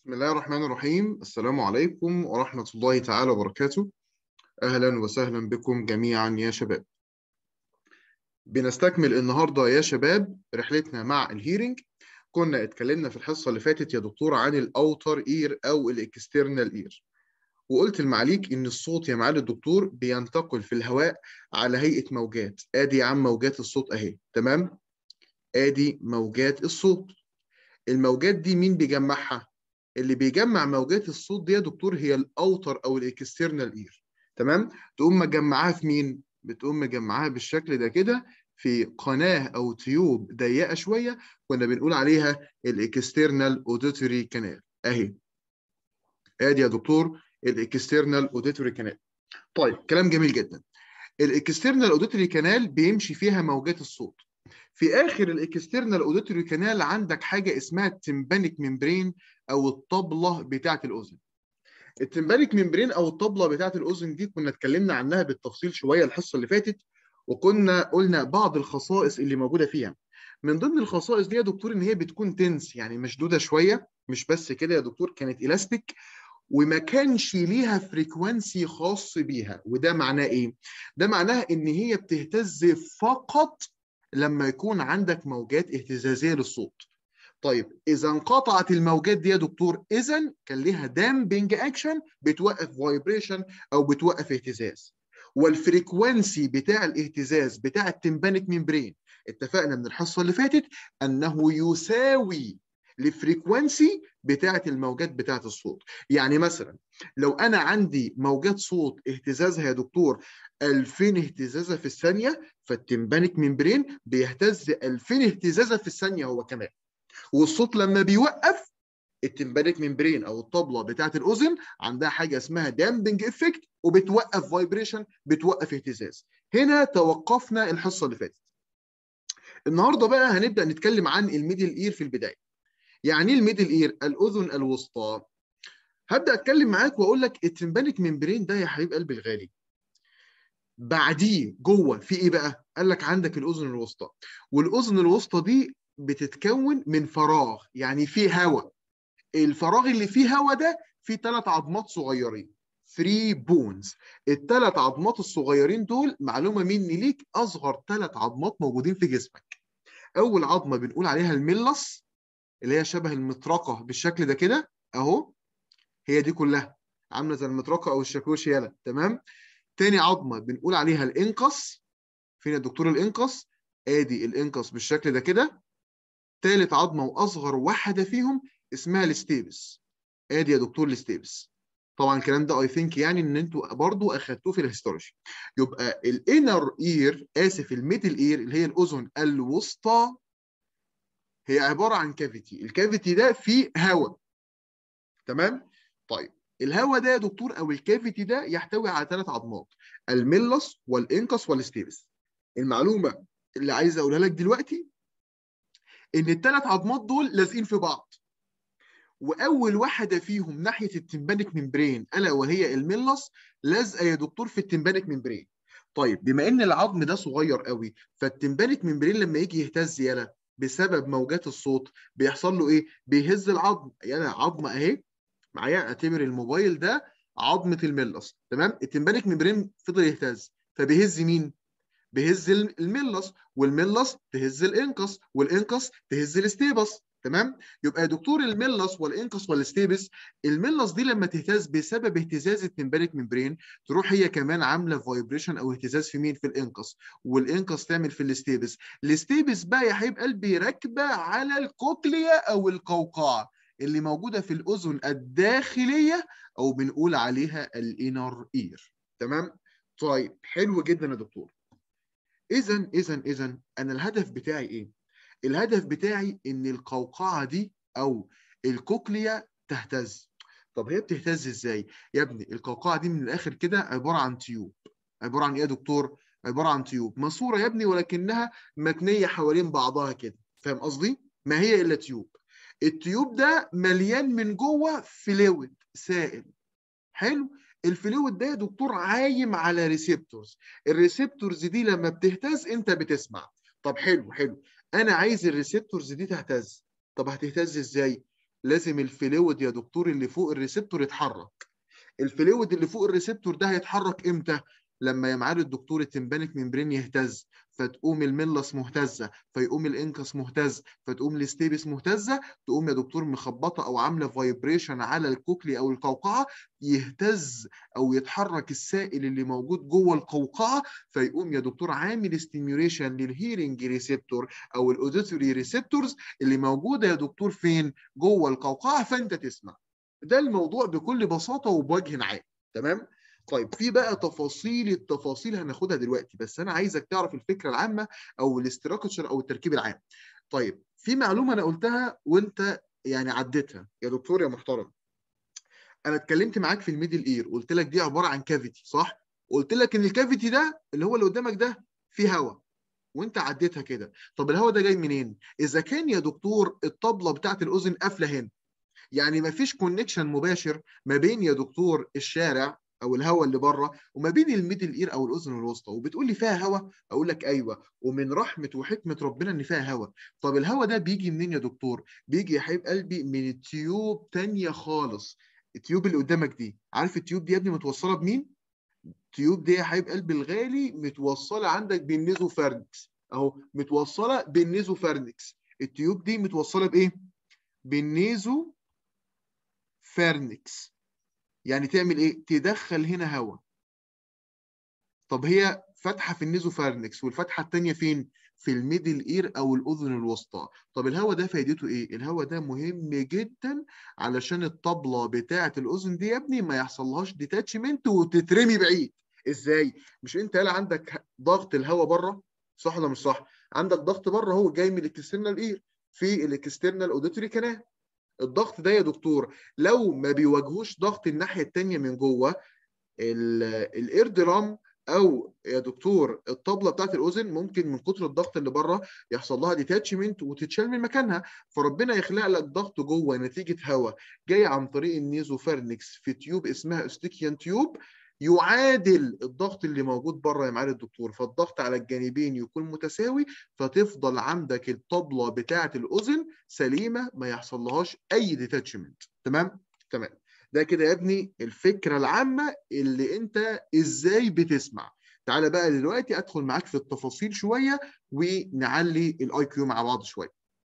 بسم الله الرحمن الرحيم السلام عليكم ورحمة الله تعالى وبركاته أهلا وسهلا بكم جميعا يا شباب بنستكمل النهاردة يا شباب رحلتنا مع الهيرنج كنا اتكلمنا في الحصة اللي فاتت يا دكتور عن الأوتر إير أو الإكسترنال إير وقلت المعليك إن الصوت يا معالي الدكتور بينتقل في الهواء على هيئة موجات آدي يا عم موجات الصوت أهي تمام آدي موجات الصوت الموجات دي مين بيجمعها؟ اللي بيجمع موجات الصوت دي يا دكتور هي الاوتر او الاكسترنال اير تمام تقوم مجمعاها في مين بتقوم مجمعاها بالشكل ده كده في قناه او تيوب ضيقه شويه كنا بنقول عليها الاكسترنال اوديتوري كانال اهي ادي يا دكتور الاكسترنال اوديتوري كانال طيب كلام جميل جدا الاكسترنال اوديتوري كانال بيمشي فيها موجات الصوت في اخر الاكسترنال اوديتوري كانال عندك حاجه اسمها التمبانيك ممبرين او الطبله بتاعه الاذن التمبانيك ممبرين او الطبله بتاعه الاذن دي كنا اتكلمنا عنها بالتفصيل شويه الحصه اللي فاتت وكنا قلنا بعض الخصائص اللي موجوده فيها من ضمن الخصائص دي يا دكتور ان هي بتكون تنس يعني مشدوده شويه مش بس كده يا دكتور كانت الاستيك وما كانش ليها فريكوانسي خاص بيها وده معناه ايه ده معناه ان هي بتهتز فقط لما يكون عندك موجات اهتزازيه للصوت طيب اذا انقطعت الموجات دي يا دكتور اذا كان ليها دامبنج اكشن بتوقف فايبريشن او بتوقف اهتزاز والفريكوانسي بتاع الاهتزاز بتاع التمبانيك ممبرين اتفقنا من الحصه اللي فاتت انه يساوي الفريكوانسي بتاعه الموجات بتاعه الصوت يعني مثلا لو انا عندي موجات صوت اهتزازها يا دكتور 2000 اهتزازه في الثانيه فالتمبانيك ممبرين بيهتز 2000 اهتزازه في الثانيه هو كمان والصوت لما بيوقف التمبانيك ممبرين او الطبله بتاعه الاذن عندها حاجه اسمها دامبنج افكت وبتوقف فايبريشن بتوقف اهتزاز هنا توقفنا الحصه اللي فاتت النهارده بقى هنبدا نتكلم عن الميدل اير في البدايه يعني ايه الميدل اير الاذن الوسطى هبدا اتكلم معاك واقول لك التمبانيك ممبرين ده يا حبيب قلبي الغالي بعديه جوه في ايه بقى قال لك عندك الاذن الوسطى والاذن الوسطى دي بتتكون من فراغ يعني فيه هواء الفراغ اللي فيه هواء ده فيه ثلاث عظمات صغيرين 3 بونز الثلاث عظمات الصغيرين دول معلومه مني ليك اصغر ثلاث عظمات موجودين في جسمك اول عظمه بنقول عليها الملص اللي هي شبه المطرقه بالشكل ده كده اهو هي دي كلها عامله زي المطرقه او الشاكوش يالا تمام تاني عظمه بنقول عليها الانقص فين يا دكتور الانقص ادي الانقص بالشكل ده كده تالت عظمه واصغر واحده فيهم اسمها الستيبس ادي يا دكتور الستيبس طبعا الكلام ده اي ثينك يعني ان انتوا برضو اخدتوه في الهيستولوجي يبقى الانر اير اسف الميدل اير اللي هي الاذن الوسطى هي عباره عن كافيتي الكافيتي ده فيه هواء تمام طيب الهواء ده يا دكتور او الكافيتي ده يحتوي على ثلاث عظمات الملص والانقص والستيبس المعلومه اللي عايز اقولها لك دلوقتي ان الثلاث عظمات دول لازقين في بعض واول واحده فيهم ناحيه التمبانيك ممبرين الا وهي الملص لازقه يا دكتور في التمبانيك ممبرين طيب بما ان العظم ده صغير قوي فالتمبانيك ممبرين لما يجي يهتز يالا بسبب موجات الصوت بيحصل له ايه بيهز العظم يعني عظمه اهي معايا اعتبر الموبايل ده عظمه الملص تمام التمبانيك ممبرين فضل يهتز فبيهز مين بيهز الملص والملص تهز الانقص والانقص تهز الاستيبس تمام يبقى يا دكتور الملص والانقص والاستيبس الملص دي لما تهتز بسبب اهتزاز التمبانيك ممبرين تروح هي كمان عامله فايبريشن او اهتزاز في مين في الانقص والانقص تعمل في الاستيبس الاستيبس بقى يا حبيب قلبي راكبه على الكوكليا او القوقعه اللي موجوده في الاذن الداخليه او بنقول عليها الانر اير تمام طيب حلو جدا يا دكتور اذا اذا اذا انا الهدف بتاعي ايه الهدف بتاعي ان القوقعه دي او الكوكليا تهتز طب هي بتهتز ازاي يا ابني القوقعه دي من الاخر كده عباره عن تيوب عباره عن ايه يا دكتور عباره عن تيوب ماسوره يا ابني ولكنها متنيه حوالين بعضها كده فاهم قصدي ما هي الا تيوب التيوب ده مليان من جوه فلويد سائل حلو الفلويد ده يا دكتور عايم على ريسبتورز الريسبتورز دي لما بتهتز انت بتسمع طب حلو حلو انا عايز الريسبتورز دي تهتز طب هتهتز ازاي لازم الفلويد يا دكتور اللي فوق الريسبتور يتحرك الفلويد اللي فوق الريسبتور ده هيتحرك امتى لما يا معالي الدكتور التمبانيك ممبرين يهتز فتقوم الملس مهتزه فيقوم الانكس مهتز فتقوم الستيبس مهتزه تقوم يا دكتور مخبطه او عامله فايبريشن على الكوكلي او القوقعه يهتز او يتحرك السائل اللي موجود جوه القوقعه فيقوم يا دكتور عامل ستيميوليشن للهيرنج ريسبتور او الاوديتوري ريسبتورز اللي موجوده يا دكتور فين جوه القوقعه فانت تسمع ده الموضوع بكل بساطه وبوجه عام تمام طيب في بقى تفاصيل التفاصيل هناخدها دلوقتي بس انا عايزك تعرف الفكره العامه او الاستراكشر او التركيب العام طيب في معلومه انا قلتها وانت يعني عديتها يا دكتور يا محترم انا اتكلمت معاك في الميدل اير قلت لك دي عباره عن كافيتي صح قلت لك ان الكافيتي ده اللي هو اللي قدامك ده فيه هواء وانت عديتها كده طب الهواء ده جاي منين اذا كان يا دكتور الطبله بتاعت الاذن قافله هنا يعني ما فيش كونكشن مباشر ما بين يا دكتور الشارع او الهواء اللي بره وما بين الميدل اير او الاذن الوسطى وبتقول لي فيها هواء اقول لك ايوه ومن رحمه وحكمه ربنا ان فيها هواء طب الهواء ده بيجي منين يا دكتور بيجي يا حبيب قلبي من تيوب تانية خالص التيوب اللي قدامك دي عارف التيوب دي يا ابني متوصله بمين التيوب دي يا حبيب قلبي الغالي متوصله عندك بالنيزوفارنكس اهو متوصله بالنيزوفارنكس التيوب دي متوصله بايه بالنيزو فارنكس يعني تعمل ايه تدخل هنا هواء طب هي فتحه في النيزوفارنكس والفتحه الثانيه فين في الميدل اير او الاذن الوسطى طب الهواء ده فايدته ايه الهواء ده مهم جدا علشان الطبله بتاعه الاذن دي يا ابني ما يحصلهاش ديتاتشمنت وتترمي بعيد ازاي مش انت يلا عندك ضغط الهواء بره صح ولا مش صح عندك ضغط بره هو جاي من الاكسترنال اير في الاكسترنال اوديتوري كانال الضغط ده يا دكتور لو ما بيواجهوش ضغط الناحيه الثانيه من جوه الاير درام او يا دكتور الطبله بتاعت الاذن ممكن من كتر الضغط اللي بره يحصل لها ديتاتشمنت وتتشال من مكانها فربنا يخلق لك ضغط جوه نتيجه هواء جاي عن طريق النيزوفارنكس في تيوب اسمها استيكيان تيوب يعادل الضغط اللي موجود بره يا معالي الدكتور فالضغط على الجانبين يكون متساوي فتفضل عندك الطبله بتاعه الاذن سليمه ما يحصلهاش اي ديتاتشمنت تمام تمام ده كده يا ابني الفكره العامه اللي انت ازاي بتسمع تعالى بقى دلوقتي ادخل معاك في التفاصيل شويه ونعلي الاي كيو مع بعض شويه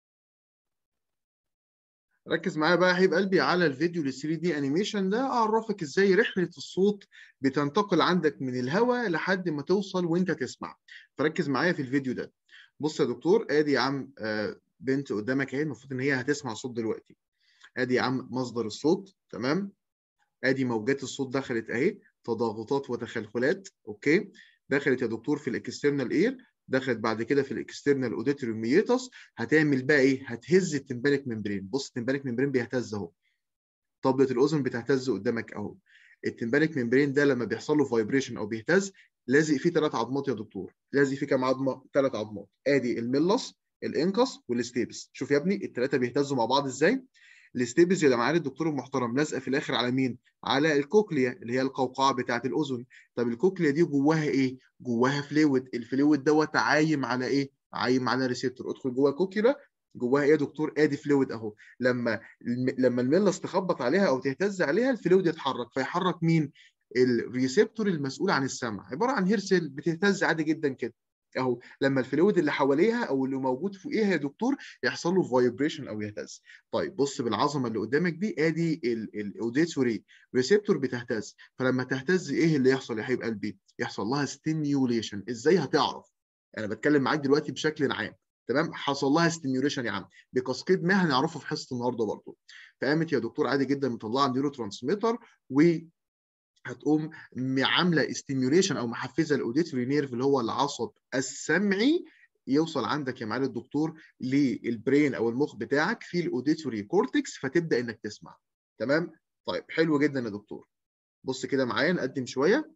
ركز معايا بقى يا حبيب قلبي على الفيديو ال 3 دي انيميشن ده اعرفك ازاي رحله الصوت بتنتقل عندك من الهواء لحد ما توصل وانت تسمع فركز معايا في الفيديو ده بص يا دكتور ادي يا عم بنت قدامك اهي المفروض ان هي هتسمع صوت دلوقتي ادي يا عم مصدر الصوت تمام ادي موجات الصوت دخلت اهي تضاغطات وتخلخلات اوكي دخلت يا دكتور في الاكسترنال اير دخلت بعد كده في الاكسترنال اوديتوري ميتس هتعمل بقى ايه هتهز التمبانيك ممبرين بص التمبانيك ممبرين بيهتز اهو طبله الاذن بتهتز قدامك اهو التمبانيك ممبرين ده لما بيحصل له فايبريشن او بيهتز لازق فيه ثلاث عظمات يا دكتور لازق فيه كام عظمه ثلاث عظمات ادي الميلس الانكس والستيبس شوف يا ابني الثلاثه بيهتزوا مع بعض ازاي الاستيبز يا معالي الدكتور المحترم لازقه في الاخر على مين؟ على الكوكليا اللي هي القوقعه بتاعه الاذن، طب الكوكليا دي جواها ايه؟ جواها فلويد، الفلويد دوت عايم على ايه؟ عايم على ريسبتور، ادخل جوه الكوكليا جواها ايه يا دكتور؟ ادي فلويد اهو، لما لما الميلس تخبط عليها او تهتز عليها الفلويد يتحرك، فيحرك مين؟ الريسبتور المسؤول عن السمع، عباره عن هيرسل بتهتز عادي جدا كده. اهو لما الفلويد اللي حواليها او اللي موجود فوقيها يا دكتور يحصل له فايبريشن او يهتز طيب بص بالعظمه اللي قدامك دي ادي الاوديتوري ريسبتور بتهتز فلما تهتز ايه اللي يحصل يا حبيب قلبي يحصل لها ستيميوليشن ازاي هتعرف انا بتكلم معاك دلوقتي بشكل عام تمام حصل لها ستيميوليشن يا عم بكاسكيد ما هنعرفه في حصه النهارده برضه فقامت يا دكتور عادي جدا مطلعه نيورو ترانسميتر و هتقوم عامله استيميوليشن او محفزه الاوديتوري نيرف اللي هو العصب السمعي يوصل عندك يا معالي الدكتور للبرين او المخ بتاعك في الاوديتوري كورتكس فتبدا انك تسمع تمام طيب حلو جدا يا دكتور بص كده معايا نقدم شويه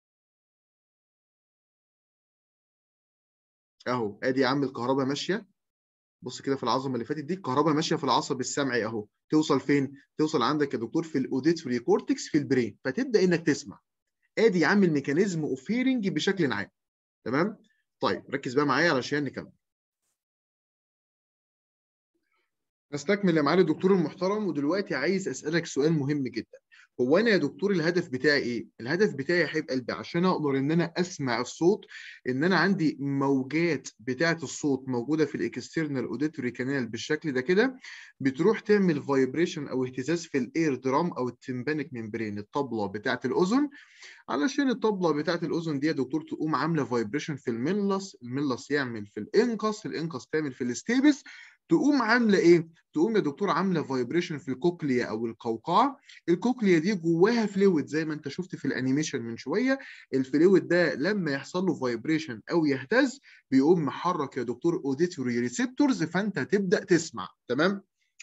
اهو ادي يا عم الكهرباء ماشيه بص كده في العظمه اللي فاتت دي الكهرباء ماشيه في العصب السمعي اهو توصل فين توصل عندك يا دكتور في الاوديتوري كورتكس في البرين فتبدا انك تسمع ادي يا عم الميكانيزم اوف هيرنج بشكل عام تمام طيب ركز بقى معايا علشان نكمل نستكمل يا معالي الدكتور المحترم ودلوقتي عايز اسالك سؤال مهم جدا هو انا يا دكتور الهدف بتاعي ايه الهدف بتاعي يا حبيب قلبي عشان اقدر ان انا اسمع الصوت ان انا عندي موجات بتاعه الصوت موجوده في الاكسترنال اوديتوري كانال بالشكل ده كده بتروح تعمل فايبريشن او اهتزاز في الاير درام او التمبانيك ممبرين الطبله بتاعه الاذن علشان الطبله بتاعه الاذن دي يا دكتور تقوم عامله فايبريشن في الميلس الميلس يعمل في الانقص الانقص تعمل في الاستيبس تقوم عامله ايه؟ تقوم يا دكتور عامله فايبريشن في الكوكليا او القوقعه، الكوكليا دي جواها فلويد زي ما انت شفت في الانيميشن من شويه، الفلويد ده لما يحصل له فايبريشن او يهتز بيقوم محرك يا دكتور اوديتوري ريسبتورز فانت تبدا تسمع، تمام؟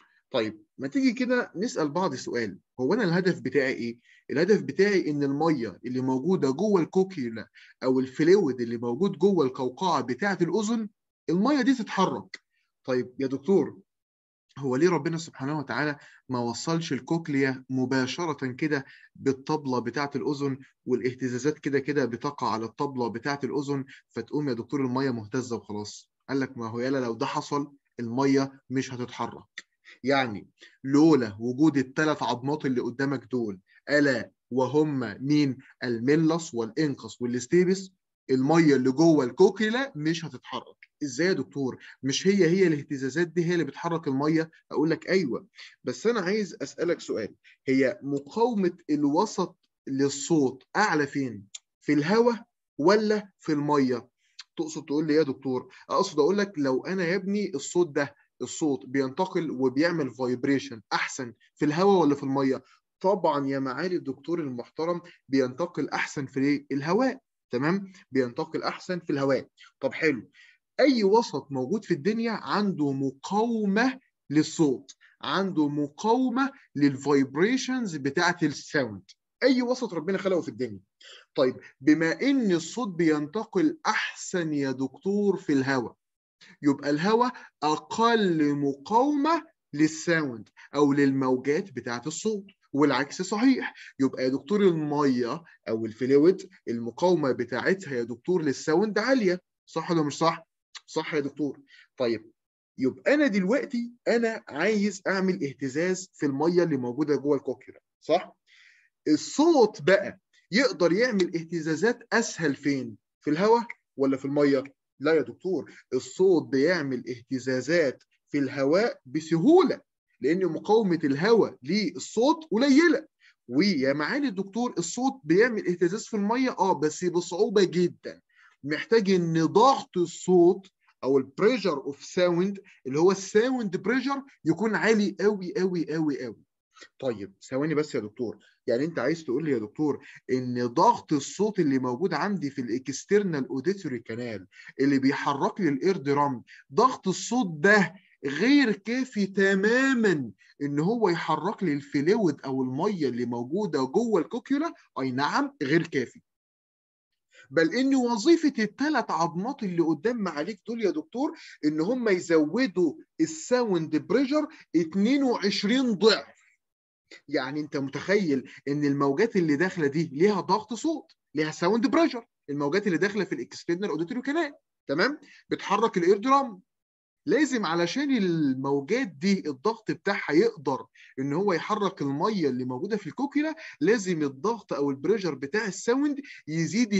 طيب ما تيجي كده نسال بعض سؤال، هو انا الهدف بتاعي ايه؟ الهدف بتاعي ان الميه اللي موجوده جوه الكوكيولا او الفلويد اللي موجود جوه القوقعه بتاعه الاذن الميه دي تتحرك. طيب يا دكتور هو ليه ربنا سبحانه وتعالى ما وصلش الكوكليا مباشرة كده بالطبلة بتاعة الأذن والاهتزازات كده كده بتقع على الطبلة بتاعة الأذن فتقوم يا دكتور المية مهتزة وخلاص قال لك ما هو يالا لو ده حصل المية مش هتتحرك يعني لولا وجود الثلاث عظمات اللي قدامك دول ألا وهم مين الميلس والإنقص والاستيبس المية اللي جوه الكوكيلا مش هتتحرك ازاي يا دكتور مش هي هي الاهتزازات دي هي اللي بتحرك الميه اقول لك ايوه بس انا عايز اسالك سؤال هي مقاومه الوسط للصوت اعلى فين في الهواء ولا في الميه تقصد تقول لي يا دكتور اقصد اقول لك لو انا يا ابني الصوت ده الصوت بينتقل وبيعمل فايبريشن احسن في الهواء ولا في الميه طبعا يا معالي الدكتور المحترم بينتقل احسن في الهواء تمام بينتقل احسن في الهواء طب حلو اي وسط موجود في الدنيا عنده مقاومه للصوت عنده مقاومه للفايبريشنز بتاعه الساوند اي وسط ربنا خلقه في الدنيا طيب بما ان الصوت بينتقل احسن يا دكتور في الهواء يبقى الهواء اقل مقاومه للساوند او للموجات بتاعه الصوت والعكس صحيح يبقى يا دكتور الميه او الفلويد المقاومه بتاعتها يا دكتور للساوند عاليه صح ولا مش صح صح يا دكتور طيب يبقى انا دلوقتي انا عايز اعمل اهتزاز في الميه اللي موجوده جوه الكوكيولا صح الصوت بقى يقدر يعمل اهتزازات اسهل فين في الهواء ولا في الميه لا يا دكتور الصوت بيعمل اهتزازات في الهواء بسهوله لان مقاومه الهواء للصوت قليله ويا معالي الدكتور الصوت بيعمل اهتزاز في الميه اه بس بصعوبه جدا محتاج ان ضغط الصوت او البريشر اوف ساوند اللي هو الساوند بريشر يكون عالي قوي قوي قوي قوي طيب ثواني بس يا دكتور يعني انت عايز تقول لي يا دكتور ان ضغط الصوت اللي موجود عندي في الاكسترنال اوديتوري كانال اللي بيحرك لي الاير درام ضغط الصوت ده غير كافي تماما ان هو يحرك لي الفلويد او الميه اللي موجوده جوه الكوكيولا اي نعم غير كافي بل ان وظيفه الثلاث عظمات اللي قدام معاليك دول يا دكتور ان هم يزودوا الساوند بريشر 22 ضعف يعني انت متخيل ان الموجات اللي داخله دي ليها ضغط صوت ليها ساوند بريشر الموجات اللي داخله في الاكسترنال اوديتوري كانال تمام بتحرك الاير درام لازم علشان الموجات دي الضغط بتاعها يقدر ان هو يحرك الميه اللي موجوده في الكوكيلا لازم الضغط او البريشر بتاع الساوند يزيد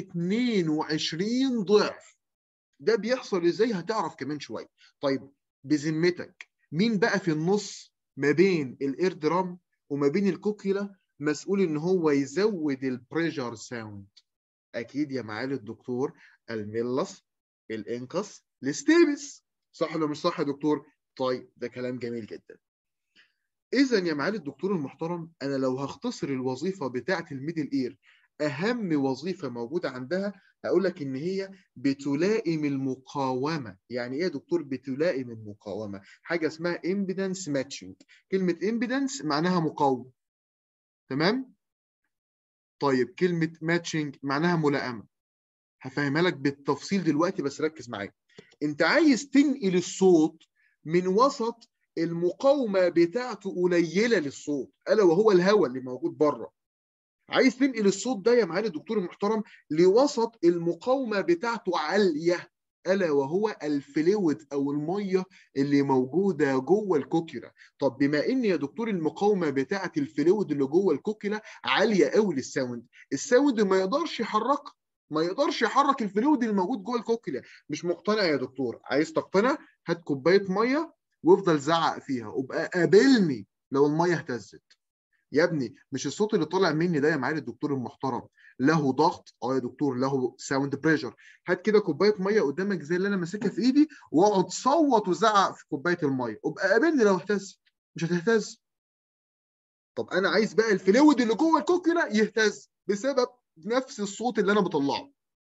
22 ضعف ده بيحصل ازاي هتعرف كمان شويه طيب بذمتك مين بقى في النص ما بين الاير درام وما بين الكوكيلا مسؤول ان هو يزود البريشر ساوند اكيد يا معالي الدكتور الميلس الانكس الستيبس صح ولا مش صح يا دكتور؟ طيب ده كلام جميل جدا. إذا يا معالي الدكتور المحترم أنا لو هختصر الوظيفة بتاعة الميدل إير أهم وظيفة موجودة عندها هقول لك إن هي بتلائم المقاومة، يعني إيه يا دكتور بتلائم المقاومة؟ حاجة اسمها إمبيدنس ماتشنج، كلمة إمبيدنس معناها مقاومة. تمام؟ طيب كلمة ماتشنج معناها ملائمة. هفهمها لك بالتفصيل دلوقتي بس ركز معايا. انت عايز تنقل الصوت من وسط المقاومه بتاعته قليله للصوت الا وهو الهواء اللي موجود بره عايز تنقل الصوت ده يا معالي الدكتور المحترم لوسط المقاومه بتاعته عاليه الا وهو الفلويد او الميه اللي موجوده جوه الكوكيولا طب بما ان يا دكتور المقاومه بتاعه الفلويد اللي جوه الكوكيولا عاليه قوي للساوند الساوند ما يقدرش يحركها ما يقدرش يحرك الفلويد اللي موجود جوه الكوكيولا مش مقتنع يا دكتور عايز تقتنع هات كوبايه ميه وافضل زعق فيها وابقى قابلني لو الميه اهتزت يا ابني مش الصوت اللي طالع مني ده يا معالي الدكتور المحترم له ضغط اه يا دكتور له ساوند بريشر هات كده كوبايه ميه قدامك زي اللي انا ماسكها في ايدي واقعد صوت وزعق في كوبايه الميه وابقى قابلني لو اهتز مش هتهتز طب انا عايز بقى الفلويد اللي جوه الكوكيولا يهتز بسبب نفس الصوت اللي انا بطلعه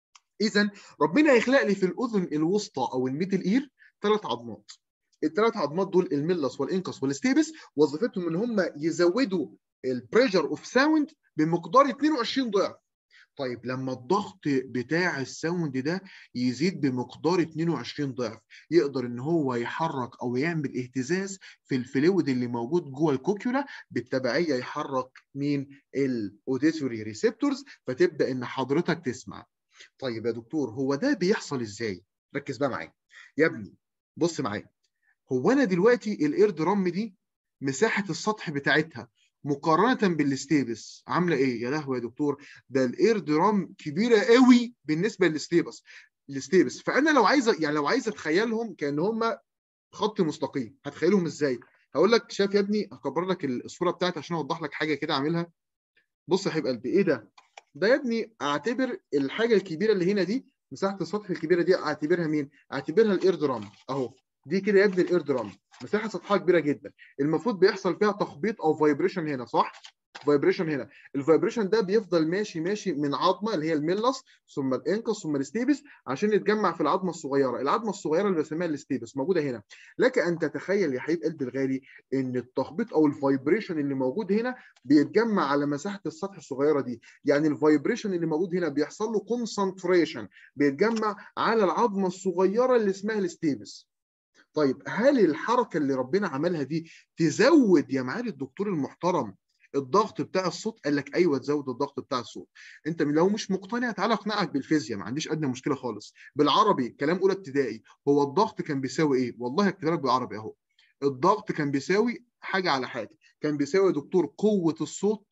اذا ربنا يخلق لي في الاذن الوسطى او الميدل اير ثلاث عظمات الثلاث عظمات دول الميلس والانكس والستيبس وظيفتهم ان هم يزودوا البريشر اوف ساوند بمقدار 22 ضعف طيب لما الضغط بتاع الساوند ده يزيد بمقدار 22 ضعف يقدر ان هو يحرك او يعمل اهتزاز في الفلويد اللي موجود جوه الكوكيولا بالتبعيه يحرك مين الاوديتوري ريسبتورز فتبدا ان حضرتك تسمع طيب يا دكتور هو ده بيحصل ازاي ركز بقى معايا يا ابني بص معايا هو انا دلوقتي الاير درام دي مساحه السطح بتاعتها مقارنه بالستيبس عامله ايه يا لهوي يا دكتور ده الاير درام كبيره قوي بالنسبه للستيبس الستيبس فانا لو عايز يعني لو عايز اتخيلهم كان هم خط مستقيم هتخيلهم ازاي هقول لك شايف يا ابني هكبر لك الصوره بتاعتي عشان اوضح لك حاجه كده اعملها بص يا حبيب قلبي ايه ده ده يا ابني اعتبر الحاجه الكبيره اللي هنا دي مساحه السطح الكبيره دي اعتبرها مين اعتبرها الاير درام اهو دي كده يا ابني الاير درام مساحه سطحها كبيره جدا المفروض بيحصل فيها تخبيط او فايبريشن هنا صح فايبريشن هنا الفايبريشن ده بيفضل ماشي ماشي من عظمه اللي هي الميلس ثم الانكس ثم الستيبس عشان يتجمع في العظمه الصغيره العظمه الصغيره اللي بسميها الستيبس موجوده هنا لك ان تتخيل يا حبيب قلبي الغالي ان التخبيط او الفايبريشن اللي موجود هنا بيتجمع على مساحه السطح الصغيره دي يعني الفايبريشن اللي موجود هنا بيحصل له كونسنتريشن بيتجمع على العظمه الصغيره اللي اسمها الستيبس طيب هل الحركه اللي ربنا عملها دي تزود يا معالي الدكتور المحترم الضغط بتاع الصوت قال لك ايوه تزود الضغط بتاع الصوت انت لو مش مقتنع تعالى اقنعك بالفيزياء ما عنديش ادنى مشكله خالص بالعربي كلام اولى ابتدائي هو الضغط كان بيساوي ايه والله هكتب لك بالعربي اهو الضغط كان بيساوي حاجه على حاجه كان بيساوي يا دكتور قوه الصوت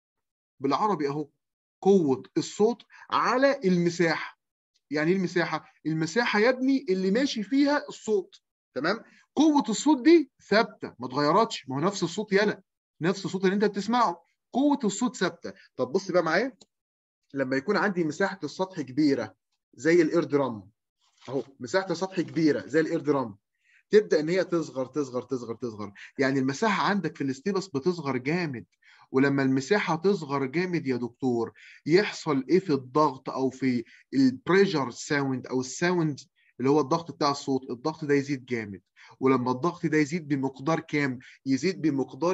بالعربي اهو قوه الصوت على المساحه يعني ايه المساحه المساحه يا ابني اللي ماشي فيها الصوت تمام قوه الصوت دي ثابته ما اتغيرتش ما هو نفس الصوت يلا نفس الصوت اللي انت بتسمعه قوه الصوت ثابته طب بص بقى معايا لما يكون عندي مساحه السطح كبيره زي الاير درام اهو مساحه السطح كبيره زي الاير درام تبدا ان هي تصغر تصغر تصغر تصغر يعني المساحه عندك في الاستيبس بتصغر جامد ولما المساحه تصغر جامد يا دكتور يحصل ايه في الضغط او في البريشر ساوند او الساوند اللي هو الضغط بتاع الصوت الضغط ده يزيد جامد ولما الضغط ده يزيد بمقدار كام يزيد بمقدار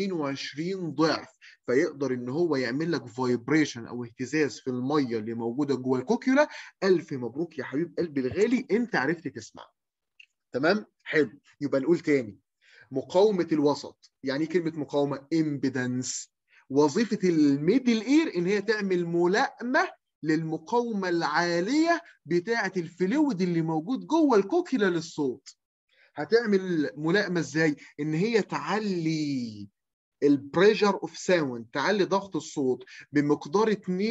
22 ضعف فيقدر ان هو يعمل لك فايبريشن او اهتزاز في الميه اللي موجوده جوه الكوكيولا الف مبروك يا حبيب قلبي الغالي انت عرفت تسمع تمام حلو يبقى نقول تاني مقاومه الوسط يعني كلمه مقاومه امبيدنس وظيفه الميدل اير ان هي تعمل ملائمه للمقاومه العاليه بتاعه الفلويد اللي موجود جوه الكوكيولا للصوت هتعمل ملائمه ازاي ان هي تعلي البريشر اوف ساوند تعلي ضغط الصوت بمقدار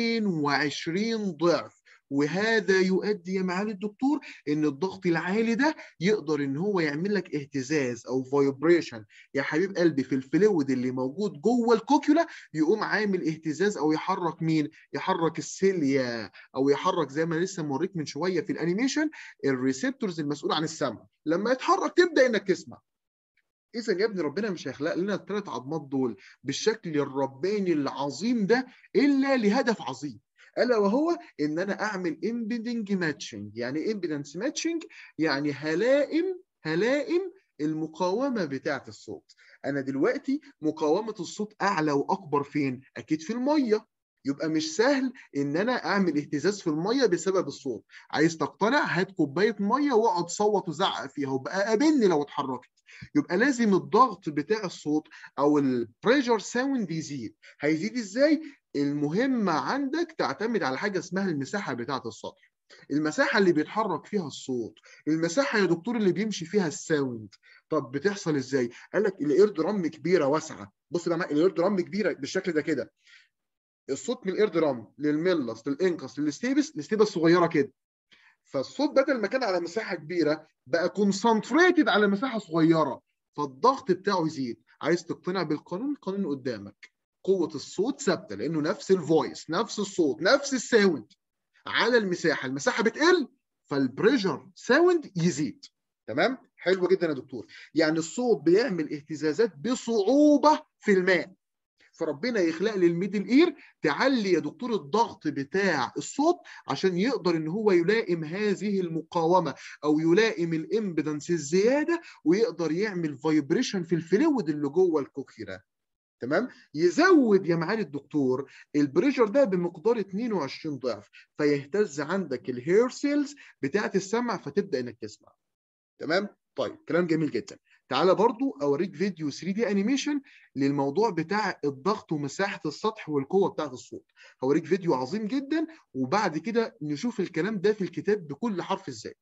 22 ضعف وهذا يؤدي يا معالي الدكتور ان الضغط العالي ده يقدر ان هو يعمل لك اهتزاز او فايبريشن يا حبيب قلبي في الفلويد اللي موجود جوه الكوكيولا يقوم عامل اهتزاز او يحرك مين يحرك السيليا او يحرك زي ما لسه موريك من شويه في الانيميشن الريسبتورز المسؤول عن السمع لما يتحرك تبدا انك تسمع اذا يا ابني ربنا مش هيخلق لنا الثلاث عظمات دول بالشكل الرباني العظيم ده الا لهدف عظيم الا وهو ان انا اعمل امبيدنج ماتشنج يعني ايه امبيدنس ماتشنج يعني هلائم هلائم المقاومه بتاعه الصوت انا دلوقتي مقاومه الصوت اعلى واكبر فين اكيد في الميه يبقى مش سهل ان انا اعمل اهتزاز في الميه بسبب الصوت عايز تقتنع هات كوبايه ميه واقعد صوت وزعق فيها وبقى قابلني لو اتحركت يبقى لازم الضغط بتاع الصوت او البريشر ساوند يزيد هيزيد ازاي المهمة عندك تعتمد على حاجة اسمها المساحة بتاعة السطح المساحه اللي بيتحرك فيها الصوت المساحه يا دكتور اللي بيمشي فيها الساوند طب بتحصل ازاي قال لك الاير درام كبيره واسعه بص بقى الاير درام كبيره بالشكل ده كده الصوت من الاير درام للميلس للانكس للستيبس الستيبس صغيره كده فالصوت بدل ما كان على مساحه كبيره بقى كونسنتريتد على مساحه صغيره فالضغط بتاعه يزيد عايز تقتنع بالقانون القانون قدامك قوه الصوت ثابته لانه نفس الفويس نفس الصوت نفس الساوند على المساحه المساحه بتقل فالبريشر ساوند يزيد تمام حلو جدا يا دكتور يعني الصوت بيعمل اهتزازات بصعوبه في الماء فربنا يخلق لي الميدل اير تعلي يا دكتور الضغط بتاع الصوت عشان يقدر ان هو يلائم هذه المقاومه او يلائم الامبيدنس الزياده ويقدر يعمل فايبريشن في الفلويد اللي جوه الكوكيرا تمام يزود يا معالي الدكتور البريشر ده بمقدار 22 ضعف فيهتز عندك الهير سيلز بتاعت السمع فتبدا انك تسمع تمام طيب كلام جميل جدا تعالى برضو اوريك فيديو 3 دي انيميشن للموضوع بتاع الضغط ومساحه السطح والقوه بتاعه الصوت هوريك فيديو عظيم جدا وبعد كده نشوف الكلام ده في الكتاب بكل حرف ازاي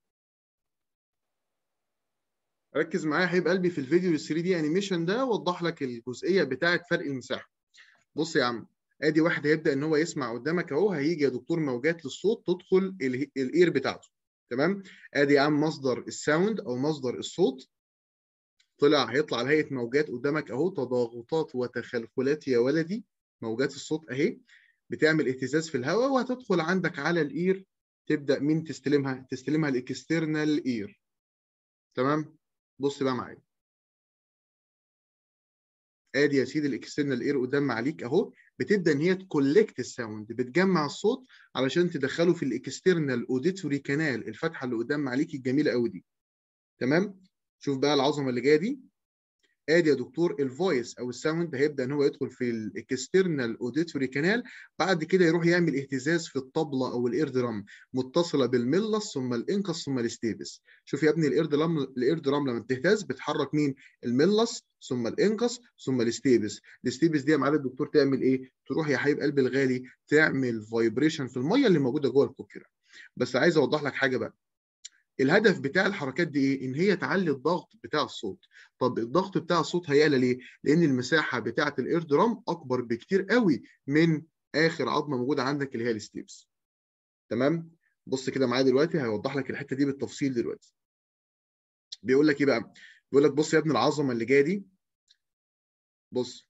ركز معايا يا حبيب قلبي في الفيديو 3 دي انيميشن ده وضح لك الجزئيه بتاعه فرق المساحه بص يا عم ادي واحد هيبدا ان هو يسمع قدامك اهو هيجي يا دكتور موجات للصوت تدخل الاير بتاعته تمام ادي يا عم مصدر الساوند او مصدر الصوت طلع هيطلع على هيئه موجات قدامك اهو تضاغطات وتخلخلات يا ولدي موجات الصوت اهي بتعمل اهتزاز في الهواء وهتدخل عندك على الاير تبدا مين تستلمها تستلمها الاكسترنال اير تمام بص بقى معايا ادي يا سيدي الاكسترنال اير قدام معاليك اهو بتبدا ان هي تكولكت الساوند بتجمع الصوت علشان تدخله في الاكسترنال اوديتوري كانال الفتحه اللي قدام معاليك الجميله قوي دي تمام شوف بقى العظمه اللي جايه دي ادي يا دكتور الفويس او الساوند هيبدا ان هو يدخل في الاكسترنال اوديتوري كانال بعد كده يروح يعمل اهتزاز في الطبله او الاير درام متصله بالميلس ثم الانكس ثم الستيبس شوف يا ابني الاير درام الاير درام لما بتهتز بتحرك مين الميلس ثم الانكس ثم الستيبس الستيبس دي يا معالي الدكتور تعمل ايه تروح يا حبيب قلبي الغالي تعمل فايبريشن في الميه اللي موجوده جوه الكوكيرا بس عايز اوضح لك حاجه بقى الهدف بتاع الحركات دي ايه؟ ان هي تعلي الضغط بتاع الصوت. طب الضغط بتاع الصوت هيعلى ليه؟ لان المساحه بتاعه الاير درام اكبر بكتير قوي من اخر عظمه موجوده عندك اللي هي الستيبس. تمام؟ بص كده معايا دلوقتي هيوضح لك الحته دي بالتفصيل دلوقتي. بيقول لك ايه بقى؟ بيقول لك بص يا ابني العظمه اللي جايه دي بص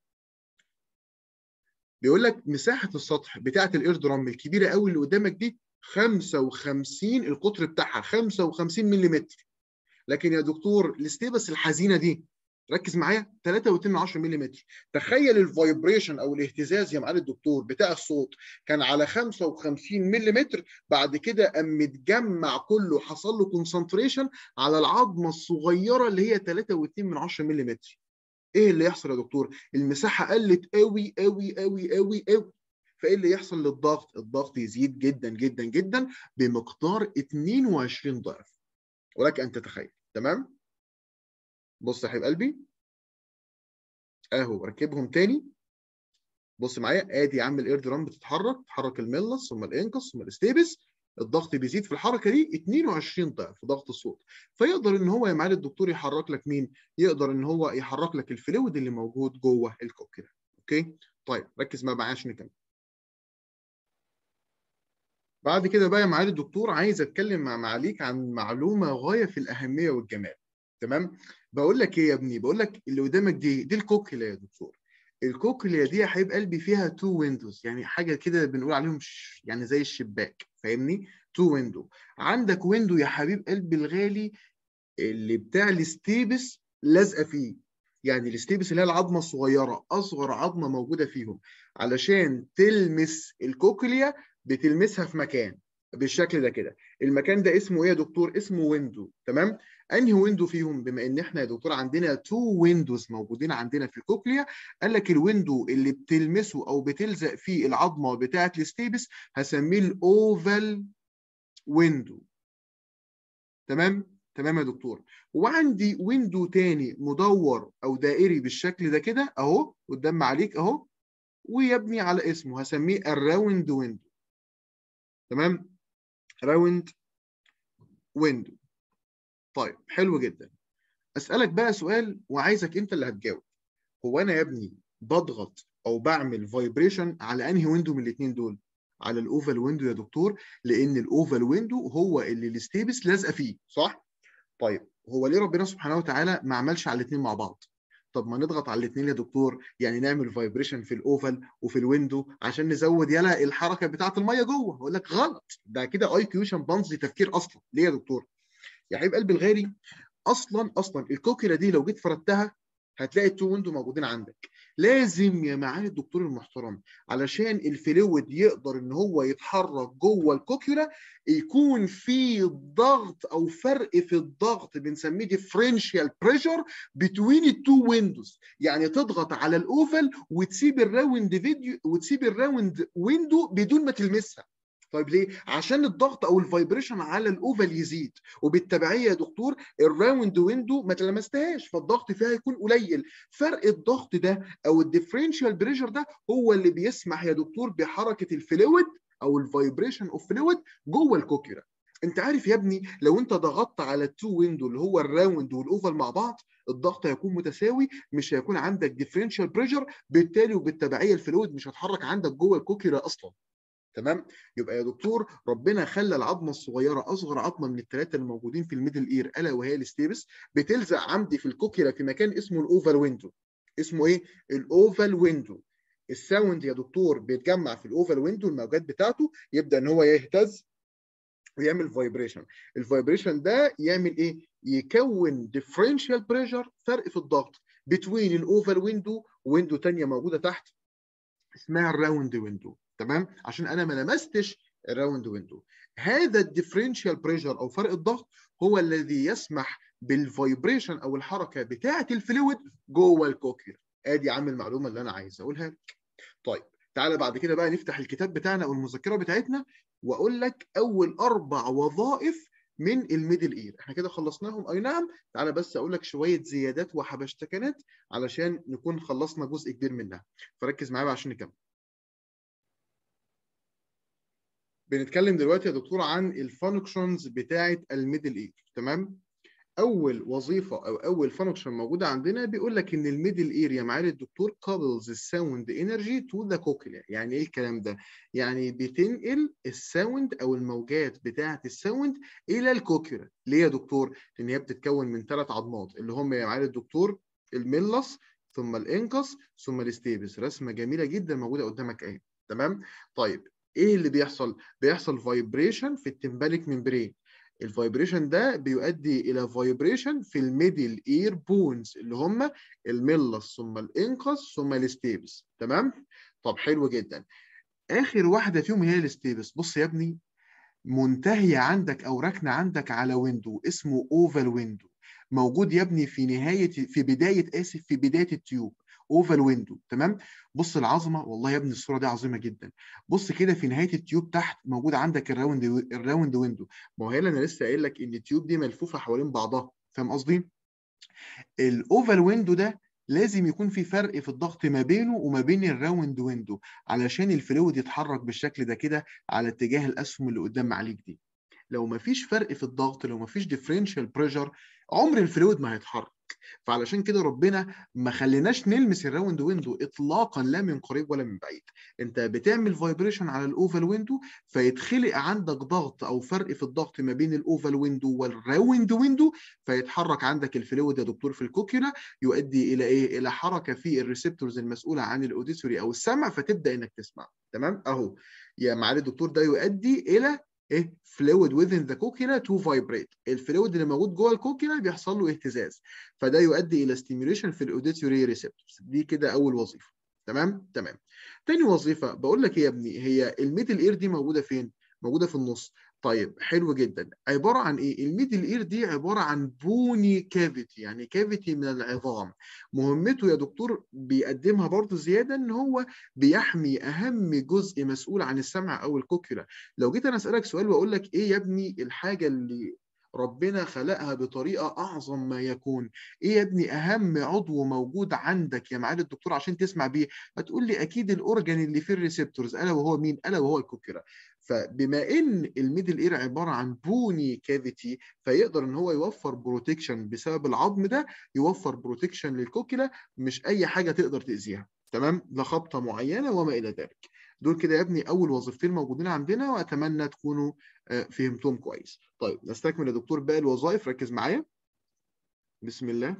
بيقول لك مساحه السطح بتاعه الاير درام الكبيره قوي اللي قدامك دي 55 القطر بتاعها 55 ملم لكن يا دكتور الستيبس الحزينه دي ركز معايا 3.2 ملم تخيل الفايبريشن او الاهتزاز يا معالي الدكتور بتاع الصوت كان على 55 ملم بعد كده قام متجمع كله حصل له كونسنتريشن على العظمه الصغيره اللي هي 3.2 ملم ايه اللي يحصل يا دكتور المساحه قلت قوي قوي قوي قوي قوي فايه اللي يحصل للضغط؟ الضغط يزيد جدا جدا جدا بمقدار 22 ضعف ولك ان تتخيل تمام؟ بص يا حبيب قلبي اهو ركبهم تاني بص معايا ادي يا عم الاير درام بتتحرك تحرك الميلس ثم الانكس ثم الستيبس الضغط بيزيد في الحركه دي 22 ضعف ضغط الصوت فيقدر ان هو يا معالي الدكتور يحرك لك مين؟ يقدر ان هو يحرك لك الفلويد اللي موجود جوه الكوكيرا اوكي؟ طيب ركز معايا عشان نكمل بعد كده بقى يا معالي الدكتور عايز اتكلم مع معاليك عن معلومه غايه في الاهميه والجمال تمام بقول لك ايه يا ابني بقول لك اللي قدامك دي دي الكوكليا يا دكتور الكوكليا دي يا حبيب قلبي فيها تو ويندوز يعني حاجه كده بنقول عليهم يعني زي الشباك فاهمني تو ويندو عندك ويندو يا حبيب قلبي الغالي اللي بتاع الستيبس لازقه فيه يعني الستيبس اللي هي العظمه الصغيره اصغر عظمه موجوده فيهم علشان تلمس الكوكليا بتلمسها في مكان بالشكل ده كده المكان ده اسمه ايه يا دكتور اسمه ويندو تمام انهي ويندو فيهم بما ان احنا يا دكتور عندنا تو ويندوز موجودين عندنا في الكوكليا قال لك الويندو اللي بتلمسه او بتلزق فيه العظمه بتاعه الستيبس هسميه الاوفال ويندو تمام تمام يا دكتور وعندي ويندو تاني مدور او دائري بالشكل ده كده اهو قدام عليك اهو ويبني على اسمه هسميه الراوند ويندو تمام راوند ويندو طيب حلو جدا اسالك بقى سؤال وعايزك انت اللي هتجاوب هو انا يا ابني بضغط او بعمل فايبريشن على انهي ويندو من الاثنين دول على الاوفال ويندو يا دكتور لان الاوفال ويندو هو اللي الستيبس لازقه فيه صح طيب هو ليه ربنا سبحانه وتعالى ما عملش على الاثنين مع بعض طب ما نضغط على الاثنين يا دكتور يعني نعمل فايبريشن في الاوفال وفي الويندو عشان نزود يلا الحركه بتاعه الميه جوه اقول لك غلط ده كده اي كيو شمبانزي تفكير اصلا ليه يا دكتور يا حبيب قلبي الغالي اصلا اصلا الكوكيلا دي لو جيت فردتها هتلاقي التو ويندو موجودين عندك لازم يا معالي الدكتور المحترم علشان الفلويد يقدر ان هو يتحرك جوه الكوكيولا يكون في ضغط او فرق في الضغط بنسميه ديفرنشال بريشر بتوين التو ويندوز يعني تضغط على الاوفل وتسيب الراوند فيديو وتسيب الراوند ويندو بدون ما تلمسها طيب ليه؟ عشان الضغط او الفايبريشن على الاوفال يزيد وبالتبعيه يا دكتور الراوند ويندو ما تلمستهاش فالضغط فيها يكون قليل فرق الضغط ده او الديفرنشال بريشر ده هو اللي بيسمح يا دكتور بحركه الفلويد او الفايبريشن اوف فلويد جوه الكوكيولا انت عارف يا ابني لو انت ضغطت على التو ويندو اللي هو الراوند والاوفال مع بعض الضغط هيكون متساوي مش هيكون عندك ديفرنشال بريشر بالتالي وبالتبعيه الفلويد مش هتحرك عندك جوه الكوكيولا اصلا تمام يبقى يا دكتور ربنا خلى العظمه الصغيره اصغر عظمه من الثلاثه اللي موجودين في الميدل اير الا وهي الستيبس بتلزق عندي في الكوكيلا في مكان اسمه الاوفال ويندو اسمه ايه الاوفال ويندو الساوند يا دكتور بيتجمع في الاوفال ويندو الموجات بتاعته يبدا ان هو يهتز ويعمل فايبريشن الفايبريشن ده يعمل ايه يكون ديفرنشال بريشر فرق في الضغط بتوين الاوفال ويندو ويندو ثانيه موجوده تحت اسمها الراوند ويندو تمام عشان انا ما لمستش الراوند ويندو هذا الديفرنشال بريشر او فرق الضغط هو الذي يسمح بالفايبريشن او الحركه بتاعه الفلويد جوه الكوكير ادي عامل المعلومه اللي انا عايز اقولها لك طيب تعالى بعد كده بقى نفتح الكتاب بتاعنا او المذكره بتاعتنا واقول لك اول اربع وظائف من الميدل اير احنا كده خلصناهم اي نعم تعالى بس اقول لك شويه زيادات وحبشتكنات علشان نكون خلصنا جزء كبير منها فركز معايا عشان نكمل بنتكلم دلوقتي يا دكتور عن الفانكشنز بتاعه الميدل اير تمام اول وظيفه او اول فانكشن موجوده عندنا بيقول لك ان الميدل اير يا معالي الدكتور كابلز الساوند انرجي تو ذا كوكليا يعني ايه الكلام ده يعني بتنقل الساوند او الموجات بتاعه الساوند الى الكوكيولا ليه يا دكتور لان هي بتتكون من ثلاث عظمات اللي هم يا معالي الدكتور الميلس ثم الانكس ثم الستيبس رسمه جميله جدا موجوده قدامك اهي تمام طيب ايه اللي بيحصل بيحصل فايبريشن في التمبانيك ممبرين الفايبريشن ده بيؤدي الى فايبريشن في الميدل اير بونز اللي هم الميلس ثم الانقص ثم الستيبس تمام طب حلو جدا اخر واحده فيهم هي الستيبس بص يا ابني منتهيه عندك او راكنه عندك على ويندو اسمه اوفال ويندو موجود يا ابني في نهايه في بدايه اسف في بدايه التيوب اوفال ويندو تمام بص العظمه والله يا ابني الصوره دي عظيمه جدا بص كده في نهايه التيوب تحت موجود عندك الراوند الراوند ويندو ما هو هي انا لسه قايل لك ان التيوب دي ملفوفه حوالين بعضها فاهم قصدي الاوفال ويندو ده لازم يكون في فرق في الضغط ما بينه وما بين الراوند ويندو علشان الفلويد يتحرك بالشكل ده كده على اتجاه الاسهم اللي قدام عليك دي لو ما فيش فرق في الضغط لو ما فيش ديفرنشال بريشر عمر الفلويد ما هيتحرك فعلشان كده ربنا ما خليناش نلمس الراوند ويندو اطلاقا لا من قريب ولا من بعيد انت بتعمل فايبريشن على الاوفال ويندو فيتخلق عندك ضغط او فرق في الضغط ما بين الاوفال ويندو والراوند ويندو فيتحرك عندك الفلويد يا دكتور في الكوكيولا يؤدي الى ايه الى حركه في الريسبتورز المسؤوله عن الاوديتوري او السمع فتبدا انك تسمع تمام اهو يا معالي الدكتور ده يؤدي الى ايه فلويد within the cochlea to vibrate الفلويد اللي موجود جوه الكوكيلا بيحصل له اهتزاز فده يؤدي الى ستيميوليشن في الاوديتوري ريسبتورز دي كده اول وظيفه تمام تمام تاني وظيفه بقول لك ايه يا ابني هي الميدل اير دي موجوده فين موجوده في النص طيب حلو جدا عباره عن ايه الميدل اير دي عباره عن بوني كافيتي يعني كافيتي من العظام مهمته يا دكتور بيقدمها برضو زياده ان هو بيحمي اهم جزء مسؤول عن السمع او الكوكيولا لو جيت انا اسالك سؤال واقول لك ايه يا ابني الحاجه اللي ربنا خلقها بطريقه اعظم ما يكون ايه يا ابني اهم عضو موجود عندك يا معالي الدكتور عشان تسمع بيه هتقول لي اكيد الاورجن اللي فيه الريسبتورز الا وهو مين الا وهو الكوكيرا فبما ان الميدل اير عباره عن بوني كافيتي فيقدر ان هو يوفر بروتكشن بسبب العظم ده يوفر بروتكشن للكوكيلا مش اي حاجه تقدر تاذيها تمام لا خبطه معينه وما الى ذلك دول كده يا ابني اول وظيفتين موجودين عندنا واتمنى تكونوا فهمتهم كويس طيب نستكمل يا دكتور باقي الوظائف ركز معايا بسم الله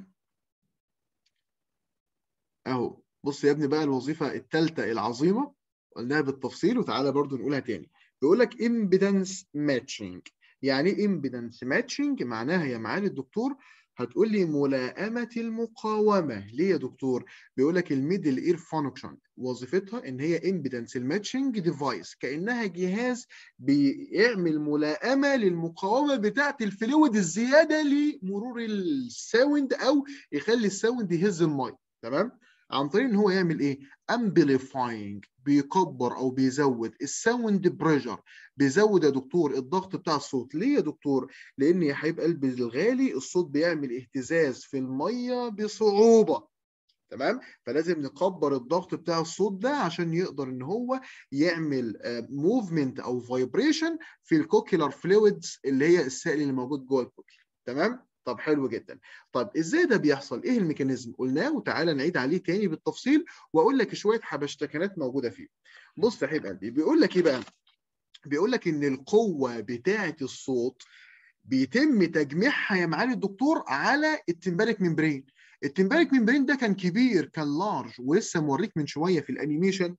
اهو بص يا ابني بقى الوظيفه الثالثه العظيمه قلناها بالتفصيل وتعالى برضو نقولها تاني بيقول لك امبيدنس ماتشنج يعني ايه امبيدنس ماتشنج معناها يا معالي الدكتور هتقول لي ملائمه المقاومه ليه يا دكتور بيقول لك الميدل اير فانكشن وظيفتها ان هي امبيدنس الماتشنج ديفايس كانها جهاز بيعمل ملائمه للمقاومه بتاعه الفلويد الزياده لمرور الساوند او يخلي الساوند يهز الميه تمام عن طريق ان هو يعمل ايه امبليفاينج بيكبر او بيزود الساوند بريشر بيزود يا دكتور الضغط بتاع الصوت ليه يا دكتور لان يا حبيب قلبي الغالي الصوت بيعمل اهتزاز في الميه بصعوبه تمام فلازم نكبر الضغط بتاع الصوت ده عشان يقدر ان هو يعمل موفمنت او فايبريشن في الكوكيلار فلويدز اللي هي السائل اللي موجود جوه الكوكيلر تمام طب حلو جدا طب ازاي ده بيحصل ايه الميكانيزم قلناه وتعالى نعيد عليه تاني بالتفصيل واقول لك شويه حبشتكنات موجوده فيه بص يا حبيب قلبي بيقول لك ايه بقى بيقول لك ان القوه بتاعه الصوت بيتم تجميعها يا معالي الدكتور على التمبارك ممبرين التمبارك ممبرين ده كان كبير كان لارج ولسه موريك من شويه في الانيميشن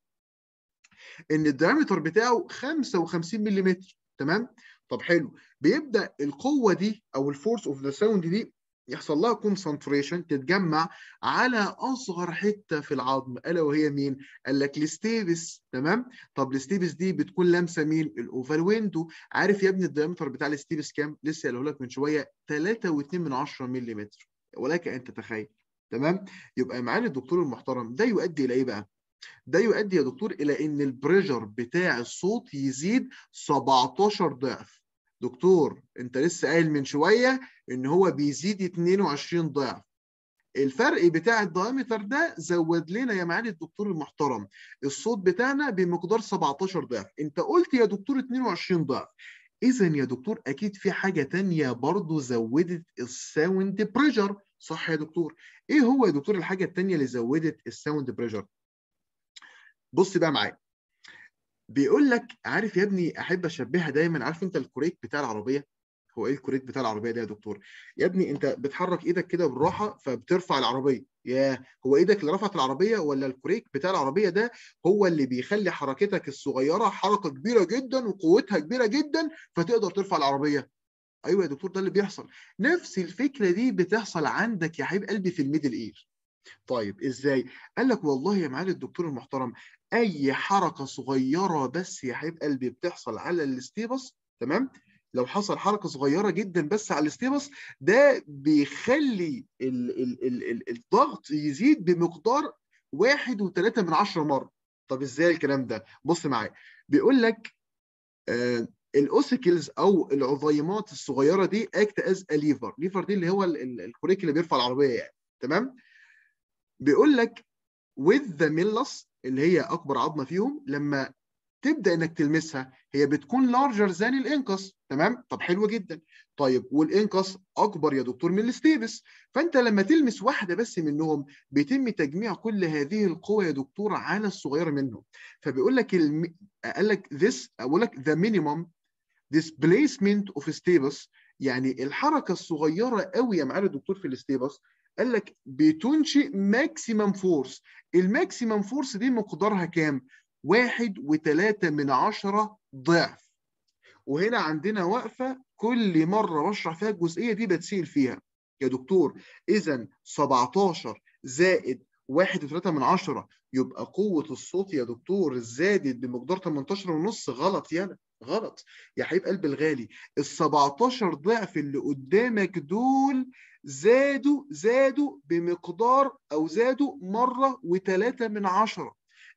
ان الدايمتر بتاعه 55 ملم تمام طب حلو بيبدا القوه دي او الفورس اوف ذا ساوند دي يحصل لها كونسنتريشن تتجمع على اصغر حته في العظم الا وهي مين؟ قال لك الستيبس تمام؟ طب الستيبس دي بتكون لامسه مين؟ الاوفال ويندو عارف يا ابني الدايمتر بتاع الستيبس كام؟ لسه قايله لك من شويه 3.2 من 10 ملم ولك ان تتخيل تمام؟ يبقى معالي الدكتور المحترم ده يؤدي الى ايه بقى؟ ده يؤدي يا دكتور الى ان البريشر بتاع الصوت يزيد 17 ضعف دكتور انت لسه قايل من شويه ان هو بيزيد 22 ضعف الفرق بتاع الدايمتر ده زود لنا يا معالي الدكتور المحترم الصوت بتاعنا بمقدار 17 ضعف انت قلت يا دكتور 22 ضعف اذا يا دكتور اكيد في حاجه تانية برضو زودت الساوند بريشر صح يا دكتور ايه هو يا دكتور الحاجه التانية اللي زودت الساوند بريشر بص بقى معايا بيقول لك عارف يا ابني احب اشبهها دايما عارف انت الكوريك بتاع العربيه هو ايه الكوريك بتاع العربيه ده يا دكتور يا ابني انت بتحرك ايدك كده بالراحه فبترفع العربيه يا هو ايدك اللي رفعت العربيه ولا الكوريك بتاع العربيه ده هو اللي بيخلي حركتك الصغيره حركه كبيره جدا وقوتها كبيره جدا فتقدر ترفع العربيه ايوه يا دكتور ده اللي بيحصل نفس الفكره دي بتحصل عندك يا حبيب قلبي في الميدل اير طيب ازاي قال لك والله يا معالي الدكتور المحترم اي حركه صغيره بس يا حبيب قلبي بتحصل على الاستيبس تمام لو حصل حركه صغيره جدا بس على الاستيبس ده بيخلي ال ال ال ال الضغط يزيد بمقدار واحد وثلاثة من عشرة مرة طب ازاي الكلام ده بص معايا بيقول لك آه الاوسيكلز او العظيمات الصغيره دي اكت از ليفر ليفر دي اللي هو الكوريك اللي بيرفع العربيه يعني تمام بيقول لك with the millus اللي هي اكبر عظمه فيهم لما تبدا انك تلمسها هي بتكون لارجر ذان الانكس تمام طب حلو جدا طيب والانكس اكبر يا دكتور من الستيبس فانت لما تلمس واحده بس منهم بيتم تجميع كل هذه القوى يا دكتور على الصغيره منهم فبيقول لك الم... قال لك this اقول لك the minimum displacement of stebus يعني الحركه الصغيره قوي يا معالي الدكتور في الستيبس قال لك بتنشئ ماكسيمم فورس الماكسيمم فورس دي مقدارها كام؟ واحد وتلاتة من عشرة ضعف وهنا عندنا وقفة كل مرة بشرح فيها الجزئية دي بتسيل فيها يا دكتور إذا 17 زائد واحد وثلاثة من عشرة يبقى قوة الصوت يا دكتور زادت بمقدار 18 ونص غلط يالا غلط يا حبيب قلب الغالي ال 17 ضعف اللي قدامك دول زادوا زادوا بمقدار او زادوا مره وثلاثة من عشرة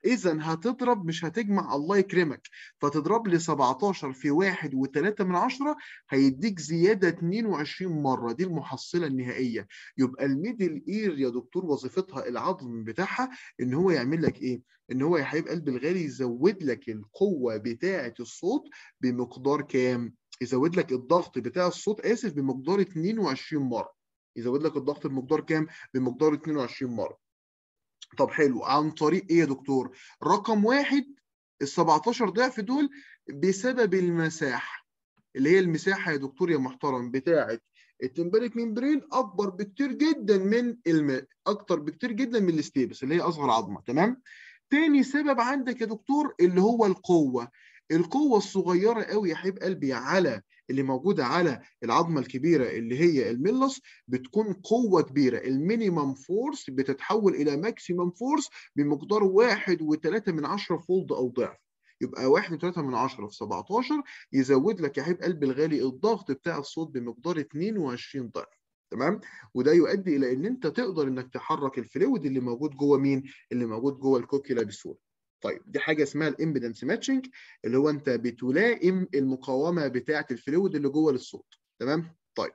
اذا هتضرب مش هتجمع الله يكرمك فتضرب لي 17 في 1 و3 من 10 هيديك زياده 22 مره دي المحصله النهائيه يبقى الميدل اير يا دكتور وظيفتها العظم بتاعها ان هو يعمل لك ايه ان هو يا حبيب قلب الغالي يزود لك القوه بتاعه الصوت بمقدار كام يزود لك الضغط بتاع الصوت اسف بمقدار 22 مره يزود لك الضغط بمقدار كام بمقدار 22 مره طب حلو عن طريق ايه يا دكتور رقم واحد ال 17 ضعف دول بسبب المساحه اللي هي المساحه يا دكتور يا محترم بتاعه التمبريك ممبرين اكبر بكتير جدا من الم... اكتر بكتير جدا من الستيبس اللي هي اصغر عظمه تمام تاني سبب عندك يا دكتور اللي هو القوه القوه الصغيره قوي يا حبيب قلبي على اللي موجوده على العظمه الكبيره اللي هي الميلس بتكون قوه كبيره المينيمم فورس بتتحول الى ماكسيمم فورس بمقدار واحد وثلاثة من عشرة فولد او ضعف يبقى واحد وثلاثة من عشرة في 17 يزود لك يا حبيب قلبي الغالي الضغط بتاع الصوت بمقدار 22 ضعف تمام وده يؤدي الى ان انت تقدر انك تحرك الفلويد اللي موجود جوه مين اللي موجود جوه الكوكيلا بسهوله طيب دي حاجه اسمها الامبيدنس ماتشنج اللي هو انت بتلائم المقاومه بتاعه الفلويد اللي جوه للصوت تمام طيب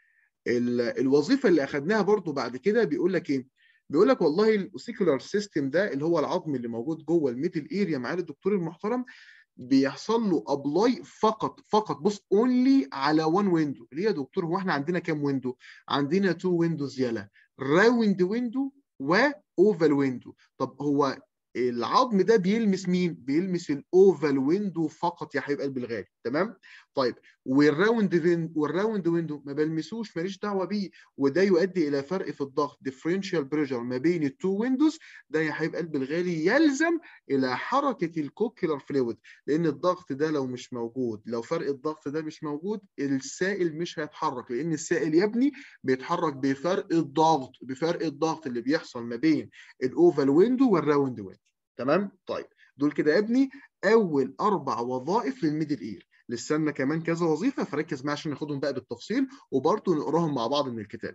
الوظيفه اللي اخذناها برضو بعد كده بيقول لك ايه بيقول لك والله الاوسيكولار سيستم ده اللي هو العظم اللي موجود جوه الميدل ايريا معالي الدكتور المحترم بيحصل له ابلاي فقط فقط بص اونلي على وان ويندو ليه يا دكتور هو احنا عندنا كام ويندو عندنا تو ويندوز يلا راوند ويندو واوفال ويندو طب هو العظم ده بيلمس مين؟ بيلمس الاوفال ويندو فقط يا حبيب قلب الغالي تمام؟ طيب والراوند ويندو والراوند ويندو ما بلمسوش ماليش دعوه بيه وده يؤدي الى فرق في الضغط ديفرنشال بريشر ما بين التو ويندوز ده يا حبيب قلب الغالي يلزم الى حركه الكوكيلر فلويد لان الضغط ده لو مش موجود لو فرق الضغط ده مش موجود السائل مش هيتحرك لان السائل يا ابني بيتحرك بفرق الضغط بفرق الضغط اللي بيحصل ما بين الاوفال ويندو والراوند ويندو تمام طيب دول كده يا ابني اول اربع وظائف للميدل اير لسه لنا كمان كذا وظيفه فركز معايا عشان ناخدهم بقى بالتفصيل وبرضه نقراهم مع بعض من الكتاب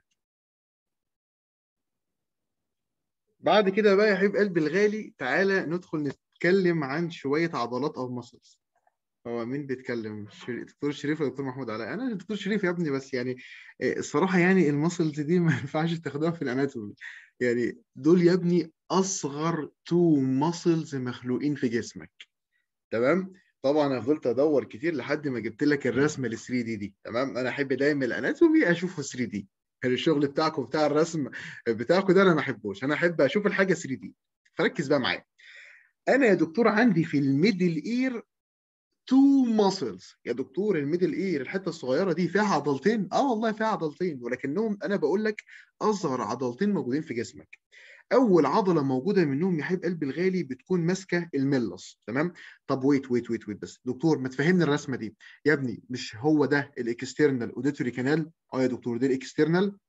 بعد كده بقى يا حبيب قلبي الغالي تعالى ندخل نتكلم عن شويه عضلات او ماسلز هو مين بيتكلم دكتور شريف ولا دكتور محمود علاء انا دكتور شريف يا ابني بس يعني الصراحه يعني الماسلز دي ما ينفعش تاخدوها في الاناتومي يعني دول يا ابني اصغر تو ماسلز مخلوقين في جسمك تمام طبعا انا فضلت ادور كتير لحد ما جبت لك الرسمه ال 3 دي دي تمام انا احب دايما الاناتومي اشوفه 3 دي الشغل بتاعكم بتاع الرسم بتاعكم ده انا ما احبوش انا احب اشوف الحاجه 3 دي فركز بقى معايا انا يا دكتور عندي في الميدل اير تو ماسلز يا دكتور الميدل اير الحته الصغيره دي فيها عضلتين اه والله فيها عضلتين ولكنهم انا بقول لك اصغر عضلتين موجودين في جسمك اول عضله موجوده منهم يا حبيب قلبي الغالي بتكون ماسكه الملص تمام طب ويت ويت ويت ويت بس دكتور ما تفهمني الرسمه دي يا ابني مش هو ده الاكسترنال اوديتوري كانال اه يا دكتور دي الاكسترنال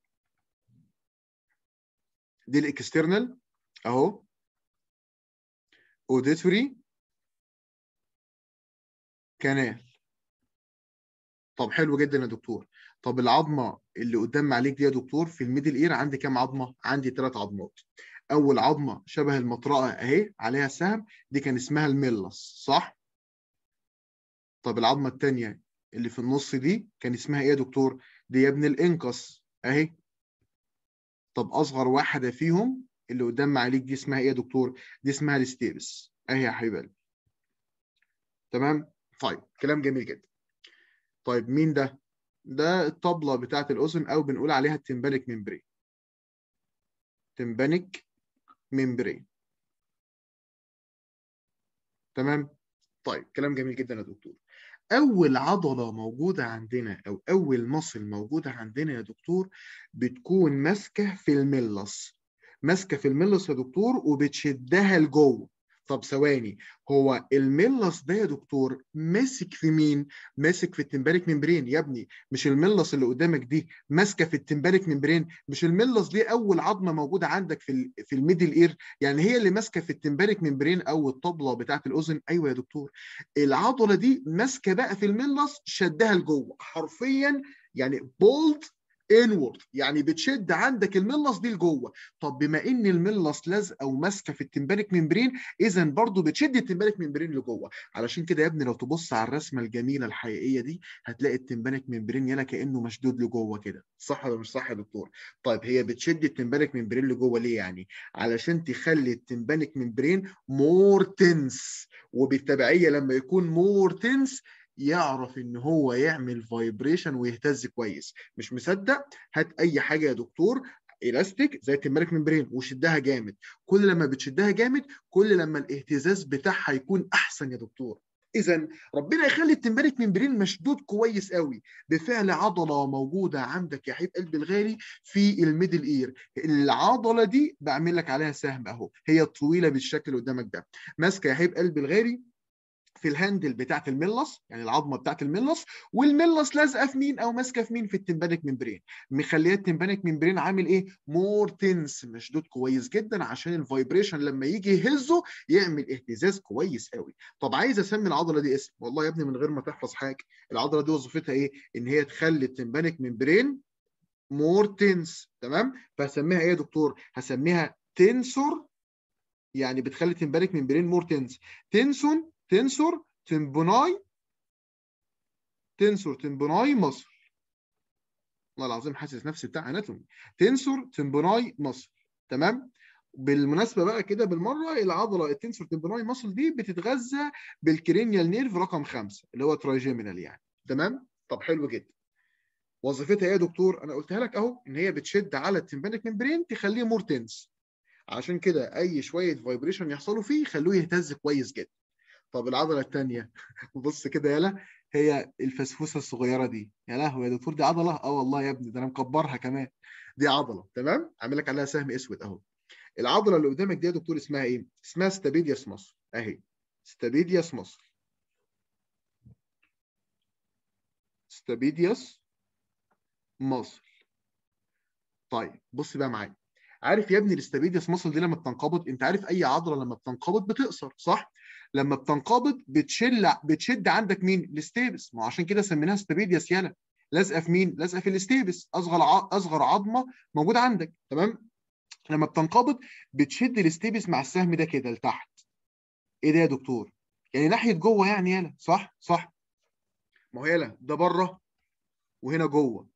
دي الاكسترنال اهو اوديتوري كانال طب حلو جدا يا دكتور طب العظمه اللي قدام عليك دي يا دكتور في الميدل اير عندي كام عظمه عندي ثلاث عظمات اول عظمه شبه المطرقه اهي عليها السهم دي كان اسمها الميلس صح طب العظمه الثانيه اللي في النص دي كان اسمها ايه يا دكتور دي يا ابن الانكس اهي طب اصغر واحده فيهم اللي قدام عليك دي اسمها ايه يا دكتور دي اسمها الستيبس اهي يا حبيب قلبي تمام طيب كلام جميل جدا طيب مين ده ده الطبله بتاعه الاذن او بنقول عليها التمبانيك ممبرين تمبانيك ممبرين تمام طيب كلام جميل جدا يا دكتور اول عضله موجوده عندنا او اول مصل موجوده عندنا يا دكتور بتكون ماسكه في الملص ماسكه في الملص يا دكتور وبتشدها لجوه طب ثواني هو الملص ده يا دكتور ماسك في مين؟ ماسك في التمبارك ممبرين يا ابني مش الملص اللي قدامك دي ماسكه في التمبارك ممبرين مش الملص دي اول عظمه موجوده عندك في ال في الميدل اير يعني هي اللي ماسكه في التمبارك ممبرين او الطبله بتاعه الاذن ايوه يا دكتور العضله دي ماسكه بقى في الملص شدها لجوه حرفيا يعني بولد انورد يعني بتشد عندك الملص دي لجوه طب بما ان الملص لازقه وماسكه في التمبانيك ممبرين اذا برضو بتشد التمبانيك ممبرين لجوه علشان كده يا ابني لو تبص على الرسمه الجميله الحقيقيه دي هتلاقي التمبانيك ممبرين يلا كانه مشدود لجوه كده صح ولا مش صح يا دكتور طيب هي بتشد التمبانيك ممبرين لجوه ليه يعني علشان تخلي التمبانيك ممبرين مور تنس وبالتبعيه لما يكون مور تنس يعرف ان هو يعمل فايبريشن ويهتز كويس مش مصدق هات اي حاجه يا دكتور الاستيك زي التمبانيك ممبرين وشدها جامد كل لما بتشدها جامد كل لما الاهتزاز بتاعها يكون احسن يا دكتور اذا ربنا يخلي التمبانيك ممبرين مشدود كويس قوي بفعل عضله موجوده عندك يا حبيب قلبي الغالي في الميدل اير العضله دي بعمل لك عليها سهم اهو هي الطويله بالشكل اللي قدامك ده ماسكه يا حبيب قلبي الغالي في الهاندل بتاعت الملص يعني العظمه بتاعت الملص والملص لازقه في مين او ماسكه في مين في التمبانيك ممبرين مخليه التمبانيك ممبرين عامل ايه مور تنس مشدود كويس جدا عشان الفايبريشن لما يجي يهزه يعمل اهتزاز كويس قوي طب عايز اسمي العضله دي اسم والله يا ابني من غير ما تحفظ حاجه العضله دي وظيفتها ايه ان هي تخلي التمبانيك ممبرين مور تنس تمام فهسميها ايه يا دكتور هسميها تنسور يعني بتخلي التمبانيك ممبرين مور تنس تنسون تنسور تمبوناي تنسور تمبوناي مصر والله العظيم حاسس نفسي بتاع اناتومي تنسور تمبوناي مصر تمام بالمناسبه بقى كده بالمره العضله التنسور تمبوناي مصل دي بتتغذى بالكرينيال نيرف رقم خمسه اللي هو ترايجيمينال يعني تمام طب حلو جدا وظيفتها ايه يا دكتور انا قلتها لك اهو ان هي بتشد على التمبانيك ممبرين تخليه مور تنس عشان كده اي شويه فايبريشن يحصلوا فيه يخلوه يهتز كويس جدا طب العضله الثانيه بص كده يالا هي الفسفوسه الصغيره دي يا لهوي يا دكتور دي عضله اه والله يا ابني ده انا مكبرها كمان دي عضله تمام عامل لك عليها سهم اسود اهو العضله اللي قدامك دي يا دكتور اسمها ايه اسمها ستابيدياس مصر اهي ستابيدياس مصر ستابيدياس مصر طيب بص بقى معايا عارف يا ابني الاستابيدياس مصل دي لما بتنقبض انت عارف اي عضله لما بتنقبض بتقصر صح لما بتنقبض بتشل بتشد عندك مين الاستيبس ما عشان كده سميناها استابيدياس يالا لازقه في مين لازقه في الاستيبس اصغر ع... اصغر عظمه موجوده عندك تمام لما بتنقبض بتشد الاستيبس مع السهم ده كده لتحت ايه ده يا دكتور يعني ناحيه جوه يعني يالا صح صح ما هو يالا ده بره وهنا جوه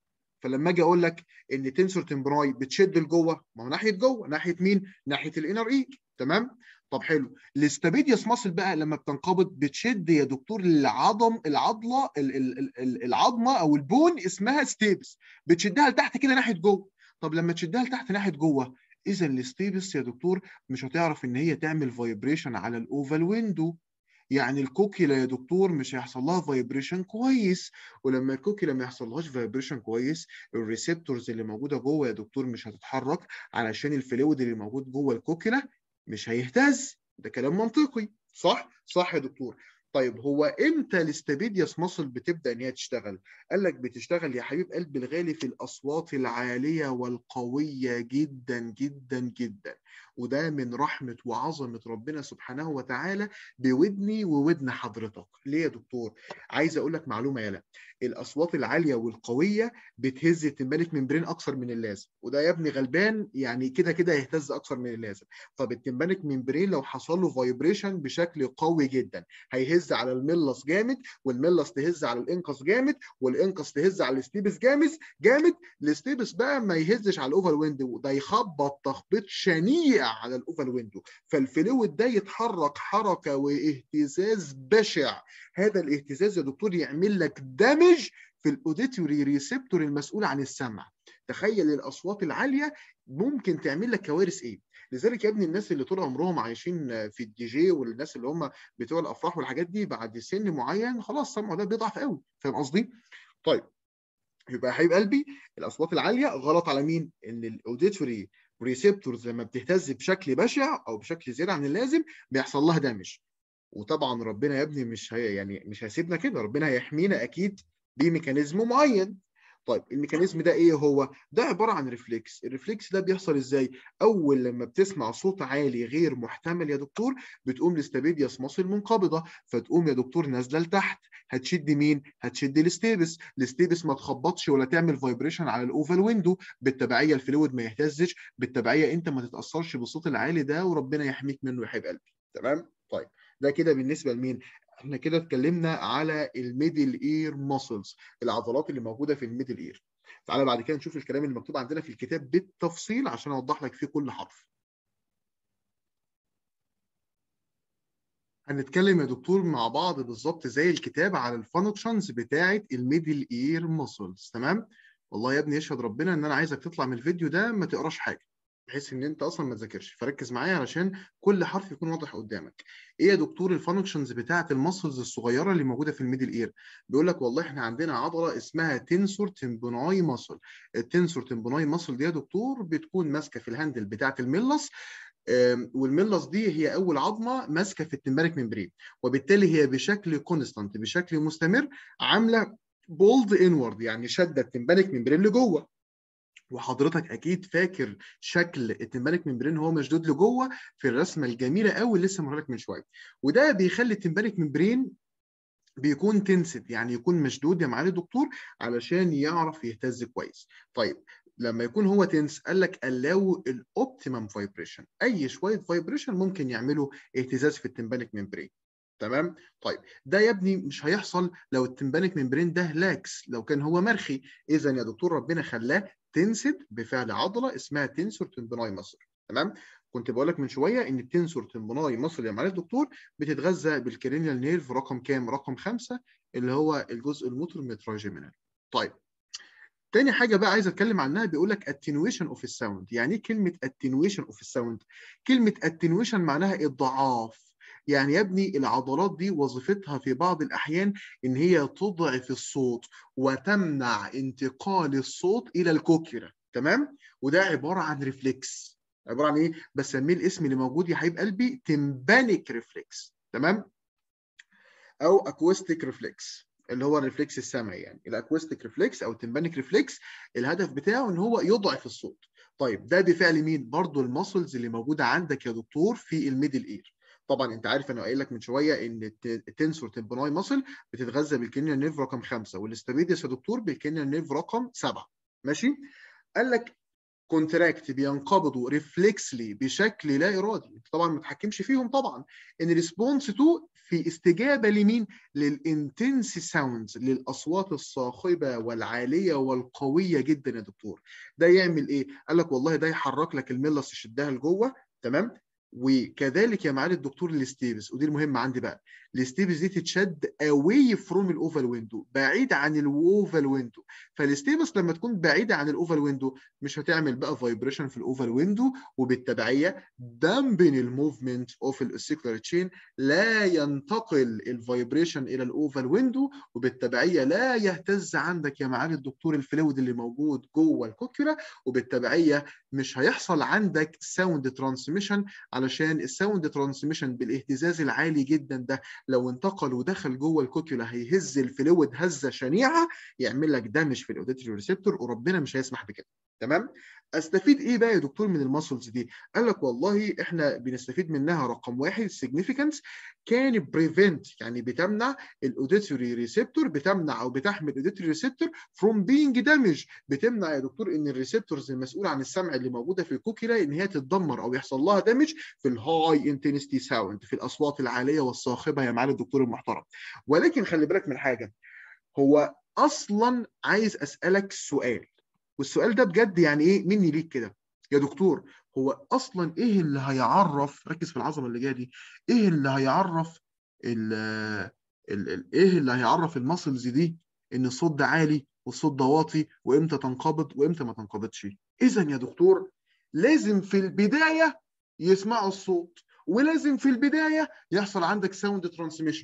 فلما اجي اقول لك ان تنسور تمبراي بتشد لجوه ما هو ناحيه جوه ناحيه مين ناحيه الانر اي تمام طب حلو الاستابيديوس ماسل بقى لما بتنقبض بتشد يا دكتور العظم العضله العظمه او البون اسمها ستيبس بتشدها لتحت كده ناحيه جوه طب لما تشدها لتحت ناحيه جوه اذا الستيبس يا دكتور مش هتعرف ان هي تعمل فايبريشن على الاوفال ويندو يعني الكوكيلا يا دكتور مش هيحصل لها فايبريشن كويس ولما الكوكيلا ما يحصلهاش فايبريشن كويس الريسبتورز اللي موجوده جوه يا دكتور مش هتتحرك علشان الفلويد اللي موجود جوه الكوكيلا مش هيهتز ده كلام منطقي صح صح يا دكتور طيب هو امتى الاستابيدياس ماسل بتبدا ان هي تشتغل؟ قال لك بتشتغل يا حبيب قلبي الغالي في الاصوات العاليه والقويه جدا جدا جدا وده من رحمه وعظمه ربنا سبحانه وتعالى بودني وودن حضرتك ليه يا دكتور عايز اقول لك معلومه يالا الاصوات العاليه والقويه بتهز التمبانيك ممبرين اكثر من اللازم وده يا ابني غلبان يعني كده كده يهتز اكثر من اللازم طب التمبانيك ممبرين لو حصل له فايبريشن بشكل قوي جدا هيهز على الملص جامد والملص تهز على الانقص جامد والانقص تهز على الاستيبس جامد جامد الاستيبس بقى ما يهزش على الاوفر ويندو ده يخبط تخبيط شنيع على الاوفال ويندو فالفلويد ده يتحرك حركه واهتزاز بشع هذا الاهتزاز يا دكتور يعمل لك دمج في الاوديتوري ريسبتور المسؤول عن السمع تخيل الاصوات العاليه ممكن تعمل لك كوارث ايه لذلك يا ابني الناس اللي طول عمرهم عايشين في الدي جي والناس اللي هم بتوع الافراح والحاجات دي بعد سن معين خلاص سمعه ده بيضعف قوي فاهم قصدي طيب يبقى يا حبيب قلبي الاصوات العاليه غلط على مين ان الاوديتوري ريسبتورز لما بتهتز بشكل بشع او بشكل زياده عن اللازم بيحصل لها دامج وطبعا ربنا يا ابني مش هي يعني مش هيسيبنا كده ربنا هيحمينا اكيد بميكانيزم معين طيب الميكانيزم ده ايه هو ده عباره عن ريفلكس الريفلكس ده بيحصل ازاي اول لما بتسمع صوت عالي غير محتمل يا دكتور بتقوم الاستابيدياس ماسل منقبضه فتقوم يا دكتور نازله لتحت هتشد مين هتشد الاستيبس الاستيبس ما تخبطش ولا تعمل فايبريشن على الاوفال ويندو بالتبعيه الفلويد ما يهتزش بالتبعيه انت ما تتاثرش بالصوت العالي ده وربنا يحميك منه يا حبيب قلبي تمام طيب ده كده بالنسبه لمين احنا كده اتكلمنا على الميدل اير ماسلز العضلات اللي موجوده في الميدل اير تعالى بعد كده نشوف الكلام اللي مكتوب عندنا في الكتاب بالتفصيل عشان اوضح لك فيه كل حرف هنتكلم يا دكتور مع بعض بالظبط زي الكتاب على الفانكشنز بتاعه الميدل اير ماسلز تمام والله يا ابني يشهد ربنا ان انا عايزك تطلع من الفيديو ده ما تقراش حاجه بحيث ان انت اصلا ما تذاكرش فركز معايا علشان كل حرف يكون واضح قدامك ايه يا دكتور الفانكشنز بتاعه المسلز الصغيره اللي موجوده في الميدل اير بيقول لك والله احنا عندنا عضله اسمها تنسور تمبوناي ماسل التنسور تمبوناي ماسل دي يا دكتور بتكون ماسكه في الهاندل بتاعه الميلس والميلس دي هي اول عظمه ماسكه في التمبانيك ممبرين وبالتالي هي بشكل كونستانت بشكل مستمر عامله بولد انورد يعني شاده التمبانيك ممبرين لجوه وحضرتك اكيد فاكر شكل التمبانيك ممبرين هو مشدود لجوه في الرسمه الجميله قوي اللي لسه لك من شويه وده بيخلي التمبانيك ممبرين بيكون تنسد يعني يكون مشدود يا معالي الدكتور علشان يعرف يهتز كويس طيب لما يكون هو تنس قال لك allow الاوبتيمم فايبريشن اي شويه فايبريشن ممكن يعملوا اهتزاز في التمبانيك ممبرين تمام طيب ده يا ابني مش هيحصل لو التمبانيك ممبرين ده لاكس لو كان هو مرخي اذا يا دكتور ربنا خلاه تنسد بفعل عضله اسمها تنسور تمبوناي مصر تمام كنت بقول لك من شويه ان التنسور تمبوناي مصر يا معالي الدكتور بتتغذى بالكرينيال نيرف رقم كام رقم خمسة اللي هو الجزء الموتور متراجيمينال طيب تاني حاجه بقى عايز اتكلم عنها بيقول لك attenuation اوف الساوند يعني ايه كلمه attenuation اوف الساوند كلمه attenuation معناها الضعاف يعني يا ابني العضلات دي وظيفتها في بعض الأحيان إن هي تضعف الصوت وتمنع انتقال الصوت إلى الكوكيرا تمام وده عبارة عن ريفلكس عبارة عن إيه بسميه الاسم اللي موجود يا حبيب قلبي تمبانيك ريفلكس تمام أو أكوستيك ريفلكس اللي هو الريفلكس السمعي يعني الاكوستيك ريفلكس او التمبانيك ريفلكس الهدف بتاعه ان هو يضعف الصوت طيب ده بفعل مين برضو المسلز اللي موجوده عندك يا دكتور في الميدل اير طبعا انت عارف انا قايل لك من شويه ان التنسور تمبوناي ماسل بتتغذى بالكينيا نيرف رقم خمسه والاستابيديس يا دكتور بالكينيا نيرف رقم سبعه ماشي قال لك كونتراكت بينقبضوا ريفلكسلي بشكل لا ارادي طبعا ما تحكمش فيهم طبعا ان ريسبونس تو في استجابه لمين للانتنس ساوندز للاصوات الصاخبه والعاليه والقويه جدا يا دكتور ده يعمل ايه قال لك والله ده يحرك لك الميلس يشدها لجوه تمام وكذلك يا معالي الدكتور الاستيبس ودي المهمه عندي بقى الاستيبس دي تتشد اواي فروم الاوفال ويندو بعيد عن الاوفال ويندو فالاستيبس لما تكون بعيده عن الاوفال ويندو مش هتعمل بقى فايبريشن في الاوفال ويندو وبالتبعيه دمبن الموفمنت اوف السيكولار تشين لا ينتقل الفايبريشن الى الاوفال ويندو وبالتبعيه لا يهتز عندك يا معالي الدكتور الفلويد اللي موجود جوه الكوكيولا وبالتبعيه مش هيحصل عندك ساوند ترانسميشن علشان الساوند ترانسميشن بالاهتزاز العالي جدا ده لو انتقل ودخل جوه الكوكيولا هيهز الفلويد هزه شنيعه يعمل لك دامج في الاوديتري ريسبتور وربنا مش هيسمح بكده تمام استفيد ايه بقى يا دكتور من الماسلز دي قال لك والله احنا بنستفيد منها رقم واحد significance كان بريفنت يعني بتمنع الاوديتوري ريسبتور بتمنع او بتحمي الاوديتوري ريسبتور فروم بينج دامج بتمنع يا دكتور ان الريسبتورز المسؤوله عن السمع اللي موجوده في الكوكيلا ان هي تتدمر او يحصل لها دامج في الهاي انتنستي ساوند في الاصوات العاليه والصاخبه يا معالي الدكتور المحترم ولكن خلي بالك من حاجه هو اصلا عايز اسالك سؤال والسؤال ده بجد يعني ايه مني ليك كده يا دكتور هو اصلا ايه اللي هيعرف ركز في العظمه اللي جايه دي ايه اللي هيعرف ال ال ايه اللي هيعرف المسلز دي ان الصوت ده عالي والصوت ده واطي وامتى تنقبض وامتى ما تنقبضش اذا يا دكتور لازم في البدايه يسمعوا الصوت ولازم في البدايه يحصل عندك ساوند ترانسميشن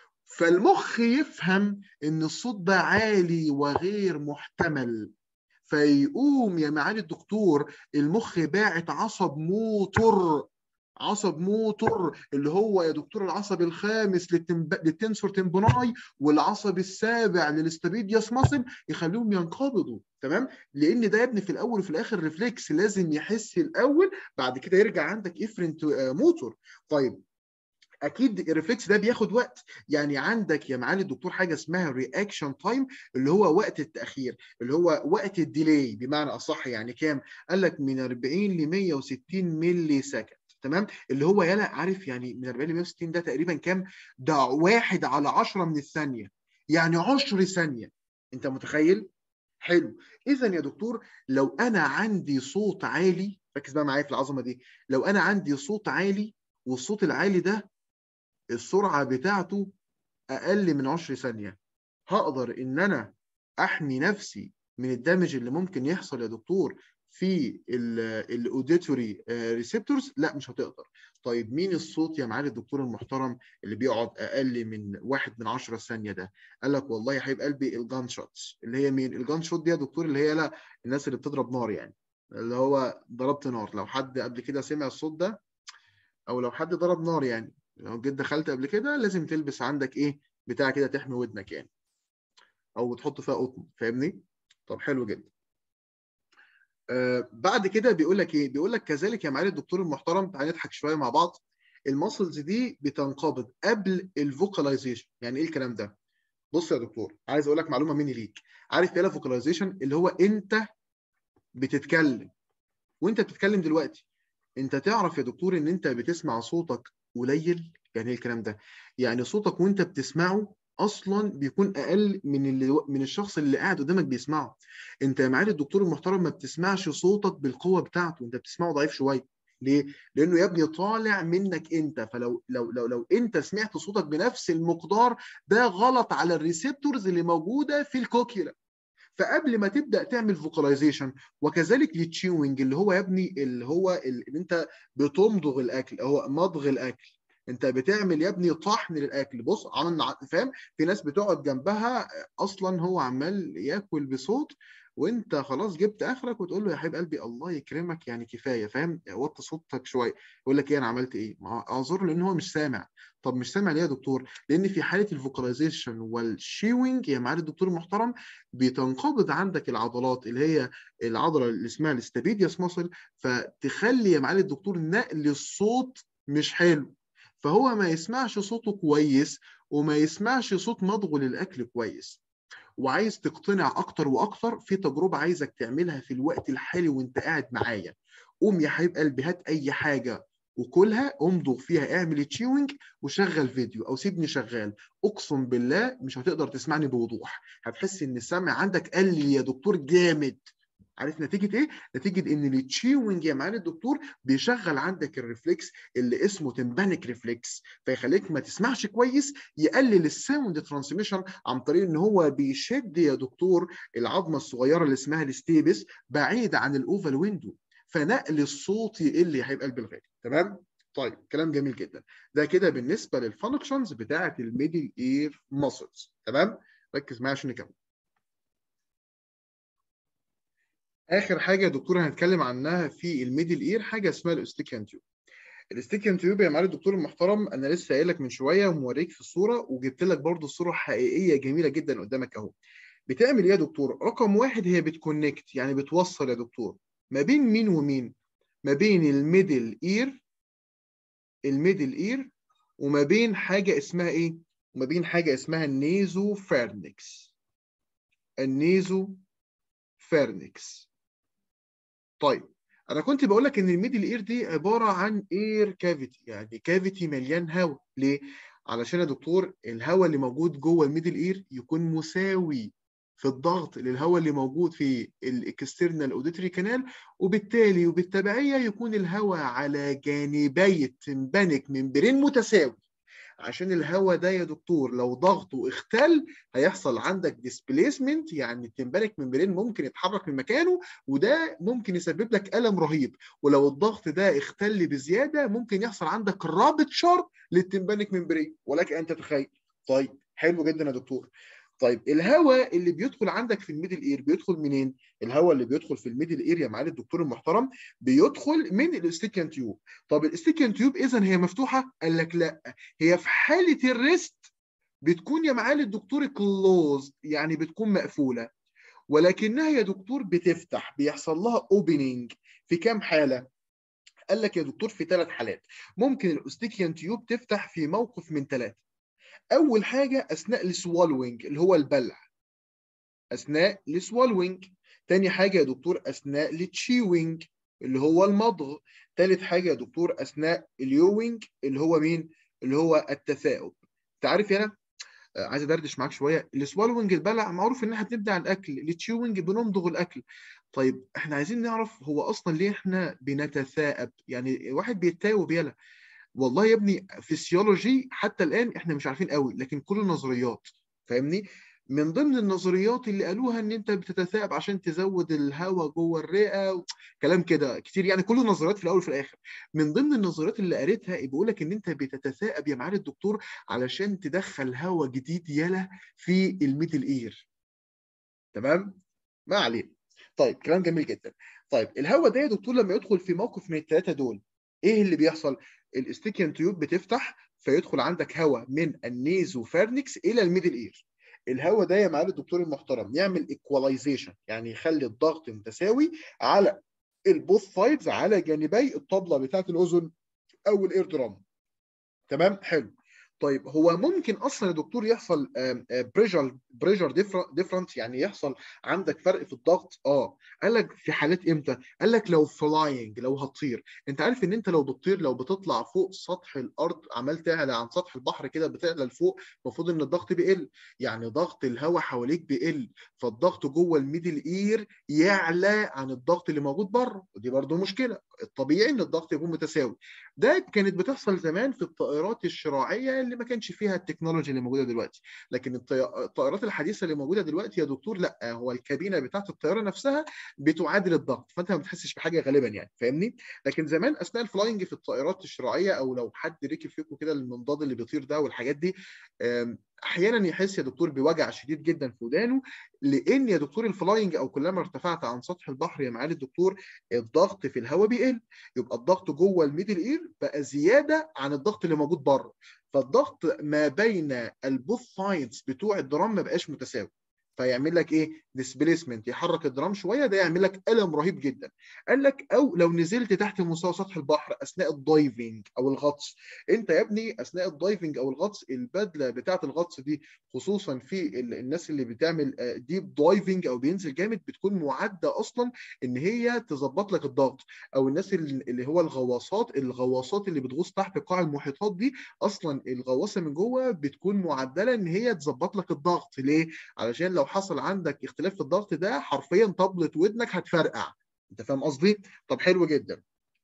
فالمخ يفهم ان الصوت ده عالي وغير محتمل فيقوم يا معالي الدكتور المخ باعت عصب موتور عصب موتور اللي هو يا دكتور العصب الخامس للتنب... للتنسور تمبوناي والعصب السابع للاستابيدياس ماسل يخليهم ينقبضوا تمام لان ده يا ابني في الاول وفي الاخر ريفلكس لازم يحس الاول بعد كده يرجع عندك افرنت موتور طيب اكيد الريفلكس ده بياخد وقت يعني عندك يا معالي الدكتور حاجه اسمها رياكشن تايم اللي هو وقت التاخير اللي هو وقت الديلي بمعنى اصح يعني كام قال لك من 40 ل 160 ملي سكند تمام اللي هو يلا عارف يعني من 40 ل 160 ده تقريبا كام ده واحد على 10 من الثانيه يعني 10 ثانيه انت متخيل حلو اذا يا دكتور لو انا عندي صوت عالي ركز بقى معايا في العظمه دي لو انا عندي صوت عالي والصوت العالي ده السرعه بتاعته اقل من 10 ثانيه هقدر ان انا احمي نفسي من الدمج اللي ممكن يحصل يا دكتور في الاوديتوري ريسبتورز لا مش هتقدر طيب مين الصوت يا معالي الدكتور المحترم اللي بيقعد اقل من واحد من 10 ثانيه ده قال لك والله يا حبيب قلبي الجان شوتس اللي هي مين الجان شوت دي يا دكتور اللي هي لا الناس اللي بتضرب نار يعني اللي هو ضربت نار لو حد قبل كده سمع الصوت ده او لو حد ضرب نار يعني لو جيت دخلت قبل كده لازم تلبس عندك ايه بتاع كده تحمي ودنك يعني او تحط فيها قطن فاهمني طب حلو جدا آه بعد كده بيقول لك ايه بيقول لك كذلك يا معالي الدكتور المحترم تعالى نضحك شويه مع بعض الماسلز دي بتنقبض قبل الفوكاليزيشن يعني ايه الكلام ده بص يا دكتور عايز اقول لك معلومه مني ليك عارف ايه الفوكاليزيشن اللي هو انت بتتكلم وانت بتتكلم دلوقتي انت تعرف يا دكتور ان انت بتسمع صوتك قليل يعني ايه الكلام ده يعني صوتك وانت بتسمعه اصلا بيكون اقل من اللي من الشخص اللي قاعد قدامك بيسمعه انت يا معالي الدكتور المحترم ما بتسمعش صوتك بالقوه بتاعته انت بتسمعه ضعيف شويه ليه لانه يا ابني طالع منك انت فلو لو لو لو انت سمعت صوتك بنفس المقدار ده غلط على الريسبتورز اللي موجوده في الكوكيولا فقبل ما تبدا تعمل فوكاليزيشن وكذلك التشيوينج اللي هو يا ابني اللي هو اللي انت بتمضغ الاكل هو مضغ الاكل انت بتعمل يا ابني طحن للاكل بص عمل فاهم في ناس بتقعد جنبها اصلا هو عمال ياكل بصوت وانت خلاص جبت اخرك وتقول له يا حبيب قلبي الله يكرمك يعني كفايه فاهم وطي صوتك شويه يقول لك ايه انا عملت ايه؟ اعذر لان هو مش سامع طب مش سامع ليه يا دكتور؟ لان في حاله الفوكاليزيشن والشيوينج يا معالي الدكتور المحترم بتنقبض عندك العضلات اللي هي العضله اللي اسمها الاستابيدياس ماسل فتخلي يا معالي الدكتور نقل الصوت مش حلو فهو ما يسمعش صوته كويس وما يسمعش صوت مضغ للاكل كويس وعايز تقتنع اكتر واكتر في تجربه عايزك تعملها في الوقت الحالي وانت قاعد معايا قوم يا حبيب قلبي هات اي حاجه وكلها امضغ فيها اعمل تشيوينج وشغل فيديو او سيبني شغال اقسم بالله مش هتقدر تسمعني بوضوح هتحس ان السمع عندك قل يا دكتور جامد عارف نتيجه ايه؟ نتيجه ان التشيوينج يا معالي الدكتور بيشغل عندك الريفلكس اللي اسمه تمبانيك ريفلكس فيخليك ما تسمعش كويس يقلل الساوند ترانسميشن عن طريق ان هو بيشد يا دكتور العظمه الصغيره اللي اسمها الستيبس بعيد عن الاوفال ويندو فنقل الصوت يقل يا حبيب قلبي الغالي تمام؟ طيب كلام جميل جدا ده كده بالنسبه للفانكشنز بتاعه الميدل اير ماسلز تمام؟ ركز معايا عشان نكمل اخر حاجه يا دكتور هنتكلم عنها في الميدل اير حاجه اسمها الاستيكيان تيوب الاستيكيان تيوب يا معالي الدكتور المحترم انا لسه قايل لك من شويه وموريك في الصوره وجبت لك برضو الصوره حقيقيه جميله جدا قدامك اهو بتعمل ايه يا دكتور رقم واحد هي بتكونكت يعني بتوصل يا دكتور ما بين مين ومين ما بين الميدل اير الميدل اير وما بين حاجه اسمها ايه وما بين حاجه اسمها النيزو فارنكس النيزو فارنكس طيب انا كنت بقول لك ان الميدل اير دي عباره عن اير كافيتي يعني كافيتي مليان هواء ليه علشان يا دكتور الهواء اللي موجود جوه الميدل اير يكون مساوي في الضغط للهواء اللي موجود في الاكسترنال اوديتري كانال وبالتالي وبالتبعيه يكون الهواء على جانبي التمبانيك ممبرين متساوي عشان الهواء ده يا دكتور لو ضغطه اختل هيحصل عندك ديسبليسمنت يعني التمبانيك ممبرين ممكن يتحرك من مكانه وده ممكن يسبب لك الم رهيب ولو الضغط ده اختل بزياده ممكن يحصل عندك رابط شر للتمبانيك ممبرين ولك ان تتخيل طيب حلو جدا يا دكتور طيب الهواء اللي بيدخل عندك في الميدل اير بيدخل منين؟ الهواء اللي بيدخل في الميدل اير يا معالي الدكتور المحترم بيدخل من الاستيكيان تيوب طب الاستيكيان تيوب اذا هي مفتوحه؟ قال لك لا هي في حاله الريست بتكون يا معالي الدكتور كلوز يعني بتكون مقفوله ولكنها يا دكتور بتفتح بيحصل لها اوبننج في كام حاله؟ قال لك يا دكتور في ثلاث حالات ممكن الاستيكيان تيوب تفتح في موقف من ثلاثه اول حاجه اثناء السوالوينج اللي هو البلع اثناء السوالوينج تاني حاجه يا دكتور اثناء التشيوينج اللي هو المضغ تالت حاجه يا دكتور اثناء اليوينج اللي هو مين اللي هو التثاؤب انت عارف هنا عايز ادردش معاك شويه السوالوينج البلع معروف ان احنا بنبدا على الاكل التشيوينج بنمضغ الاكل طيب احنا عايزين نعرف هو اصلا ليه احنا بنتثاءب يعني واحد بيتاوب يلا والله يا ابني فيسيولوجي حتى الان احنا مش عارفين قوي لكن كل النظريات فاهمني من ضمن النظريات اللي قالوها ان انت بتتثاءب عشان تزود الهواء جوه الرئه كلام كده كتير يعني كل النظريات في الاول وفي الاخر من ضمن النظريات اللي قريتها بيقول لك ان انت بتتثاءب يا معالي الدكتور علشان تدخل هواء جديد يلا في الميدل اير تمام ما علينا طيب كلام جميل جدا طيب الهواء ده يا دكتور لما يدخل في موقف من الثلاثه دول ايه اللي بيحصل الاستيكيان تيوب بتفتح فيدخل عندك هواء من النيزو فارنكس الى الميدل اير الهواء ده يا معالي الدكتور المحترم يعمل ايكواليزيشن يعني يخلي الضغط متساوي على البوث سايدز على جانبي الطبله بتاعه الاذن او الاير درام تمام حلو طيب هو ممكن اصلا يا دكتور يحصل بريشر بريشر ديفرنس يعني يحصل عندك فرق في الضغط اه قال لك في حالات امتى قال لك لو فلاينج لو هتطير انت عارف ان انت لو بتطير لو بتطلع فوق سطح الارض عمال تعلى عن سطح البحر كده بتعلى لفوق المفروض ان الضغط بيقل يعني ضغط الهواء حواليك بيقل فالضغط جوه الميدل اير يعلى عن الضغط اللي موجود بره ودي برده مشكله الطبيعي ان الضغط يكون متساوي ده كانت بتحصل زمان في الطائرات الشراعيه اللي ما كانش فيها التكنولوجيا اللي موجوده دلوقتي لكن الطائرات الحديثه اللي موجوده دلوقتي يا دكتور لا هو الكابينه بتاعت الطياره نفسها بتعادل الضغط فانت ما بتحسش بحاجه غالبا يعني فاهمني لكن زمان اثناء الفلاينج في الطائرات الشراعيه او لو حد ركب فيكم كده المنضاد اللي بيطير ده والحاجات دي احيانا يحس يا دكتور بوجع شديد جدا في ودانه لان يا دكتور الفلاينج او كلما ارتفعت عن سطح البحر يا معالي الدكتور الضغط في الهواء بيقل يبقى الضغط جوه الميدل اير بقى زياده عن الضغط اللي موجود بره فالضغط ما بين البوث سايدز بتوع الدرام ما بقاش متساوي فيعمل لك ايه ديسبيسمنت يحرك الدرام شويه ده يعمل لك الم رهيب جدا قال لك او لو نزلت تحت مستوى سطح البحر اثناء الدايفنج او الغطس انت يا ابني اثناء الدايفنج او الغطس البدله بتاعه الغطس دي خصوصا في الناس اللي بتعمل ديب دايفنج او بينزل جامد بتكون معده اصلا ان هي تظبط لك الضغط او الناس اللي هو الغواصات الغواصات اللي بتغوص تحت قاع المحيطات دي اصلا الغواصه من جوه بتكون معدله ان هي تظبط لك الضغط ليه علشان لو حصل عندك اختلاف في الضغط ده حرفيا طبلة ودنك هتفرقع انت فاهم قصدي طب حلو جدا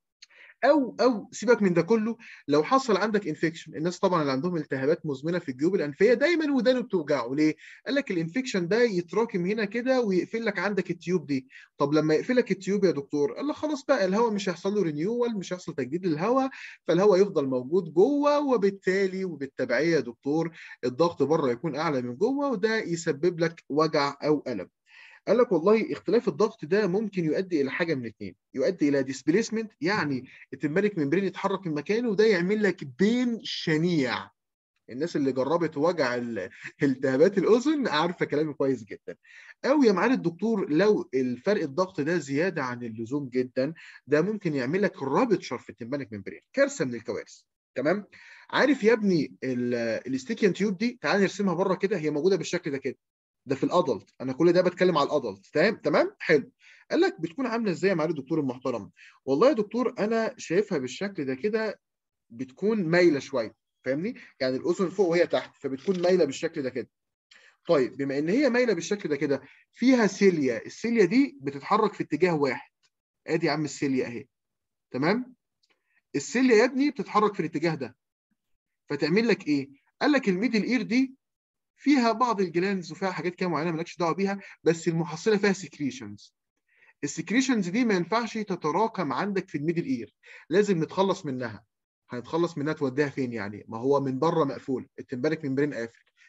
او او سيبك من ده كله لو حصل عندك انفكشن الناس طبعا اللي عندهم التهابات مزمنه في الجيوب الانفيه دايما ودانه بتوجعه ليه قال لك الانفكشن ده يتراكم هنا كده ويقفل لك عندك التيوب دي طب لما يقفل لك التيوب يا دكتور قال لك خلاص بقى الهواء مش هيحصل له رينيوال مش هيحصل تجديد للهواء فالهواء يفضل موجود جوه وبالتالي وبالتبعيه يا دكتور الضغط بره يكون اعلى من جوه وده يسبب لك وجع او الم قال لك والله اختلاف الضغط ده ممكن يؤدي الى حاجه من اثنين يؤدي الى ديسبيسمنت يعني التمبريك ممبرين يتحرك من مكانه وده يعمل لك بين شنيع الناس اللي جربت وجع التهابات الاذن عارفه كلامي كويس جدا او يا معالي الدكتور لو الفرق الضغط ده زياده عن اللزوم جدا ده ممكن يعمل لك رابتشر في التمبانيك ممبرين كارثه من الكوارث تمام عارف يا ابني الاستيكيان تيوب دي تعال نرسمها بره كده هي موجوده بالشكل ده كده ده في الادلت انا كل ده بتكلم على الادلت تمام تمام حلو قال لك بتكون عامله ازاي يا معالي الدكتور المحترم والله يا دكتور انا شايفها بالشكل ده كده بتكون مايله شويه فاهمني يعني الاذن فوق وهي تحت فبتكون مايله بالشكل ده كده طيب بما ان هي مايله بالشكل ده كده فيها سيليا السيليا دي بتتحرك في اتجاه واحد ادي يا عم السيليا اهي تمام السيليا يا ابني بتتحرك في الاتجاه ده فتعمل لك ايه قال لك الميدل اير دي فيها بعض الجلانز وفيها حاجات كده معينه مالكش دعوه بيها بس المحصله فيها سكريشنز السكريشنز دي ما ينفعش تتراكم عندك في الميدل اير لازم نتخلص منها هنتخلص منها توديها فين يعني ما هو من بره مقفول التمبانيك ممبرين قافل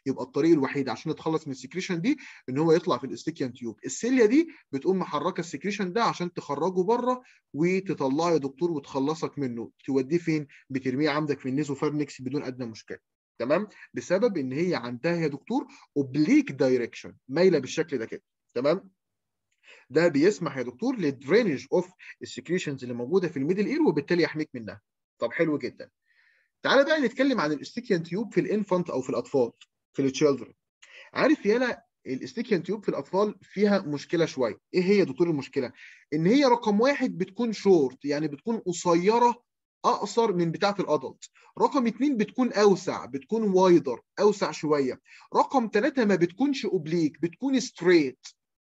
يبقى الطريق الوحيد عشان نتخلص من السكريشن دي ان هو يطلع في الاستيكيان تيوب السيليا دي بتقوم محركه السكريشن ده عشان تخرجه بره وتطلعه يا دكتور وتخلصك منه توديه فين بترميه عندك في النيزوفارنكس بدون ادنى مشكله تمام بسبب ان هي عندها يا دكتور اوبليك دايركشن مايله بالشكل ده كده تمام ده بيسمح يا دكتور للدرينج اوف السكريشنز اللي موجوده في الميدل اير وبالتالي يحميك منها طب حلو جدا تعالى بقى نتكلم عن الاستيكيان تيوب في الانفانت او في الاطفال في التشيلدرن عارف يالا الاستيكيان تيوب في الاطفال فيها مشكله شويه ايه هي يا دكتور المشكله ان هي رقم واحد بتكون شورت يعني بتكون قصيره اقصر من بتاعه الادلت رقم اثنين بتكون اوسع بتكون وايدر اوسع شويه رقم ثلاثه ما بتكونش اوبليك بتكون ستريت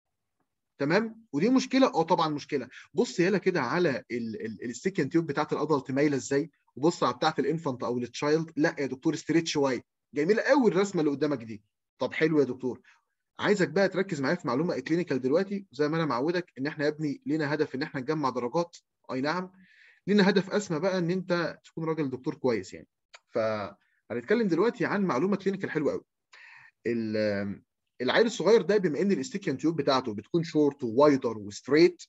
تمام ودي مشكله اه طبعا مشكله بص يالا كده على السكند تيوب بتاعت الادلت مايله ازاي وبص على بتاعت الانفانت او التشايلد لا يا دكتور ستريت شويه جميله قوي الرسمه اللي قدامك دي طب حلو يا دكتور عايزك بقى تركز معايا في معلومه كلينيكال دلوقتي زي ما انا معودك ان احنا يا ابني لينا هدف ان احنا نجمع درجات اي نعم لينا هدف اسمى بقى ان انت تكون راجل دكتور كويس يعني فهنتكلم دلوقتي عن معلومه كلينيكال حلوه قوي العيل الصغير ده بما ان الاستيكيان تيوب بتاعته بتكون شورت ووايدر وستريت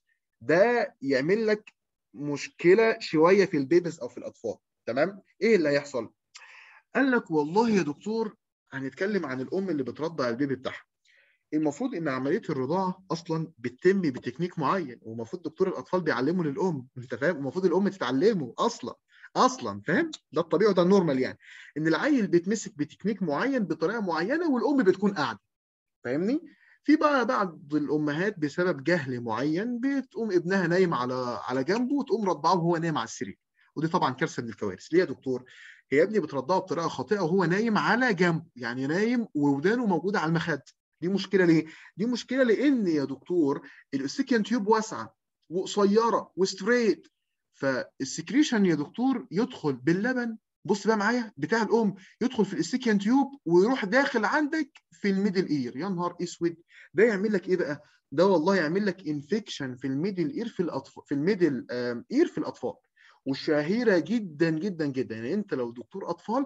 ده يعمل لك مشكله شويه في البيبس او في الاطفال تمام ايه اللي هيحصل قال لك والله يا دكتور هنتكلم عن الام اللي بترضع البيبي بتاعها المفروض ان عمليه الرضاعه اصلا بتتم بتكنيك معين ومفروض دكتور الاطفال بيعلمه للام انت فاهم المفروض الام تتعلمه اصلا اصلا فاهم ده الطبيعي وده النورمال يعني ان العيل بيتمسك بتكنيك معين بطريقه معينه والام بتكون قاعده فاهمني في بقى بعض الامهات بسبب جهل معين بتقوم ابنها نايم على على جنبه وتقوم رضعه وهو نايم على السرير ودي طبعا كارثه من الكوارث ليه يا دكتور هي يا ابني بترضعه بطريقه خاطئه وهو نايم على جنبه يعني نايم وودانه موجوده على المخده دي مشكله ليه دي مشكله لان يا دكتور الاستيكيان تيوب واسعه وقصيره وستريت فالسكريشن يا دكتور يدخل باللبن بص بقى معايا بتاع الام يدخل في الاستيكيان تيوب ويروح داخل عندك في الميدل اير يا نهار اسود ده يعمل لك ايه بقى ده والله يعمل لك انفكشن في الميدل اير في الاطفال في الميدل اير في الاطفال وشهيره جدا جدا جدا يعني انت لو دكتور اطفال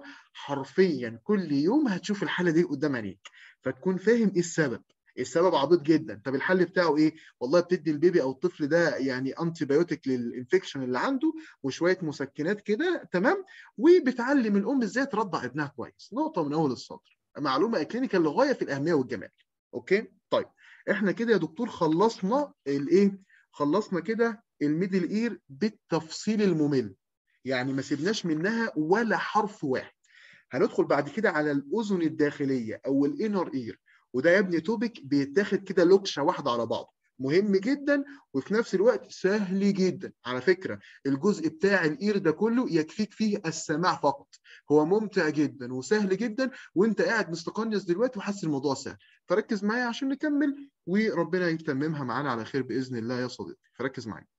حرفيا كل يوم هتشوف الحاله دي قدام عينيك فتكون فاهم ايه السبب السبب عبيط جدا طب الحل بتاعه ايه والله بتدي البيبي او الطفل ده يعني انتي بايوتيك للانفكشن اللي عنده وشويه مسكنات كده تمام وبتعلم الام ازاي ترضع ابنها كويس نقطه من اول السطر معلومه كلينيكال لغايه في الاهميه والجمال اوكي طيب احنا كده يا دكتور خلصنا الايه خلصنا كده الميدل اير بالتفصيل الممل يعني ما سيبناش منها ولا حرف واحد هندخل بعد كده على الاذن الداخليه او الانر اير وده يا ابني توبيك بيتاخد كده لوكشه واحده على بعض مهم جدا وفي نفس الوقت سهل جدا على فكره الجزء بتاع الاير ده كله يكفيك فيه السماع فقط هو ممتع جدا وسهل جدا وانت قاعد مستقنص دلوقتي وحاسس الموضوع سهل فركز معايا عشان نكمل وربنا يتممها معانا على خير باذن الله يا صديقي فركز معايا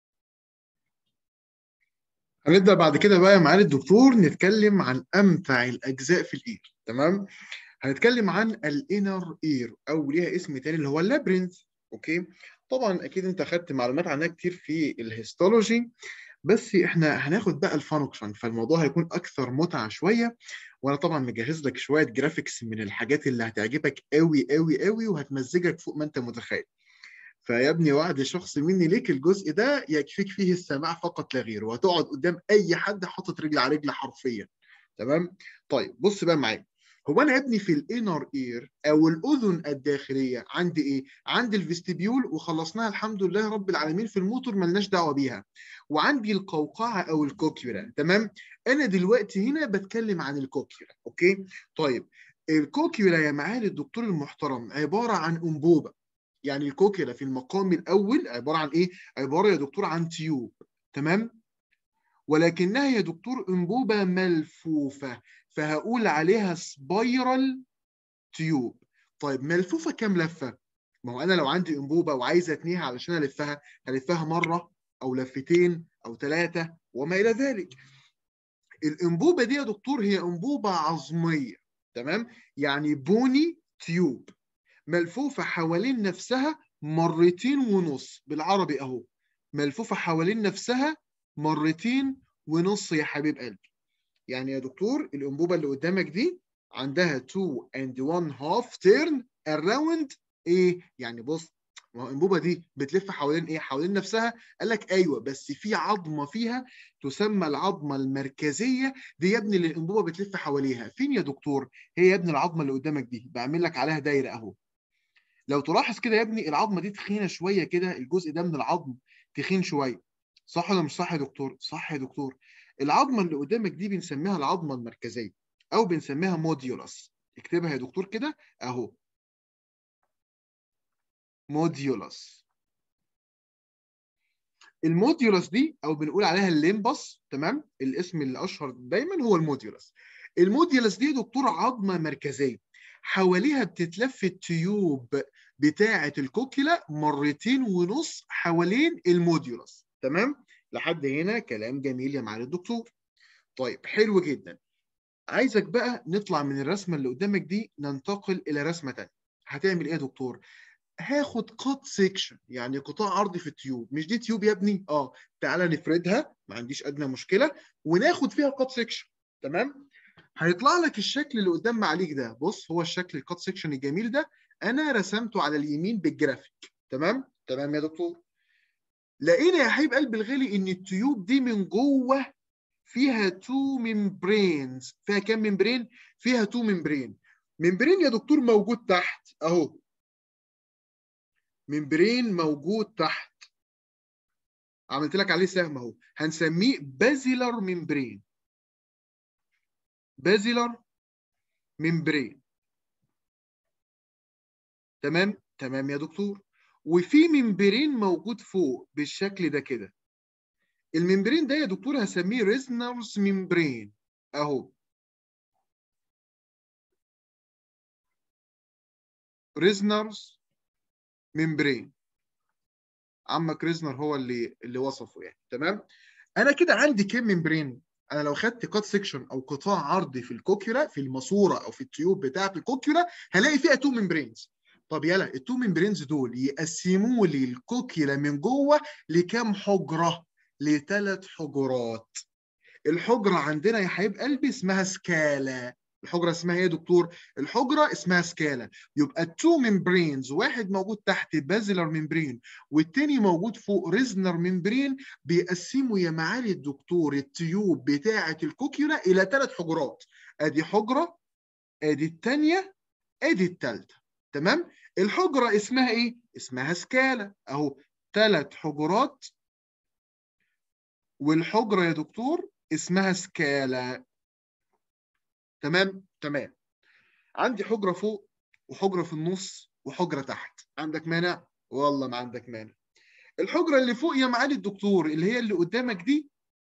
هنبدا بعد كده بقى معالي الدكتور نتكلم عن امتع الاجزاء في الاير تمام هنتكلم عن الانر اير او ليها اسم تاني اللي هو اللابرينث اوكي طبعا اكيد انت خدت معلومات عنها كتير في الهيستولوجي بس احنا هناخد بقى الفانكشن فالموضوع هيكون اكثر متعه شويه وانا طبعا مجهز لك شويه جرافيكس من الحاجات اللي هتعجبك قوي قوي قوي وهتمزجك فوق ما انت متخيل فيا ابني وعد شخص مني ليك الجزء ده يكفيك فيه السماع فقط لا غير وهتقعد قدام اي حد حاطط رجل على رجل حرفيا تمام طيب بص بقى معايا هو انا يا ابني في الانر اير او الاذن الداخليه عندي ايه عندي الفيستيبيول وخلصناها الحمد لله رب العالمين في الموتور ملناش دعوه بيها وعندي القوقعه او الكوكيولا تمام انا دلوقتي هنا بتكلم عن الكوكيولا اوكي طيب الكوكيولا يا معالي الدكتور المحترم عباره عن انبوبه يعني الكوكيولا في المقام الاول عباره عن ايه عباره يا دكتور عن تيوب تمام ولكنها يا دكتور انبوبه ملفوفه فهقول عليها سبايرال تيوب طيب ملفوفه كام لفه ما هو انا لو عندي انبوبه وعايز اتنيها علشان الفها هلفها مره او لفتين او ثلاثه وما الى ذلك الانبوبه دي يا دكتور هي انبوبه عظميه تمام يعني بوني تيوب ملفوفه حوالين نفسها مرتين ونص بالعربي اهو ملفوفه حوالين نفسها مرتين ونص يا حبيب قلبي يعني يا دكتور الانبوبه اللي قدامك دي عندها 2 and 1 half turn around ايه يعني بص ما هو الانبوبه دي بتلف حوالين ايه حوالين نفسها قال لك ايوه بس في عظمه فيها تسمى العظمه المركزيه دي يا ابني اللي الانبوبه بتلف حواليها فين يا دكتور هي يا ابني العظمه اللي قدامك دي بعمل لك عليها دايره اهو لو تلاحظ كده يا ابني العظمه دي تخينه شويه كده الجزء ده من العظم تخين شويه صح ولا مش صح يا دكتور صح يا دكتور العظمه اللي قدامك دي بنسميها العظمه المركزيه او بنسميها موديولس اكتبها يا دكتور كده اهو موديولس الموديولس دي او بنقول عليها الليمبس تمام الاسم اللي اشهر دايما هو الموديولس الموديولس دي يا دكتور عظمه مركزيه حواليها بتتلف التيوب بتاعه الكوكيلا مرتين ونص حوالين الموديولس تمام لحد هنا كلام جميل يا معالي الدكتور طيب حلو جدا عايزك بقى نطلع من الرسمه اللي قدامك دي ننتقل الى رسمه ثانيه هتعمل ايه يا دكتور هاخد قط سيكشن يعني قطاع عرضي في التيوب مش دي تيوب يا ابني اه تعالى نفردها ما عنديش ادنى مشكله وناخد فيها قط سيكشن تمام هيطلع لك الشكل اللي قدام معاليك ده بص هو الشكل القط سيكشن الجميل ده انا رسمته على اليمين بالجرافيك تمام تمام يا دكتور لقينا يا حبيب قلب الغالي ان التيوب دي من جوه فيها تو ممبرينز فيها كام ممبرين فيها تو ممبرين ممبرين يا دكتور موجود تحت اهو ممبرين موجود تحت عملت لك عليه سهم اهو هنسميه بازيلر ممبرين بازيلر ممبرين تمام تمام يا دكتور وفي ممبرين موجود فوق بالشكل ده كده الممبرين ده يا دكتور هسميه ريزنرز ممبرين اهو ريزنرز ممبرين عمك ريزنر هو اللي اللي وصفه يعني تمام انا كده عندي كام ممبرين انا لو خدت كات سيكشن او قطاع عرضي في الكوكيولا في الماسوره او في التيوب بتاعه الكوكيولا هلاقي فيها تو ممبرينز طب يلا التو ممبرينز دول يقسموا لي الكوكيولا من جوه لكام حجره لثلاث حجرات الحجره عندنا يا حبيب قلبي اسمها سكالا الحجره اسمها ايه يا دكتور الحجره اسمها سكالا يبقى التو ممبرينز واحد موجود تحت بازلر ممبرين والتاني موجود فوق ريزنر ممبرين بيقسموا يا معالي الدكتور التيوب بتاعه الكوكيولا الى ثلاث حجرات ادي حجره ادي الثانيه ادي الثالثه تمام الحجره اسمها ايه اسمها سكالا اهو ثلاث حجرات والحجره يا دكتور اسمها سكالا تمام تمام عندي حجره فوق وحجره في النص وحجره تحت عندك مانع والله ما عندك مانع الحجره اللي فوق يا معالي الدكتور اللي هي اللي قدامك دي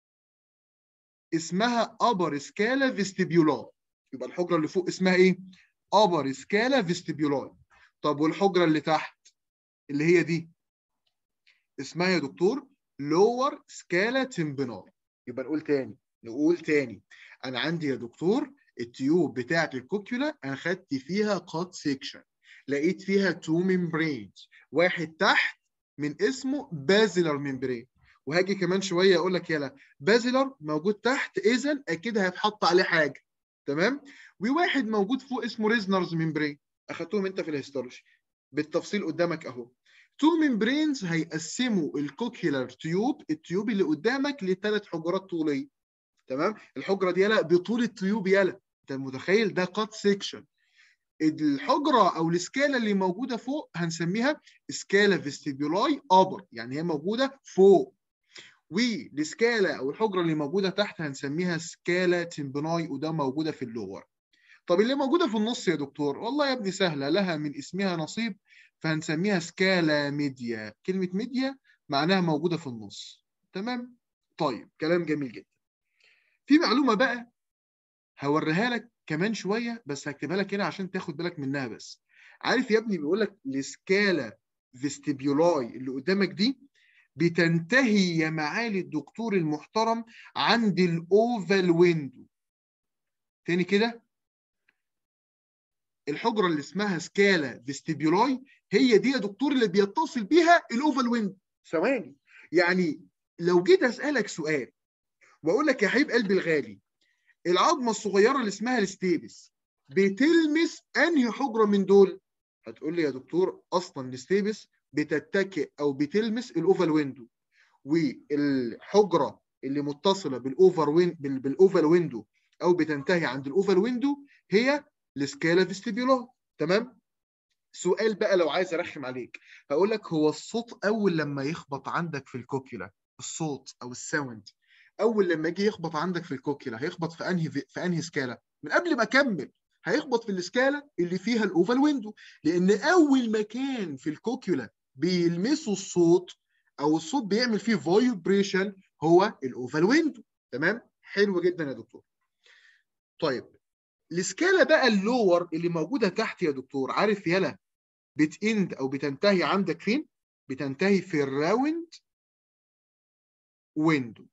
اسمها ابر سكالا فيستيبيولاي يبقى الحجره اللي فوق اسمها ايه ابر سكالا فيستيبيولاي طب والحجره اللي تحت اللي هي دي اسمها يا دكتور لور سكالا تمبناي يبقى نقول تاني نقول تاني انا عندي يا دكتور التيوب بتاعت الكوكيولا انا خدت فيها كات سيكشن لقيت فيها تو ممبرينز واحد تحت من اسمه بازيلر ممبرين وهاجي كمان شويه اقول لك يلا بازيلر موجود تحت اذا اكيد هيتحط عليه حاجه تمام وواحد موجود فوق اسمه ريزنرز ممبرين اخدتهم انت في الهيستولوجي بالتفصيل قدامك اهو تو ممبرينز هيقسموا الكوكيولار تيوب التيوب اللي قدامك لثلاث حجرات طوليه تمام الحجره دي يلا بطول التيوب يلا انت متخيل ده كات سيكشن الحجره او السكالا اللي موجوده فوق هنسميها سكالا فيستيبيولاي ابر يعني هي موجوده فوق والسكالا او الحجره اللي موجوده تحت هنسميها سكالا تمبناي وده موجوده في اللور طب اللي موجوده في النص يا دكتور والله يا ابني سهله لها من اسمها نصيب فهنسميها سكالا ميديا كلمه ميديا معناها موجوده في النص تمام طيب كلام جميل جدا في معلومه بقى هوريها لك كمان شويه بس هكتبها لك هنا عشان تاخد بالك منها بس عارف يا ابني بيقول لك السكالا فيستيبيولاي اللي قدامك دي بتنتهي يا معالي الدكتور المحترم عند الاوفال ويندو تاني كده الحجره اللي اسمها سكالا فيستيبيولاي هي دي يا دكتور اللي بيتصل بيها الاوفال ويندو ثواني يعني لو جيت اسالك سؤال واقول لك يا حبيب قلبي الغالي العظمه الصغيره اللي اسمها الستيبس بتلمس انهي حجره من دول هتقول لي يا دكتور اصلا الستيبس بتتكئ او بتلمس الاوفال ويندو والحجره اللي متصله بالاوفر وين بالاوفال ويندو او بتنتهي عند الاوفال ويندو هي السكالا فيستيبيولا تمام سؤال بقى لو عايز ارخم عليك هقول لك هو الصوت اول لما يخبط عندك في الكوكيولا الصوت او الساوند اول لما يجي يخبط عندك في الكوكيولا هيخبط في انهي في انهي سكالا من قبل ما اكمل هيخبط في السكالا اللي فيها الاوفال ويندو لان اول مكان في الكوكيولا بيلمسوا الصوت او الصوت بيعمل فيه فايبريشن هو الاوفال ويندو تمام حلو جدا يا دكتور طيب السكالا بقى اللور اللي موجوده تحت يا دكتور عارف يلا بتاند او بتنتهي عندك فين بتنتهي في الراوند ويندو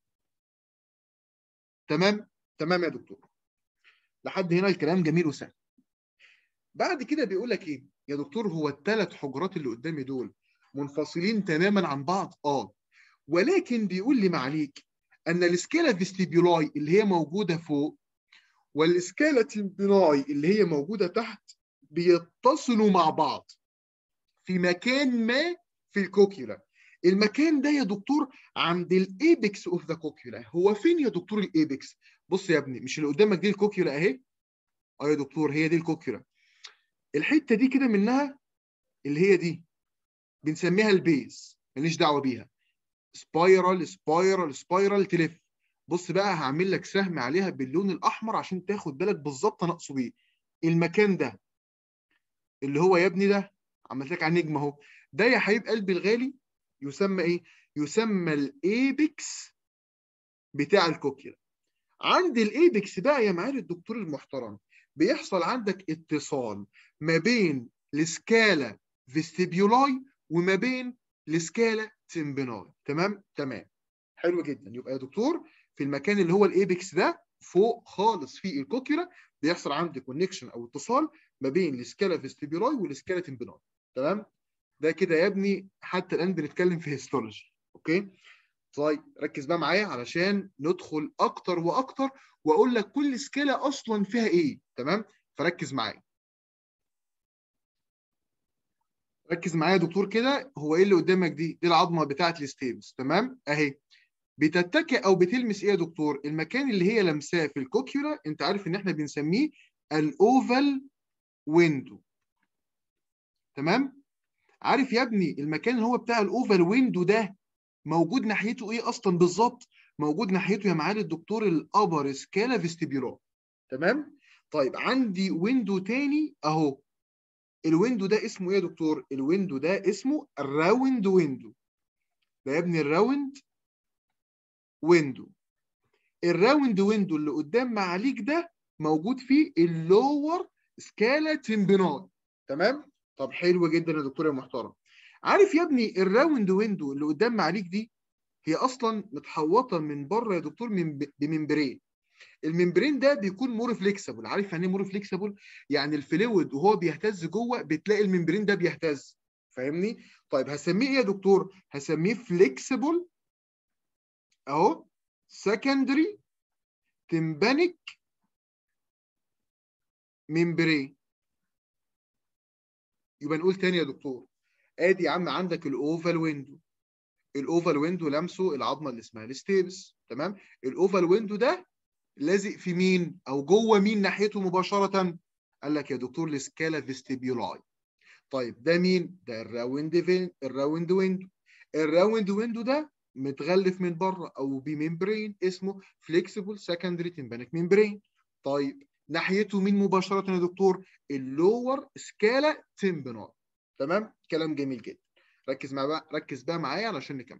تمام تمام يا دكتور لحد هنا الكلام جميل وسهل بعد كده بيقول لك ايه يا دكتور هو الثلاث حجرات اللي قدامي دول منفصلين تماما عن بعض اه ولكن بيقول لي معليك ان السكالا فيستيبيولاي اللي هي موجوده فوق والسكالا تيمبيناي اللي هي موجوده تحت بيتصلوا مع بعض في مكان ما في الكوكيولا المكان ده يا دكتور عند الايبكس اوف ذا كوكيولا هو فين يا دكتور الايبكس بص يا ابني مش اللي قدامك دي الكوكيولا اهي اه يا دكتور هي دي الكوكيولا الحته دي كده منها اللي هي دي بنسميها البيز ماليش دعوه بيها سبايرال سبايرال سبايرال تلف بص بقى هعمل لك سهم عليها باللون الاحمر عشان تاخد بالك بالظبط انا اقصد ايه المكان ده اللي هو يا ابني ده عملت لك على نجم اهو ده يا حبيب قلبي الغالي يسمى ايه يسمى الايبكس بتاع الكوكيولا عند الايبكس بقى يا معالي الدكتور المحترم بيحصل عندك اتصال ما بين السكالا فيستيبيولاي وما بين السكالا تمبيناي تمام تمام حلو جدا يبقى يا دكتور في المكان اللي هو الايبكس ده فوق خالص في الكوكيولا بيحصل عندي كونكشن او اتصال ما بين السكالا فيستيبيولاي والسكالا تمبيناي تمام ده كده يا ابني حتى الان بنتكلم في هيستولوجي اوكي طيب ركز بقى معايا علشان ندخل اكتر واكتر واقول لك كل سكيلا اصلا فيها ايه تمام فركز معايا ركز معايا يا دكتور كده هو ايه اللي قدامك دي دي العظمه بتاعه الستيبس تمام اهي بتتكئ او بتلمس ايه يا دكتور المكان اللي هي لمساه في الكوكيولا انت عارف ان احنا بنسميه الاوفال ويندو تمام عارف يا ابني المكان اللي هو بتاع الاوفال ويندو ده موجود ناحيته ايه اصلا بالظبط موجود ناحيته يا معالي الدكتور الابر سكالا فيستيبيولار تمام طيب عندي ويندو تاني اهو الويندو ده اسمه ايه يا دكتور الويندو ده اسمه الراوند ويندو ده يا ابني الراوند ويندو الراوند ويندو اللي قدام معاليك ده موجود فيه اللور سكالا تمبيناي تمام طب حلو جدا يا دكتور يا محترم عارف يا ابني الراوند ويندو اللي قدام معاليك دي هي اصلا متحوطه من بره يا دكتور من بممبرين الممبرين ده بيكون مور فليكسبل عارف يعني ايه مور فليكسبل يعني الفلويد وهو بيهتز جوه بتلاقي الممبرين ده بيهتز فاهمني طيب هسميه ايه يا دكتور هسميه فليكسبل اهو سكندري تمبانيك ممبرين يبقى نقول تاني يا دكتور ادي يا عم عندك الاوفال ويندو الاوفال ويندو لمسه العظمه اللي اسمها الستيبس تمام الاوفال ويندو ده لازق في مين او جوه مين ناحيته مباشره قال لك يا دكتور السكالا فيستيبيولاي طيب ده مين ده الراوند فين الراوند ويندو الراوند ويندو ده متغلف من بره او بممبرين اسمه فليكسيبل سكندري تمبانيك ممبرين طيب ناحيته مين مباشره يا دكتور اللور سكالا تمبيناي تمام كلام جميل جدا ركز مع بقى ركز بقى معايا علشان نكمل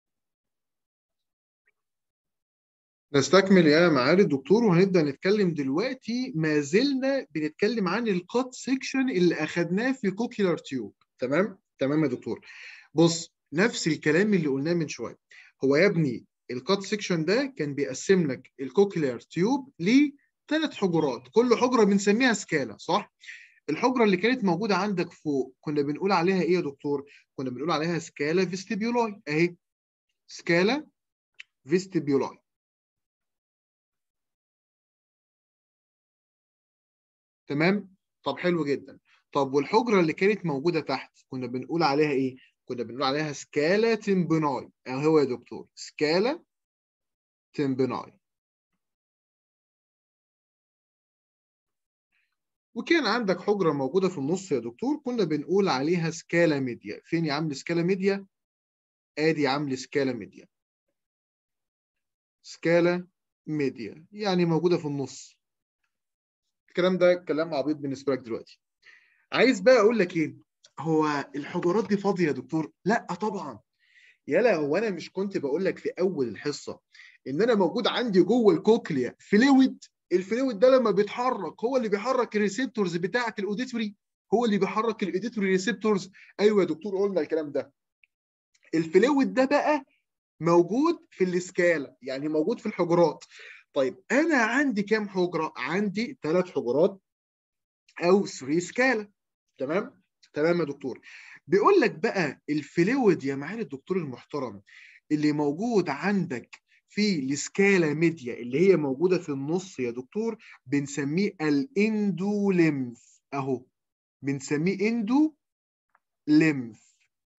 نستكمل يا معالي الدكتور وهنبدا نتكلم دلوقتي ما زلنا بنتكلم عن الكات سيكشن اللي اخدناه في كوكيلار تيوب تمام تمام يا دكتور بص نفس الكلام اللي قلناه من شويه هو يا ابني الكات سيكشن ده كان بيقسم لك الكوكيلار تيوب لثلاث حجرات كل حجره بنسميها سكالا صح الحجره اللي كانت موجوده عندك فوق كنا بنقول عليها ايه يا دكتور كنا بنقول عليها سكالا فيستيبيولاي اهي سكالا فيستيبيولاي تمام طب حلو جدا طب والحجره اللي كانت موجوده تحت كنا بنقول عليها ايه كنا بنقول عليها سكالا تمبناي اهو يا دكتور سكالا تمبناي وكان عندك حجرة موجودة في النص يا دكتور كنا بنقول عليها سكالا ميديا فين يا عم سكالا ميديا ادي عامل سكالا ميديا سكالا ميديا يعني موجودة في النص الكلام ده كلام عبيط بالنسبة لك دلوقتي عايز بقى اقول لك ايه هو الحجرات دي فاضية يا دكتور لا طبعا يلا هو انا مش كنت بقول لك في اول الحصة ان انا موجود عندي جوه الكوكليا فلويد الفلويد ده لما بيتحرك هو اللي بيحرك الريسبتورز بتاعه الاوديتوري هو اللي بيحرك الاوديتوري ريسبتورز ايوه يا دكتور قلنا الكلام ده الفلويد ده بقى موجود في الاسكالا يعني موجود في الحجرات طيب انا عندي كام حجره عندي ثلاث حجرات او 3 سكالا تمام تمام يا دكتور بيقول لك بقى الفلويد يا معالي الدكتور المحترم اللي موجود عندك في السكالا ميديا اللي هي موجوده في النص يا دكتور بنسميه الاندوليمف اهو بنسميه اندو ليمف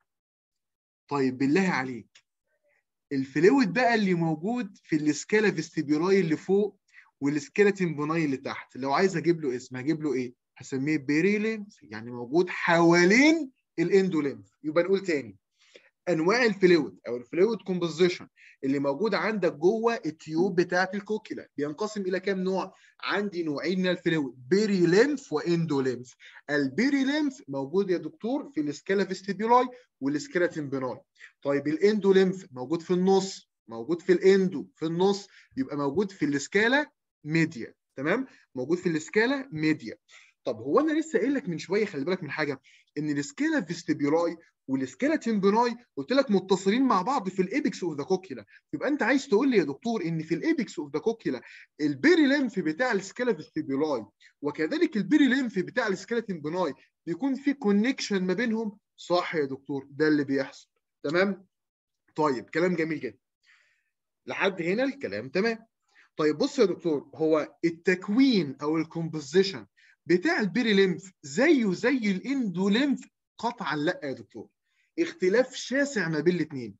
طيب بالله عليك الفلويد بقى اللي موجود في السكالا فيستيبيولاي اللي فوق والسكالا تمبوناي اللي تحت لو عايز اجيب له اسم هجيب له ايه هسميه بيريليمف يعني موجود حوالين الاندوليمف يبقى نقول تاني انواع الفلويد او الفلويد كومبوزيشن اللي موجود عندك جوه التيوب بتاعه الكوكيلا بينقسم الى كام نوع عندي نوعين من الفلويد بيري ليمف واندو ليمف البيري ليمف موجود يا دكتور في السكالا فيستيبيولاي والسكالا تمبيناي طيب الاندو ليمف موجود في النص موجود في الاندو في النص يبقى موجود في السكالا ميديا تمام موجود في السكالا ميديا طب هو انا لسه قايل لك من شويه خلي بالك من حاجه ان السكالا فيستيبيولاي والسكالا تمبيناي قلت لك متصلين مع بعض في الايبكس اوف ذا كوكيلا يبقى انت عايز تقول لي يا دكتور ان في الايبكس اوف ذا كوكيلا البيري ليمف بتاع السكالا فيستيبيولاي وكذلك البيري ليمف بتاع السكالا تمبيناي بيكون في كونكشن ما بينهم صح يا دكتور ده اللي بيحصل تمام طيب كلام جميل جدا لحد هنا الكلام تمام طيب بص يا دكتور هو التكوين او الكومبوزيشن بتاع البيري ليمف زيه زي الاندو ليمف قطعا لا يا دكتور اختلاف شاسع ما بين الاثنين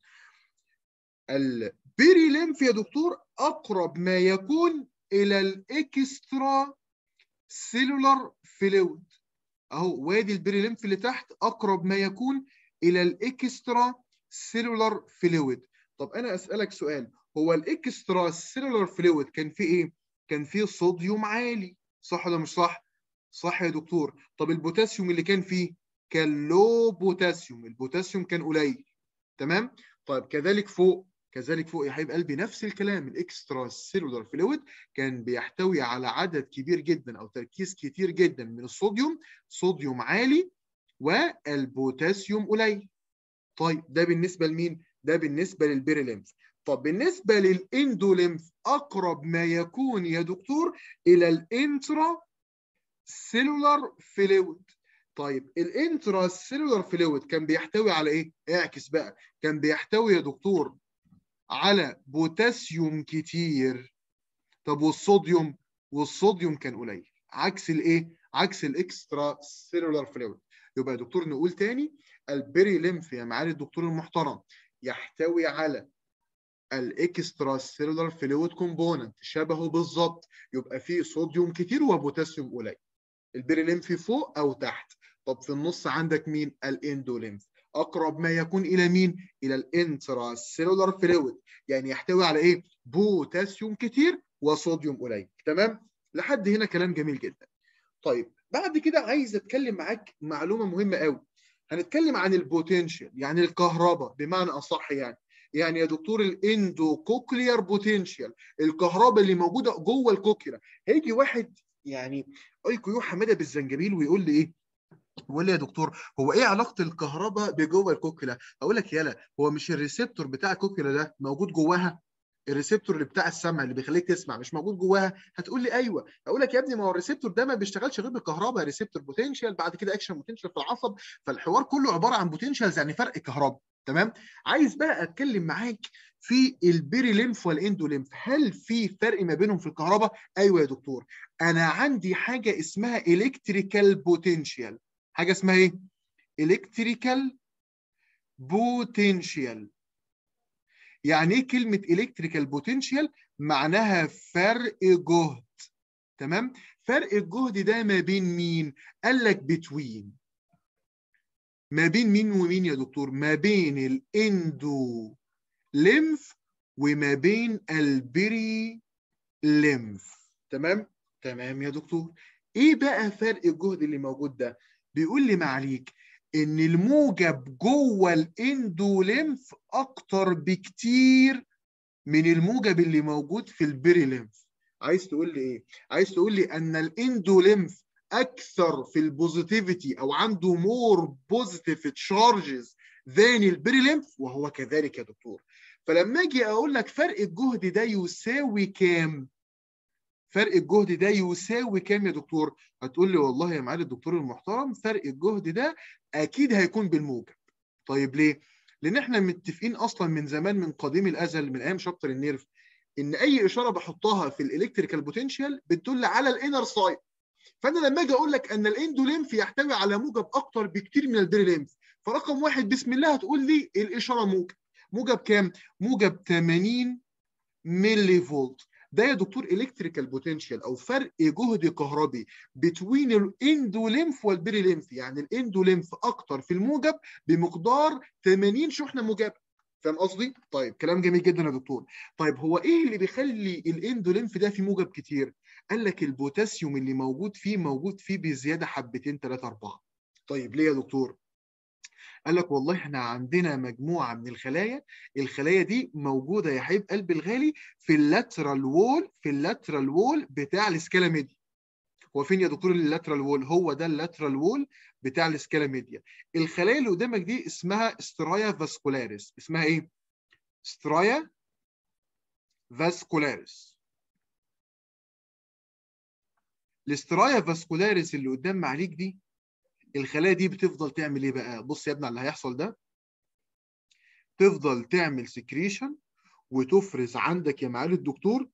البيري ليمف يا دكتور اقرب ما يكون الى الاكسترا سيلولار فلويد اهو وادي البيري ليمف اللي تحت اقرب ما يكون الى الاكسترا سيلولار فلويد طب انا اسالك سؤال هو الاكسترا سيلولار فلويد كان فيه ايه كان فيه صوديوم عالي صح ولا مش صح صح يا دكتور طب البوتاسيوم اللي كان فيه كان لو بوتاسيوم البوتاسيوم كان قليل تمام طيب كذلك فوق كذلك فوق يا حبيب قلبي نفس الكلام الاكسترا سيلولار فلويد كان بيحتوي على عدد كبير جدا او تركيز كتير جدا من الصوديوم صوديوم عالي والبوتاسيوم قليل طيب ده بالنسبه لمين ده بالنسبه للبيريليمف طب بالنسبه للاندوليمف اقرب ما يكون يا دكتور الى الانترا سيلولار فلويد طيب الانترا سيلولار فلويد كان بيحتوي على ايه اعكس بقى كان بيحتوي يا دكتور على بوتاسيوم كتير طب والصوديوم والصوديوم كان قليل عكس الايه عكس الاكسترا سيلولار فلويد يبقى يا دكتور نقول تاني البيري ليمف يا معالي الدكتور المحترم يحتوي على الاكسترا سيلولار فلويد كومبوننت شبهه بالظبط يبقى فيه صوديوم كتير وبوتاسيوم قليل البيري ليمف فوق او تحت طب في النص عندك مين الاندوليمف اقرب ما يكون الى مين الى الانترا سيلولار فلويد يعني يحتوي على ايه بوتاسيوم كتير وصوديوم قليل تمام لحد هنا كلام جميل جدا طيب بعد كده عايز اتكلم معاك معلومه مهمه قوي هنتكلم عن البوتنشال يعني الكهرباء بمعنى اصح يعني يعني يا دكتور الاندو كوكليار بوتنشال الكهرباء اللي موجوده جوه الكوكليا هيجي واحد يعني ايكو يو حماده بالزنجبيل ويقول لي ايه يقول لي يا دكتور هو ايه علاقه الكهرباء بجوه الكوكيلا اقول لك يالا هو مش الريسبتور بتاع الكوكيلا ده موجود جواها الريسبتور اللي بتاع السمع اللي بيخليك تسمع مش موجود جواها هتقول لي ايوه اقول لك يا ابني ما هو الريسبتور ده ما بيشتغلش غير بالكهرباء ريسبتور بوتنشال بعد كده اكشن بوتنشال في العصب فالحوار كله عباره عن بوتنشالز يعني فرق كهرباء تمام عايز بقى اتكلم معاك في البيري ليمف والاندو ليمف هل في فرق ما بينهم في الكهرباء ايوه يا دكتور انا عندي حاجه اسمها الكتريكال بوتنشال حاجه اسمها ايه الكتريكال بوتنشال يعني ايه كلمه الكتريكال بوتنشال معناها فرق جهد تمام فرق الجهد ده ما بين مين قال لك بتوين ما بين مين ومين يا دكتور ما بين الاندو ليمف وما بين البري ليمف تمام تمام يا دكتور ايه بقى فرق الجهد اللي موجود ده بيقول لي معليك ان الموجب جوه الاندو ليمف اكتر بكتير من الموجب اللي موجود في البري ليمف عايز تقول لي ايه عايز تقول لي ان الاندو ليمف اكثر في البوزيتيفيتي او عنده مور بوزيتيف تشارجز ذان البري ليمف وهو كذلك يا دكتور فلما اجي اقول لك فرق الجهد ده يساوي كام فرق الجهد ده يساوي كام يا دكتور هتقول لي والله يا معالي الدكتور المحترم فرق الجهد ده اكيد هيكون بالموجب طيب ليه لان احنا متفقين اصلا من زمان من قديم الازل من ايام شابتر النيرف ان اي اشاره بحطها في الالكتريكال بوتنشال بتدل على الانر سايد فانا لما اجي اقول لك ان الاندوليمف يحتوي على موجب اكتر بكتير من البيري ليمف فرقم واحد بسم الله هتقول لي الاشاره موجب موجب كام؟ موجب 80 ملي فولت ده يا دكتور الكتريكال بوتنشال او فرق جهد كهربي بين الاندوليمف والبيري ليمف يعني الاندوليمف اكتر في الموجب بمقدار 80 شحنه موجبه فاهم قصدي؟ طيب كلام جميل جدا يا دكتور. طيب هو ايه اللي بيخلي الاندوليمف ده فيه موجب كتير؟ قال لك البوتاسيوم اللي موجود فيه موجود فيه بزياده حبتين ثلاثه اربعه. طيب ليه يا دكتور؟ قال لك والله احنا عندنا مجموعه من الخلايا الخلايا دي موجوده يا حبيب قلبي الغالي في اللاترال وول في اللاترال وول بتاع السكالا ميديا هو فين يا دكتور اللاترال وول هو ده اللاترال وول بتاع السكالا ميديا الخلايا اللي قدامك دي اسمها سترايا فاسكولاريس اسمها ايه سترايا فاسكولاريس الاسترايا فاسكولاريس اللي قدام معاليك دي الخلايا دي بتفضل تعمل ايه بقى بص يا ابني على اللي هيحصل ده تفضل تعمل سكريشن وتفرز عندك يا معالي الدكتور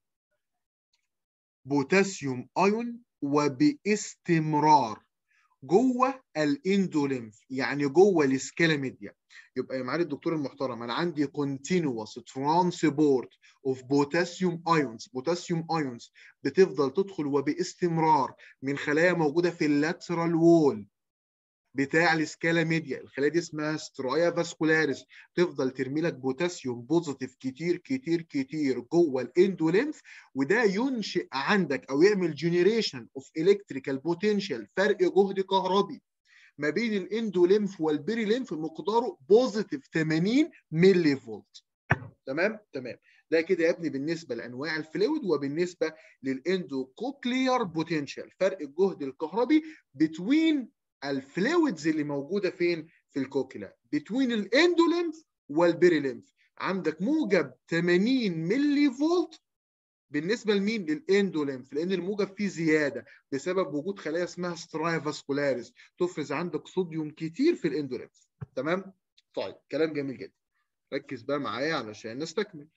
بوتاسيوم ايون وباستمرار جوه الاندوليمف يعني جوه السكالا ميديا يبقى يا معالي الدكتور المحترم انا عندي continuous transport of potassium ions potassium ions بتفضل تدخل وباستمرار من خلايا موجوده في اللاترال وول بتاع السكالا ميديا الخلايا دي اسمها سترايا فاسكولاريس تفضل ترمي لك بوتاسيوم بوزيتيف كتير كتير كتير جوه الاندولينف وده ينشئ عندك او يعمل جنريشن اوف الكتريكال بوتنشال فرق جهد كهربي ما بين الاندولينف والبيري لينف مقداره بوزيتيف 80 ملي فولت تمام تمام ده كده يا ابني بالنسبه لانواع الفلويد وبالنسبه للاندوكوكليار بوتنشال فرق الجهد الكهربي بتوين الفلويدز اللي موجوده فين في الكوكيلا بتوين الاندوليمف والبيريليمف عندك موجب 80 ملي فولت بالنسبه لمين للاندوليمف لان الموجب فيه زياده بسبب وجود خلايا اسمها سترايا فاسكولاريس تفرز عندك صوديوم كتير في الاندوليمف تمام طيب كلام جميل جدا ركز بقى معايا علشان نستكمل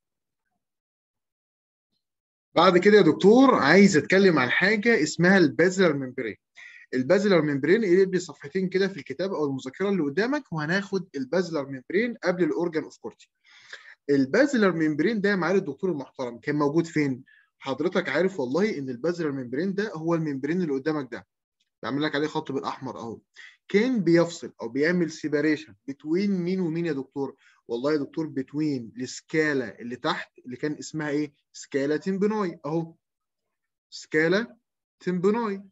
بعد كده يا دكتور عايز اتكلم عن حاجه اسمها البازلر ممبرين البازلر ممبرين اقلب لي صفحتين كده في الكتاب او المذكره اللي قدامك وهناخد البازلر ممبرين قبل الاورجان اوف كورتي البازلر ممبرين ده يا معالي الدكتور المحترم كان موجود فين حضرتك عارف والله ان البازلر ممبرين ده هو الممبرين اللي قدامك ده بعمل لك عليه خط بالاحمر اهو كان بيفصل او بيعمل سيباريشن بتوين مين ومين يا دكتور والله يا دكتور بتوين السكالا اللي تحت اللي كان اسمها ايه سكالا تمبنوي اهو سكالا تمبنوي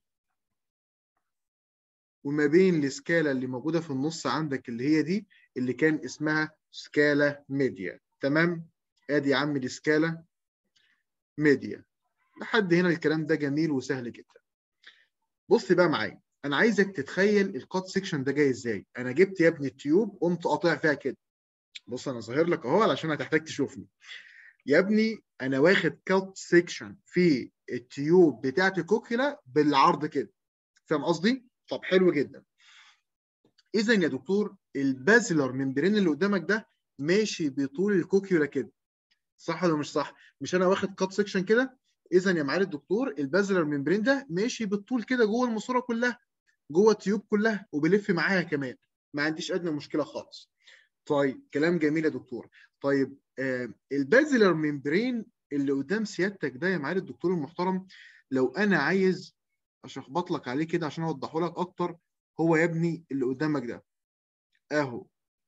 وما بين السكالا اللي موجوده في النص عندك اللي هي دي اللي كان اسمها سكالا ميديا تمام ادي يا عم السكالا ميديا لحد هنا الكلام ده جميل وسهل جدا بص بقى معايا انا عايزك تتخيل الكات سيكشن ده جاي ازاي انا جبت يا ابني التيوب قمت قاطع فيها كده بص انا ظاهر لك اهو علشان هتحتاج تشوفني يا ابني انا واخد كات سيكشن في التيوب بتاعت الكوكيلا بالعرض كده فاهم قصدي طب حلو جدا اذا يا دكتور البازلر ممبرين اللي قدامك ده ماشي بطول الكوكيولا كده صح ولا مش صح مش انا واخد كات سكشن كده اذا يا معالي الدكتور البازلر ممبرين ده ماشي بالطول كده جوه الماسوره كلها جوه التيوب كلها وبلف معاها كمان ما عنديش ادنى مشكله خالص طيب كلام جميل يا دكتور طيب آه البازلر ممبرين اللي قدام سيادتك ده يا معالي الدكتور المحترم لو انا عايز اشخبط لك عليه كده عشان اوضحه لك اكتر هو يا ابني اللي قدامك ده اهو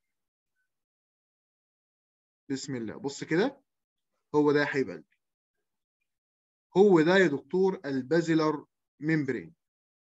بسم الله بص كده هو ده يا حبيب قلبي هو ده يا دكتور البازلر ممبرين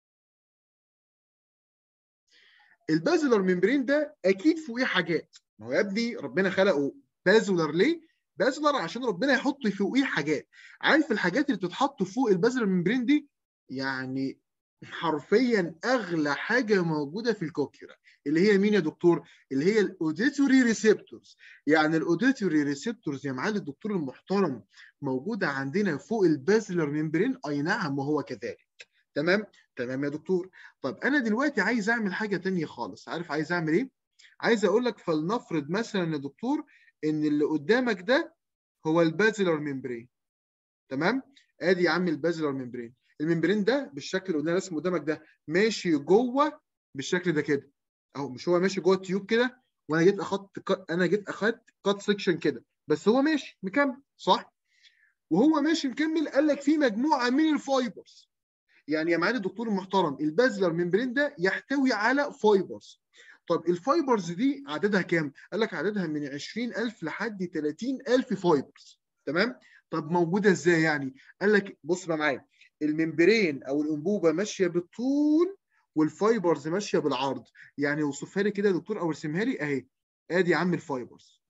البازلر ممبرين ده اكيد فوقيه حاجات ما هو يا ابني ربنا خلقه بازلر ليه بازلر عشان ربنا يحط فوقيه حاجات عارف الحاجات اللي بتتحط فوق البازلر ممبرين دي يعني حرفيا اغلى حاجه موجوده في الكوكيرا اللي هي مين يا دكتور اللي هي الاوديتوري ريسبتورز يعني الاوديتوري ريسبتورز يا معالي الدكتور المحترم موجوده عندنا فوق البازلر ممبرين اي نعم وهو كذلك تمام تمام يا دكتور طب انا دلوقتي عايز اعمل حاجه تانية خالص عارف عايز اعمل ايه عايز اقول لك فلنفرض مثلا يا دكتور ان اللي قدامك ده هو البازلر ممبرين تمام ادي يا عم البازلر ممبرين الممبرين ده بالشكل اللي قدام رسم قدامك ده ماشي جوه بالشكل ده كده اهو مش هو ماشي جوه التيوب كده وانا جيت اخدت انا جيت اخدت كات سكشن كده بس هو ماشي مكمل صح وهو ماشي مكمل قال لك في مجموعه من الفايبرز يعني يا معالي الدكتور المحترم البازلر ممبرين ده يحتوي على فايبرز طب الفايبرز دي عددها كام؟ قال لك عددها من 20000 لحد 30000 فايبرز تمام؟ طب موجوده ازاي يعني؟ قال لك بص بقى معايا الممبرين او الانبوبه ماشيه بالطول والفايبرز ماشيه بالعرض يعني اوصفها لي كده يا دكتور او ارسمها لي اهي ادي يا عم الفايبرز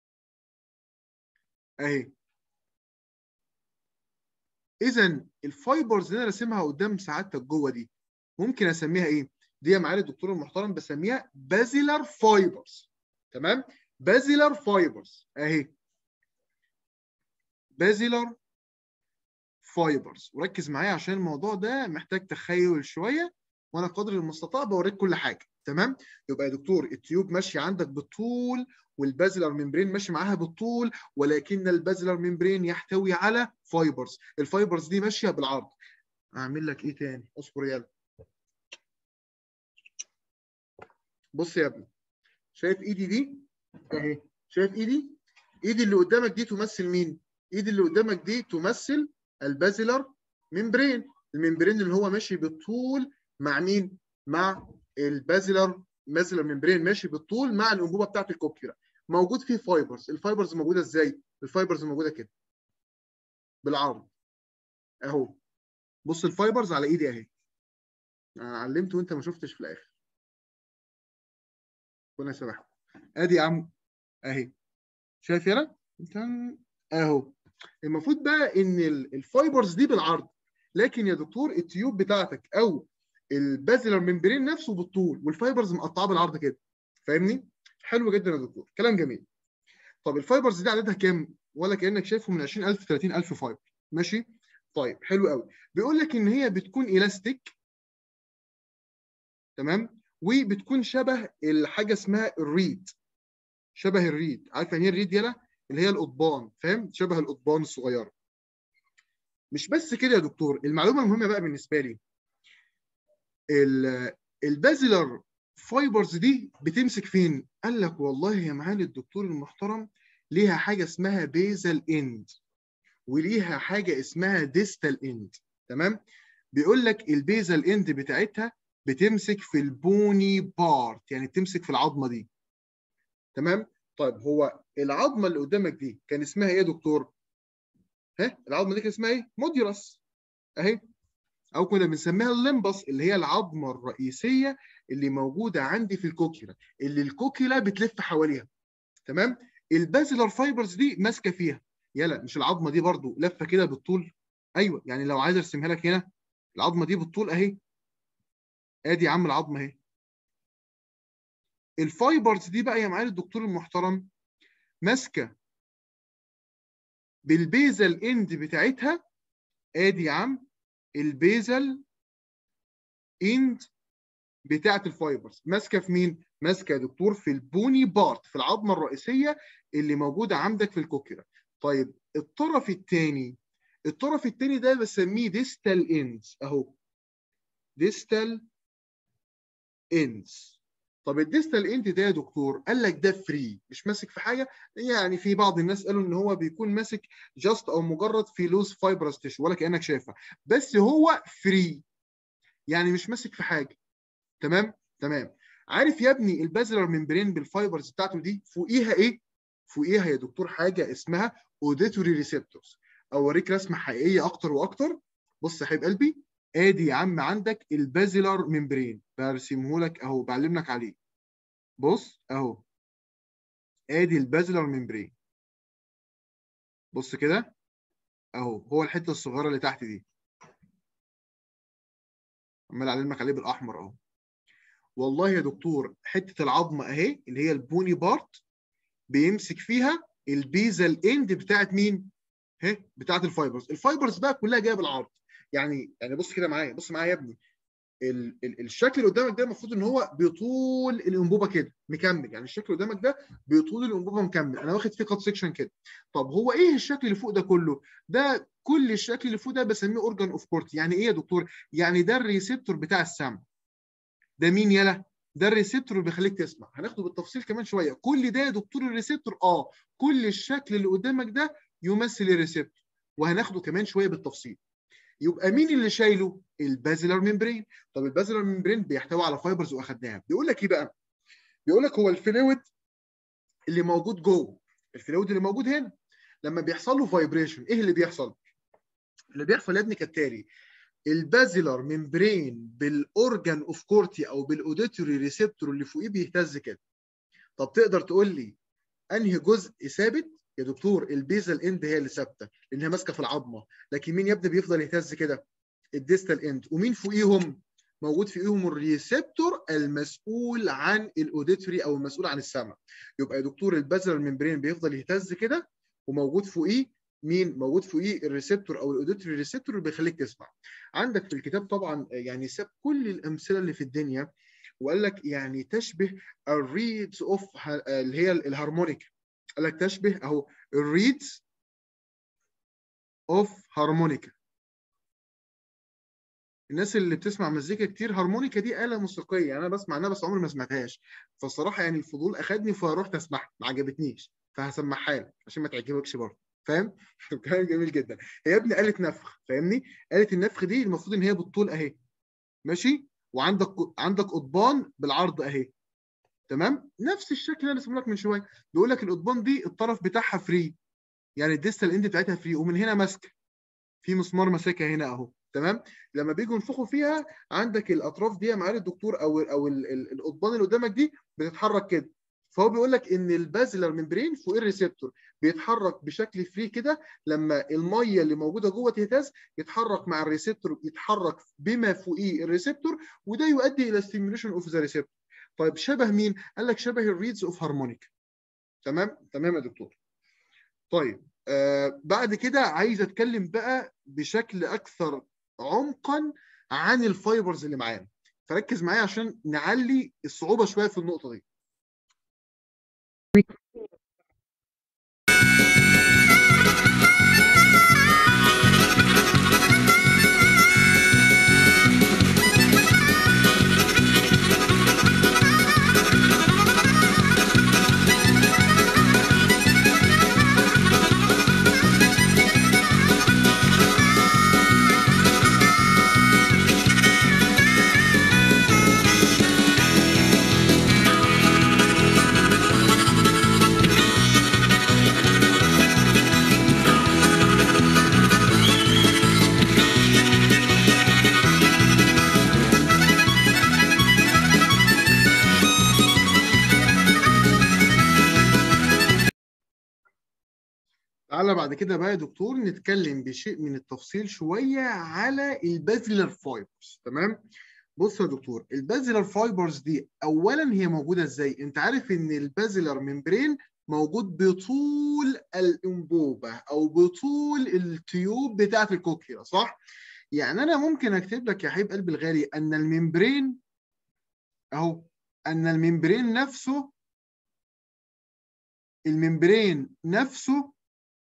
اهي اذا الفايبرز اللي انا راسمها قدام سعادتك جوه دي ممكن اسميها ايه دي يا معالي الدكتور المحترم بسميها بازيلر فايبرز تمام بازيلر فايبرز اهي بازيلر فايبرز وركز معايا عشان الموضوع ده محتاج تخيل شويه وانا قدر المستطاع بوريك كل حاجه تمام يبقى يا دكتور التيوب ماشيه عندك بالطول والبازلر ممبرين ماشي معاها بالطول ولكن البازلر ممبرين يحتوي على فايبرز الفايبرز دي ماشيه بالعرض اعمل لك ايه تاني اصبر يلا بص يا ابني شايف ايدي دي اهي شايف ايدي ايدي اللي قدامك دي تمثل مين ايدي اللي قدامك دي تمثل البازلر ممبرين الممبرين اللي هو ماشي بالطول مع مين مع البازلر بازلر ممبرين ماشي بالطول مع الانبوبه بتاعت الكوكيولا موجود فيه فايبرز الفايبرز موجوده ازاي الفايبرز موجوده كده بالعرض اهو بص الفايبرز على ايدي اهي انا علمت وانت ما شفتش في الاخر ربنا يسامحك ادي يا عم اهي شايف هنا اهو المفروض بقى ان الفايبرز دي بالعرض لكن يا دكتور التيوب بتاعتك او البازلر ممبرين نفسه بالطول والفايبرز مقطعه بالعرض كده فاهمني حلو جدا يا دكتور كلام جميل طب الفايبرز دي عددها كام ولا كانك شايفه من 20000 ل 30000 فايبر ماشي طيب حلو قوي بيقول لك ان هي بتكون الاستيك تمام وبتكون شبه الحاجه اسمها الريد شبه الريد عارف يعني ايه الريد يلا اللي هي القضبان فاهم شبه القضبان الصغيره مش بس كده يا دكتور المعلومه المهمه بقى بالنسبه لي البازلر فايبرز دي بتمسك فين قال لك والله يا معالي الدكتور المحترم ليها حاجه اسمها بيزل اند وليها حاجه اسمها ديستال اند تمام بيقول لك البيزل اند بتاعتها بتمسك في البوني بارت يعني بتمسك في العظمه دي تمام طيب هو العظمه اللي قدامك دي كان اسمها ايه يا دكتور ها العظمه دي كان اسمها ايه موديولس اهي او كنا بنسميها الليمبس اللي هي العظمه الرئيسيه اللي موجوده عندي في الكوكيلا اللي الكوكيلا بتلف حواليها تمام البازلر فايبرز دي ماسكه فيها يلا مش العظمه دي برضو لفه كده بالطول ايوه يعني لو عايز ارسمها لك هنا العظمه دي بالطول اهي ادي يا عم العظمه اهي الفايبرز دي بقى يا معالي الدكتور المحترم ماسكه بالبيزل اند بتاعتها ادي يا عم البيزل اند بتاعت الفايبرز ماسكه في مين ماسكه يا دكتور في البوني بارت في العظمه الرئيسيه اللي موجوده عندك في الكوكيرا طيب الطرف الثاني الطرف الثاني ده بسميه ديستال اندز اهو ديستال اندز طب الديستال اند ده يا دكتور قال لك ده فري مش ماسك في حاجه يعني في بعض الناس قالوا ان هو بيكون ماسك جاست او مجرد في لوز فايبرس تيشو ولا كانك شايفها بس هو فري يعني مش ماسك في حاجه تمام تمام عارف يا ابني البازلر ممبرين بالفايبرز بتاعته دي فوقيها ايه فوقيها يا دكتور حاجه اسمها اوديتوري ريسبتورز اوريك رسمه حقيقيه اكتر واكتر بص يا حبيب قلبي ادي يا عم عندك البازلر ممبرين برسمه لك اهو بعلم لك عليه بص اهو ادي البازلر ممبرين بص كده اهو هو الحته الصغيره اللي تحت دي عمال اعلمك عليه بالاحمر اهو والله يا دكتور حته العظمه اهي اللي هي البوني بارت بيمسك فيها البيزل اند بتاعت مين؟ اهي بتاعت الفايبرز، الفايبرز بقى كلها جايه بالعرض يعني يعني بص كده معايا بص معايا يا ابني ال ال الشكل اللي قدامك ده المفروض ان هو بيطول الانبوبه كده مكمل يعني الشكل اللي قدامك ده بيطول الانبوبه مكمل انا واخد فيه كات سيكشن كده طب هو ايه الشكل اللي فوق ده كله ده كل الشكل اللي فوق ده بسميه اورجان اوف كورت يعني ايه يا دكتور يعني ده الريسبتور بتاع السمع ده مين يلا ده الريسبتور اللي بيخليك تسمع هناخده بالتفصيل كمان شويه كل ده يا دكتور الريسبتور اه كل الشكل اللي قدامك ده يمثل الريسبتور وهناخده كمان شويه بالتفصيل يبقى مين اللي شايله البازلر ممبرين طب البازلر ممبرين بيحتوي على فايبرز واخدناها بيقول لك ايه بقى بيقول لك هو الفلويد اللي موجود جوه الفلويد اللي موجود هنا لما بيحصل له فايبريشن ايه اللي بيحصل اللي بيحصل يا ابني كالتالي البازلر ممبرين بالاورجان اوف كورتي او بالاوديتوري ريسبتور اللي فوقيه بيهتز كده طب تقدر تقول لي انهي جزء ثابت يا دكتور البيزل اند هي اللي ثابته لانها ماسكه في العظمه لكن مين يا ابني بيفضل يهتز كده الديستال اند ومين فوقيهم موجود فوقيهم الريسبتور المسؤول عن الاوديتوري او المسؤول عن السمع يبقى يا دكتور البازلر ممبرين بيفضل يهتز كده وموجود فوقيه مين موجود فوقيه الريسبتور او الاوديتوري ريسبتور اللي بيخليك تسمع عندك في الكتاب طبعا يعني ساب كل الامثله اللي في الدنيا وقال لك يعني تشبه الريدز اوف اللي هي الهارمونيكا قال لك تشبه اهو الريدز اوف هارمونيكا الناس اللي بتسمع مزيكا كتير هارمونيكا دي آلة موسيقية يعني أنا بسمع عنها بس عمري ما سمعتهاش فالصراحة يعني الفضول أخدني فرحت أسمعها ما عجبتنيش فهسمعها لك عشان ما تعجبكش برضه فاهم؟ كلام جميل جدا هي يا ابني آلة نفخ فاهمني؟ آلة النفخ دي المفروض إن هي بالطول أهي ماشي؟ وعندك عندك قضبان بالعرض أهي تمام؟ نفس الشكل اللي انا رسمه لك من شويه بيقول لك القضبان دي الطرف بتاعها فري يعني الديستال اند بتاعتها فري ومن هنا ماسكه في مسمار ماسكها هنا اهو تمام لما بيجوا ينفخوا فيها عندك الاطراف دي يا معالي الدكتور او او القضبان اللي قدامك دي بتتحرك كده فهو بيقول لك ان البازلر ممبرين فوق الريسبتور بيتحرك بشكل فري كده لما الميه اللي موجوده جوه تهتز يتحرك مع الريسبتور يتحرك بما فوقيه الريسبتور وده يؤدي الى ستيميوليشن اوف ذا ريسبتور طيب شبه مين؟ قال لك شبه الريدز اوف هارمونيك تمام؟ تمام يا دكتور. طيب آه بعد كده عايز اتكلم بقى بشكل اكثر عمقا عن الفايبرز اللي معانا. فركز معايا عشان نعلي الصعوبه شويه في النقطه دي. تعالى بعد كده بقى يا دكتور نتكلم بشيء من التفصيل شويه على البازلر فايبرز تمام بص يا دكتور البازلر فايبرز دي اولا هي موجوده ازاي انت عارف ان البازلر ممبرين موجود بطول الانبوبه او بطول التيوب بتاعه الكوكيا صح يعني انا ممكن اكتب لك يا حبيب قلبي الغالي ان الممبرين اهو ان الممبرين نفسه الممبرين نفسه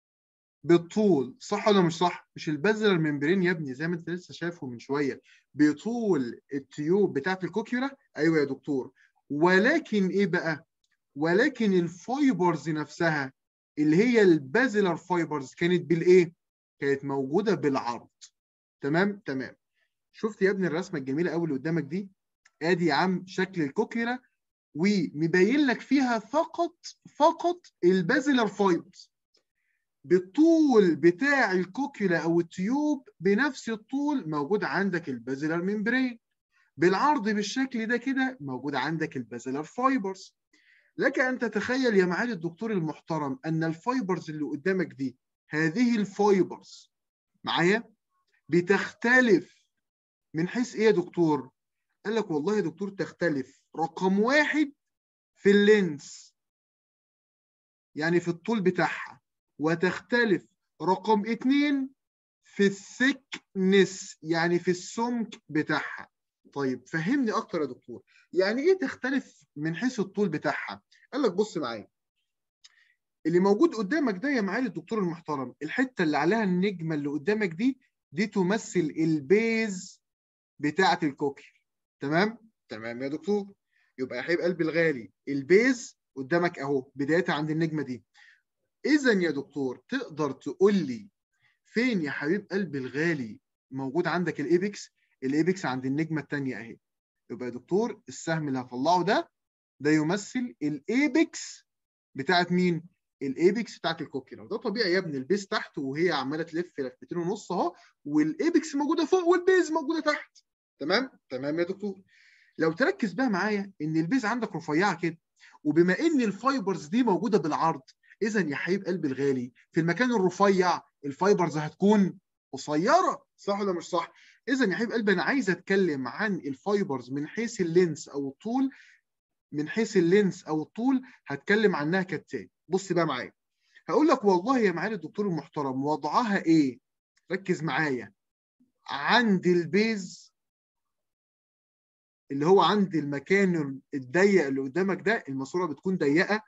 بالطول صح ولا مش صح؟ مش البازلر الممبرين يا ابني زي ما انت لسه شايفه من شويه بطول التيوب بتاعت الكوكيولا ايوه يا دكتور ولكن ايه بقى؟ ولكن الفايبرز نفسها اللي هي البازلر فايبرز كانت بالايه؟ كانت موجوده بالعرض تمام؟ تمام شفت يا ابني الرسمه الجميله قوي اللي قدامك دي؟ ادي يا عم شكل الكوكيولا ومبين لك فيها فقط فقط البازلر فايبرز بالطول بتاع الكوكيولا او التيوب بنفس الطول موجود عندك البازلر ممبرين بالعرض بالشكل ده كده موجود عندك البازلر فايبرز لك ان تتخيل يا معالي الدكتور المحترم ان الفايبرز اللي قدامك دي هذه الفايبرز معايا بتختلف من حيث ايه يا دكتور قال لك والله يا دكتور تختلف رقم واحد في اللينس يعني في الطول بتاعها وتختلف رقم اتنين في الثيكنس يعني في السمك بتاعها طيب فهمني اكتر يا دكتور يعني ايه تختلف من حيث الطول بتاعها قال لك بص معايا اللي موجود قدامك ده يا معالي الدكتور المحترم الحته اللي عليها النجمه اللي قدامك دي دي تمثل البيز بتاعه الكوكي تمام تمام يا دكتور يبقى يا حبيب قلبي الغالي البيز قدامك اهو بدايه عند النجمه دي اذا يا دكتور تقدر تقول لي فين يا حبيب قلبي الغالي موجود عندك الايبكس الايبكس عند النجمه الثانيه اهي يبقى يا دكتور السهم اللي هطلعه ده ده يمثل الايبكس بتاعت مين الايبكس بتاعت الكوكيلا وده طبيعي يا ابني البيز تحت وهي عماله تلف لفتين ونص اهو والايبكس موجوده فوق والبيز موجوده تحت تمام تمام يا دكتور لو تركز بقى معايا ان البيز عندك رفيعه كده وبما ان الفايبرز دي موجوده بالعرض اذا يا حبيب قلبي الغالي في المكان الرفيع الفايبرز هتكون قصيره صح ولا مش صح اذا يا حبيب قلبي انا عايز اتكلم عن الفايبرز من حيث اللينس او الطول من حيث اللينس او الطول هتكلم عنها كالتالي بص بقى معايا هقول لك والله يا معالي الدكتور المحترم وضعها ايه ركز معايا عند البيز اللي هو عند المكان الضيق اللي قدامك ده الماسوره بتكون ضيقه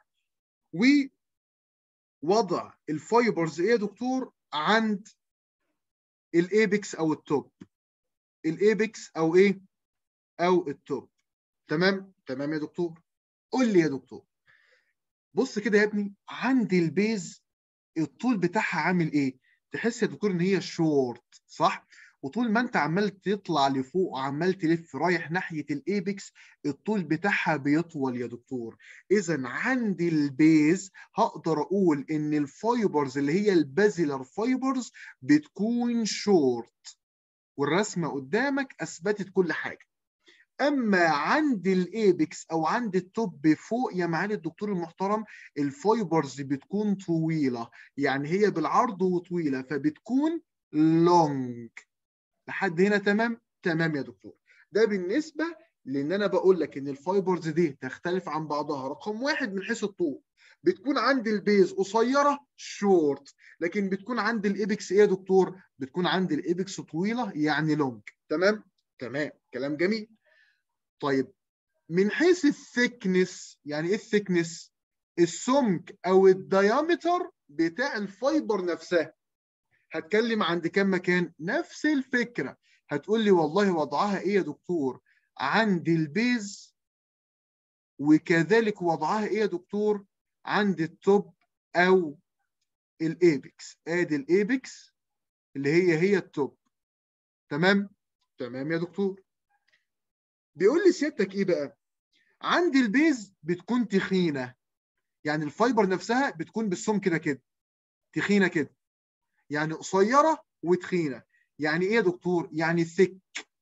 ووضع الفايبرز ايه يا دكتور عند الايبكس او التوب الايبكس او ايه او التوب تمام تمام يا دكتور قول لي يا دكتور بص كده يا ابني عند البيز الطول بتاعها عامل ايه تحس يا دكتور ان هي شورت صح وطول ما انت عمال تطلع لفوق وعمال تلف رايح ناحيه الايبكس الطول بتاعها بيطول يا دكتور اذا عند البيز هقدر اقول ان الفايبرز اللي هي البازيلر فايبرز بتكون شورت والرسمه قدامك اثبتت كل حاجه اما عند الايبكس او عند التوب فوق يا معالي الدكتور المحترم الفايبرز بتكون طويله يعني هي بالعرض وطويله فبتكون لونج لحد هنا تمام تمام يا دكتور ده بالنسبه لان انا بقول لك ان الفايبرز دي تختلف عن بعضها رقم واحد من حيث الطول بتكون عند البيز قصيره شورت لكن بتكون عند الايبكس ايه يا دكتور بتكون عند الايبكس طويله يعني لونج تمام تمام كلام جميل طيب من حيث الثيكنس يعني ايه الثيكنس السمك او الديامتر بتاع الفايبر نفسها هتكلم عند كام مكان نفس الفكره هتقول لي والله وضعها ايه يا دكتور عند البيز وكذلك وضعها ايه يا دكتور عند التوب او الايبكس ادي الايبكس اللي هي هي التوب تمام تمام يا دكتور بيقول لي سيادتك ايه بقى عند البيز بتكون تخينه يعني الفايبر نفسها بتكون بالسمك كده كده تخينه كده يعني قصيره وتخينه يعني ايه يا دكتور يعني ثيك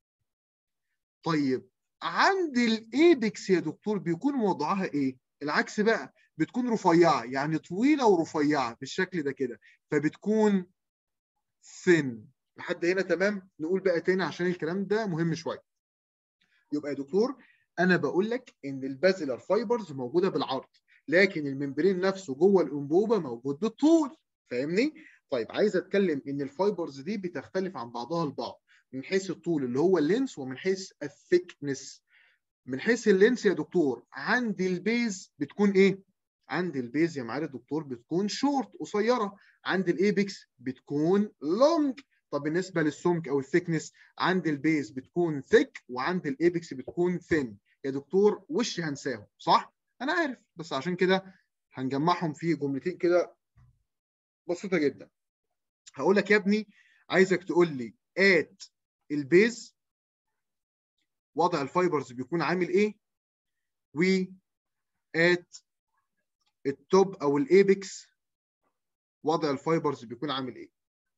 طيب عند الايبكس يا دكتور بيكون وضعها ايه العكس بقى بتكون رفيعه يعني طويله ورفيعه بالشكل ده كده فبتكون ثين لحد هنا تمام نقول بقى تاني عشان الكلام ده مهم شويه يبقى يا دكتور انا بقول لك ان البازلر فايبرز موجوده بالعرض لكن الممبرين نفسه جوه الانبوبه موجود بالطول فاهمني طيب عايز اتكلم ان الفايبرز دي بتختلف عن بعضها البعض من حيث الطول اللي هو اللينس ومن حيث الثيكنس من حيث اللينس يا دكتور عند البيز بتكون ايه عند البيز يا معالي الدكتور بتكون شورت قصيره عند الايبكس بتكون لونج طب بالنسبه للسمك او الثيكنس عند البيز بتكون ثيك وعند الايبكس بتكون ثين يا دكتور وش هنساهم صح انا عارف بس عشان كده هنجمعهم في جملتين كده بسيطه جدا هقول لك يا ابني عايزك تقول لي ات البيز وضع الفايبرز بيكون عامل ايه و ات التوب او الايبكس وضع الفايبرز بيكون عامل ايه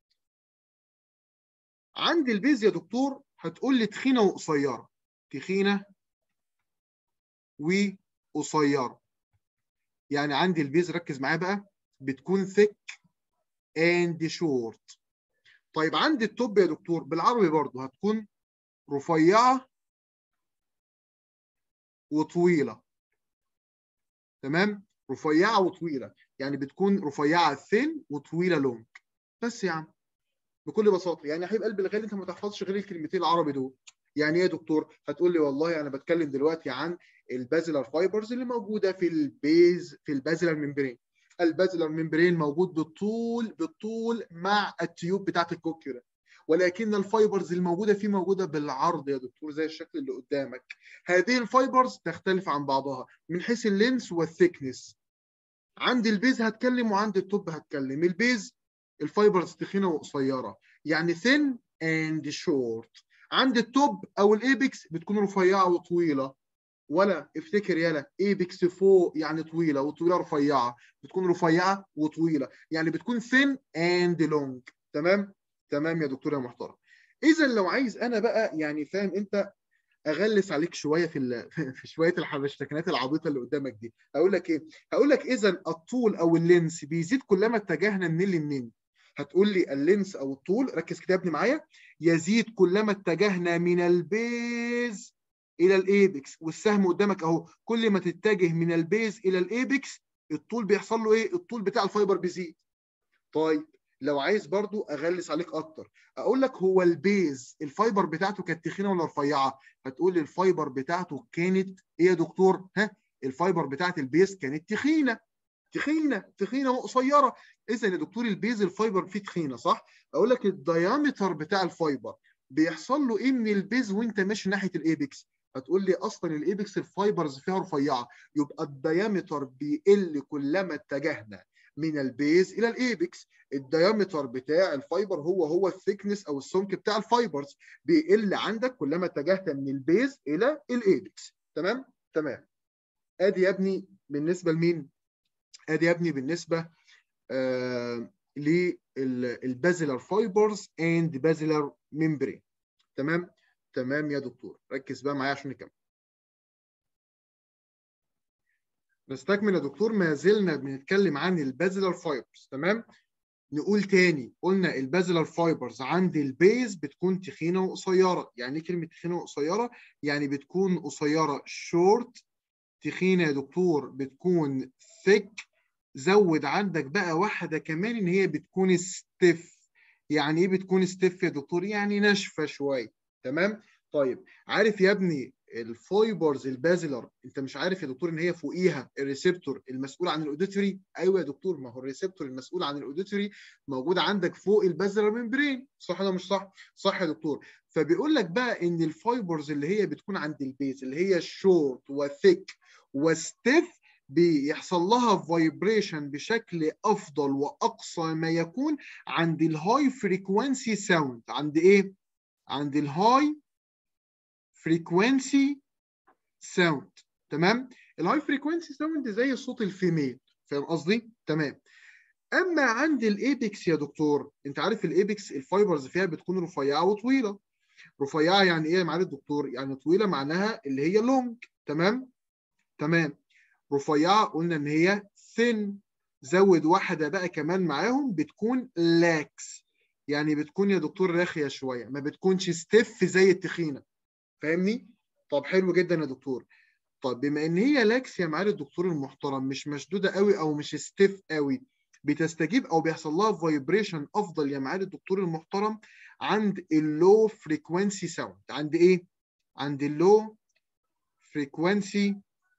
عند البيز يا دكتور هتقول لي تخينه وقصيره تخينه وقصيره يعني عندي البيز ركز معايا بقى بتكون thick and short طيب عندي التوب يا دكتور بالعربي برضو هتكون رفيعه وطويله تمام رفيعه وطويله يعني بتكون رفيعه ثين وطويله لونج بس يا عم بكل بساطه يعني يا حبيب قلبي الغالي انت ما تحفظش غير الكلمتين العربي دول يعني ايه يا دكتور هتقول لي والله انا بتكلم دلوقتي عن البازلر فايبرز اللي موجوده في البيز في البازلر ممبرين البازلر ممبرين موجود بالطول بالطول مع التيوب بتاعت الكوكيولا ولكن الفايبرز الموجوده فيه موجوده بالعرض يا دكتور زي الشكل اللي قدامك هذه الفايبرز تختلف عن بعضها من حيث اللينس والثيكنس عند البيز هتكلم وعند التوب هتكلم البيز الفايبرز تخينه وقصيره يعني thin and short عند التوب او الايبكس بتكون رفيعه وطويله ولا افتكر يالا ايبكس فوق يعني طويله وطويله رفيعه بتكون رفيعه وطويله يعني بتكون thin and long تمام تمام يا دكتور يا محترم اذا لو عايز انا بقى يعني فاهم انت اغلس عليك شويه في في شويه الحبشتكنات العبيطه اللي قدامك دي اقول لك ايه هقول لك اذا الطول او اللينس بيزيد كلما اتجهنا منين لمنين هتقول لي اللينس او الطول ركز كده يا ابني معايا يزيد كلما اتجهنا من البيز الى الايبكس والسهم قدامك اهو كل ما تتجه من البيز الى الايبكس الطول بيحصل له ايه الطول بتاع الفايبر بيزيد طيب لو عايز برضو اغلس عليك اكتر اقول لك هو البيز الفايبر بتاعته كانت تخينه ولا رفيعه هتقول لي الفايبر بتاعته كانت ايه يا دكتور ها الفايبر بتاعت البيز كانت تخينه تخينه تخينه وقصيره اذا يا دكتور البيز الفايبر فيه تخينه صح اقول لك الديامتر بتاع الفايبر بيحصل له ايه من البيز وانت ماشي ناحيه الايبكس هتقول لي اصلا الايبكس الفايبرز فيها رفيعه يبقى الديامتر بيقل كلما اتجهنا من البيز الى الايبكس الديامتر بتاع الفايبر هو هو الثيكنس او السمك بتاع الفايبرز بيقل عندك كلما اتجهت من البيز الى الايبكس تمام تمام ادي يا ابني بالنسبه لمين ادي يا ابني بالنسبه آه للبازلر فايبرز اند بازلر ممبرين تمام تمام يا دكتور ركز بقى معايا عشان نكمل نستكمل يا دكتور ما زلنا بنتكلم عن البازلر فايبرز تمام نقول تاني قلنا البازلر فايبرز عند البيز بتكون تخينه وقصيره يعني ايه كلمه تخينه وقصيره يعني بتكون قصيره شورت تخينه يا دكتور بتكون ثيك زود عندك بقى واحده كمان ان هي بتكون ستيف يعني ايه بتكون ستيف يا دكتور يعني ناشفه شويه تمام طيب عارف يا ابني الفايبرز البازلر انت مش عارف يا دكتور ان هي فوقيها الريسبتور المسؤول عن الاوديتوري ايوه يا دكتور ما هو الريسبتور المسؤول عن الاوديتوري موجود عندك فوق البازلر ممبرين صح ولا مش صح صح يا دكتور فبيقول لك بقى ان الفايبرز اللي هي بتكون عند البيز اللي هي شورت وثيك وستيف بيحصل لها فايبريشن بشكل افضل واقصى ما يكون عند الهاي فريكوانسي ساوند عند ايه عند الهاي فريكوانسي ساوند تمام الهاي فريكوانسي ساوند زي الصوت الفيميل فاهم قصدي تمام اما عند الايبكس يا دكتور انت عارف الايبكس الفايبرز فيها بتكون رفيعه وطويله رفيعه يعني ايه يا معالي الدكتور يعني طويله معناها اللي هي لونج تمام تمام رفيعه قلنا ان هي ثين زود واحده بقى كمان معاهم بتكون لاكس يعني بتكون يا دكتور راخيه شويه ما بتكونش ستيف زي التخينه فاهمني طب حلو جدا يا دكتور طب بما ان هي لاكس يا معالي الدكتور المحترم مش مشدوده قوي او مش ستيف قوي بتستجيب او بيحصل لها فايبريشن افضل يا معالي الدكتور المحترم عند اللو فريكوانسي ساوند عند ايه عند اللو frequency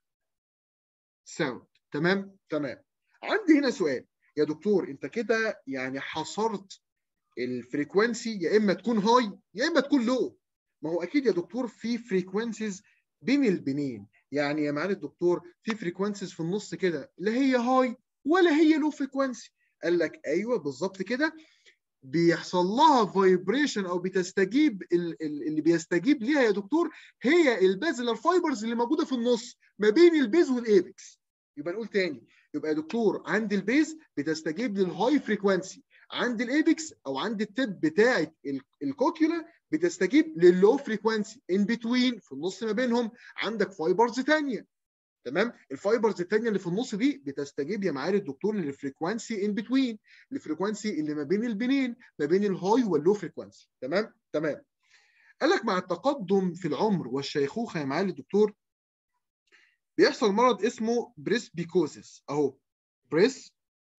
sound تمام تمام عندي هنا سؤال يا دكتور انت كده يعني حصرت الفريكونسي يا اما تكون هاي يا اما تكون لو ما هو اكيد يا دكتور في فريكونسيز بين البنين يعني يا معالي الدكتور في فريكونسيز في النص كده لا هي هاي ولا هي لو فريكونسي قال لك ايوه بالظبط كده بيحصل لها فايبريشن او بتستجيب اللي بيستجيب ليها يا دكتور هي البازلر فايبرز اللي موجوده في النص ما بين البيز والايبكس يبقى نقول تاني يبقى يا دكتور عند البيز بتستجيب للهاي فريكوانسي عند الايبكس او عند التب بتاعه الكوكيولا بتستجيب لللو فريكوانسي ان بتوين في النص ما بينهم عندك فايبرز ثانيه تمام الفايبرز الثانيه اللي في النص دي بتستجيب يا معالي الدكتور للفريكوانسي ان بتوين الفريكوانسي اللي ما بين البنين ما بين الهاي واللو فريكوانسي تمام تمام قال لك مع التقدم في العمر والشيخوخه يا معالي الدكتور بيحصل مرض اسمه بريسبيكوزيس اهو بريس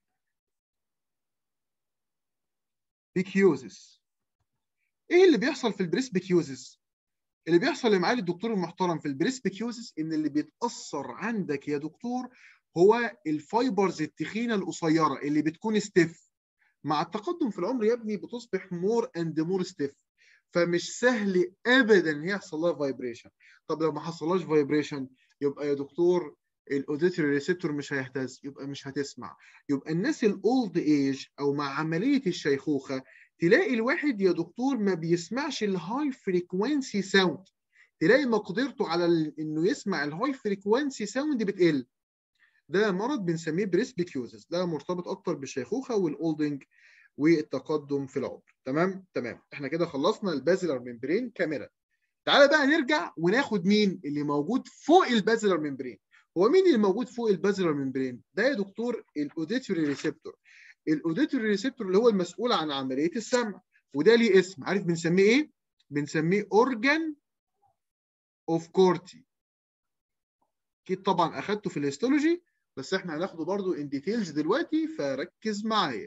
بيكيوزيس ايه اللي بيحصل في البريسبيكيوزيس اللي بيحصل يا معالي الدكتور المحترم في البريسبيكيوزيس ان اللي بيتاثر عندك يا دكتور هو الفايبرز التخينه القصيره اللي بتكون ستيف مع التقدم في العمر يا ابني بتصبح مور اند مور ستيف فمش سهل ابدا يحصل لها فايبريشن طب لو ما حصلهاش فايبريشن يبقى يا دكتور الاوديتوري ريسبتور مش هيهتز يبقى مش هتسمع يبقى الناس الاولد ايج او مع عمليه الشيخوخه تلاقي الواحد يا دكتور ما بيسمعش الهاي فريكوانسي ساوند تلاقي مقدرته على انه يسمع الهاي فريكوانسي ساوند بتقل ده مرض بنسميه بريسبيكيوزس ده مرتبط اكتر بالشيخوخه والاولدنج والتقدم في العمر تمام تمام احنا كده خلصنا البازلر ممبرين كاميرا تعالى بقى نرجع وناخد مين اللي موجود فوق البازلر ممبرين هو مين اللي موجود فوق البازلر ممبرين ده يا دكتور الاوديتوري ريسبتور الاوديتوري ريسبتور اللي هو المسؤول عن عمليه السمع وده ليه اسم عارف بنسميه ايه بنسميه اورجان اوف كورتي اكيد طبعا اخدته في الهيستولوجي بس احنا هناخده برضو ان ديتيلز دلوقتي فركز معايا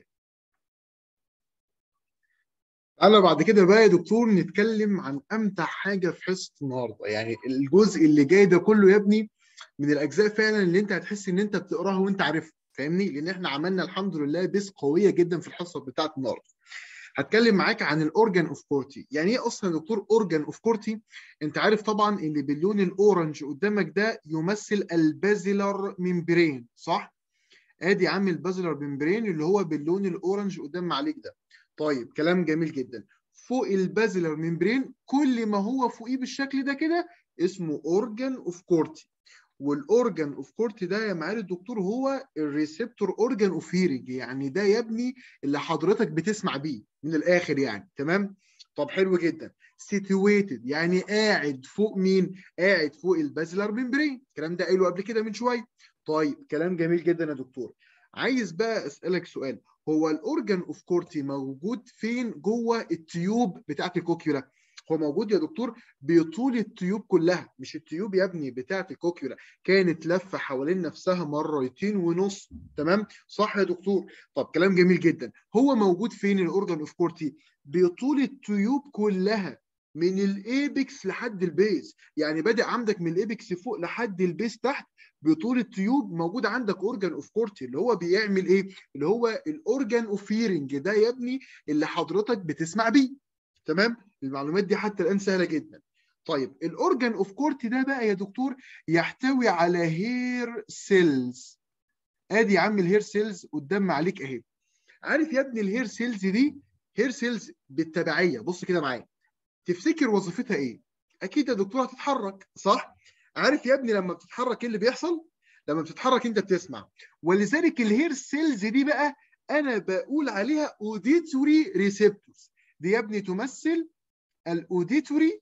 تعالى بعد كده بقى يا دكتور نتكلم عن امتع حاجه في حصه النهارده يعني الجزء اللي جاي ده كله يا ابني من الاجزاء فعلا اللي انت هتحس ان انت بتقراها وانت عارفها فاهمني لان احنا عملنا الحمد لله بيس قويه جدا في الحصه بتاعت النهارده هتكلم معاك عن الاورجان اوف كورتي يعني ايه اصلا يا دكتور اورجان اوف كورتي انت عارف طبعا اللي باللون الاورنج قدامك ده يمثل البازيلر ممبرين صح ادي عامل البازيلر ممبرين اللي هو باللون الاورنج قدام عليك ده طيب كلام جميل جدا فوق البازيلر ممبرين كل ما هو فوقيه بالشكل ده كده اسمه اورجان اوف كورتي والاورجان اوف كورتي ده يا معالي الدكتور هو الريسبتور اورجان اوف هيرنج يعني ده يا ابني اللي حضرتك بتسمع بيه من الاخر يعني تمام طب حلو جدا سيتويتد يعني قاعد فوق مين قاعد فوق البازلر ممبرين الكلام ده قايله قبل كده من شويه طيب كلام جميل جدا يا دكتور عايز بقى اسالك سؤال هو الاورجان اوف كورتي موجود فين جوه التيوب بتاعت الكوكيولا هو موجود يا دكتور بطول التيوب كلها مش التيوب يا ابني بتاعت الكوكيولا كانت لفه حوالين نفسها مرتين ونص تمام صح يا دكتور طب كلام جميل جدا هو موجود فين الاورجان اوف كورتي بطول التيوب كلها من الايبكس لحد البيز يعني بادئ عندك من الايبكس فوق لحد البيز تحت بطول التيوب موجود عندك اورجان اوف كورتي اللي هو بيعمل ايه اللي هو الاورجان اوف هيرنج ده يا ابني اللي حضرتك بتسمع بيه تمام المعلومات دي حتى الان سهله جدا طيب الاورجان اوف كورتي ده بقى يا دكتور يحتوي على هير سيلز ادي يا عم الهير سيلز قدام عليك اهي عارف يا ابني الهير سيلز دي هير سيلز بالتبعيه بص كده معايا تفتكر وظيفتها ايه اكيد يا دكتور هتتحرك صح عارف يا ابني لما بتتحرك ايه اللي بيحصل لما بتتحرك انت بتسمع ولذلك الهير سيلز دي بقى انا بقول عليها اوديتوري ريسبتورز دي يا ابني تمثل الاوديتوري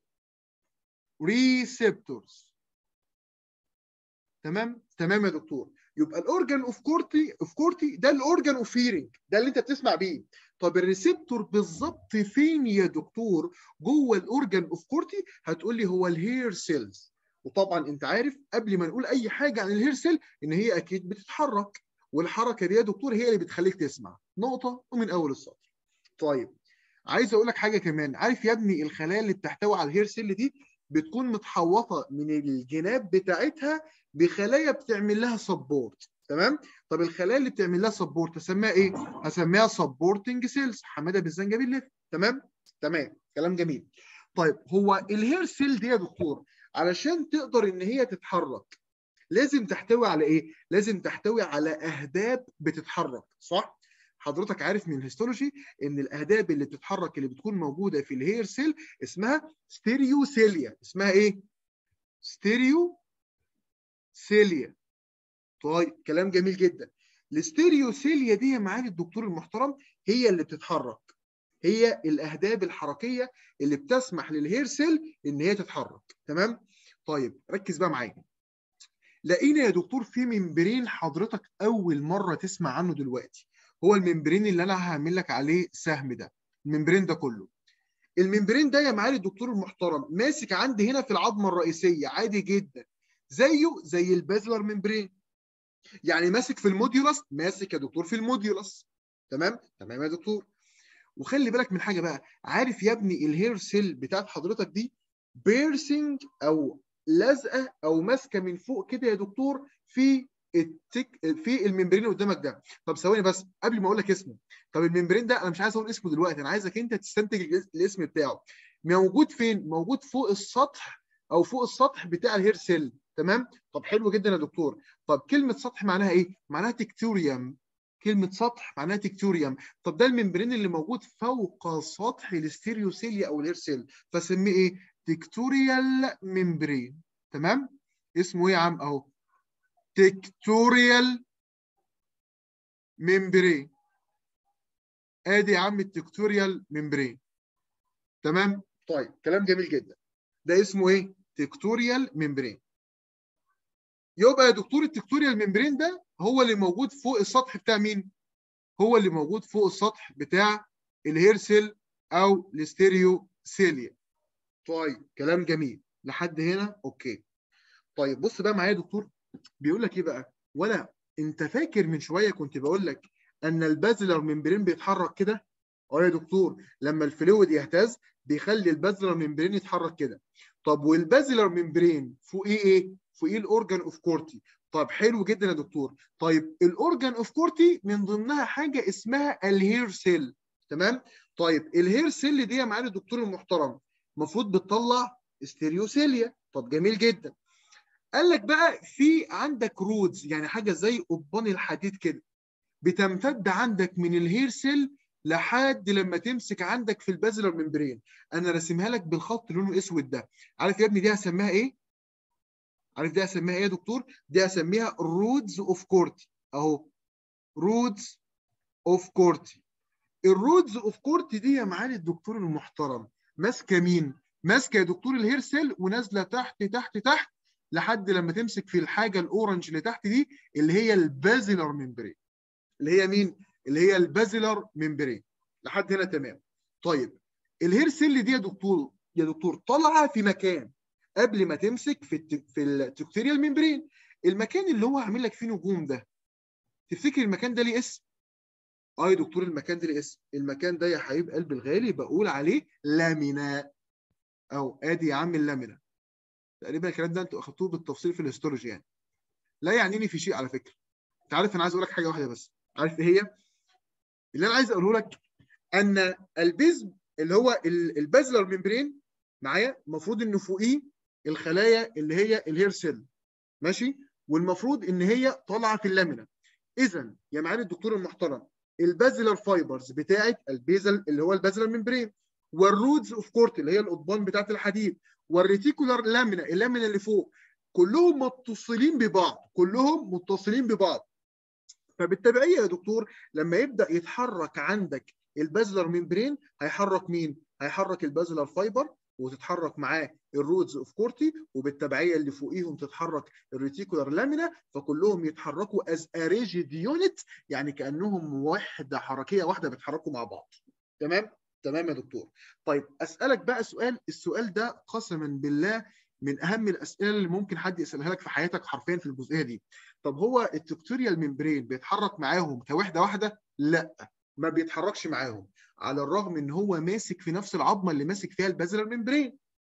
ريسبتورز تمام تمام يا دكتور يبقى الاورجان اوف كورتي اوف كورتي ده الاورجان اوف هيرنج ده اللي انت بتسمع بيه طب الريسبتور بالظبط فين يا دكتور جوه الاورجان اوف كورتي هتقول لي هو الهير سيلز وطبعا انت عارف قبل ما نقول اي حاجه عن الهير سيل ان هي اكيد بتتحرك والحركه دي يا دكتور هي اللي بتخليك تسمع نقطه ومن اول السطر طيب عايز اقول لك حاجه كمان عارف يا ابني الخلايا اللي بتحتوي على الهير سيل دي بتكون متحوطه من الجناب بتاعتها بخلايا بتعمل لها سبورت تمام طب الخلايا اللي بتعمل لها سبورت هسميها ايه هسميها سبورتنج سيلز حماده بالزنجبيل لف تمام تمام كلام جميل طيب هو الهير سيل دي يا دكتور علشان تقدر ان هي تتحرك لازم تحتوي على ايه لازم تحتوي على اهداب بتتحرك صح حضرتك عارف من الهيستولوجي ان الاهداب اللي بتتحرك اللي بتكون موجوده في الهير سيل اسمها ستيريوسيليا اسمها ايه ستيريو سيليا طيب كلام جميل جدا الستيريوسيليا دي يا معالي الدكتور المحترم هي اللي بتتحرك هي الاهداب الحركيه اللي بتسمح للهير سيل ان هي تتحرك تمام طيب ركز بقى معايا لقينا يا دكتور في ممبرين حضرتك اول مره تسمع عنه دلوقتي هو الممبرين اللي انا هعمل لك عليه سهم ده الممبرين ده كله الممبرين ده يا معالي الدكتور المحترم ماسك عندي هنا في العظمه الرئيسيه عادي جدا زيه زي البازلر ممبرين يعني ماسك في الموديولس ماسك يا دكتور في الموديولس تمام تمام يا دكتور وخلي بالك من حاجه بقى عارف يا ابني الهير سيل بتاعت حضرتك دي بيرسينج او لازقه او ماسكه من فوق كده يا دكتور في التك في الممبرين اللي قدامك ده طب ثواني بس قبل ما اقول لك اسمه طب الممبرين ده انا مش عايز اقول اسمه دلوقتي انا عايزك انت تستنتج الاسم بتاعه موجود فين موجود فوق السطح او فوق السطح بتاع الهير سيل تمام طب حلو جدا يا دكتور طب كلمه سطح معناها ايه معناها تكتوريوم كلمه سطح معناها تكتوريوم طب ده الممبرين اللي موجود فوق سطح الستيريوسيليا او الهير سيل فسميه ايه تكتوريال ممبرين تمام اسمه ايه يا عم اهو تكتوريال ممبرين ادي يا عم التكتوريال ممبرين تمام طيب كلام جميل جدا ده اسمه ايه تكتوريال ممبرين يبقى يا دكتور التكتوريال ممبرين ده هو اللي موجود فوق السطح بتاع مين هو اللي موجود فوق السطح بتاع الهير سيل او الستيريو سيليا طيب كلام جميل لحد هنا اوكي طيب بص بقى معايا يا دكتور بيقول لك ايه بقى ولا انت فاكر من شويه كنت بقول لك ان البازلر ممبرين بيتحرك كده اه يا دكتور لما الفلويد يهتز بيخلي البازلر ممبرين يتحرك كده طب والبازلر ممبرين فوقيه ايه فوقيه الاورجان اوف كورتي طب حلو جدا يا دكتور طيب الاورجان اوف كورتي من ضمنها حاجه اسمها الهير سيل تمام طيب الهير سيل دي يا معالي الدكتور المحترم المفروض بتطلع ستيريوسيليا طب جميل جدا قال لك بقى في عندك رودز يعني حاجه زي قضبان الحديد كده بتمتد عندك من الهير سيل لحد لما تمسك عندك في البازلر ممبرين انا راسمها لك بالخط لونه اسود ده عارف يا ابني دي هسميها ايه عارف دي هسميها ايه يا دكتور دي هسميها رودز اوف كورتي اهو رودز اوف كورتي الرودز اوف كورتي دي يا معالي الدكتور المحترم ماسكه مين ماسكه يا دكتور الهير سيل ونازله تحت تحت تحت لحد لما تمسك في الحاجه الاورنج اللي تحت دي اللي هي البازلر ممبرين اللي هي مين اللي هي البازلر ممبرين لحد هنا تمام طيب الهير سيل دي يا دكتور يا دكتور طالعه في مكان قبل ما تمسك في الت... في التكتيريال ممبرين المكان اللي هو عامل لك فيه نجوم ده تفتكر المكان ده ليه اسم اه يا دكتور المكان ده ليه اسم المكان ده يا حبيب قلبي الغالي بقول عليه لامينا او ادي يا عم اللامينا تقريبا الكلام ده انتوا اخدتوه بالتفصيل في الهيستولوجي يعني لا يعنيني في شيء على فكره انت عارف انا عايز اقول لك حاجه واحده بس عارف ايه هي اللي انا عايز اقوله لك ان البيزم اللي هو البازلر ممبرين معايا المفروض انه فوقيه الخلايا اللي هي الهير سيل ماشي والمفروض ان هي طالعه في اللامينا اذا يا معالي الدكتور المحترم البازلر فايبرز بتاعه البيزل اللي هو البازلر ممبرين والرودز اوف كورت اللي هي القضبان بتاعه الحديد والريتيكولار لامينا اللامينا اللي فوق كلهم متصلين ببعض كلهم متصلين ببعض فبالتبعيه يا دكتور لما يبدا يتحرك عندك البازلر ممبرين هيحرك مين هيحرك البازلر فايبر وتتحرك معاه الرودز اوف كورتي وبالتبعيه اللي فوقيهم تتحرك الريتيكولار لامينا فكلهم يتحركوا از ريجيد يونت يعني كانهم وحده حركيه واحده بيتحركوا مع بعض تمام تمام يا دكتور طيب اسالك بقى سؤال السؤال ده قسما بالله من اهم الاسئله اللي ممكن حد يسالها لك في حياتك حرفيا في الجزئيه دي طب هو التكتوريال ممبرين بيتحرك معاهم كوحده واحده لا ما بيتحركش معاهم على الرغم ان هو ماسك في نفس العظمه اللي ماسك فيها البازلر ممبرين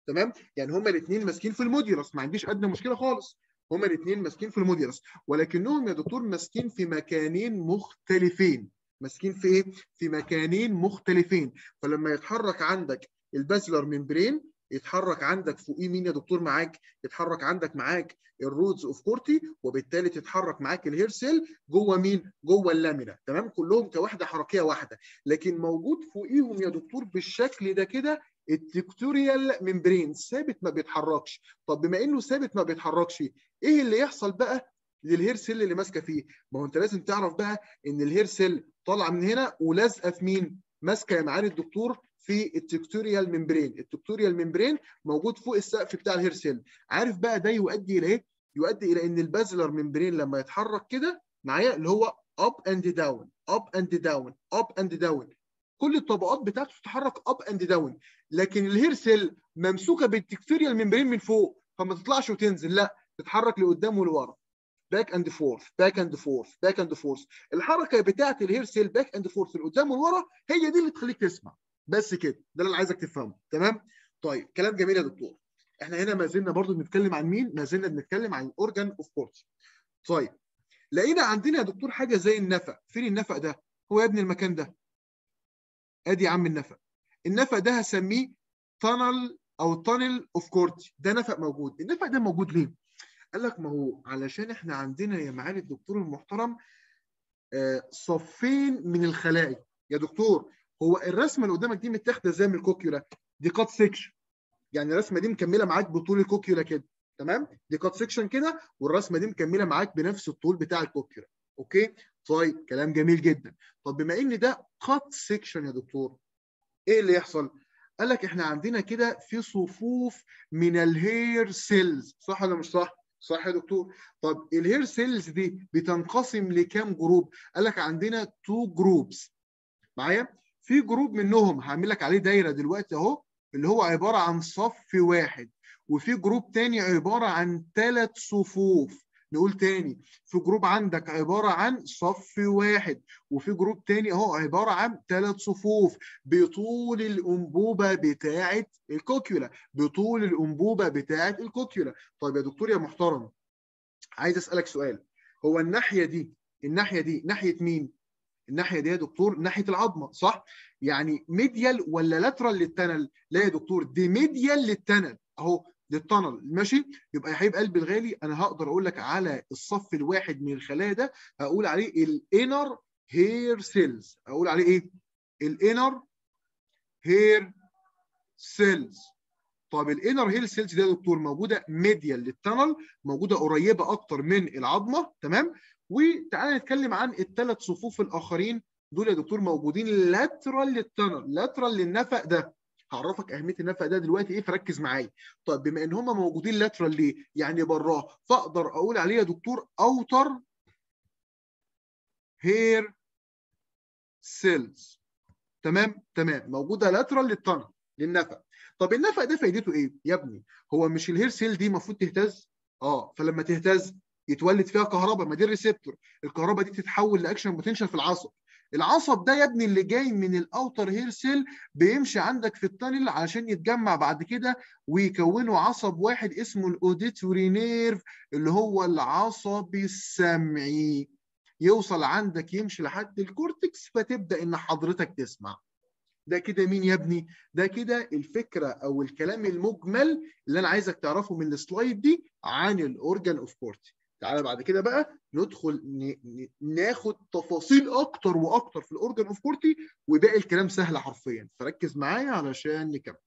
تمام يعني هما الاثنين ماسكين في الموديولس ما عنديش ادنى مشكله خالص هما الاثنين ماسكين في الموديولس ولكنهم يا دكتور ماسكين في مكانين مختلفين ماسكين في ايه في مكانين مختلفين فلما يتحرك عندك البازلر ممبرين يتحرك عندك فوقيه مين يا دكتور معاك يتحرك عندك معاك الرودز اوف كورتي وبالتالي تتحرك معاك الهير سيل جوه مين جوه اللامينا تمام كلهم كوحده حركيه واحده لكن موجود فوقيهم يا دكتور بالشكل ده كده التكتوريال ممبرين ثابت ما بيتحركش طب بما انه ثابت ما بيتحركش ايه اللي يحصل بقى للهير سيل اللي ماسكه فيه ما هو انت لازم تعرف بقى ان الهير سيل طالعه من هنا ولازقه في مين ماسكه يا معالي الدكتور في التكتوريال ممبرين التكتوريال ممبرين موجود فوق السقف بتاع الهير سيل عارف بقى ده يؤدي الى ايه يؤدي الى ان البازلر ممبرين لما يتحرك كده معايا اللي هو اب اند داون اب اند داون اب اند داون كل الطبقات بتاعته تتحرك اب اند داون لكن الهير سيل ممسوكه بالتكتوريال ممبرين من فوق فما تطلعش وتنزل لا تتحرك لقدام ولورا باك اند فورث باك اند فورث باك اند فورث الحركه بتاعه الهير سيل باك اند فورث لقدام ولورا هي دي اللي تخليك تسمع بس كده ده اللي انا عايزك تفهمه تمام طيب كلام جميل يا دكتور احنا هنا ما زلنا برضو بنتكلم عن مين ما زلنا بنتكلم عن الاورجان اوف كورتي طيب لقينا عندنا يا دكتور حاجه زي النفق فين النفق ده هو يا ابني المكان ده ادي يا عم النفق النفق ده هسميه تانل او تانل اوف كورتي ده نفق موجود النفق ده موجود ليه قال لك ما هو علشان احنا عندنا يا معالي الدكتور المحترم آه صفين من الخلايا يا دكتور هو الرسمه اللي قدامك دي متاخده زي من الكوكيولا دي كات سيكشن يعني الرسمه دي مكمله معاك بطول الكوكيولا كده تمام دي كات سيكشن كده والرسمه دي مكمله معاك بنفس الطول بتاع الكوكيولا اوكي طيب كلام جميل جدا طب بما ان ده كات سيكشن يا دكتور ايه اللي يحصل قال لك احنا عندنا كده في صفوف من الهير سيلز صح ولا مش صح صح يا دكتور طب الهير سيلز دي بتنقسم لكام جروب قال لك عندنا تو جروبس معايا في جروب منهم هعمل لك عليه دايره دلوقتي اهو اللي هو عباره عن صف واحد وفي جروب تاني عباره عن ثلاث صفوف نقول تاني في جروب عندك عباره عن صف واحد وفي جروب تاني اهو عباره عن ثلاث صفوف بطول الانبوبه بتاعه الكوكيولا بطول الانبوبه بتاعه الكوكيولا طيب يا دكتور يا محترم عايز اسالك سؤال هو الناحيه دي الناحيه دي ناحيه مين الناحيه دي يا دكتور ناحيه العظمه صح يعني ميديال ولا لاترال للتنل لا يا دكتور دي ميديال للتنل اهو للتنل ماشي يبقى يا حبيب قلبي الغالي انا هقدر اقول لك على الصف الواحد من الخلايا ده هقول عليه الانر هير سيلز اقول عليه ايه الانر هير سيلز طب الانر هير سيلز دي يا دكتور موجوده ميديال للتنل موجوده قريبه اكتر من العظمه تمام وتعالى نتكلم عن الثلاث صفوف الاخرين دول يا دكتور موجودين لاترال للتنل لاترال للنفق ده هعرفك اهميه النفق ده دلوقتي ايه فركز معايا طيب بما ان هم موجودين لاترال ليه يعني براه فاقدر اقول عليه يا دكتور اوتر هير سيلز تمام تمام موجوده لاترال للتنل للنفق طب النفق ده فايدته ايه يا ابني هو مش الهير سيل دي المفروض تهتز اه فلما تهتز يتولد فيها كهرباء ما دي الريسبتور الكهرباء دي تتحول لاكشن بوتنشال في العصب العصب ده يا ابني اللي جاي من الاوتر هير سيل بيمشي عندك في التانل علشان يتجمع بعد كده ويكونوا عصب واحد اسمه الاوديتوري نيرف اللي هو العصب السمعي يوصل عندك يمشي لحد الكورتكس فتبدا ان حضرتك تسمع ده كده مين يا ابني؟ ده كده الفكره او الكلام المجمل اللي انا عايزك تعرفه من السلايد دي عن الاورجان اوف كورتي. تعالى بعد كده بقى ندخل ناخد تفاصيل اكتر واكتر في الاورجان اوف كورتي وباقي الكلام سهل حرفيا فركز معايا علشان نكمل.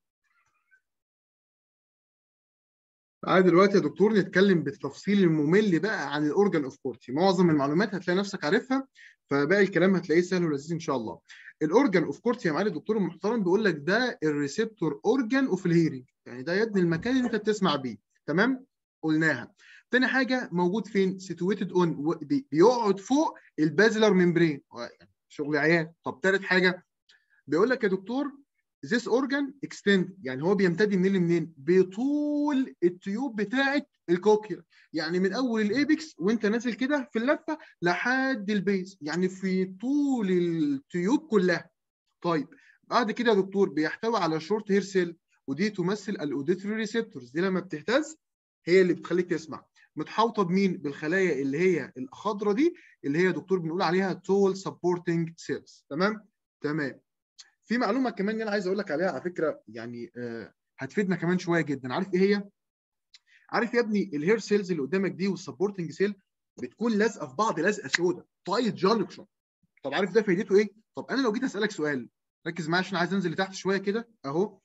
تعالى دلوقتي يا دكتور نتكلم بالتفصيل الممل بقى عن الاورجان اوف كورتي معظم المعلومات هتلاقي نفسك عارفها فباقي الكلام هتلاقيه سهل ولذيذ ان شاء الله الاورجان اوف كورتي يا معالي الدكتور المحترم بيقول لك ده الريسبتور اورجان اوف الهيرنج يعني ده يا ابني المكان اللي انت بتسمع بيه تمام قلناها تاني حاجه موجود فين سيتويتد اون بيقعد فوق البازلر ممبرين شغل عيان طب تالت حاجه بيقول لك يا دكتور this organ extend يعني هو بيمتد منين لمنين؟ بطول التيوب بتاعه الكوكيولا يعني من اول الايبكس وانت نازل كده في اللفه لحد البيز يعني في طول التيوب كلها. طيب بعد كده يا دكتور بيحتوي على شورت هير سيل ودي تمثل الاوديتوري ريسبتورز دي لما بتهتز هي اللي بتخليك تسمع متحوطه بمين بالخلايا اللي هي الخضراء دي اللي هي دكتور بنقول عليها تول سبورتنج سيلز تمام تمام في معلومه كمان انا عايز اقول لك عليها على فكره يعني آه هتفيدنا كمان شويه جدا عارف ايه هي عارف يا ابني الهير سيلز اللي قدامك دي والسبورتنج سيل بتكون لازقه في بعض لازقه سوداء تايت جانكشن طب عارف ده فايدته ايه طب انا لو جيت اسالك سؤال ركز معايا عشان عايز انزل لتحت شويه كده اهو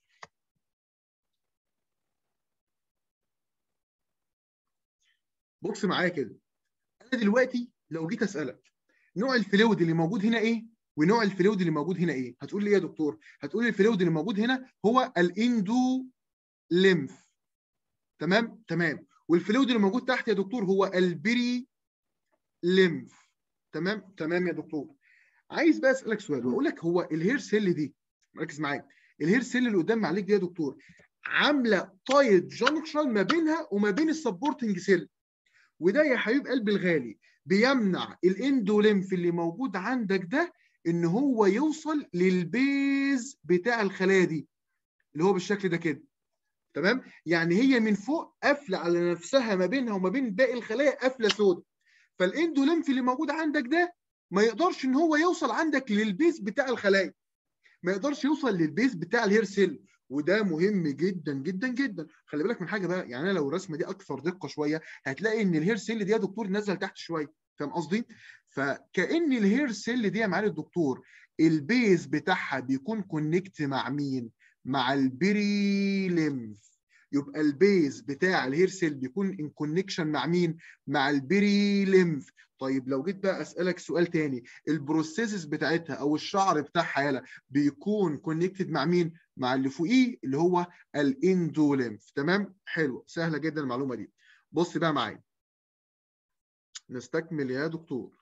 بص معايا كده انا دلوقتي لو جيت اسالك نوع الفلويد اللي موجود هنا ايه ونوع الفلويد اللي موجود هنا ايه هتقول لي ايه يا دكتور هتقول لي الفلويد اللي موجود هنا هو الاندو ليمف تمام تمام والفلويد اللي موجود تحت يا دكتور هو البري ليمف تمام تمام يا دكتور عايز بقى اسالك سؤال واقول لك هو الهير سيل دي ركز معايا الهير سيل اللي قدام عليك دي يا دكتور عامله تايت جانكشن ما بينها وما بين السبورتنج سيل وده يا حبيب قلبي الغالي بيمنع الاندوليمف اللي موجود عندك ده ان هو يوصل للبيز بتاع الخلايا دي اللي هو بالشكل ده كده تمام يعني هي من فوق قافله على نفسها ما بينها وما بين باقي الخلايا قافله سودا فالاندوليمف اللي موجود عندك ده ما يقدرش ان هو يوصل عندك للبيز بتاع الخلايا ما يقدرش يوصل للبيز بتاع الهير سيل وده مهم جدا جدا جدا خلي بالك من حاجه بقى يعني انا لو الرسمه دي اكثر دقه شويه هتلاقي ان الهير سيل دي يا دكتور نزل تحت شويه فاهم قصدي فكان الهير سيل دي يا معالي الدكتور البيز بتاعها بيكون كونكت مع مين مع البري ليمف يبقى البيز بتاع الهير سيل بيكون ان كونكشن مع مين مع البري ليمف طيب لو جيت بقى اسالك سؤال تاني البروسيسز بتاعتها او الشعر بتاعها يلا بيكون كونكتد مع مين مع اللي فوقيه اللي هو الاندوليمف تمام حلو سهله جدا المعلومه دي بص بقى معايا نستكمل يا دكتور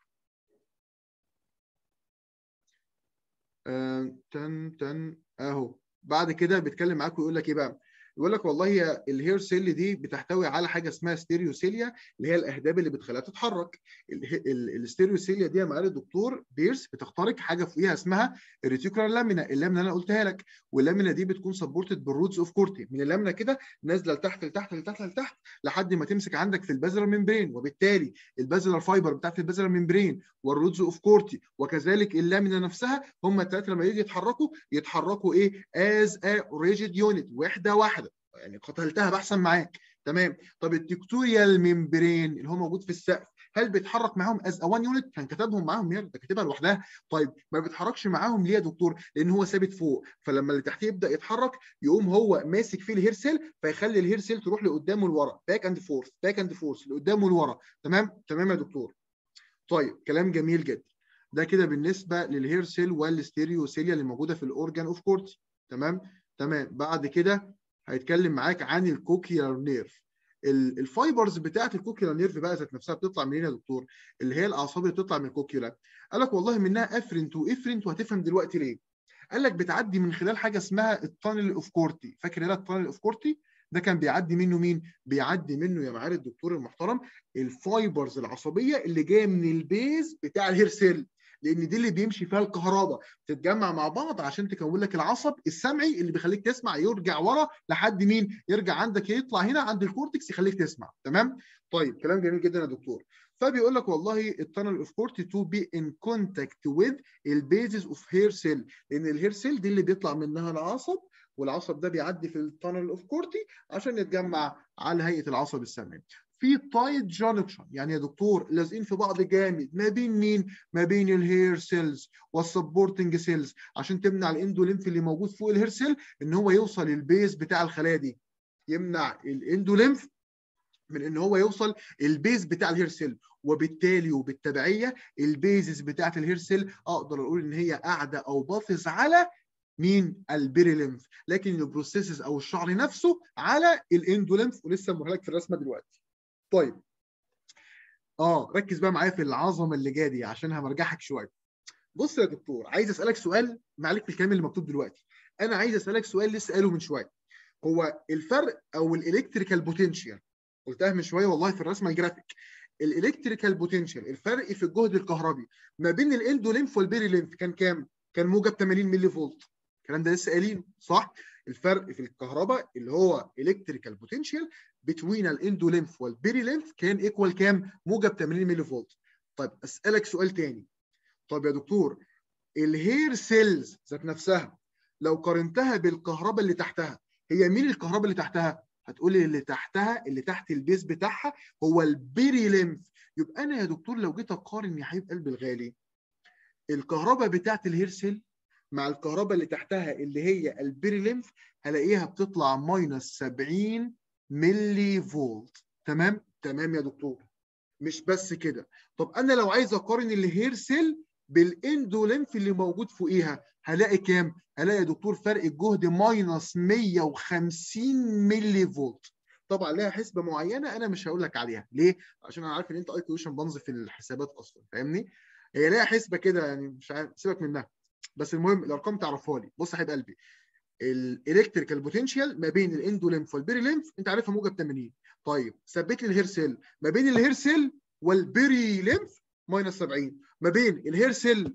آه تن تن اهو بعد كده بيتكلم معاك ويقول لك ايه بقى يقول لك والله هي الهير سيل دي بتحتوي على حاجه اسمها ستيريوسيليا اللي هي الاهداب اللي بتخليها تتحرك الستيريوسيليا دي يا معالي الدكتور بيرس بتخترق حاجه فوقيها اسمها الريتيكولار لامينا اللامينا اللي انا قلتها لك واللامينا دي بتكون سبورتد بالروتس اوف كورتي من اللامينا كده نازله لتحت لتحت لتحت لتحت لحد ما تمسك عندك في البازلر ممبرين وبالتالي البازلر فايبر بتاعت البازلر ممبرين والروتس اوف كورتي وكذلك اللامينا نفسها هم الثلاثه لما يجي يتحركوا يتحركوا ايه از ا ريجيد يونت وحده واحده يعني قتلتها بحثا معاك تمام طب التكتوريال ممبرين اللي هو موجود في السقف هل بيتحرك معاهم از وان يونت كان كتبهم معاهم يعني ده كاتبها لوحدها طيب ما بيتحركش معاهم ليه يا دكتور لان هو ثابت فوق فلما اللي تحتيه يبدا يتحرك يقوم هو ماسك فيه الهير سيل فيخلي الهير سيل تروح لقدام ولورا باك اند فورث باك اند فورث لقدام ولورا تمام تمام يا دكتور طيب كلام جميل جدا ده كده بالنسبه للهير سيل والستيريوسيليا اللي موجوده في الاورجان اوف كورتي تمام تمام بعد كده هيتكلم معاك عن الكوكيولار نيرف الفايبرز بتاعت الكوكيولار نيرف بقى ذات نفسها بتطلع منين يا دكتور اللي هي الاعصاب اللي بتطلع من الكوكيولا قال لك والله منها افرنت وافرنت وهتفهم دلوقتي ليه قال لك بتعدي من خلال حاجه اسمها التانل اوف كورتي فاكر ايه التانل اوف كورتي ده كان بيعدي منه مين بيعدي منه يا معالي الدكتور المحترم الفايبرز العصبيه اللي جايه من البيز بتاع الهير سيل لان دي اللي بيمشي فيها الكهرباء تتجمع مع بعض عشان تكون لك العصب السمعي اللي بيخليك تسمع يرجع ورا لحد مين يرجع عندك يطلع هنا عند الكورتكس يخليك تسمع تمام طيب كلام جميل جدا يا دكتور فبيقول لك والله التانل اوف كورتي تو بي ان كونتاكت وذ البيزز اوف هير سيل لان الهير سيل دي اللي بيطلع منها العصب والعصب ده بيعدي في التانل اوف كورتي عشان يتجمع على هيئه العصب السمعي في تايت جانكشن يعني يا دكتور لازقين في بعض جامد ما بين مين ما بين الهير سيلز والسبورتنج سيلز عشان تمنع الاندوليمف اللي موجود فوق الهير سيل ان هو يوصل للبيز بتاع الخلايا دي يمنع الاندوليمف من ان هو يوصل البيز بتاع الهير سيل وبالتالي وبالتبعيه البيزز بتاعه الهير سيل اقدر اقول ان هي قاعده او باصص على مين البيريليمف لكن البروسيسز او الشعر نفسه على الاندوليمف ولسه لك في الرسمه دلوقتي طيب اه ركز بقى معايا في العظمه اللي جايه دي عشان همرجحك شويه بص يا دكتور عايز اسالك سؤال معلك في الكلام اللي مكتوب دلوقتي انا عايز اسالك سؤال لسه قاله من شويه هو الفرق او الالكتريكال بوتنشال قلتها من شويه والله في الرسمه الجرافيك الالكتريكال بوتنشال الفرق في الجهد الكهربي ما بين الاندوليمف والبيريليمف كان كام؟ كان موجب 80 ملي فولت الكلام ده لسه قايلينه صح؟ الفرق في الكهرباء اللي هو الكتريكال بوتنشال بتوين الاندو لينف والبيري لينف كان ايكوال كام؟ موجب 80 ملي فولت. طيب اسالك سؤال تاني. طب يا دكتور الهير سيلز ذات نفسها لو قارنتها بالكهرباء اللي تحتها هي مين الكهرباء اللي تحتها؟ هتقولي اللي تحتها اللي تحت البيز بتاعها هو البيري لينف يبقى انا يا دكتور لو جيت اقارن يا حبيب قلبي الغالي الكهرباء بتاعت الهير سيل مع الكهرباء اللي تحتها اللي هي البيري لينف هلاقيها بتطلع ماينس 70 ملي فولت تمام تمام يا دكتور مش بس كده طب انا لو عايز اقارن الهير سيل بالاندولينف اللي موجود فوقيها هلاقي كام هلاقي يا دكتور فرق الجهد ماينس 150 ملي فولت طبعا لها حسبه معينه انا مش هقول لك عليها ليه عشان انا عارف ان انت اي كويشن بنظ في الحسابات اصلا فاهمني هي ليها حسبه كده يعني مش عارف سيبك منها بس المهم الارقام تعرفها لي بص يا حبيب قلبي الالكتريكال بوتنشال ما بين الاندولينف والبيري لينف انت عارفها موجب 80 طيب ثبت لي الهير سيل ما بين الهير سيل والبيري لينف ماينس 70 ما بين الهير سيل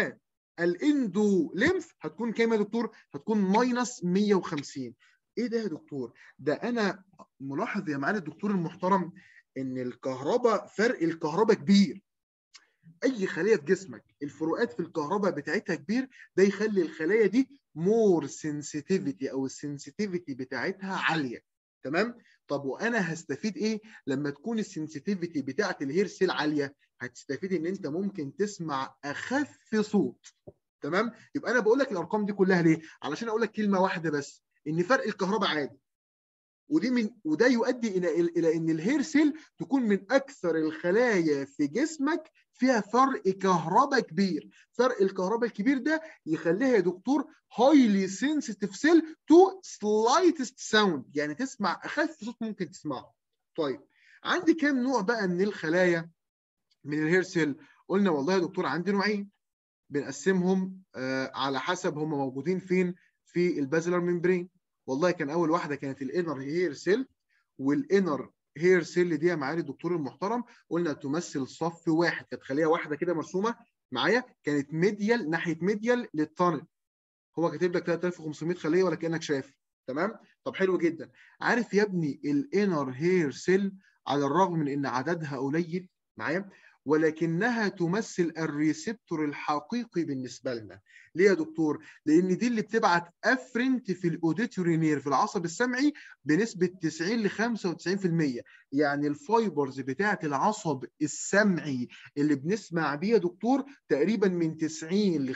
والاندو لينف هتكون كام يا دكتور؟ هتكون ماينس 150 ايه ده يا دكتور؟ ده انا ملاحظ يا معالي الدكتور المحترم ان الكهرباء فرق الكهرباء كبير اي خليه في جسمك الفروقات في الكهرباء بتاعتها كبير ده يخلي الخلايا دي مور سنسيتيفيتي او السنسيتيفيتي بتاعتها عاليه تمام طب وانا هستفيد ايه لما تكون السنسيتيفيتي بتاعت الهير سيل عاليه هتستفيد ان انت ممكن تسمع اخف صوت تمام يبقى انا بقول لك الارقام دي كلها ليه علشان اقول لك كلمه واحده بس ان فرق الكهرباء عادي ودي من وده يؤدي الى الى ان الهير سيل تكون من اكثر الخلايا في جسمك فيها فرق كهرباء كبير فرق الكهرباء الكبير ده يخليها يا دكتور هايلي سنسيتيف سيل تو سلايتست ساوند يعني تسمع اخف صوت ممكن تسمعه طيب عندي كام نوع بقى من الخلايا من الهير سيل قلنا والله يا دكتور عندي نوعين بنقسمهم آه على حسب هم موجودين فين في البازلر ممبرين والله كان اول واحده كانت الانر هير سيل والانر هير سيل دي يا معالي الدكتور المحترم قلنا تمثل صف واحد كانت خليه واحده كده مرسومه معايا كانت ميديال ناحيه ميديال للتانل هو كاتب لك 3500 خليه ولا كانك شايف تمام طب حلو جدا عارف يا ابني الانر هير سيل على الرغم من ان عددها قليل معايا ولكنها تمثل الريسبتور الحقيقي بالنسبه لنا ليه يا دكتور لان دي اللي بتبعت افرنت في الاوديتوري نير في العصب السمعي بنسبه 90 ل 95% يعني الفايبرز بتاعه العصب السمعي اللي بنسمع بيه يا دكتور تقريبا من 90 ل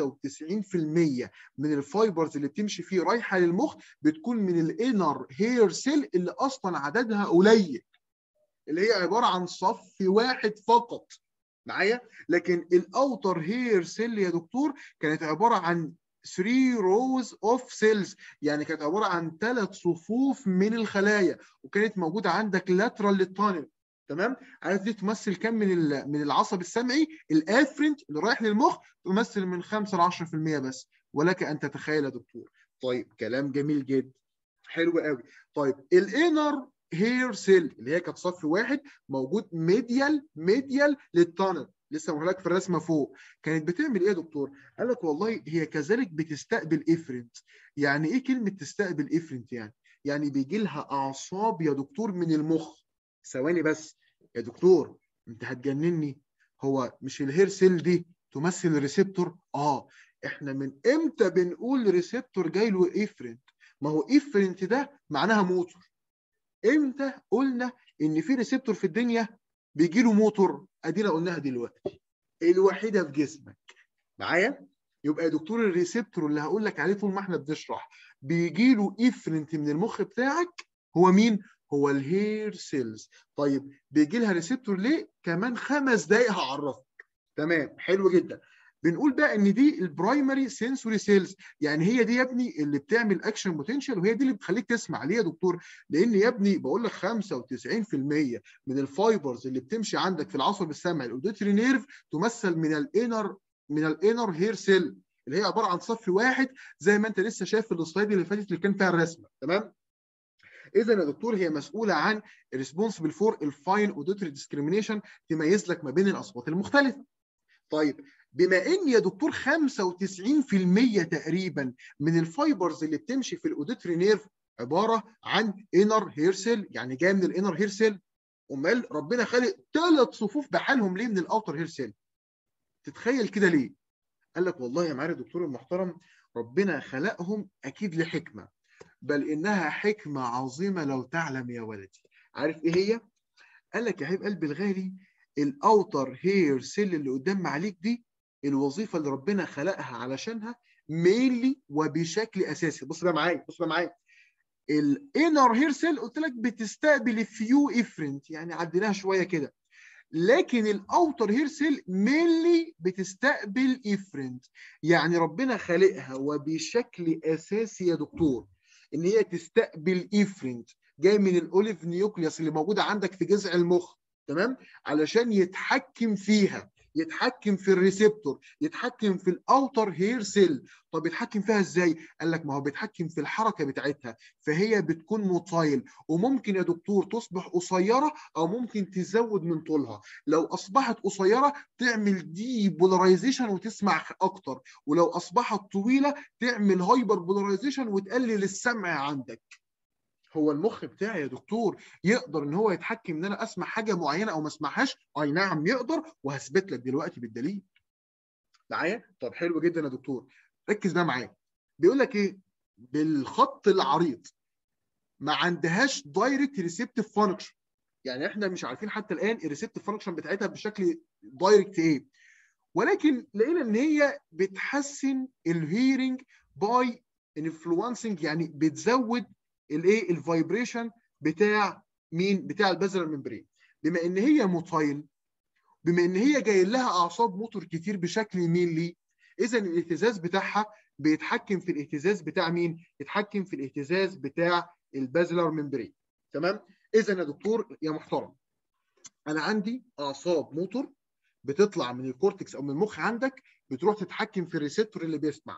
95% من الفايبرز اللي بتمشي فيه رايحه للمخ بتكون من الانر هير سيل اللي اصلا عددها قليل اللي هي عباره عن صف واحد فقط معايا لكن الاوتر هير سيل يا دكتور كانت عباره عن 3 روز اوف سيلز يعني كانت عباره عن ثلاث صفوف من الخلايا وكانت موجوده عندك لاترال للتانل تمام عارف دي تمثل كم من من العصب السمعي الافرنت اللي رايح للمخ تمثل من 5 ل 10% بس ولك ان تتخيل يا دكتور طيب كلام جميل جدا حلو قوي طيب الانر هير سيل اللي هي كانت صف واحد موجود ميديال ميديال للتانل لسه لك في الرسمه فوق كانت بتعمل ايه يا دكتور؟ قال لك والله هي كذلك بتستقبل افرنت يعني ايه كلمه تستقبل افرنت يعني؟ يعني بيجي لها اعصاب يا دكتور من المخ ثواني بس يا دكتور انت هتجنني هو مش الهير سيل دي تمثل ريسبتور؟ اه احنا من امتى بنقول ريسبتور جاي له افرنت؟ ما هو افرنت ده معناها موتور امتى قلنا ان في ريسبتور في الدنيا بيجي له موتور ادينا قلناها دلوقتي الوحيده في جسمك معايا يبقى يا دكتور الريسبتور اللي هقول لك عليه طول ما احنا بنشرح بيجي له افرنت من المخ بتاعك هو مين هو الهير سيلز طيب بيجي لها ريسبتور ليه كمان خمس دقائق هعرفك تمام حلو جدا بنقول بقى ان دي البرايمري سنسوري سيلز يعني هي دي يا ابني اللي بتعمل اكشن بوتنشال وهي دي اللي بتخليك تسمع ليه يا دكتور لان يا ابني بقول لك 95% من الفايبرز اللي بتمشي عندك في العصب السمعي الاوديتري نيرف تمثل من الانر من الانر هير سيل اللي هي عباره عن صف واحد زي ما انت لسه شايف في السلايد اللي فاتت اللي كان فيها الرسمه تمام اذا يا دكتور هي مسؤوله عن ريسبونسبل فور الفاين اوديتري ديسكريميشن تميز لك ما بين الاصوات المختلفه طيب بما ان يا دكتور 95% تقريبا من الفايبرز اللي بتمشي في الاوديتري نيرف عباره عن انر هير سيل يعني جايه من الانر هير سيل امال ربنا خالق ثلاث صفوف بحالهم ليه من الاوتر هير سيل تتخيل كده ليه قال لك والله يا معالي الدكتور المحترم ربنا خلقهم اكيد لحكمه بل انها حكمه عظيمه لو تعلم يا ولدي عارف ايه هي قال لك يا حبيب قلبي الغالي الاوتر هير سيل اللي قدام معاليك دي الوظيفه اللي ربنا خلقها علشانها مينلي وبشكل اساسي بص بقى معايا بص بقى معايا الانر هير سيل قلت لك بتستقبل فيو افرنت يعني عديناها شويه كده لكن الاوتر هير سيل مينلي بتستقبل افرنت يعني ربنا خالقها وبشكل اساسي يا دكتور ان هي تستقبل افرنت جاي من الاوليف نيوكليوس اللي موجوده عندك في جذع المخ تمام علشان يتحكم فيها يتحكم في الريسبتور يتحكم في الاوتر هير سيل طب يتحكم فيها ازاي قال لك ما هو بيتحكم في الحركه بتاعتها فهي بتكون موتايل وممكن يا دكتور تصبح قصيره او ممكن تزود من طولها لو اصبحت قصيره تعمل دي بولاريزيشن وتسمع اكتر ولو اصبحت طويله تعمل هايبر بولاريزيشن وتقلل السمع عندك هو المخ بتاعي يا دكتور يقدر ان هو يتحكم ان انا اسمع حاجه معينه او ما اسمعهاش اي نعم يقدر وهثبت لك دلوقتي بالدليل معايا طب حلو جدا يا دكتور ركز بقى معايا بيقول لك ايه بالخط العريض ما عندهاش دايركت ريسبتيف فانكشن يعني احنا مش عارفين حتى الان الريسبتيف فانكشن بتاعتها بشكل دايركت ايه ولكن لقينا ان هي بتحسن الهيرنج باي انفلونسنج يعني بتزود الايه الفايبريشن بتاع مين بتاع البازلر ممبرين بما ان هي موتايل بما ان هي جاي لها اعصاب موتور كتير بشكل مينلي اذا الاهتزاز بتاعها بيتحكم في الاهتزاز بتاع مين يتحكم في الاهتزاز بتاع البازلر ممبرين تمام اذا يا دكتور يا محترم انا عندي اعصاب موتور بتطلع من الكورتكس او من المخ عندك بتروح تتحكم في الريسبتور اللي بيسمع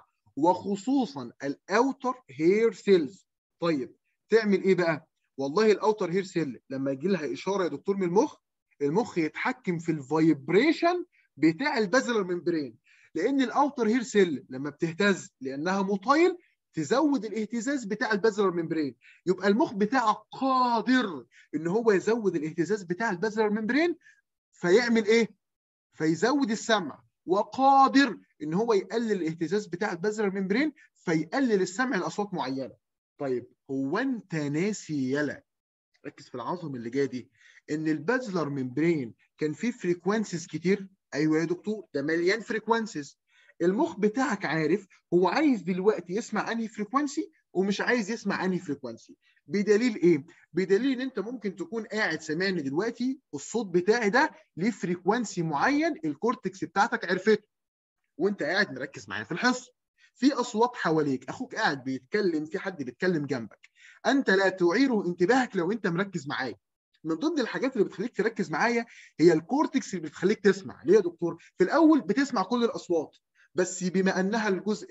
وخصوصا الاوتر هير سيلز طيب تعمل ايه بقى؟ والله الاوتر هير سيل لما يجي لها اشاره يا دكتور من المخ المخ يتحكم في الفايبريشن بتاع البازلر ممبرين لان الاوتر هير سيل لما بتهتز لانها موتايل تزود الاهتزاز بتاع البازلر ممبرين يبقى المخ بتاعك قادر ان هو يزود الاهتزاز بتاع البازلر ممبرين فيعمل ايه؟ فيزود السمع وقادر ان هو يقلل الاهتزاز بتاع البازلر ممبرين فيقلل السمع لاصوات معينه طيب هو انت ناسي يلا ركز في العظم اللي جايه دي ان البازلر ممبرين كان فيه فريكوانسيز كتير ايوه يا دكتور ده مليان فريكوانسيز المخ بتاعك عارف هو عايز دلوقتي يسمع انهي فريكوانسي ومش عايز يسمع انهي فريكوانسي بدليل ايه بدليل ان انت ممكن تكون قاعد سامعني دلوقتي الصوت بتاعي ده ليه فريكوانسي معين الكورتكس بتاعتك عرفته وانت قاعد مركز معايا في الحصه في اصوات حواليك اخوك قاعد بيتكلم في حد بيتكلم جنبك انت لا تعير انتباهك لو انت مركز معايا من ضمن الحاجات اللي بتخليك تركز معايا هي الكورتكس اللي بتخليك تسمع ليه يا دكتور في الاول بتسمع كل الاصوات بس بما انها الجزء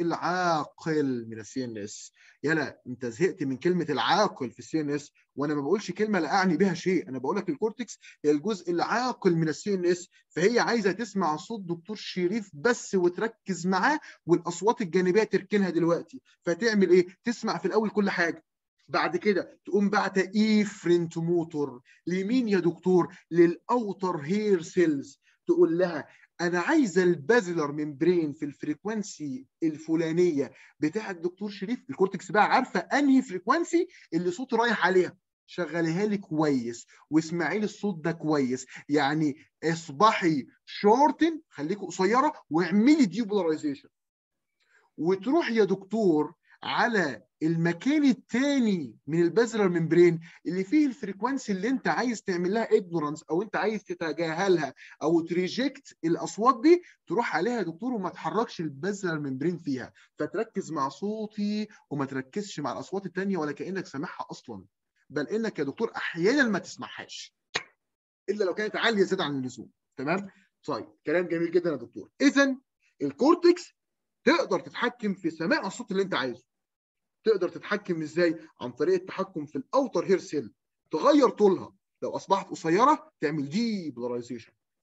العاقل من السي ان اس يلا انت زهقت من كلمه العاقل في السي ان اس وانا ما بقولش كلمه لا اعني بها شيء انا بقول لك الكورتكس هي الجزء العاقل من السي ان اس فهي عايزه تسمع صوت دكتور شريف بس وتركز معاه والاصوات الجانبيه تركنها دلوقتي فتعمل ايه تسمع في الاول كل حاجه بعد كده تقوم بعت ايفرنت موتور لمين يا دكتور للاوتر هير سيلز تقول لها انا عايزه البازلر ممبرين في الفريكوانسي الفلانيه بتاع الدكتور شريف الكورتكس بقى عارفه انهي فريكوانسي اللي صوته رايح عليها شغليها لي كويس واسمعي لي الصوت ده كويس يعني اصبحي شورتن خليكي قصيره واعملي ديبولاريزيشن وتروح يا دكتور على المكان الثاني من البازلر ممبرين اللي فيه الفريكوانسي اللي انت عايز تعمل لها اجنورانس او انت عايز تتجاهلها او تريجكت الاصوات دي تروح عليها يا دكتور وما تحركش البازلر ممبرين فيها فتركز مع صوتي وما تركزش مع الاصوات الثانيه ولا كانك سامعها اصلا بل انك يا دكتور احيانا ما تسمعهاش الا لو كانت عاليه زياده عن اللزوم تمام طيب كلام جميل جدا يا دكتور اذا الكورتكس تقدر تتحكم في سماع الصوت اللي انت عايزه تقدر تتحكم ازاي عن طريق التحكم في الاوتر هير سيل تغير طولها لو اصبحت قصيره تعمل دي بولاريزيشن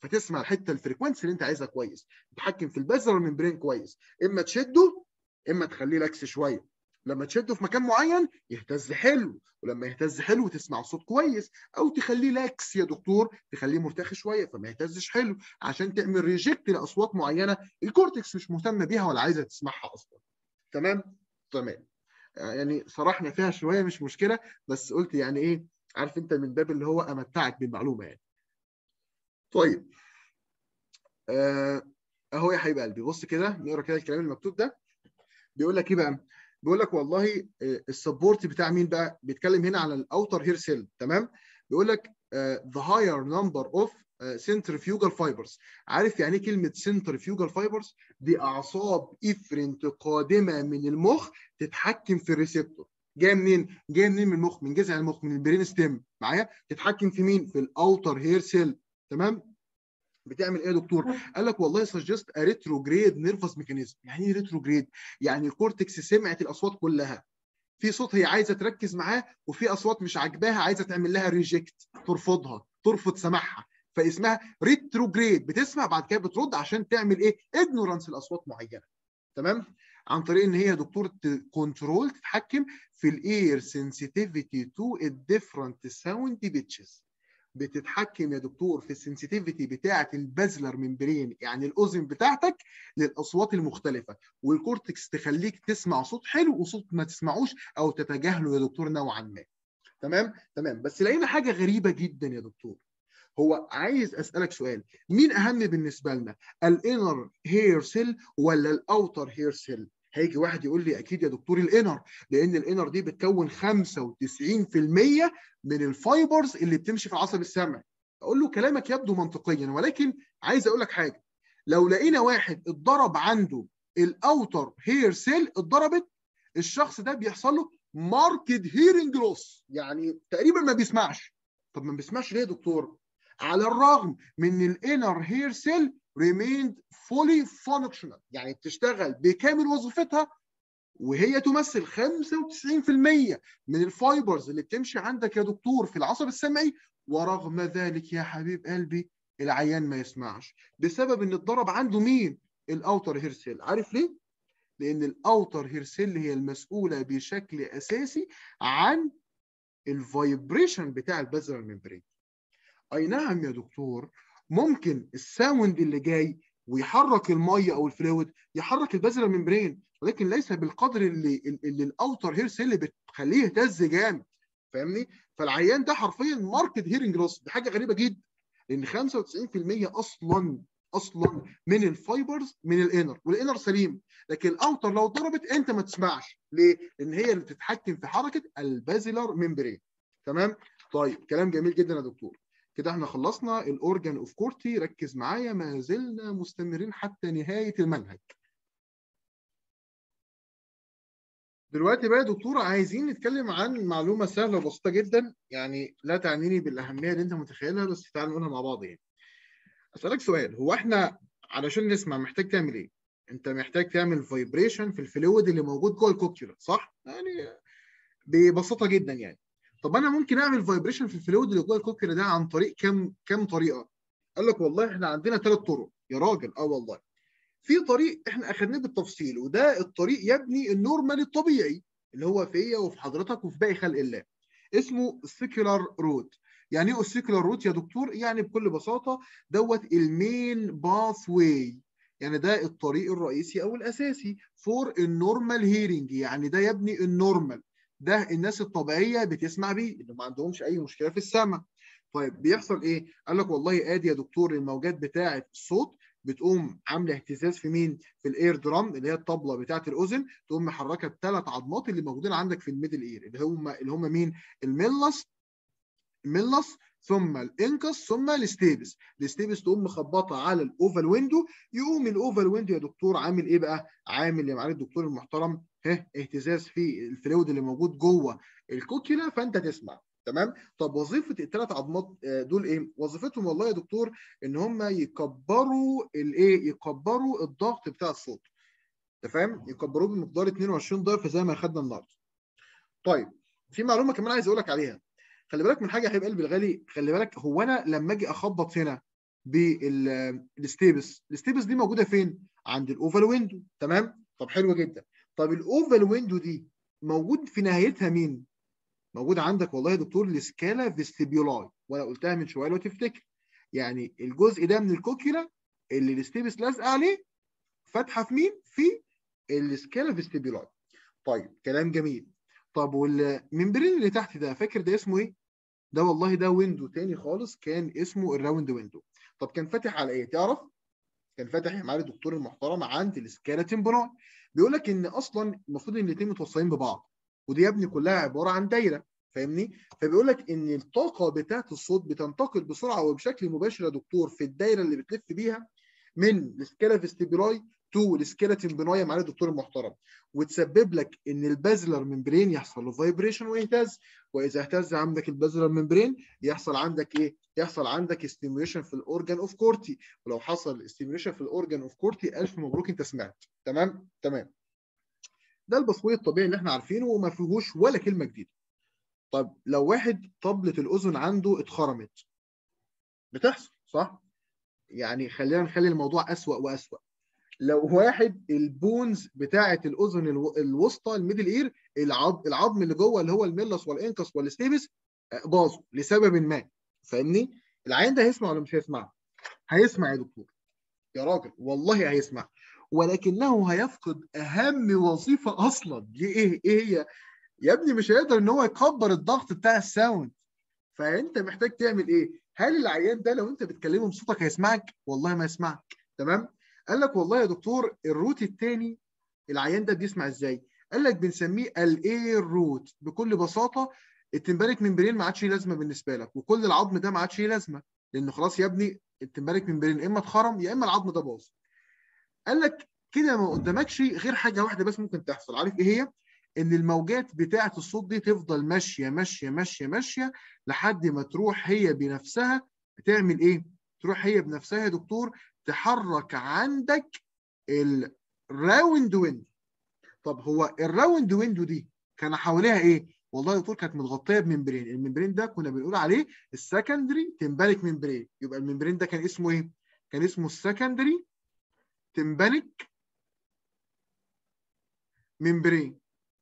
فتسمع الحته الفريكونسي اللي انت عايزها كويس تتحكم في البازلر ممبرين كويس اما تشده اما تخليه لاكس شويه لما تشده في مكان معين يهتز حلو ولما يهتز حلو تسمع صوت كويس او تخليه لاكس يا دكتور تخليه مرتخي شويه فما يهتزش حلو عشان تعمل ريجكت لاصوات معينه الكورتكس مش مهتم بيها ولا عايزه تسمعها اصلا تمام تمام يعني صرحنا فيها شويه مش مشكله بس قلت يعني ايه عارف انت من باب اللي هو امتعك بالمعلومه يعني طيب آه اهو يا حبيب قلبي بص كده نقرا كده الكلام المكتوب ده بيقول لك ايه بقى بيقول لك والله السبورت بتاع مين بقى بيتكلم هنا على الاوتر هير سيل تمام بيقول لك ذا هاير نمبر اوف centrifugal fibers عارف يعني ايه كلمه centrifugal fibers دي اعصاب افرنت قادمه من المخ تتحكم في الريسبتور جايه منين جايه منين من المخ من جذع المخ من البرين ستيم معايا تتحكم في مين في الاوتر هير سيل تمام بتعمل ايه يا دكتور؟ قال لك والله سجست ا ريتروجريد نيرفس ميكانيزم، يعني ايه ريتروجريد؟ يعني الكورتكس سمعت الاصوات كلها. في صوت هي عايزه تركز معاه وفي اصوات مش عاجباها عايزه تعمل لها ريجكت ترفضها، ترفض سماعها، فاسمها ريتروجريد بتسمع بعد كده بترد عشان تعمل ايه؟ اجنورانس لاصوات معينه. تمام؟ عن طريق ان هي يا دكتور كنترول تتحكم في الاير سنسيتيفيتي تو الديفرنت ساوند بيتشز. بتتحكم يا دكتور في السنسيتيفيتي بتاعه البازلر ممبرين يعني الاذن بتاعتك للاصوات المختلفه والكورتكس تخليك تسمع صوت حلو وصوت ما تسمعوش او تتجاهله يا دكتور نوعا ما تمام تمام بس لقينا حاجه غريبه جدا يا دكتور هو عايز اسالك سؤال مين اهم بالنسبه لنا الانر هير سيل ولا الاوتر هير سيل هيجي واحد يقول لي اكيد يا دكتور الانر لان الانر دي بتكون 95% من الفايبرز اللي بتمشي في العصب السمعي اقول له كلامك يبدو منطقيا ولكن عايز اقول لك حاجه لو لقينا واحد اتضرب عنده الاوتر هير سيل اتضربت الشخص ده بيحصل له ماركت هيرنج لوس يعني تقريبا ما بيسمعش طب ما بيسمعش ليه يا دكتور على الرغم من الانر هير سيل remained fully functional يعني بتشتغل بكامل وظيفتها وهي تمثل 95% من الفايبرز اللي بتمشي عندك يا دكتور في العصب السمعي ورغم ذلك يا حبيب قلبي العيان ما يسمعش بسبب ان اتضرب عنده مين؟ الاوتر هير سيل عارف ليه؟ لان الاوتر هير سيل هي المسؤوله بشكل اساسي عن الفايبريشن بتاع البازلر ممبرين اي نعم يا دكتور ممكن الساوند اللي جاي ويحرك الميه او الفلويد يحرك البازلر ممبرين ولكن ليس بالقدر اللي اللي الاوتر هير سيل بتخليه يهتز جامد فاهمني فالعيان ده حرفيا ماركت هيرنج لوس دي حاجه غريبه جدا لان 95% اصلا اصلا من الفايبرز من الانر والانر سليم لكن الاوتر لو ضربت انت ما تسمعش ليه لان هي اللي بتتحكم في حركه البازلر ممبرين تمام طيب كلام جميل جدا يا دكتور كده احنا خلصنا الاورجان اوف كورتي ركز معايا ما زلنا مستمرين حتى نهايه المنهج دلوقتي بقى يا دكتور عايزين نتكلم عن معلومه سهله وبسيطه جدا يعني لا تعنيني بالاهميه اللي انت متخيلها بس تعال نقولها مع بعض يعني اسالك سؤال هو احنا علشان نسمع محتاج تعمل ايه انت محتاج تعمل فايبريشن في الفلويد اللي موجود جوه الكوكيولا صح يعني ببساطه جدا يعني طب انا ممكن اعمل فايبريشن في الفلويد اللي جوه الكوكيولا ده عن طريق كم كم طريقه قال لك والله احنا عندنا ثلاث طرق يا راجل اه والله في طريق احنا اخذناه بالتفصيل وده الطريق يبني النورمال الطبيعي اللي هو فيا وفي حضرتك وفي باقي خلق الله اسمه السيكولار رود يعني ايه السيكولار رود يا دكتور يعني بكل بساطه دوت المين باث واي يعني ده الطريق الرئيسي او الاساسي فور النورمال هيرنج يعني ده يبني النورمال ده الناس الطبيعيه بتسمع بيه اللي ما عندهمش اي مشكله في السمع طيب بيحصل ايه قال لك والله ادي يا دكتور الموجات بتاعه الصوت بتقوم عامله اهتزاز في مين؟ في الاير درام اللي هي الطبله بتاعه الاذن تقوم محركه الثلاث عظمات اللي موجودين عندك في الميدل اير اللي هم اللي هم مين؟ الميلس الميلس ثم الانكس ثم الستيبس الستيبس تقوم مخبطه على الاوفال ويندو يقوم الاوفال ويندو يا دكتور عامل ايه بقى؟ عامل يا معالي الدكتور المحترم ها اهتزاز في الفلويد اللي موجود جوه الكوكيولا فانت تسمع تمام طب وظيفه الثلاث عظمات دول ايه وظيفتهم والله يا دكتور ان هم يكبروا الايه يكبروا الضغط بتاع الصوت انت فاهم يكبروه بمقدار 22 ضعف زي ما اخدنا النهارده طيب في معلومه كمان عايز اقول لك عليها خلي بالك من حاجه يا حبيب قلبي الغالي خلي بالك هو انا لما اجي اخبط هنا بالستيبس الستيبس دي موجوده فين عند الاوفال ويندو تمام طب حلو جدا طب الاوفال ويندو دي موجود في نهايتها مين موجود عندك والله يا دكتور السكالا فيستيبيولاي وانا قلتها من شويه لو تفتكر يعني الجزء ده من الكوكيلا اللي الستيبس لازقه عليه فاتحه في مين في السكالا فيستيبيولاي طيب كلام جميل طب والممبرين اللي تحت ده فاكر ده اسمه ايه ده والله ده ويندو تاني خالص كان اسمه الراوند ويندو طب كان فاتح على ايه تعرف كان فاتح يا معالي الدكتور المحترم عند السكالاتين بناي بيقول لك ان اصلا المفروض ان الاثنين متوصلين ببعض ودي يا ابني كلها عباره عن دايره فاهمني فبيقول لك ان الطاقه بتاعه الصوت بتنتقل بسرعه وبشكل مباشر يا دكتور في الدايره اللي بتلف بيها من السكالا فيستيبولاي تو السكيلتين بنايه معالي الدكتور المحترم وتسبب لك ان البازلر ممبرين يحصل له فايبريشن ويهتز واذا اهتز عندك البازلر ممبرين يحصل عندك ايه؟ يحصل عندك ستيميوليشن في الاورجان اوف كورتي ولو حصل ستيميوليشن في الاورجان اوف كورتي الف مبروك انت سمعت تمام؟ تمام ده البصوي الطبيعي اللي احنا عارفينه وما فيهوش ولا كلمه جديده طب لو واحد طبلة الاذن عنده اتخرمت بتحصل صح؟ يعني خلينا نخلي الموضوع اسوأ واسوأ لو واحد البونز بتاعه الاذن الوسطى الميدل اير العظم العظم اللي جوه اللي هو الميلس والانكس والستيبس باظوا لسبب ما فاهمني العيان ده هيسمع ولا مش هيسمع هيسمع يا دكتور يا راجل والله هيسمع ولكنه هيفقد اهم وظيفه اصلا دي ايه ايه هي يا ابني مش هيقدر ان هو يكبر الضغط بتاع الساوند فانت محتاج تعمل ايه هل العيان ده لو انت بتكلمه بصوتك هيسمعك والله ما يسمعك تمام قال لك والله يا دكتور الروت الثاني العيان ده بيسمع ازاي؟ قال لك بنسميه الاير روت بكل بساطه التمبارك ممبرين ما عادش لازمه بالنسبه لك وكل العظم ده ما عادش لازمه لانه خلاص يا ابني التمبارك ممبرين اما اتخرم يا اما العظم ده باظ. قال لك كده ما قدامكش غير حاجه واحده بس ممكن تحصل عارف ايه هي؟ ان الموجات بتاعه الصوت دي تفضل ماشيه ماشيه ماشيه ماشيه لحد ما تروح هي بنفسها تعمل ايه؟ تروح هي بنفسها يا دكتور تحرك عندك الراوند ويندو طب هو الراوند ويندو دي كان حواليها ايه؟ والله يا دكتور كانت متغطيه بممبرين، الممبرين ده كنا بنقول عليه السكندري تمبانيك ممبرين، يبقى الممبرين ده كان اسمه ايه؟ كان اسمه السكندري تمبانيك ممبرين.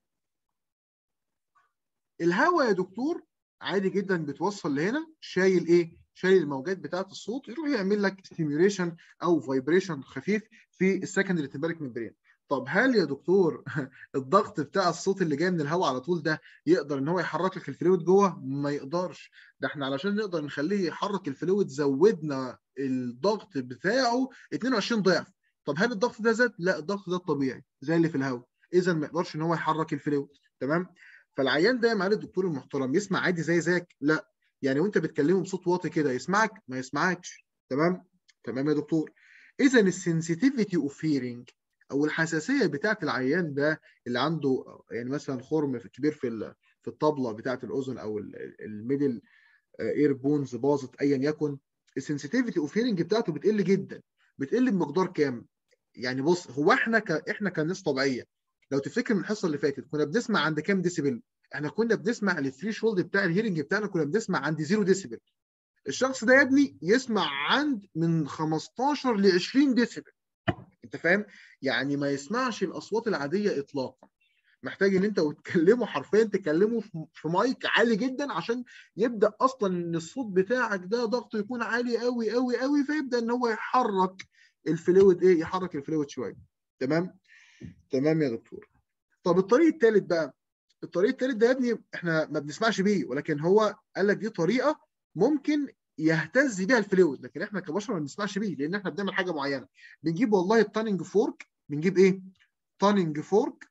الهواء يا دكتور عادي جدا بتوصل لهنا شايل ايه؟ شايل الموجات بتاعه الصوت يروح يعمل لك ستيميوليشن او فايبريشن خفيف في السكندري تمبارك ممبرين طب هل يا دكتور الضغط بتاع الصوت اللي جاي من الهواء على طول ده يقدر ان هو يحرك لك الفلويد جوه ما يقدرش ده احنا علشان نقدر نخليه يحرك الفلويد زودنا الضغط بتاعه 22 ضعف طب هل الضغط ده زاد لا الضغط ده الطبيعي زي اللي في الهواء اذا ما يقدرش ان هو يحرك الفلويد تمام فالعيان ده يا معالي الدكتور المحترم يسمع عادي زي زيك لا يعني وانت بتكلمه بصوت واطي كده يسمعك ما يسمعكش تمام تمام يا دكتور اذا السنسيتيفيتي اوف هيرنج او الحساسيه بتاعه العيان ده اللي عنده يعني مثلا خرم كبير في في الطبله بتاعه الاذن او الميدل اير بونز باظت ايا يكن السنسيتيفيتي اوف هيرنج بتاعته بتقل جدا بتقل بمقدار كام يعني بص هو احنا ك... احنا كناس طبيعيه لو تفتكر من الحصه اللي فاتت كنا بنسمع عند كام ديسيبل احنا كنا بنسمع الثري شولد بتاع الهيرنج بتاعنا كنا بنسمع عند 0 ديسيبل الشخص ده يا ابني يسمع عند من 15 ل 20 ديسيبل انت فاهم يعني ما يسمعش الاصوات العاديه اطلاقا محتاج ان انت وتكلمه حرفيا تكلمه في مايك عالي جدا عشان يبدا اصلا ان الصوت بتاعك ده ضغطه يكون عالي قوي قوي قوي فيبدا ان هو يحرك الفلويد ايه يحرك الفلويد شويه تمام تمام يا دكتور طب الطريق الثالث بقى الطريق الثالث ده يا ابني احنا ما بنسمعش بيه ولكن هو قال لك دي طريقه ممكن يهتز بيها الفلويد لكن احنا كبشر ما بنسمعش بيه لان احنا بنعمل حاجه معينه بنجيب والله التاننج فورك بنجيب ايه؟ تاننج فورك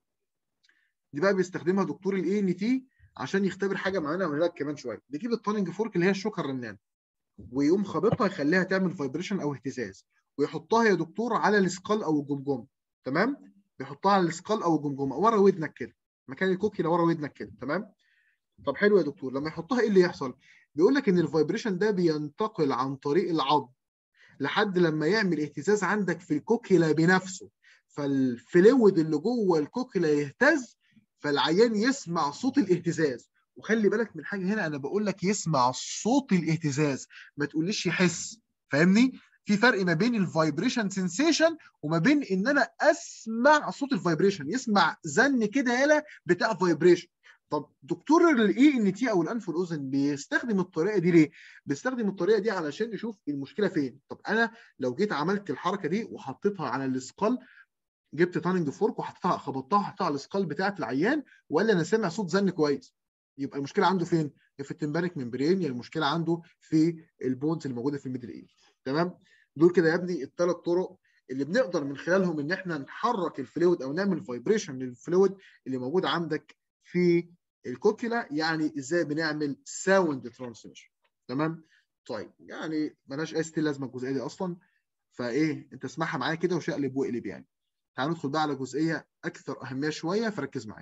دي بقى بيستخدمها دكتور الاي ان تي عشان يختبر حاجه معينه هقولها لك كمان شويه بيجيب التاننج فورك اللي هي الشوكه الرنان ويقوم خابطها يخليها تعمل فايبريشن او اهتزاز ويحطها يا دكتور على السكال او الجمجمه تمام بيحطها على السكال او الجمجمه ورا ودنك كده مكان الكوكي لورا ودنك كده تمام طب حلو يا دكتور لما يحطها ايه اللي يحصل بيقول لك ان الفايبريشن ده بينتقل عن طريق العظم لحد لما يعمل اهتزاز عندك في الكوكيلا بنفسه فالفلويد اللي جوه الكوكيلا يهتز فالعيان يسمع صوت الاهتزاز وخلي بالك من حاجه هنا انا بقول لك يسمع صوت الاهتزاز ما تقوليش يحس فاهمني في فرق ما بين الفايبريشن سنسيشن وما بين ان انا اسمع صوت الفايبريشن يسمع زن كده يالا بتاع فايبريشن طب دكتور الاي ان تي او الانف والاذن بيستخدم الطريقه دي ليه؟ بيستخدم الطريقه دي علشان يشوف المشكله فين، طب انا لو جيت عملت الحركه دي وحطيتها على السكال جبت تاننج فورك وحطيتها خبطتها وحطيتها على السكال بتاعت العيان ولا انا سامع صوت زن كويس يبقى المشكله عنده فين؟ يا في التمبانيك ممبرين يا المشكله عنده في البونز اللي موجوده في الميدل اير تمام؟ دول كده يا ابني الثلاث طرق اللي بنقدر من خلالهم ان احنا نحرك الفلويد او نعمل فايبريشن للفلويد اللي موجود عندك في الكوكيلا يعني ازاي بنعمل ساوند ترانسميشن تمام طيب يعني مالهاش اي ستيل لازمه الجزئيه دي اصلا فايه انت اسمعها معايا كده وشقلب واقلب يعني تعال ندخل بقى على جزئيه اكثر اهميه شويه فركز معايا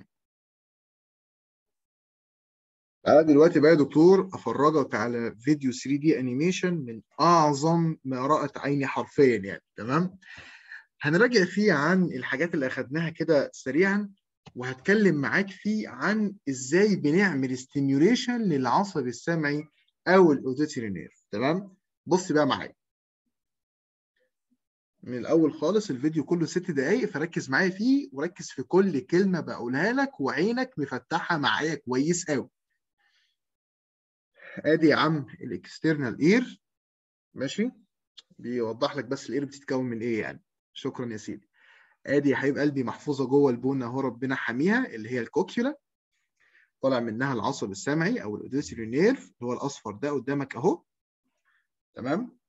تعالى دلوقتي بقى يا دكتور افرجك على فيديو 3 دي انيميشن من اعظم ما رأت عيني حرفيا يعني تمام هنراجع فيه عن الحاجات اللي اخدناها كده سريعا وهتكلم معاك فيه عن ازاي بنعمل ستيميوليشن للعصب السمعي او الاوديتري نيرف تمام بص بقى معايا من الاول خالص الفيديو كله ست دقايق فركز معايا فيه وركز في كل كلمه بقولها لك وعينك مفتحه معايا كويس قوي ادي يا عم الاكسترنال اير ماشي بيوضح لك بس الاير بتتكون من ايه يعني شكرا يا سيدي ادي يا حبيب قلبي محفوظه جوه البونه اهو ربنا حاميها اللي هي الكوكيولا طالع منها العصب السمعي او الاوديسيري نيرف اللي هو الاصفر ده قدامك اهو تمام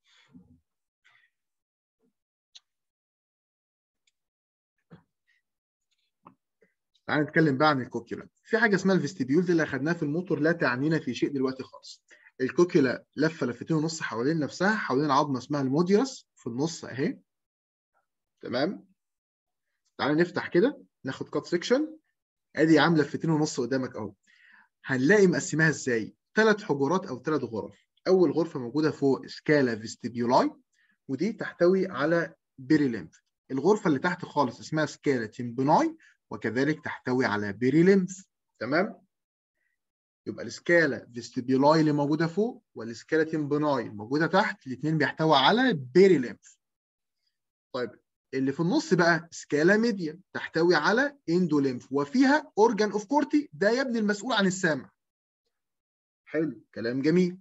تعال نتكلم بقى عن الكوكيولا في حاجه اسمها الفيستيبيول دي اللي اخدناها في الموتور لا تعنينا في شيء دلوقتي خالص الكوكيولا لفه لفتين ونص حوالين نفسها حوالين عظمه اسمها الموديوس في النص اهي تمام تعالى نفتح كده ناخد كات سيكشن ادي عامله لفتين ونص قدامك اهو هنلاقي مقسماها ازاي ثلاث حجرات او ثلاث غرف اول غرفه موجوده فوق سكالا فيستيبيولاي ودي تحتوي على بيريليمف الغرفه اللي تحت خالص اسمها سكالا تيمبوناي وكذلك تحتوي على بيريليمف تمام يبقى السكالا فيستيبيولاي اللي موجوده فوق والسكالا تيمبوناي الموجوده تحت الاثنين بيحتوي على بيريليمف طيب اللي في النص بقى سكالا ميديا تحتوي على اندوليمف وفيها اورجان اوف كورتي ده يا ابني المسؤول عن السمع حلو كلام جميل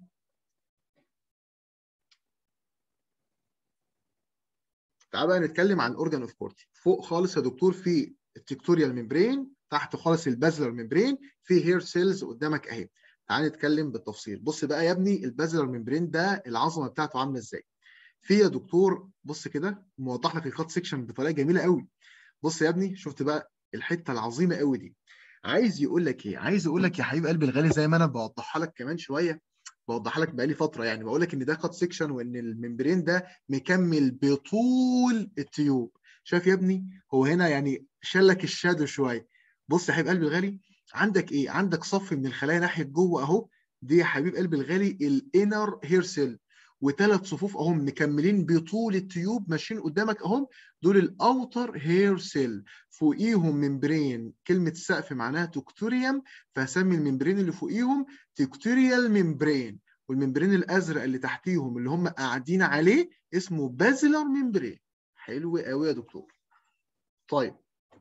تعال بقى نتكلم عن اورجان اوف كورتي فوق خالص يا دكتور في التكتوريال ممبرين تحت خالص البازلر ممبرين في هير سيلز قدامك اهي تعال نتكلم بالتفصيل بص بقى يا ابني البازلر ممبرين ده العظمه بتاعته عامله ازاي في يا دكتور بص كده موضح لك الكات سيكشن بطريقه جميله قوي بص يا ابني شفت بقى الحته العظيمه قوي دي عايز يقول لك ايه عايز يقول لك يا حبيب قلبي الغالي زي ما انا بوضحها لك كمان شويه بوضحها لك بقالي فتره يعني بقول لك ان ده كات سيكشن وان الممبرين ده مكمل بطول التيوب شايف يا ابني هو هنا يعني شلك الشادو شويه بص يا حبيب قلبي الغالي عندك ايه عندك صف من الخلايا ناحيه جوه اهو دي يا حبيب قلبي الغالي الانر هير سيل وثلاث صفوف اهم مكملين بطول التيوب ماشيين قدامك اهم دول الاوتر هير سيل فوقيهم ممبرين كلمه سقف معناها توكتوريوم فهسمي الممبرين اللي فوقيهم تكتوريال ممبرين والممبرين الازرق اللي تحتيهم اللي هم قاعدين عليه اسمه بازلر ممبرين حلو قوي يا دكتور طيب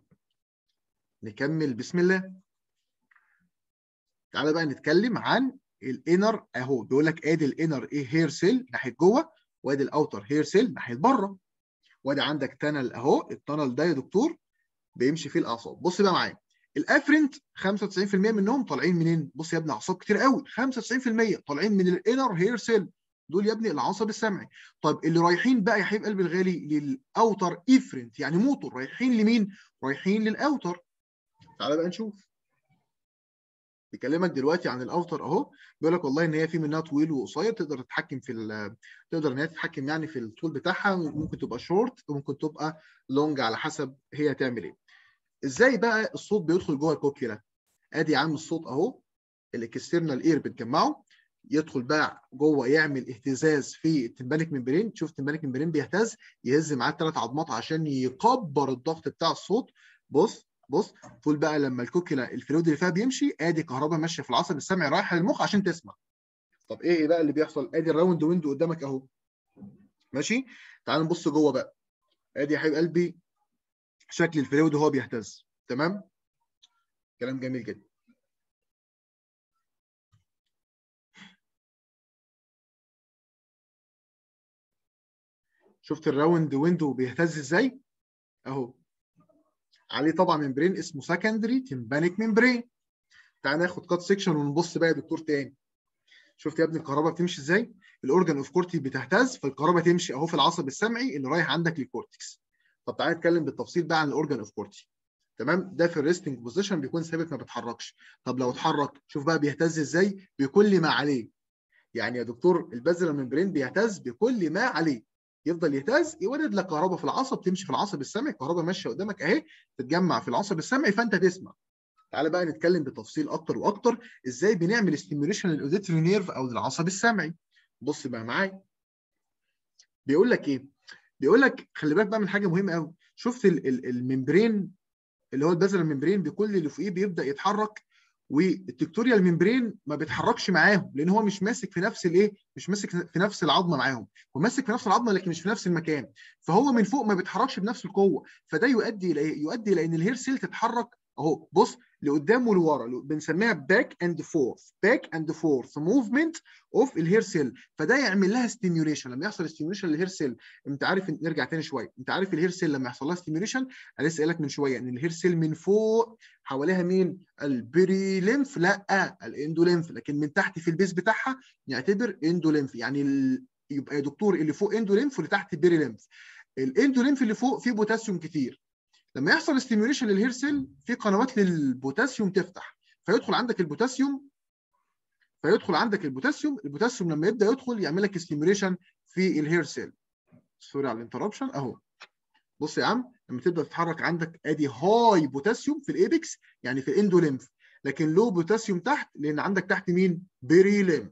نكمل بسم الله تعالى بقى نتكلم عن الانر اهو بيقول لك ادي الانر ايه هير سيل ناحيه جوه وادي الاوتر هير سيل ناحيه بره وادي عندك تانل اهو التانل ده يا دكتور بيمشي فيه الاعصاب بص بقى معايا الافرنت 95% منهم طالعين منين بص يا ابني اعصاب كتير قوي 95% طالعين من الانر هير سيل دول يا ابني العصب السمعي طيب اللي رايحين بقى يا حبيب قلبي الغالي للاوتر افرنت يعني موتور رايحين لمين رايحين للاوتر تعالى بقى نشوف بيكلمك دلوقتي عن الاوتر اهو بيقول لك والله ان هي في منها طويل وقصير تقدر تتحكم في تقدر ان هي تتحكم يعني في الطول بتاعها ممكن تبقى شورت وممكن تبقى لونج على حسب هي هتعمل ايه. ازاي بقى الصوت بيدخل جوه الكوكيلا؟ ادي يا عم الصوت اهو الاكسترنال اير بتجمعه يدخل بقى جوه يعمل اهتزاز في التمبانيك ممبرين تشوف التمبانيك ممبرين بيهتز يهز معاه الثلاث عظمات عشان يكبر الضغط بتاع الصوت بص بص طول بقى لما الكوكيلا الفلويد اللي فيها بيمشي ادي كهرباء ماشيه في العصب السمعي رايحه للمخ عشان تسمع طب ايه بقى اللي بيحصل ادي الراوند ويندو قدامك اهو ماشي تعال نبص جوه بقى ادي يا حبيب قلبي شكل الفلويد وهو بيهتز تمام كلام جميل جدا شفت الراوند ويندو بيهتز ازاي اهو عليه طبعا ممبرين اسمه سكندري تمبانيك ممبرين تعال ناخد كات سيكشن ونبص بقى يا دكتور تاني شفت يا ابني الكهرباء بتمشي ازاي الاورجن اوف كورتي بتهتز فالكهرباء تمشي اهو في العصب السمعي اللي رايح عندك للكورتكس طب تعالى نتكلم بالتفصيل بقى عن الاورجن اوف كورتي تمام ده في الريستنج بوزيشن بيكون ثابت ما بيتحركش طب لو اتحرك شوف بقى بيهتز ازاي بكل ما عليه يعني يا دكتور البازل ممبرين بيهتز بكل ما عليه يفضل يهتز يولد لك كهرباء في العصب تمشي في العصب السمعي الكهرباء ماشيه قدامك اهي تتجمع في العصب السمعي فانت تسمع تعالى بقى نتكلم بالتفصيل اكتر واكتر ازاي بنعمل ستيميوليشن للاوديتوري نيرف او للعصب السمعي بص بقى معايا بيقول لك ايه بيقول لك خلي بالك بقى من حاجه مهمه قوي شفت الممبرين اللي هو البازل ممبرين بكل اللي فوقيه بيبدا يتحرك والتكتوريال ممبرين ما بيتحركش معاهم لان هو مش ماسك في نفس الايه مش ماسك في نفس العظمه معاهم هو ماسك في نفس العظمه لكن مش في نفس المكان فهو من فوق ما بيتحركش بنفس القوه فده يؤدي الى ايه يؤدي الى ان الهير سيل تتحرك اهو بص لقدام ولورا بنسميها باك اند فورث باك اند فورث موفمنت اوف الهير سيل فده يعمل لها ستيميوليشن لما يحصل ستيميوليشن للهير سيل انت عارف نرجع تاني شويه انت عارف الهير سيل لما يحصل لها ستيميوليشن انا لسه قايل لك من شويه ان الهير سيل من فوق حواليها مين البري ليمف لا الاندوليمف لكن من تحت في البيس بتاعها نعتبر اندوليمف يعني ال... يبقى يا دكتور اللي فوق اندوليمف واللي تحت بيري ليمف الاندوليمف اللي فوق فيه بوتاسيوم كتير لما يحصل ستيميوليشن للهير سيل في قنوات للبوتاسيوم تفتح فيدخل عندك البوتاسيوم فيدخل عندك البوتاسيوم البوتاسيوم لما يبدا يدخل يعمل لك ستيميوليشن في الهير سيل سوري على الانتربشن اهو بص يا عم لما تبدا تتحرك عندك ادي هاي بوتاسيوم في الايبكس يعني في الاندوليمف لكن لو بوتاسيوم تحت لان عندك تحت مين بيري ليمف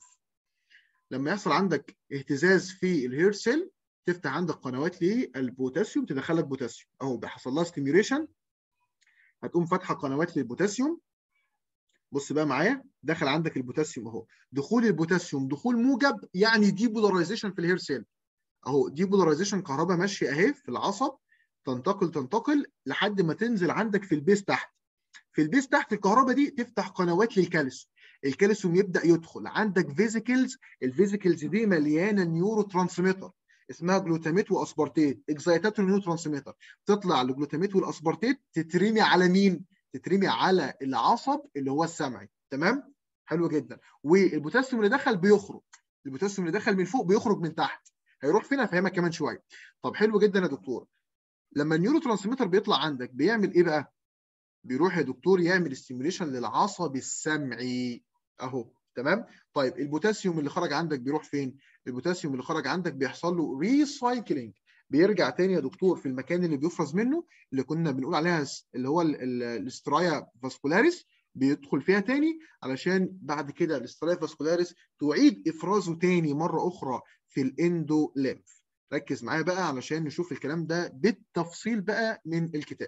لما يحصل عندك اهتزاز في الهير سيل تفتح عندك قنوات للبوتاسيوم تدخلك بوتاسيوم اهو بيحصل لها ستيميوليشن هتقوم فاتحه قنوات للبوتاسيوم بص بقى معايا دخل عندك البوتاسيوم اهو دخول البوتاسيوم دخول موجب يعني ديبولاريزيشن في الهير سيل اهو ديبولاريزيشن كهرباء ماشيه اهي في العصب تنتقل تنتقل لحد ما تنزل عندك في البيس تحت في البيس تحت الكهرباء دي تفتح قنوات للكالسيوم الكالسيوم يبدا يدخل عندك فيزيكلز الفيزيكلز دي مليانه نيورو ترانسميتر اسمها جلوتاميت واسبارتيت اكزايتاتور نيو ترانسميتر تطلع الجلوتاميت والاسبارتيت تترمي على مين؟ تترمي على العصب اللي هو السمعي تمام؟ حلو جدا والبوتاسيوم اللي دخل بيخرج البوتاسيوم اللي دخل من فوق بيخرج من تحت هيروح فين هفهمك كمان شويه طب حلو جدا يا دكتور لما النيورو ترانسميتر بيطلع عندك بيعمل ايه بقى؟ بيروح يا دكتور يعمل ستيميوليشن للعصب السمعي اهو تمام طيب البوتاسيوم اللي خرج عندك بيروح فين البوتاسيوم اللي خرج عندك بيحصل له ريسايكلينج بيرجع تاني يا دكتور في المكان اللي بيفرز منه اللي كنا بنقول عليها اللي هو الاسترايا فاسكولاريس بيدخل فيها تاني علشان بعد كده الاسترايا فاسكولاريس تعيد افرازه تاني مره اخرى في الاندو ليمف ركز معايا بقى علشان نشوف الكلام ده بالتفصيل بقى من الكتاب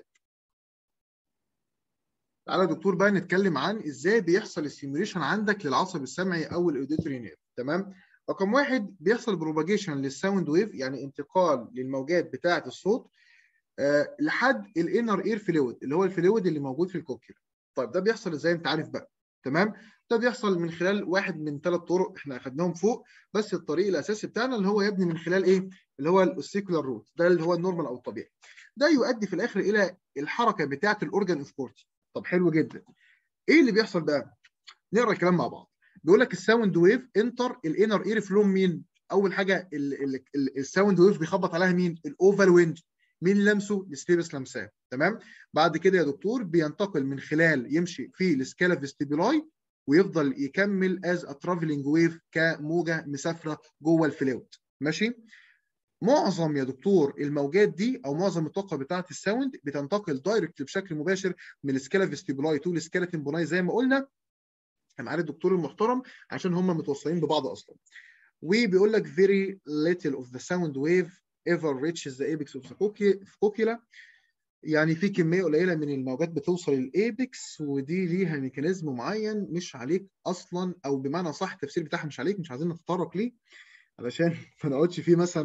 تعالى يا دكتور بقى نتكلم عن ازاي بيحصل السيميوليشن عندك للعصب السمعي او الاوديتوري نيرف تمام رقم واحد بيحصل بروباجيشن للساوند ويف يعني انتقال للموجات بتاعه الصوت أه لحد الانر اير فلويد اللي هو الفلويد اللي موجود في الكوكيولا طيب ده بيحصل ازاي انت عارف بقى تمام ده بيحصل من خلال واحد من ثلاث طرق احنا اخدناهم فوق بس الطريق الاساسي بتاعنا اللي هو يبني من خلال ايه اللي هو السيكولار روت ده اللي هو النورمال او الطبيعي ده يؤدي في الاخر الى الحركه بتاعه الاورجان اوف كورتي طب حلو جدا ايه اللي بيحصل بقى نقرا الكلام مع بعض بيقول لك الساوند ويف انتر الانر اير فلوم مين اول حاجه الساوند ويف بيخبط عليها مين الاوفال ويند مين لمسه الستيبس لمساه تمام بعد كده يا دكتور بينتقل من خلال يمشي في السكالا فيستيبولاي ويفضل يكمل از ا ترافلنج ويف كموجه مسافره جوه الفلويد ماشي معظم يا دكتور الموجات دي او معظم الطاقه بتاعه الساوند بتنتقل دايركت بشكل مباشر من السكالا فيستيبولاي تو السكالا تمبوناي زي ما قلنا معالي الدكتور المحترم عشان هم متوصلين ببعض اصلا وبيقول لك very little of the sound wave ever reaches the apex of the cochlea يعني في كميه قليله من الموجات بتوصل للايبكس ودي ليها ميكانيزم معين مش عليك اصلا او بمعنى صح التفسير بتاعها مش عليك مش عايزين نتطرق ليه علشان ما نقعدش فيه مثلا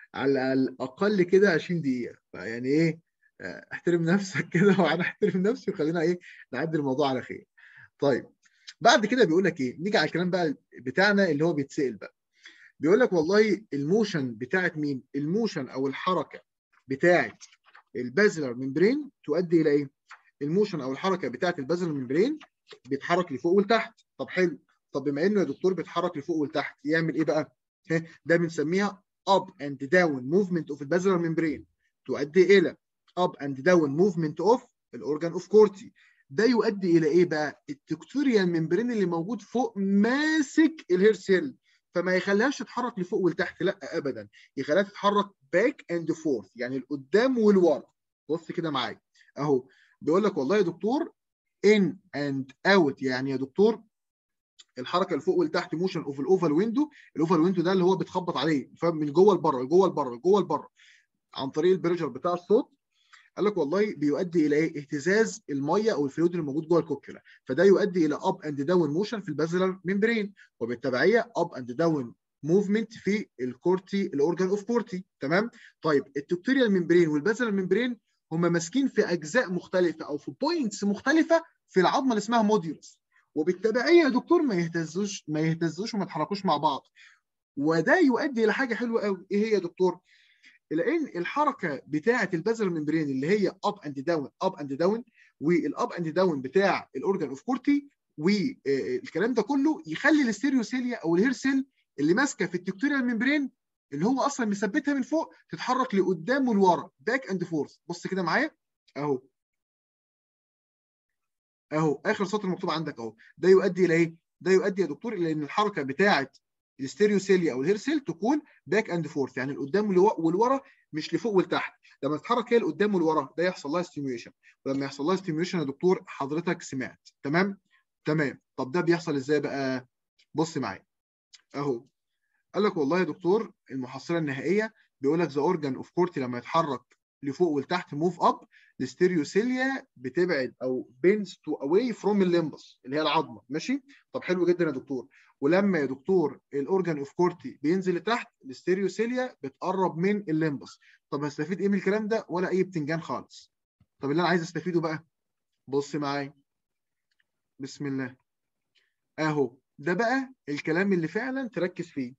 على الاقل كده 20 دقيقه فيعني ايه احترم نفسك كده وانا احترم نفسي وخلينا ايه نعدي الموضوع على خير طيب بعد كده بيقول لك ايه نيجي على الكلام بقى بتاعنا اللي هو بيتسال بقى بيقول لك والله الموشن بتاعت مين الموشن او الحركه بتاعت البازلر ممبرين تؤدي الى ايه الموشن او الحركه بتاعت البازلر ممبرين بيتحرك لفوق ولتحت طب حلو طب بما انه يا دكتور بيتحرك لفوق ولتحت يعمل ايه بقى ده بنسميها up and down movement of the basilar membrane تؤدي الى up and down movement of الاورجان اوف كورتي ده يؤدي الى ايه بقى التكتوريال ممبرين اللي موجود فوق ماسك الهير سيل فما يخليهاش تتحرك لفوق ولتحت لا ابدا يخليها تتحرك باك اند فورث يعني لقدام ولورا بص كده معايا اهو بيقول لك والله يا دكتور ان اند اوت يعني يا دكتور الحركه اللي فوق ولتحت موشن اوف الاوفال ويندو الاوفال ويندو ده اللي هو بتخبط عليه من جوه لبره جوه لبره جوه لبره عن طريق البريشر بتاع الصوت قال لك والله بيؤدي الى ايه؟ اهتزاز الميه او الفلويد اللي موجود جوه الكوكيولا فده يؤدي الى اب اند داون موشن في البازلر ممبرين وبالتبعيه اب اند داون موفمنت في الكورتي الاورجان اوف كورتي تمام؟ طيب التكتوريال ممبرين والبازلر ممبرين هم ماسكين في اجزاء مختلفه او في بوينتس مختلفه في العظمه اللي اسمها موديولس وبالتبعيه يا دكتور ما يهتزوش ما يهتزوش وما يتحركوش مع بعض وده يؤدي الى حاجه حلوه قوي ايه هي يا دكتور؟ لان الحركه بتاعه البازل ممبرين اللي هي اب اند داون اب اند داون والاب اند داون بتاع الاورجان اوف كورتي والكلام ده كله يخلي الاستيريوسيليا او الهير سيل اللي ماسكه في التكتوريال ممبرين اللي هو اصلا مثبتها من فوق تتحرك لقدام ولورا باك اند فورث بص كده معايا اهو اهو اخر سطر مكتوب عندك اهو ده يؤدي الى ايه؟ ده يؤدي يا دكتور الى ان الحركه بتاعه الستيريوسيليا او الهير سيل تكون باك اند فورث يعني لقدام والورا مش لفوق ولتحت لما تتحرك هي لقدام ولورا ده يحصل لها ستيميوليشن ولما يحصل لها ستيميوليشن يا دكتور حضرتك سمعت تمام تمام طب ده بيحصل ازاي بقى بص معايا اهو قال لك والله يا دكتور المحصله النهائيه بيقول لك ذا اورجان اوف كورتي لما يتحرك لفوق ولتحت موف اب الستيريوسيليا بتبعد او بينز تو اواي فروم الليمبس اللي هي العظمه ماشي طب حلو جدا يا دكتور ولما يا دكتور الاورجان اوف كورتي بينزل لتحت الستيريوسيليا بتقرب من الليمبس طب هستفيد ايه من الكلام ده ولا اي بتنجان خالص طب اللي انا عايز استفيده بقى بص معايا بسم الله اهو ده بقى الكلام اللي فعلا تركز فيه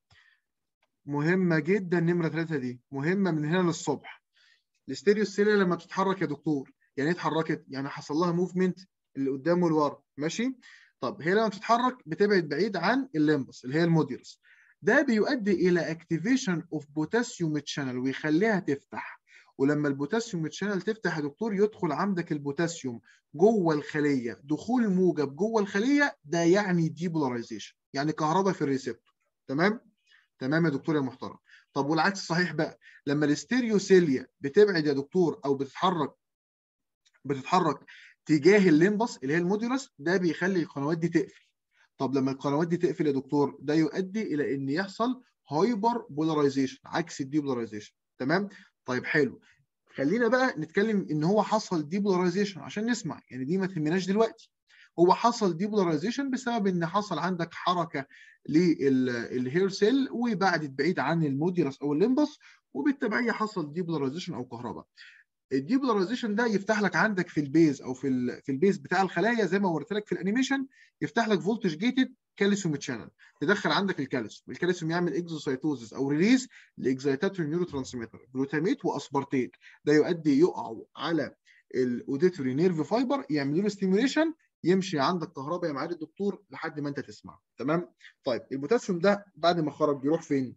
مهمه جدا نمره ثلاثه دي مهمه من هنا للصبح الستيريوسيليا لما بتتحرك يا دكتور يعني ايه اتحركت يعني حصل لها موفمنت اللي قدام والورا ماشي طب هي لما بتتحرك بتبعد بعيد عن الليمبس اللي هي الموديولس ده بيؤدي الى اكتيفيشن اوف بوتاسيوم تشانل ويخليها تفتح ولما البوتاسيوم تشانل تفتح يا دكتور يدخل عندك البوتاسيوم جوه الخليه دخول موجب جوه الخليه ده يعني ديبولاريزيشن يعني كهرباء في الريسبتور تمام تمام يا دكتور يا محترم طب والعكس صحيح بقى لما الاستيريوسيليا بتبعد يا دكتور او بتتحرك بتتحرك تجاه الليمبس اللي هي الموديولس ده بيخلي القنوات دي تقفل طب لما القنوات دي تقفل يا دكتور ده يؤدي الى ان يحصل هايبر بولاريزيشن عكس الديبولاريزيشن تمام طيب حلو خلينا بقى نتكلم ان هو حصل ديبولاريزيشن عشان نسمع يعني دي ما تهمناش دلوقتي هو حصل ديبولاريزيشن بسبب ان حصل عندك حركه للهير سيل وبعدت بعيد عن الموديولس او الليمبس وبالتبعيه حصل ديبولاريزيشن او كهرباء الديبولاريزيشن ده يفتح لك عندك في البيز او في في البيز بتاع الخلايا زي ما وريت لك في الانيميشن يفتح لك فولتج جيتد كالسيوم تشانل تدخل عندك الكالسيوم الكالسيوم يعمل اكزوسايتوزس او ريليز لاكزايتاتوري نيورو ترانسميتر جلوتاميت واسبارتيت ده يؤدي يقعوا على الاوديتوري نيرف فايبر يعملوا له ستيميوليشن يمشي عندك كهرباء يا معالي الدكتور لحد ما انت تسمع تمام طيب البوتاسيوم ده بعد ما خرج بيروح فين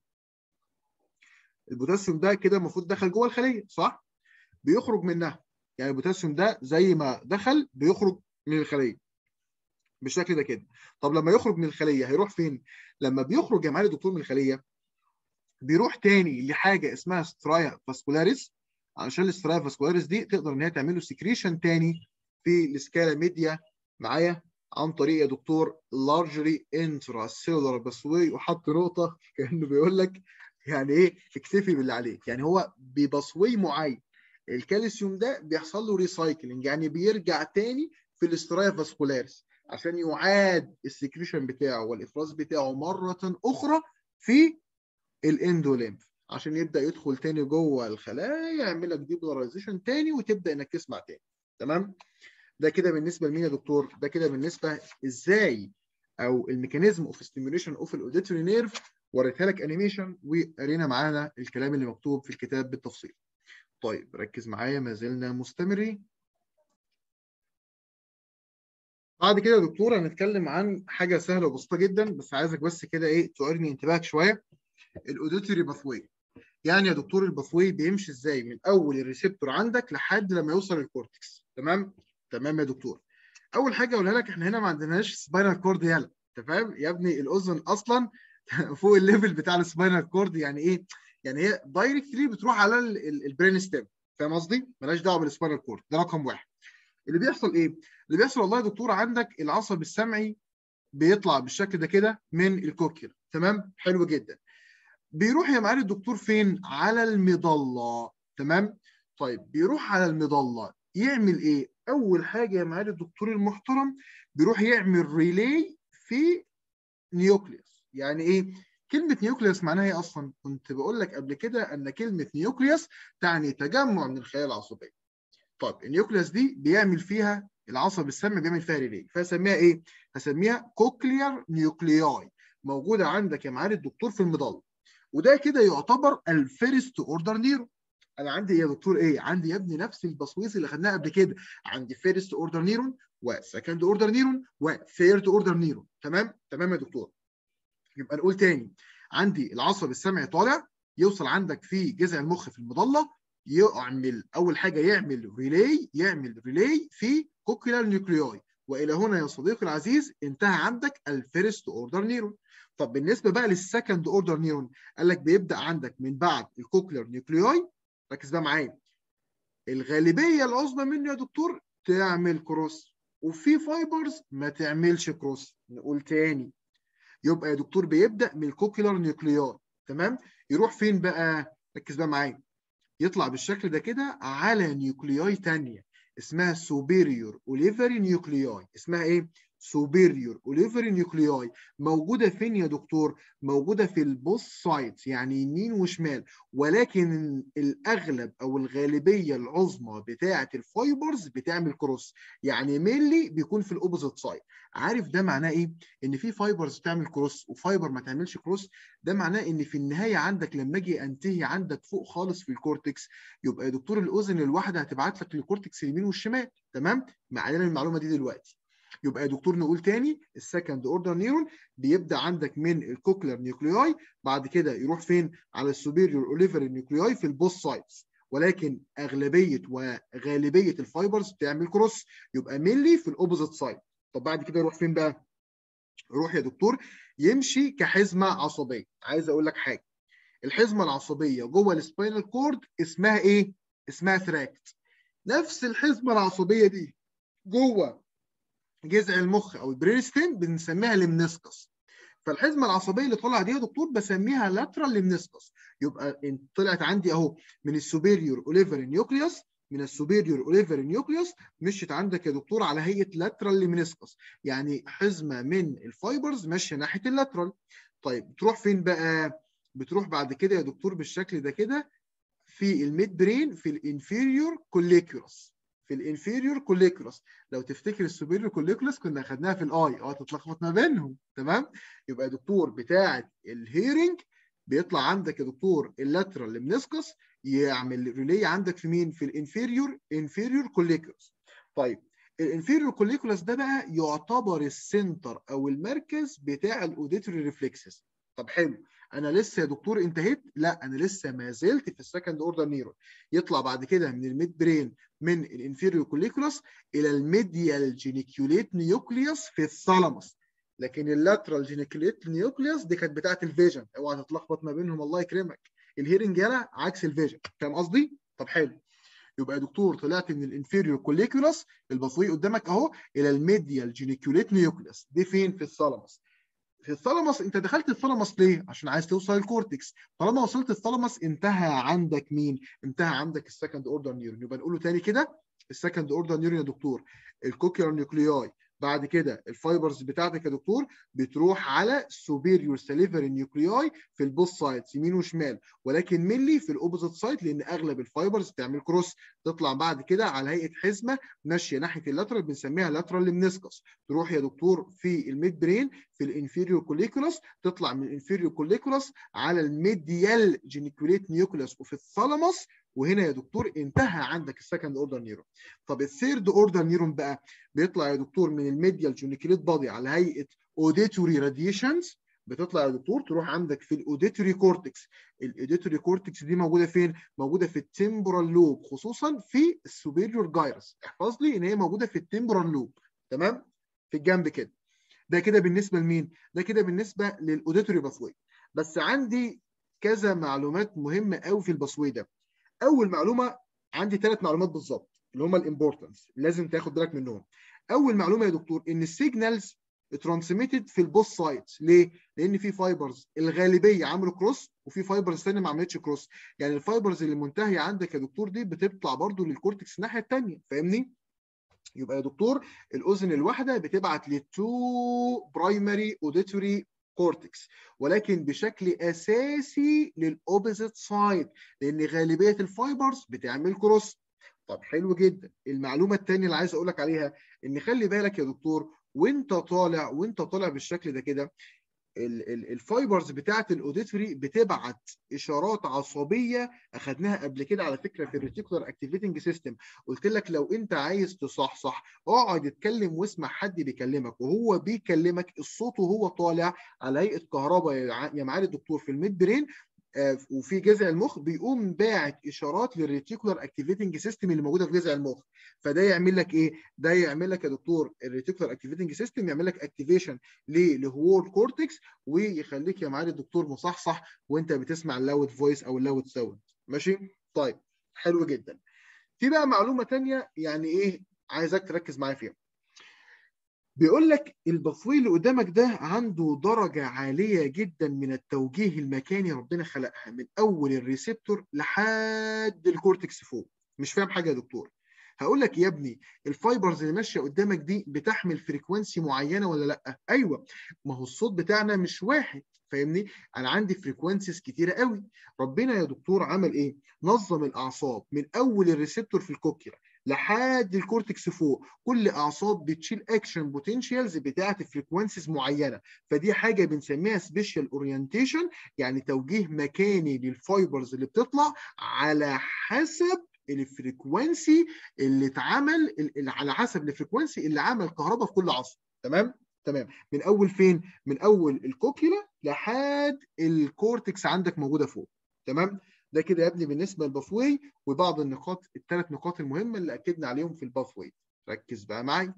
البوتاسيوم ده كده المفروض دخل جوه الخليه صح بيخرج منها يعني البوتاسيوم ده زي ما دخل بيخرج من الخليه بالشكل ده كده طب لما يخرج من الخليه هيروح فين لما بيخرج يا معالي الدكتور من الخليه بيروح تاني لحاجه اسمها سترايا فاسكولاريس علشان السترايا فاسكولاريس دي تقدر ان هي تعمل له سكريشن تاني في السكالا ميديا معايا عن طريق يا دكتور لارجري انترا سيلولار باسوي وحط نقطه كانه بيقول لك يعني ايه اكتفي باللي عليك يعني هو ببصوي معين الكالسيوم ده بيحصل له ريسايكلينج يعني بيرجع تاني في الاسترايا فاسكولاريس عشان يعاد السكريشن بتاعه والافراز بتاعه مره اخرى في الاندوليمف عشان يبدا يدخل تاني جوه الخلايا يعمل لك ديبولاريزيشن تاني وتبدا انك تسمع تاني تمام ده كده بالنسبه لمين يا دكتور ده كده بالنسبه ازاي او الميكانيزم اوف ستيميوليشن اوف الاوديتوري نيرف وريتها لك انيميشن وقرينا معانا الكلام اللي مكتوب في الكتاب بالتفصيل طيب ركز معايا ما زلنا مستمرين بعد كده يا دكتور هنتكلم عن حاجه سهله وبسيطه جدا بس عايزك بس كده ايه تعيرني انتباهك شويه الاوديتوري باثوي يعني يا دكتور الباثوي بيمشي ازاي من اول الريسبتور عندك لحد لما يوصل للكورتكس تمام تمام يا دكتور اول حاجه اقولها لك احنا هنا ما عندناش سباينال كورد يلا انت فاهم يا ابني الاذن اصلا فوق الليفل بتاع السباينال كورد يعني ايه يعني هي دايركتلي بتروح على البرين ستيم فاهم قصدي مالهاش دعوه بالسباينال كورد ده رقم واحد اللي بيحصل ايه اللي بيحصل والله يا دكتور عندك العصب السمعي بيطلع بالشكل ده كده من الكوكير تمام حلو جدا بيروح يا معالي الدكتور فين على المظله تمام طيب بيروح على المظله يعمل ايه اول حاجه يا معالي الدكتور المحترم بيروح يعمل ريلي في نيوكليوس يعني ايه كلمة نيوكليوس معناها ايه اصلا؟ كنت بقول لك قبل كده ان كلمة نيوكليوس تعني تجمع من الخلايا العصبية. طيب النيوكليوس دي بيعمل فيها العصب السمعي بيعمل فيها ريلي فهسميها ايه؟ هسميها كوكليار نيوكلياي موجودة عندك يا معالي الدكتور في المظلة. وده كده يعتبر الفيرست اوردر نيرو. انا عندي يا دكتور ايه؟ عندي يا ابني نفس البصويص اللي خدناها قبل كده، عندي فيرست اوردر نيرون وسكند اوردر نيرون وثيرد اوردر نيرون، تمام؟ تمام يا دكتور. يبقى نقول تاني عندي العصب السمعي طالع يوصل عندك في جذع المخ في المظله يعمل اول حاجه يعمل ريلي يعمل ريلي في كوكيلار نيوكلياي والى هنا يا صديقي العزيز انتهى عندك الفيرست اوردر نيرون طب بالنسبه بقى للسكند اوردر نيرون قال لك بيبدا عندك من بعد الكوكيلار نيوكلياي ركز بقى معايا الغالبيه العظمى منه يا دكتور تعمل كروس وفي فايبرز ما تعملش كروس نقول تاني يبقى يا دكتور بيبدا من الكوكيلار نيوكلياي تمام يروح فين بقى ركز بقى معايا يطلع بالشكل ده كده على نيوكلياي ثانيه اسمها سوبيريور اوليفري نيوكلياي اسمها ايه سوبيريور اوليفري نيوكلياي موجوده فين يا دكتور موجوده في البوث سايدز يعني يمين وشمال ولكن الاغلب او الغالبيه العظمى بتاعه الفايبرز بتعمل كروس يعني مينلي بيكون في الاوبوزيت سايد عارف ده معناه ايه ان في فايبرز بتعمل كروس وفايبر ما تعملش كروس ده معناه ان في النهايه عندك لما اجي انتهي عندك فوق خالص في الكورتكس يبقى يا دكتور الاذن الواحده هتبعت لك للكورتكس اليمين والشمال تمام معانا المعلومه دي دلوقتي يبقى يا دكتور نقول تاني السكند اوردر نيرون بيبدا عندك من الكوكلر نيوكلياي بعد كده يروح فين على السوبيريور اوليفري نيوكلياي في البوث سايدز ولكن اغلبيه وغالبيه الفايبرز بتعمل كروس يبقى مينلي في الاوبوزيت سايد طب بعد كده يروح فين بقى يروح يا دكتور يمشي كحزمه عصبيه عايز اقول لك حاجه الحزمه العصبيه جوه السباينال كورد اسمها ايه اسمها ثراكت نفس الحزمه العصبيه دي جوه جذع المخ او البرينستين بنسميها لمنسكس فالحزمه العصبيه اللي طالعه دي يا دكتور بسميها لاترال لمنسكس يبقى طلعت عندي اهو من السوبيريور اوليفري نيوكليوس من السوبيريور اوليفري نيوكليوس مشيت عندك يا دكتور على هيئه لاترال لمنسكس يعني حزمه من الفايبرز ماشيه ناحيه اللاترال طيب بتروح فين بقى بتروح بعد كده يا دكتور بالشكل ده كده في الميد برين في الانفيريور كوليكيولس في الانفيريور كوليكولس لو تفتكر السوبيريور كوليكولس كنا اخدناها في الاي اه تتلخبط ما بينهم تمام يبقى يا دكتور بتاعه الهيرنج بيطلع عندك يا دكتور اللاترال لمنسكس يعمل ريلي عندك في مين في الانفيريور انفيريور كوليكولس طيب الانفيريور كوليكولس ده بقى يعتبر السنتر او المركز بتاع الاوديتوري ريفلكسز طب حلو انا لسه يا دكتور انتهيت لا انا لسه ما زلت في السكند اوردر نيرون يطلع بعد كده من الميد برين من الانفيريور كوليكولس الى الميديال جينيكيوليت نيوكليوس في الثالاموس لكن اللاترال جينيكيوليت نيوكليوس دي كانت بتاعه الفيجن اوعى تتلخبط ما بينهم الله يكرمك الهيرنج يلا عكس الفيجن فاهم قصدي طب حلو يبقى يا دكتور طلعت من الانفيريور كوليكولس البصوي قدامك اهو الى الميديال جينيكيوليت نيوكليوس دي فين في الثالاموس في الثالاموس انت دخلت الثالاموس ليه؟ عشان عايز توصل للكورتكس، طالما وصلت الثالاموس انتهى عندك مين؟ انتهى عندك السكند اوردر نيورون، يبقى نقوله تاني كده السكند اوردر نيورون يا دكتور الكوكيولار نيوكلياي بعد كده الفايبرز بتاعتك يا دكتور بتروح على سوبيريور ساليفري نيوكلياي في البوست سايدز يمين وشمال ولكن ملي في الاوبوزيت سايد لان اغلب الفايبرز بتعمل كروس تطلع بعد كده على هيئه حزمه ماشيه ناحيه اللاترال بنسميها لاترال لمنسكس تروح يا دكتور في الميد برين في الانفيريور كوليكولاس تطلع من الانفيريور كوليكولاس على الميديال جينيكوليت نيوكليوس وفي الثالاموس وهنا يا دكتور انتهى عندك السكند اوردر نيرون طب الثيرد اوردر نيرون بقى بيطلع يا دكتور من الميديال جونيكليت بادي على هيئه اوديتوري راديشنز بتطلع يا دكتور تروح عندك في الاوديتوري كورتكس الاوديتوري كورتكس دي موجوده فين موجوده في التمبرال لوب خصوصا في السوبيريور جايرس احفظ لي ان هي موجوده في التمبرال لوب تمام في الجنب كده ده كده بالنسبه لمين ده كده بالنسبه للاوديتوري باثوي بس عندي كذا معلومات مهمه قوي في الباثوي ده اول معلومه عندي ثلاث معلومات بالظبط اللي هم الامبورتنس لازم تاخد بالك منهم اول معلومه يا دكتور ان السيجنالز ترانسميتد في البوست سايدز ليه؟ لان في فايبرز الغالبيه عملوا كروس وفي فايبرز ثانيه ما عملتش كروس يعني الفايبرز اللي منتهيه عندك يا دكتور دي بتطلع برضو للكورتكس الناحيه الثانيه فاهمني؟ يبقى يا دكتور الاذن الواحده بتبعت للتو برايمري اوديتوري كورتكس ولكن بشكل اساسي للاوبوزيت سايد لان غالبيه الفايبرز بتعمل كروس طب حلو جدا المعلومه الثانيه اللي عايز اقول لك عليها ان خلي بالك يا دكتور وانت طالع وانت طالع بالشكل ده كده الفايبرز بتاعت الاوديتوري بتبعت اشارات عصبيه اخذناها قبل كده على فكره في الريتيكولار اكتيفيتنج سيستم قلت لك لو انت عايز تصحصح اقعد اتكلم واسمع حد بيكلمك وهو بيكلمك الصوت وهو طالع على هيئه كهرباء يا معالي الدكتور في الميد برين وفي جذع المخ بيقوم باعت اشارات للريتيكولار اكتيفيتنج سيستم اللي موجوده في جذع المخ فده يعمل لك ايه ده يعمل لك يا دكتور الريتيكولار اكتيفيتنج سيستم يعمل لك اكتيفيشن للهوول كورتكس ويخليك يا معالي الدكتور مصحصح وانت بتسمع اللاود فويس او اللاود ساوند ماشي طيب حلو جدا في بقى معلومه ثانيه يعني ايه عايزك تركز معايا فيها بيقول لك البصوي اللي قدامك ده عنده درجة عالية جدا من التوجيه المكاني ربنا خلقها من أول الريسبتور لحد الكورتكس فوق مش فاهم حاجة يا دكتور هقول لك يا ابني الفايبرز اللي ماشيه قدامك دي بتحمل فريكوانسي معينه ولا لا ايوه ما هو الصوت بتاعنا مش واحد فاهمني انا عندي فريكوانسيز كتيره قوي ربنا يا دكتور عمل ايه نظم الاعصاب من اول الريسبتور في الكوكيا لحد الكورتكس فوق كل اعصاب بتشيل اكشن بوتنشالز بتاعه فريكوانسيز معينه فدي حاجه بنسميها سبيشال اورينتيشن يعني توجيه مكاني للفايبرز اللي بتطلع على حسب الفريكوانسي اللي اتعمل على حسب الفريكوانسي اللي عمل كهرباء في كل عصب تمام تمام من اول فين من اول الكوكيلا لحد الكورتكس عندك موجوده فوق تمام ده كده يا ابني بالنسبه للباثوي وبعض النقاط الثلاث نقاط المهمه اللي اكدنا عليهم في الباثوي ركز بقى معايا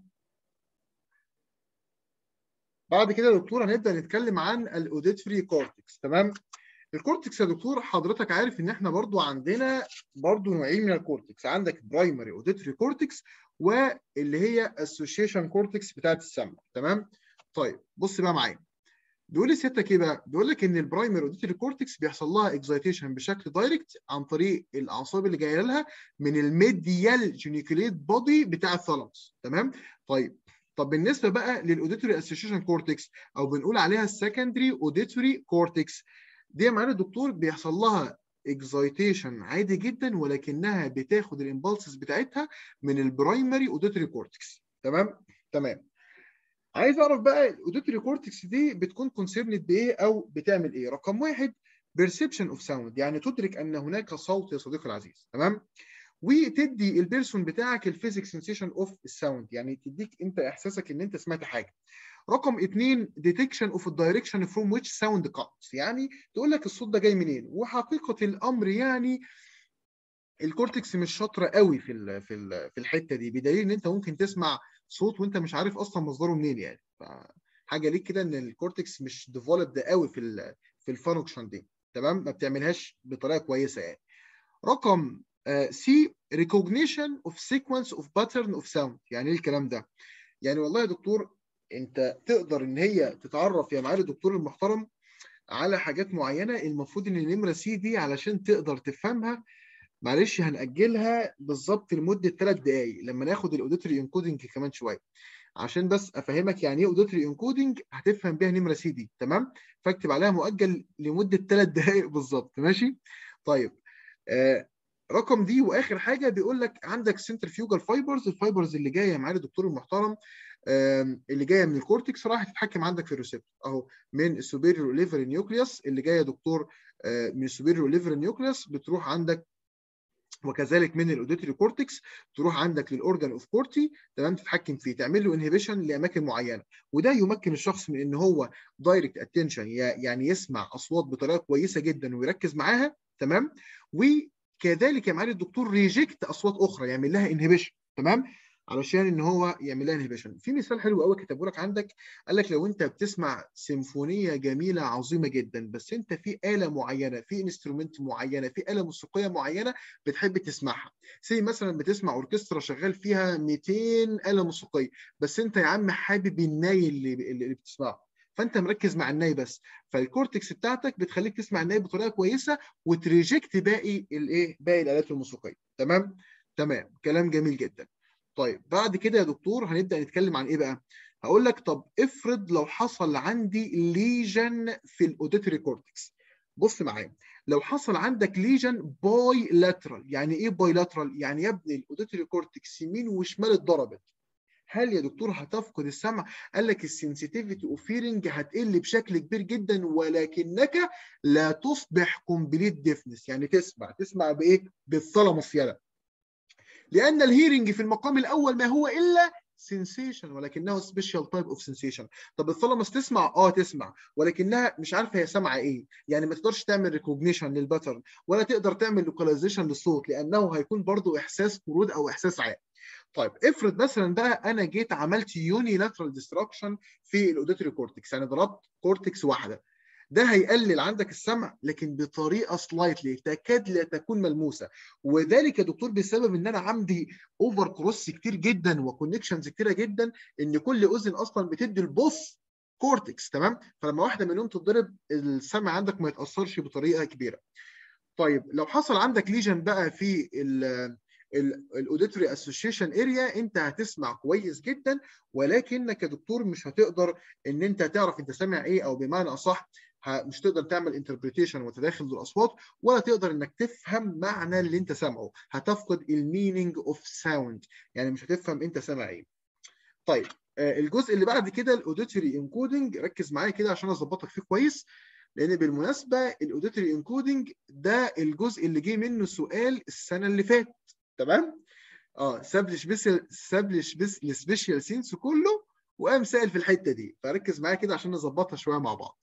بعد كده يا دكتور هنبدا نتكلم عن الاوديتوري كورتكس تمام الكورتكس يا دكتور حضرتك عارف ان احنا برضو عندنا برضو نوعين من الكورتكس عندك برايمري اوديتوري كورتكس واللي هي اسوشيشن كورتكس بتاعت السمع تمام طيب بص بقى معايا بيقول لي سيادتك ايه بقى؟ بيقول لك ان البرايمري اوديتوري كورتكس بيحصل لها اكزايتيشن بشكل دايركت عن طريق الاعصاب اللي جايه لها من الميديال جينيكوليت بودي بتاع الثالاموس تمام؟ طيب طب بالنسبه بقى للاوديتوري اسوشيشن كورتكس او بنقول عليها السكندري اوديتوري كورتكس دي معانا الدكتور بيحصل لها اكزايتيشن عادي جدا ولكنها بتاخد الامبالسز بتاعتها من البرايمري اوديتوري كورتكس تمام؟ تمام عايز اعرف بقى الاوديتوري كورتكس دي بتكون كونسيرند بايه او بتعمل ايه رقم واحد بيرسبشن اوف ساوند يعني تدرك ان هناك صوت يا صديقي العزيز تمام وتدي البيرسون بتاعك الفيزيك سنسيشن اوف الساوند يعني تديك انت احساسك ان انت سمعت حاجه رقم اثنين ديتكشن اوف الدايركشن فروم ويتش ساوند كامز يعني تقول لك الصوت ده جاي منين وحقيقه الامر يعني الكورتكس مش شاطره قوي في ال في ال في الحته دي بدليل ان انت ممكن تسمع صوت وانت مش عارف اصلا مصدره منين يعني حاجه ليك كده ان الكورتكس مش ديفلوبد قوي في ال في الفانكشن دي تمام ما بتعملهاش بطريقه كويسه يعني رقم سي ريكوجنيشن اوف سيكونس اوف باترن اوف ساوند يعني ايه الكلام ده يعني والله يا دكتور انت تقدر ان هي تتعرف يا معالي الدكتور المحترم على حاجات معينه المفروض ان النمره سي دي علشان تقدر تفهمها معلش هنأجلها بالظبط لمده ثلاث دقائق لما ناخد الاوديتوري انكودنج كمان شويه عشان بس افهمك يعني ايه اوديتوري انكودنج هتفهم بيها نمره سي دي تمام فاكتب عليها مؤجل لمده ثلاث دقائق بالظبط ماشي طيب آه رقم دي واخر حاجه بيقول لك عندك سنترفيوجال فايبرز الفايبرز اللي جايه معالي الدكتور المحترم اللي جايه من الكورتكس راح تتحكم عندك في الريسبتور اهو من السوبيريور ليفر نيوكليوس اللي جايه دكتور من السوبيريور ليفر نيوكليوس بتروح عندك وكذلك من الاوديتوري كورتكس تروح عندك للاورجان اوف كورتي تمام تتحكم فيه تعمل له انهبيشن لاماكن معينه وده يمكن الشخص من ان هو دايركت اتنشن يعني يسمع اصوات بطريقه كويسه جدا ويركز معاها تمام وكذلك يا معالي الدكتور ريجكت اصوات اخرى يعمل لها انهبيشن تمام علشان ان هو يعمل لها انهبيشن في مثال حلو قوي كتبه لك عندك قال لك لو انت بتسمع سيمفونيه جميله عظيمه جدا بس انت في اله معينه في انسترومنت معينه في اله موسيقيه معينه بتحب تسمعها زي مثلا بتسمع اوركسترا شغال فيها 200 اله موسيقيه بس انت يا عم حابب الناي اللي اللي بتسمعه فانت مركز مع الناي بس فالكورتكس بتاعتك بتخليك تسمع الناي بطريقه كويسه وتريجكت باقي الايه باقي الالات الموسيقيه تمام تمام كلام جميل جدا طيب بعد كده يا دكتور هنبدا نتكلم عن ايه بقى هقول لك طب افرض لو حصل عندي ليجن في الاوديتوري كورتكس بص معايا لو حصل عندك ليجن باي لاترال يعني ايه باي لاترال يعني يا ابني الاوديتوري كورتكس يمين وشمال اتضربت هل يا دكتور هتفقد السمع؟ قال لك السنسيتيفيتي اوف هيرنج هتقل بشكل كبير جدا ولكنك لا تصبح كومبليت ديفنس يعني تسمع تسمع بايه؟ بالثلمس يلا لان الهيرنج في المقام الاول ما هو الا سنسيشن ولكنه سبيشال تايب اوف سنسيشن طب الثلمس تسمع اه تسمع ولكنها مش عارفه هي سامعه ايه يعني ما تقدرش تعمل ريكوجنيشن للباترن ولا تقدر تعمل لوكاليزيشن للصوت لانه هيكون برضو احساس برود او احساس عام طيب افرض مثلا بقى انا جيت عملت يوني لاترال ديستراكشن في الاوديتوري كورتكس يعني ضربت كورتكس واحده ده هيقلل عندك السمع لكن بطريقه سلايتلي تكاد لا تكون ملموسه وذلك يا دكتور بسبب ان انا عندي اوفر كروس كتير جدا وكونكشنز كتيره جدا ان كل اذن اصلا بتدي البص كورتكس تمام فلما واحده منهم تتضرب السمع عندك ما يتاثرش بطريقه كبيره طيب لو حصل عندك ليجن بقى في الاوديتوري اسوشيشن اريا انت هتسمع كويس جدا ولكنك يا دكتور مش هتقدر ان انت تعرف انت سامع ايه او بمعنى اصح مش تقدر تعمل انتربريتيشن وتداخل الاصوات ولا تقدر انك تفهم معنى اللي انت سامعه هتفقد المينينج اوف ساوند يعني مش هتفهم انت سامع ايه طيب الجزء اللي بعد كده الاوديتوري انكودنج ركز معايا كده عشان اظبطك فيه كويس لان بالمناسبه الاوديتوري انكودنج ده الجزء اللي جه منه سؤال السنه اللي فاتت تمام اه ساب لي سبيشال ساب لي السبيشال سينس كله وقام سائل في الحته دي فركز معايا كده عشان نظبطها شويه مع بعض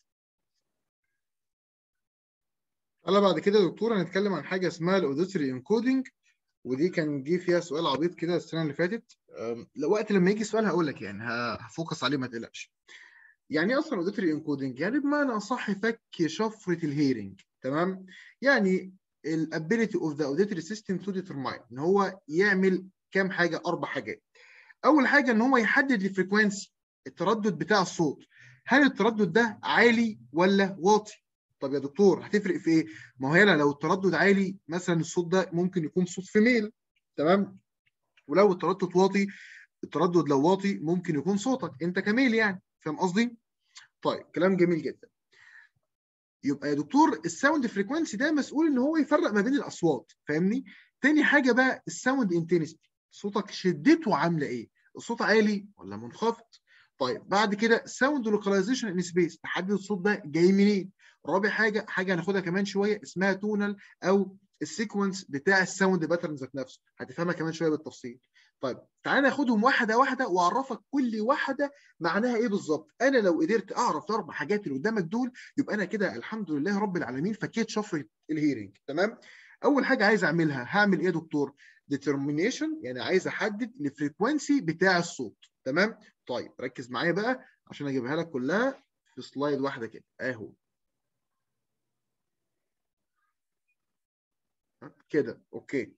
هلا بعد كده يا دكتور هنتكلم عن حاجه اسمها الاوديتوري انكودنج ودي كان جه فيها سؤال عبيط كده السنه اللي فاتت وقت لما يجي سؤال هقول لك يعني هفوكس عليه ما تقلقش يعني ايه اصلا اوديتوري انكودنج يعني بمعنى اصح فك شفره الهيرنج تمام يعني الابيليتي اوف ذا اوديتوري سيستم تو ديترماين ان هو يعمل كام حاجه اربع حاجات اول حاجه ان هو يحدد الفريكوانسي التردد بتاع الصوت هل التردد ده عالي ولا واطي طب يا دكتور هتفرق في ايه ما هو هنا لو التردد عالي مثلا الصوت ده ممكن يكون صوت فيميل تمام ولو التردد واطي التردد لو واطي ممكن يكون صوتك انت كميل يعني فاهم قصدي طيب كلام جميل جدا يبقى يا دكتور الساوند فريكوانسي ده مسؤول ان هو يفرق ما بين الاصوات فاهمني تاني حاجه بقى الساوند انتنستي صوتك شدته عامله ايه الصوت عالي ولا منخفض طيب بعد كده ساوند لوكاليزيشن ان سبيس تحدد الصوت ده جاي منين رابع حاجه حاجه هناخدها كمان شويه اسمها تونال او السيكونس بتاع الساوند باترن ذات نفسه هتفهمها كمان شويه بالتفصيل طيب تعالى ناخدهم واحده واحده واعرفك كل واحده معناها ايه بالظبط انا لو قدرت اعرف الاربع حاجات اللي قدامك دول يبقى انا كده الحمد لله رب العالمين فكيت شفره الهيرنج تمام اول حاجه عايز اعملها هعمل ايه يا دكتور ديترمينيشن يعني عايز احدد الفريكوانسي بتاع الصوت تمام طيب ركز معايا بقى عشان اجيبها لك كلها في سلايد واحده كده اهو كده اوكي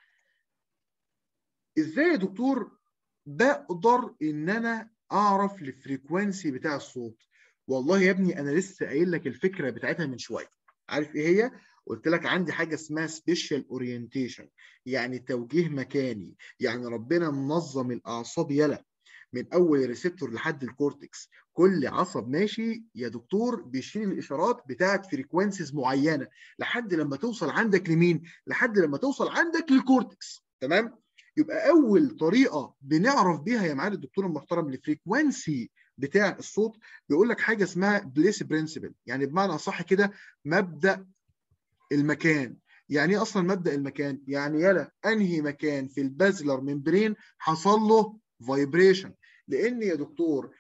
ازاي يا دكتور بقدر ان انا اعرف الفريكوانسي بتاع الصوت والله يا ابني انا لسه قايل لك الفكره بتاعتها من شويه عارف ايه هي قلت لك عندي حاجه اسمها سبيشال اورينتيشن يعني توجيه مكاني يعني ربنا منظم الاعصاب يلا من اول الريسبتور لحد الكورتكس كل عصب ماشي يا دكتور بيشيل الاشارات بتاعه فريكوانسيز معينه لحد لما توصل عندك لمين لحد لما توصل عندك للكورتكس تمام يبقى اول طريقه بنعرف بيها يا معالي الدكتور المحترم الفريكوانسي بتاع الصوت بيقول لك حاجه اسمها بليس برنسبل يعني بمعنى اصح كده مبدا المكان يعني ايه اصلا مبدا المكان يعني يلا انهي مكان في البازلر ممبرين حصل له فايبريشن لان يا دكتور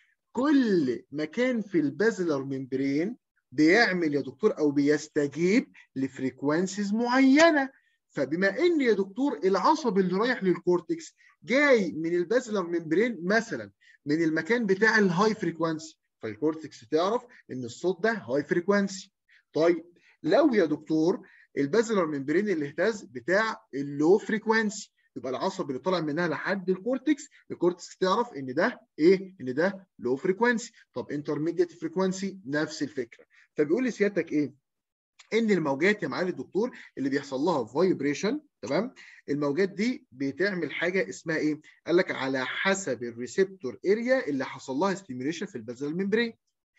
كل مكان في البازلر ممبرين بيعمل يا دكتور او بيستجيب لفريكوانسيز معينه فبما ان يا دكتور العصب اللي رايح للكورتكس جاي من البازلر ممبرين مثلا من المكان بتاع الهاي فريكوانسي فالكورتكس تعرف ان الصوت ده هاي فريكوانسي طيب لو يا دكتور البازلر ممبرين اللي اهتز بتاع اللو فريكوانسي يبقى العصب اللي طالع منها لحد الكورتكس الكورتكس تعرف ان ده ايه ان ده لو فريكوانسي طب انترميديت فريكوانسي نفس الفكره فبيقول لي سيادتك ايه ان الموجات يا معالي الدكتور اللي بيحصل لها فايبريشن تمام الموجات دي بتعمل حاجه اسمها ايه قال لك على حسب الريسبتور اريا اللي حصل لها ستيميوليشن في البازل ممبرين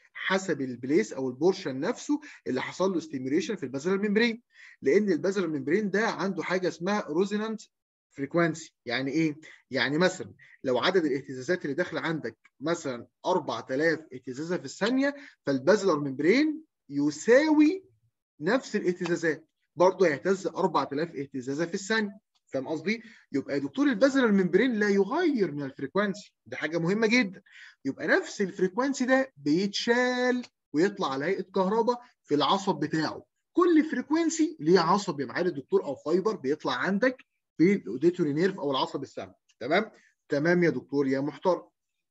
حسب البليس او البورشن نفسه اللي حصل له ستيميوليشن في البازل ممبرين لان البازل ممبرين ده عنده حاجه اسمها روزينانت فريكوانسي يعني ايه يعني مثلا لو عدد الاهتزازات اللي داخله عندك مثلا 4000 اهتزازه في الثانيه فالبازلر ممبرين يساوي نفس الاهتزازات برضه هيهتز 4000 اهتزازه في الثانيه فاهم قصدي؟ يبقى دكتور البازل الممبرين لا يغير من الفريكوانسي دي حاجه مهمه جدا يبقى نفس الفريكوانسي ده بيتشال ويطلع على هيئه كهرباء في العصب بتاعه كل فريكوانسي ليه عصب يا معالي الدكتور او فايبر بيطلع عندك في الاوديتوري نيرف او العصب السمعي تمام؟ تمام يا دكتور يا محترم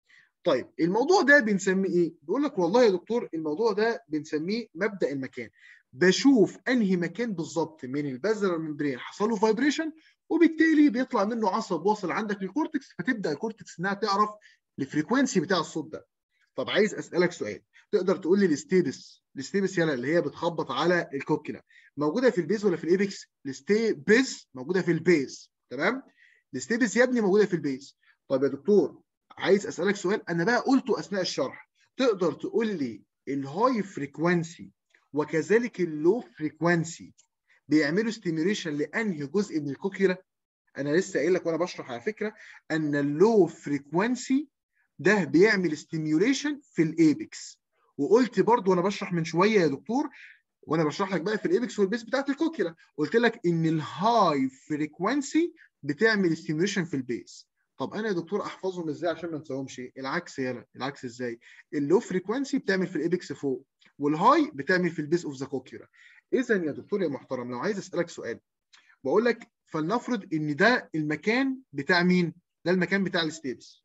طيب الموضوع ده بنسميه ايه؟ بيقول لك والله يا دكتور الموضوع ده بنسميه مبدا المكان بشوف انهي مكان بالظبط من البازلر ممبرين حصل له فايبريشن وبالتالي بيطلع منه عصب واصل عندك للكورتكس فتبدا الكورتكس انها تعرف الفريكوانسي بتاع الصوت ده طب عايز اسالك سؤال تقدر تقول لي الستيبس الستيبس يلا اللي هي بتخبط على الكوكيلا موجوده في البيز ولا في الايبكس الستيبس موجوده في البيز تمام الستيبس يا ابني موجوده في البيز طب يا دكتور عايز اسالك سؤال انا بقى قلته اثناء الشرح تقدر تقول لي الهاي فريكوانسي وكذلك اللو فريكوانسي بيعملوا ستيميوليشن لانهي جزء من الكوكيلا انا لسه قايل لك وانا بشرح على فكره ان اللو فريكوانسي ده بيعمل ستيميوليشن في الايبكس وقلت برضو وانا بشرح من شويه يا دكتور وانا بشرح لك بقى في الايبكس والبيس بتاعت الكوكيلا قلت لك ان الهاي فريكوانسي بتعمل ستيميوليشن في البيس طب انا يا دكتور احفظهم ازاي عشان ما انساهمش العكس يلا العكس ازاي اللو فريكوانسي بتعمل في الايبكس فوق والهاي بتعمل في البيس اوف ذا كوكيولا اذا يا دكتور يا محترم لو عايز اسالك سؤال بقول لك فلنفرض ان ده المكان بتاع مين ده المكان بتاع الستيبس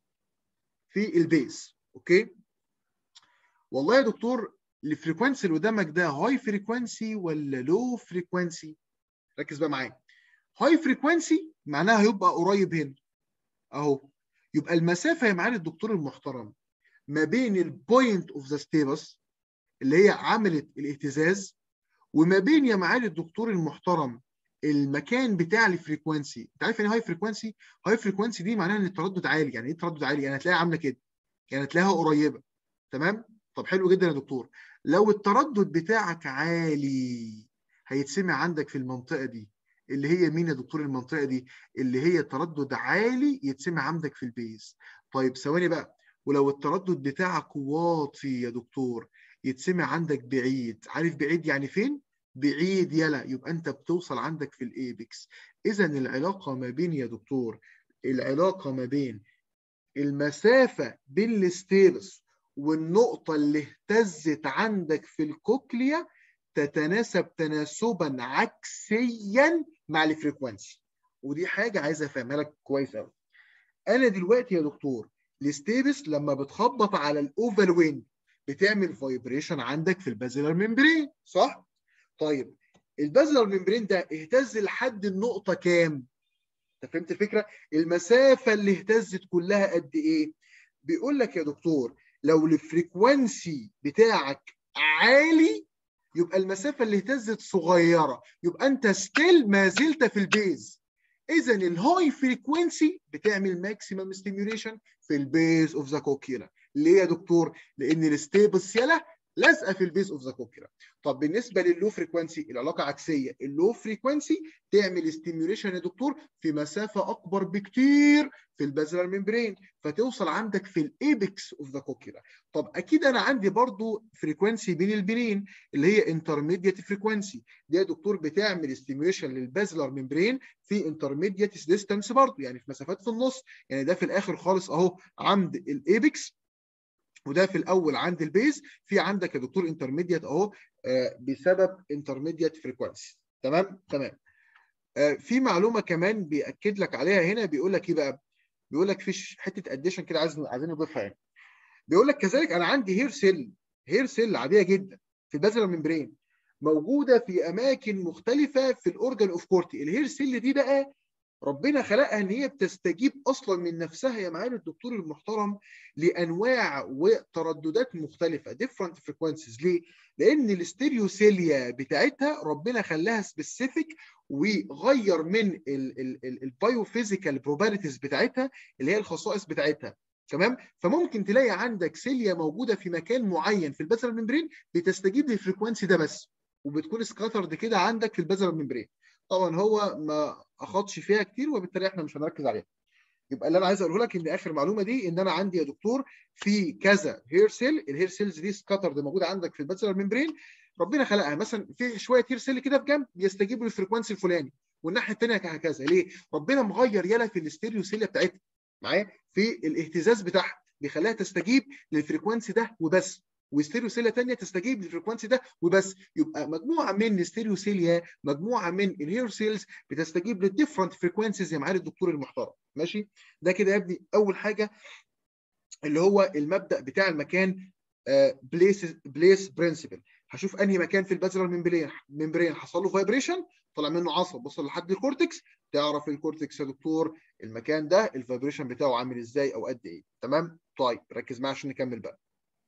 في البيس اوكي والله يا دكتور الفريكوانسي اللي قدامك ده هاي فريكوانسي ولا لو فريكوانسي ركز بقى معايا هاي فريكوانسي معناها هيبقى قريب هنا اهو يبقى المسافه يا معالي الدكتور المحترم ما بين البوينت اوف ذا ستيبس اللي هي عملت الاهتزاز وما بين يا معالي الدكتور المحترم المكان بتاع الفريكوانسي انت عارف يعني هاي فريكوانسي هاي فريكوانسي دي معناها ان التردد عالي يعني ايه التردد عالي يعني هتلاقيها عامله كده يعني هتلاقيها قريبه تمام طب حلو جدا يا دكتور لو التردد بتاعك عالي هيتسمع عندك في المنطقه دي اللي هي مين يا دكتور المنطقه دي اللي هي تردد عالي يتسمع عندك في البيز طيب ثواني بقى ولو التردد بتاعك واطي يا دكتور يتسمع عندك بعيد عارف بعيد يعني فين بعيد يلا يبقى انت بتوصل عندك في الايبكس اذا العلاقه ما بين يا دكتور العلاقه ما بين المسافه بين الستيلس والنقطه اللي اهتزت عندك في الكوكليا تتناسب تناسبا عكسيا مع الفريكوانسي ودي حاجه عايز افهمها لك كويس قوي انا دلوقتي يا دكتور الستيبس لما بتخبط على الاوفال ويند بتعمل فايبريشن عندك في البازلر ممبرين صح طيب البازلر ممبرين ده اهتز لحد النقطه كام انت فهمت الفكره المسافه اللي اهتزت كلها قد ايه بيقول لك يا دكتور لو الفريكوانسي بتاعك عالي يبقى المسافه اللي اهتزت صغيره يبقى انت ستيل ما زلت في البيز اذا الهاي فريكونسي بتعمل ماكسيمم ستيميوليشن في البيز اوف ذا كوكيولا ليه يا دكتور لان الستيبس يلا لازقه في البيز اوف ذا كوكيولا طب بالنسبه لللو فريكونسي العلاقه عكسيه اللو فريكونسي تعمل ستيميوليشن يا دكتور في مسافه اكبر بكتير في البازلر ممبرين فتوصل عندك في الايبكس اوف ذا كوكيولا طب اكيد انا عندي برضو فريكونسي بين البنين اللي هي انترميديت فريكونسي دي يا دكتور بتعمل ستيميوليشن للبازلر ممبرين في انترميديت ديستانس برضو يعني في مسافات في النص يعني ده في الاخر خالص اهو عند الايبكس وده في الاول عند البيز في عندك يا دكتور انترميديت اهو بسبب انترميديت فريكوانسي تمام تمام في معلومه كمان بياكد لك عليها هنا بيقول لك ايه بقى بيقول لك في حته اديشن كده عايز عايزين نضيفها يعني بيقول لك كذلك انا عندي هير سيل هير سيل عاديه جدا في البازلر ممبرين موجوده في اماكن مختلفه في الاورجن اوف كورتي الهير سيل دي بقى ربنا خلقها ان هي بتستجيب اصلا من نفسها يا معالي الدكتور المحترم لانواع وترددات مختلفه different frequencies ليه؟ لان الاستيريوسيليا بتاعتها ربنا خلاها سبيسيفيك وغير من البايوفيزيكال بروبرتيز بتاعتها اللي هي الخصائص بتاعتها تمام فممكن تلاقي عندك سيليا موجوده في مكان معين في البازل ممبرين بتستجيب للفريكونسي ده بس وبتكون سكاترد كده عندك في البازل ممبرين طبعا هو ما اخدش فيها كتير وبالتالي احنا مش هنركز عليها يبقى اللي انا عايز اقوله لك ان اخر معلومه دي ان انا عندي يا دكتور في كذا هير سيل الهير سيلز دي سكاترد موجوده عندك في الباتسلر ممبرين ربنا خلقها مثلا في شويه هير سيل كده في جنب بيستجيبوا للفريكونسي الفلاني والناحيه الثانيه هكذا ليه؟ ربنا مغير يلا في الاستيريو سيليا بتاعتها معايا في الاهتزاز بتاعها بيخليها تستجيب للفريكونسي ده وبس وستيريو سيليا ثانيه تستجيب للفريكونسي ده وبس يبقى مجموعه من الستيريو سيليا مجموعه من الهير سيلز بتستجيب للديفرنت فريكونسيز يا معالي الدكتور المحترم ماشي ده كده يا ابني اول حاجه اللي هو المبدا بتاع المكان بليس بليس برنسبل هشوف انهي مكان في البازلر ممبرين ممبرين حصل له فايبريشن طلع منه عصب وصل لحد الكورتكس تعرف الكورتكس يا دكتور المكان ده الفايبريشن بتاعه عامل ازاي او قد ايه تمام طيب ركز معايا عشان نكمل بقى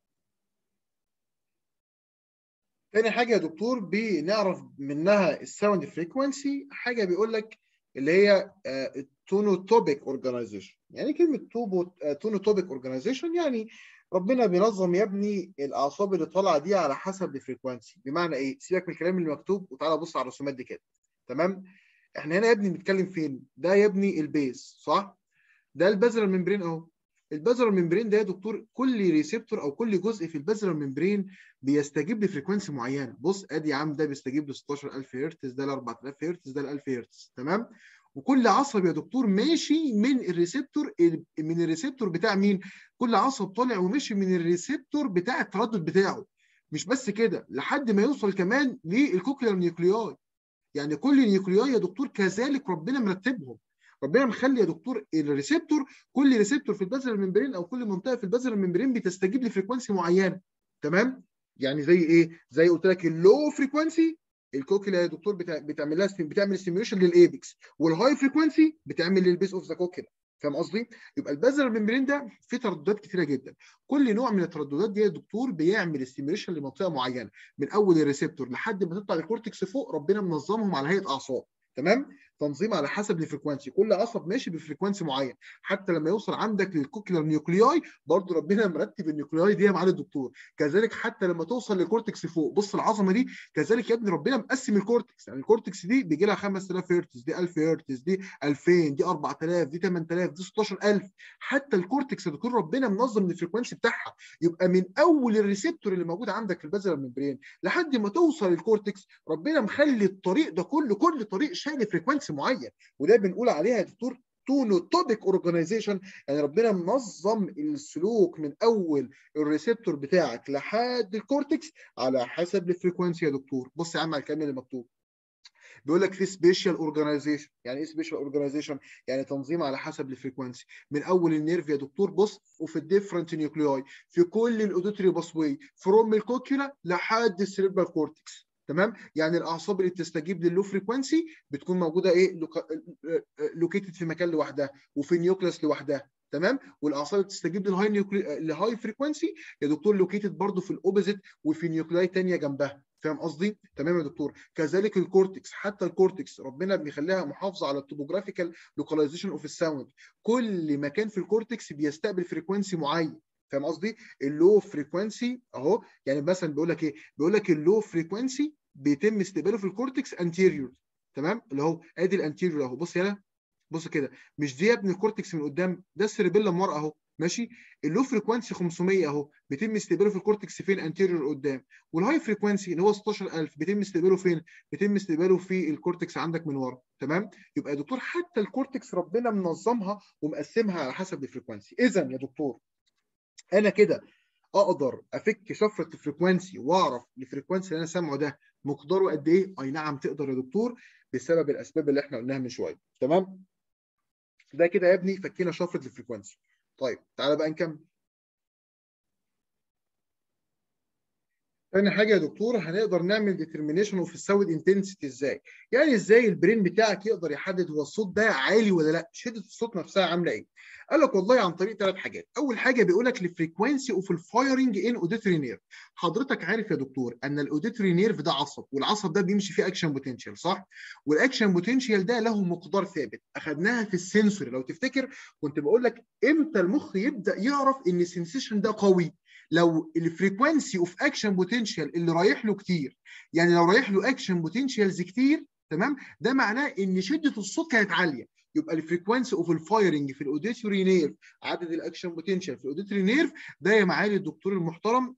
تاني حاجه يا دكتور بنعرف منها الساوند فريكونسي حاجه بيقول لك اللي هي تونوتوبيك اورجانيزيشن يعني كلمه تونوتوبيك اورجانيزيشن يعني ربنا بينظم يا ابني الاعصاب اللي طالعه دي على حسب الفريكونسي بمعنى ايه سيبك من الكلام اللي مكتوب وتعالى بص على الرسومات دي كده تمام احنا هنا يا ابني بنتكلم فين ده يا ابني البيز صح ده البازلر ممبرين اهو البازلر ممبرين ده يا دكتور كل ريسبتور او كل جزء في البازلر ممبرين بيستجيب لفريكونسي معينه بص ادي يا عم ده بيستجيب ل 16000 هرتز ده ل 4000 هرتز ده ل 1000 هرتز تمام وكل عصب يا دكتور ماشي من الريسبتور من الريسبتور بتاع مين كل عصب طالع وماشي من الريسبتور بتاع التردد بتاعه مش بس كده لحد ما يوصل كمان للكوكلير نيوكلياي يعني كل نيوكلياي يا دكتور كذلك ربنا مرتبهم ربنا مخلي يا دكتور الريسبتور كل ريسبتور في البازل ممبرين او كل منطقه في البازل ممبرين بتستجيب لفريكونسي معينه تمام يعني زي ايه زي قلت لك اللو فريكونسي الكوكيلا يا دكتور بتاع بتعمل لها بتعمل ستيميوليشن للايبكس والهاي فريكونسي بتعمل للبيس اوف ذا كوكيلا فاهم قصدي؟ يبقى البازل ممبرين ده فيه ترددات كتيره جدا كل نوع من الترددات دي يا دكتور بيعمل ستيميوليشن لمنطقه معينه من اول الريسبتور لحد ما تطلع الكورتكس فوق ربنا منظمهم على هيئه اعصاب تمام تنظيم على حسب الفريكونسي كل عصب ماشي بفريكونسي معين حتى لما يوصل عندك للكوكيلر نيوكلياي برضه ربنا مرتب النيوكلياي دي يا معالي الدكتور كذلك حتى لما توصل للكورتكس فوق بص العظمه دي كذلك يا ابني ربنا مقسم الكورتكس يعني الكورتكس دي بيجي لها 5000 هرتز دي 1000 هرتز دي 2000 دي 4000 دي 8000 دي 16000 حتى الكورتكس يا دكتور ربنا منظم الفريكونسي بتاعها يبقى من اول الريسبتور اللي موجود عندك في البازل ممبرين لحد ما توصل الكورتكس ربنا مخلي الطريق ده كله كل طريق شايل فريكونسي معين وده بنقول عليها يا دكتور تونوتوبيك اورجانيزيشن يعني ربنا منظم السلوك من اول الريسبتور بتاعك لحد الكورتكس على حسب الفريكونسي يا دكتور بص يا عم على الكلام اللي مكتوب بيقول لك في سبيشال اورجانيزيشن يعني ايه سبيشال اورجانيزيشن يعني تنظيم على حسب الفريكونسي من اول النيرف يا دكتور بص وفي الديفرنت نيوكلياي في كل الاوديتري باسوي فروم الكوكيولا لحد السيريبرال كورتكس تمام يعني الاعصاب اللي بتستجيب لللو فريكونسي بتكون موجوده ايه لوكيتد في مكان لوحدها وفي نيوكليس لوحدها تمام والاعصاب اللي بتستجيب للهاي نيوكلي... لهاي فريكونسي يا دكتور لوكيتد برضه في الاوبوزيت وفي نيوكلاي ثانيه جنبها فاهم قصدي؟ تمام يا دكتور كذلك الكورتكس حتى الكورتكس ربنا بيخليها محافظه على التوبوجرافيكال لوكاليزيشن اوف الساوند كل مكان في الكورتكس بيستقبل فريكونسي معين فاهم قصدي؟ اللو فريكونسي اهو يعني مثلا بيقول لك ايه؟ بيقول لك اللو فريكونسي بيتم استقباله في الكورتكس انتيريور تمام؟ اللي هو ادي الانتيريور اهو بص هنا بص كده مش دي يا ابني الكورتكس من قدام ده السيربيلم ورا اهو ماشي اللو فريكوانسي 500 اهو بيتم استقباله في الكورتكس فين انتيريور قدام والهاي فريكوانسي اللي هو 16000 بيتم استقباله فين بيتم استقباله في الكورتكس عندك من ورا تمام يبقى يا دكتور حتى الكورتكس ربنا منظمها ومقسمها على حسب الفريكوانسي اذا يا دكتور انا كده اقدر افك شفره الفريكوانسي واعرف الفريكوانسي اللي انا سامعه ده مقداره قد ايه اي نعم تقدر يا دكتور بسبب الاسباب اللي احنا قلناها من شويه تمام ده كده يا ابني فكينا شفره الفريكوانسي طيب تعالى بقى نكمل تاني حاجه يا دكتور هنقدر نعمل ديترمينيشن اوف الساوند انتنسيتي ازاي يعني ازاي البرين بتاعك يقدر يحدد هو الصوت ده عالي ولا لا شده الصوت نفسها عامله ايه قال لك والله عن طريق ثلاث حاجات اول حاجه بيقول لك الفريكوانسي اوف الفايرنج ان اوديتوري نيرف حضرتك عارف يا دكتور ان الاوديتوري نيرف ده عصب والعصب ده بيمشي فيه اكشن بوتنشال صح والاكشن بوتنشال ده له مقدار ثابت اخذناها في السنسوري لو تفتكر كنت بقول لك امتى المخ يبدا يعرف ان السنسيشن ده قوي لو الفريكوانسي اوف اكشن بوتنشال اللي رايح له كتير يعني لو رايح له اكشن بوتنشالز كتير تمام ده معناه ان شده الصوت كانت عاليه يبقى الفريكوانسي اوف الفايرنج في الاوديتوري نيرف عدد الاكشن بوتنشال في الاوديتوري نيرف ده يا معالي الدكتور المحترم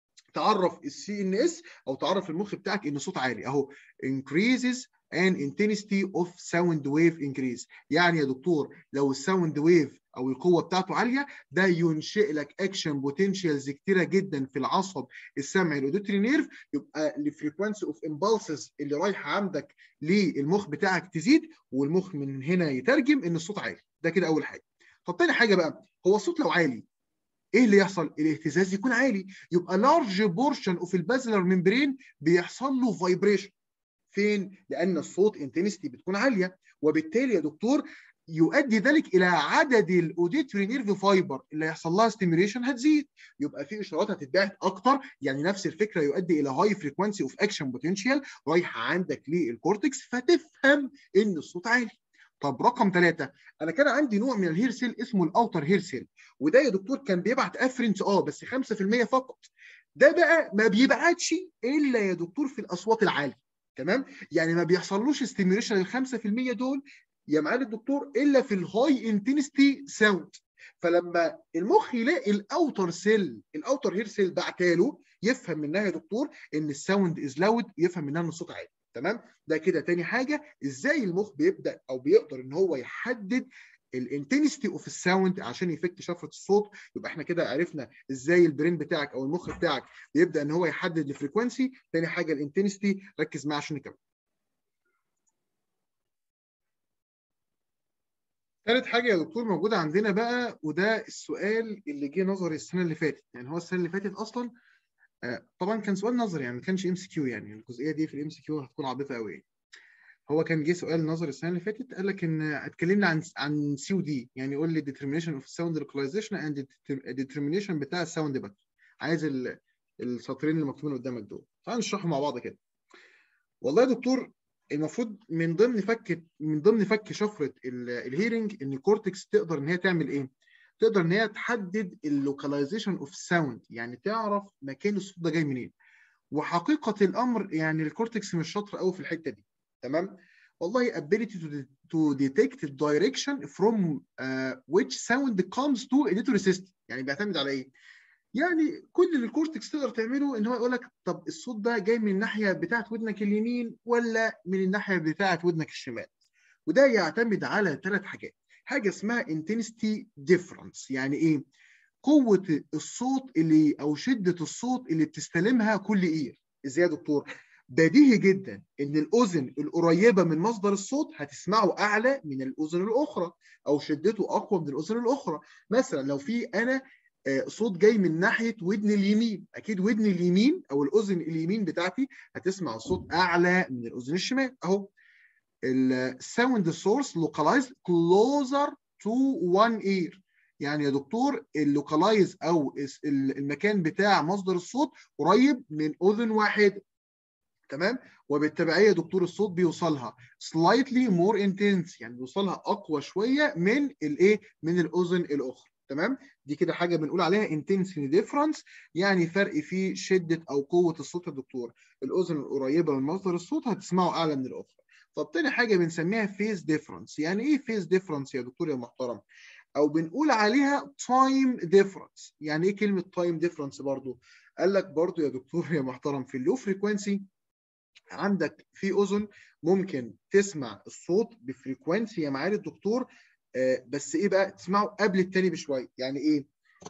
تعرف السي ان اس او تعرف المخ بتاعك ان صوت عالي اهو increases and intensity of sound wave increase يعني يا دكتور لو الساوند ويف او القوه بتاعته عاليه ده ينشئ لك اكشن بوتنشالز كتيره جدا في العصب السمعي الاوديتري نيرف يبقى الفريكوانسي اوف امبالسز اللي رايحه عندك للمخ بتاعك تزيد والمخ من هنا يترجم ان الصوت عالي ده كده اول حاجه طب تاني حاجه بقى هو الصوت لو عالي ايه اللي يحصل؟ الاهتزاز يكون عالي يبقى لارج بورشن اوف البازلر ممبرين بيحصل له فايبريشن فين؟ لان الصوت انتنستي بتكون عاليه وبالتالي يا دكتور يؤدي ذلك الى عدد الاوديتوري نيرف فايبر اللي هيحصل لها ستيميوليشن هتزيد يبقى في اشارات هتتبعت اكتر يعني نفس الفكره يؤدي الى هاي فريكوانسي اوف اكشن بوتنشال رايحه عندك للكورتكس فتفهم ان الصوت عالي طب رقم ثلاثة أنا كان عندي نوع من الهير سيل اسمه الأوتر هير سيل وده يا دكتور كان بيبعت افرنت اه بس 5% فقط ده بقى ما بيبعتش إلا يا دكتور في الأصوات العالية تمام يعني ما بيحصلوش ستيميوليشن لل 5% دول يا معالي الدكتور الا في الهاي انتنستي ساوند فلما المخ يلاقي الاوتر سيل الاوتر هير سيل بعتاله يفهم منها يا دكتور ان الساوند از لاود يفهم منها ان الصوت عالي تمام ده كده تاني حاجه ازاي المخ بيبدا او بيقدر ان هو يحدد الانتنستي اوف الساوند عشان يفك شفره الصوت يبقى احنا كده عرفنا ازاي البرين بتاعك او المخ بتاعك بيبدا ان هو يحدد الفريكونسي تاني حاجه الانتنستي ركز معايا عشان نكمل ثالث حاجة يا دكتور موجودة عندنا بقى وده السؤال اللي جه نظري السنة اللي فاتت يعني هو السنة اللي فاتت أصلا آه طبعا كان سؤال نظري يعني ما كانش ام سي كيو يعني الجزئية دي في الام سي كيو هتكون عبيطة قوي يعني. هو كان جه سؤال نظري السنة اللي فاتت قال لك إن اتكلمنا عن عن سي ودي يعني قول لي determination of sound localization and determination بتاع الساوند باك عايز السطرين اللي مكتوبين قدامك دول تعال نشرحهم مع بعض كده والله يا دكتور المفروض من ضمن فك من ضمن فك شفره الهيرنج ان الكورتكس تقدر ان هي تعمل ايه؟ تقدر ان هي تحدد اللوكاليزيشن اوف ساوند يعني تعرف مكان الصوت ده جاي منين. وحقيقه الامر يعني الكورتكس مش شاطر قوي في الحته دي تمام؟ والله ability to, to detect the direction from uh, which sound comes to auditory system يعني بيعتمد على ايه؟ يعني كل اللي الكورتكس تقدر تعمله ان هو يقول لك طب الصوت ده جاي من الناحيه بتاعه ودنك اليمين ولا من الناحيه بتاعه ودنك الشمال وده يعتمد على ثلاث حاجات حاجه اسمها intensity difference يعني ايه قوه الصوت اللي او شده الصوت اللي بتستلمها كل اير ازاي يا دكتور بديهي جدا ان الاذن القريبه من مصدر الصوت هتسمعه اعلى من الاذن الاخرى او شدته اقوى من الاذن الاخرى مثلا لو في انا صوت جاي من ناحيه ودن اليمين اكيد ودن اليمين او الاذن اليمين بتاعتي هتسمع الصوت اعلى من الاذن الشمال اهو الساوند سورس لوكالايز كلوزر تو وان اير يعني يا دكتور اللوكالايز او المكان بتاع مصدر الصوت قريب من اذن واحده تمام وبالتبعيه دكتور الصوت بيوصلها slightly more intense يعني بيوصلها اقوى شويه من الايه من الاذن الاخرى تمام دي كده حاجه بنقول عليها intensity difference يعني فرق في شده او قوه الصوت يا دكتور الاذن القريبه من مصدر الصوت هتسمعه اعلى من الاخرى طب تاني حاجه بنسميها phase difference يعني ايه phase difference يا دكتور يا محترم او بنقول عليها time difference يعني ايه كلمه time difference برضو قال لك برضو يا دكتور يا محترم في اللو فريكوانسي عندك في اذن ممكن تسمع الصوت بفريكوانسي يا معالي الدكتور آه بس ايه بقى تسمعه قبل التاني بشويه يعني ايه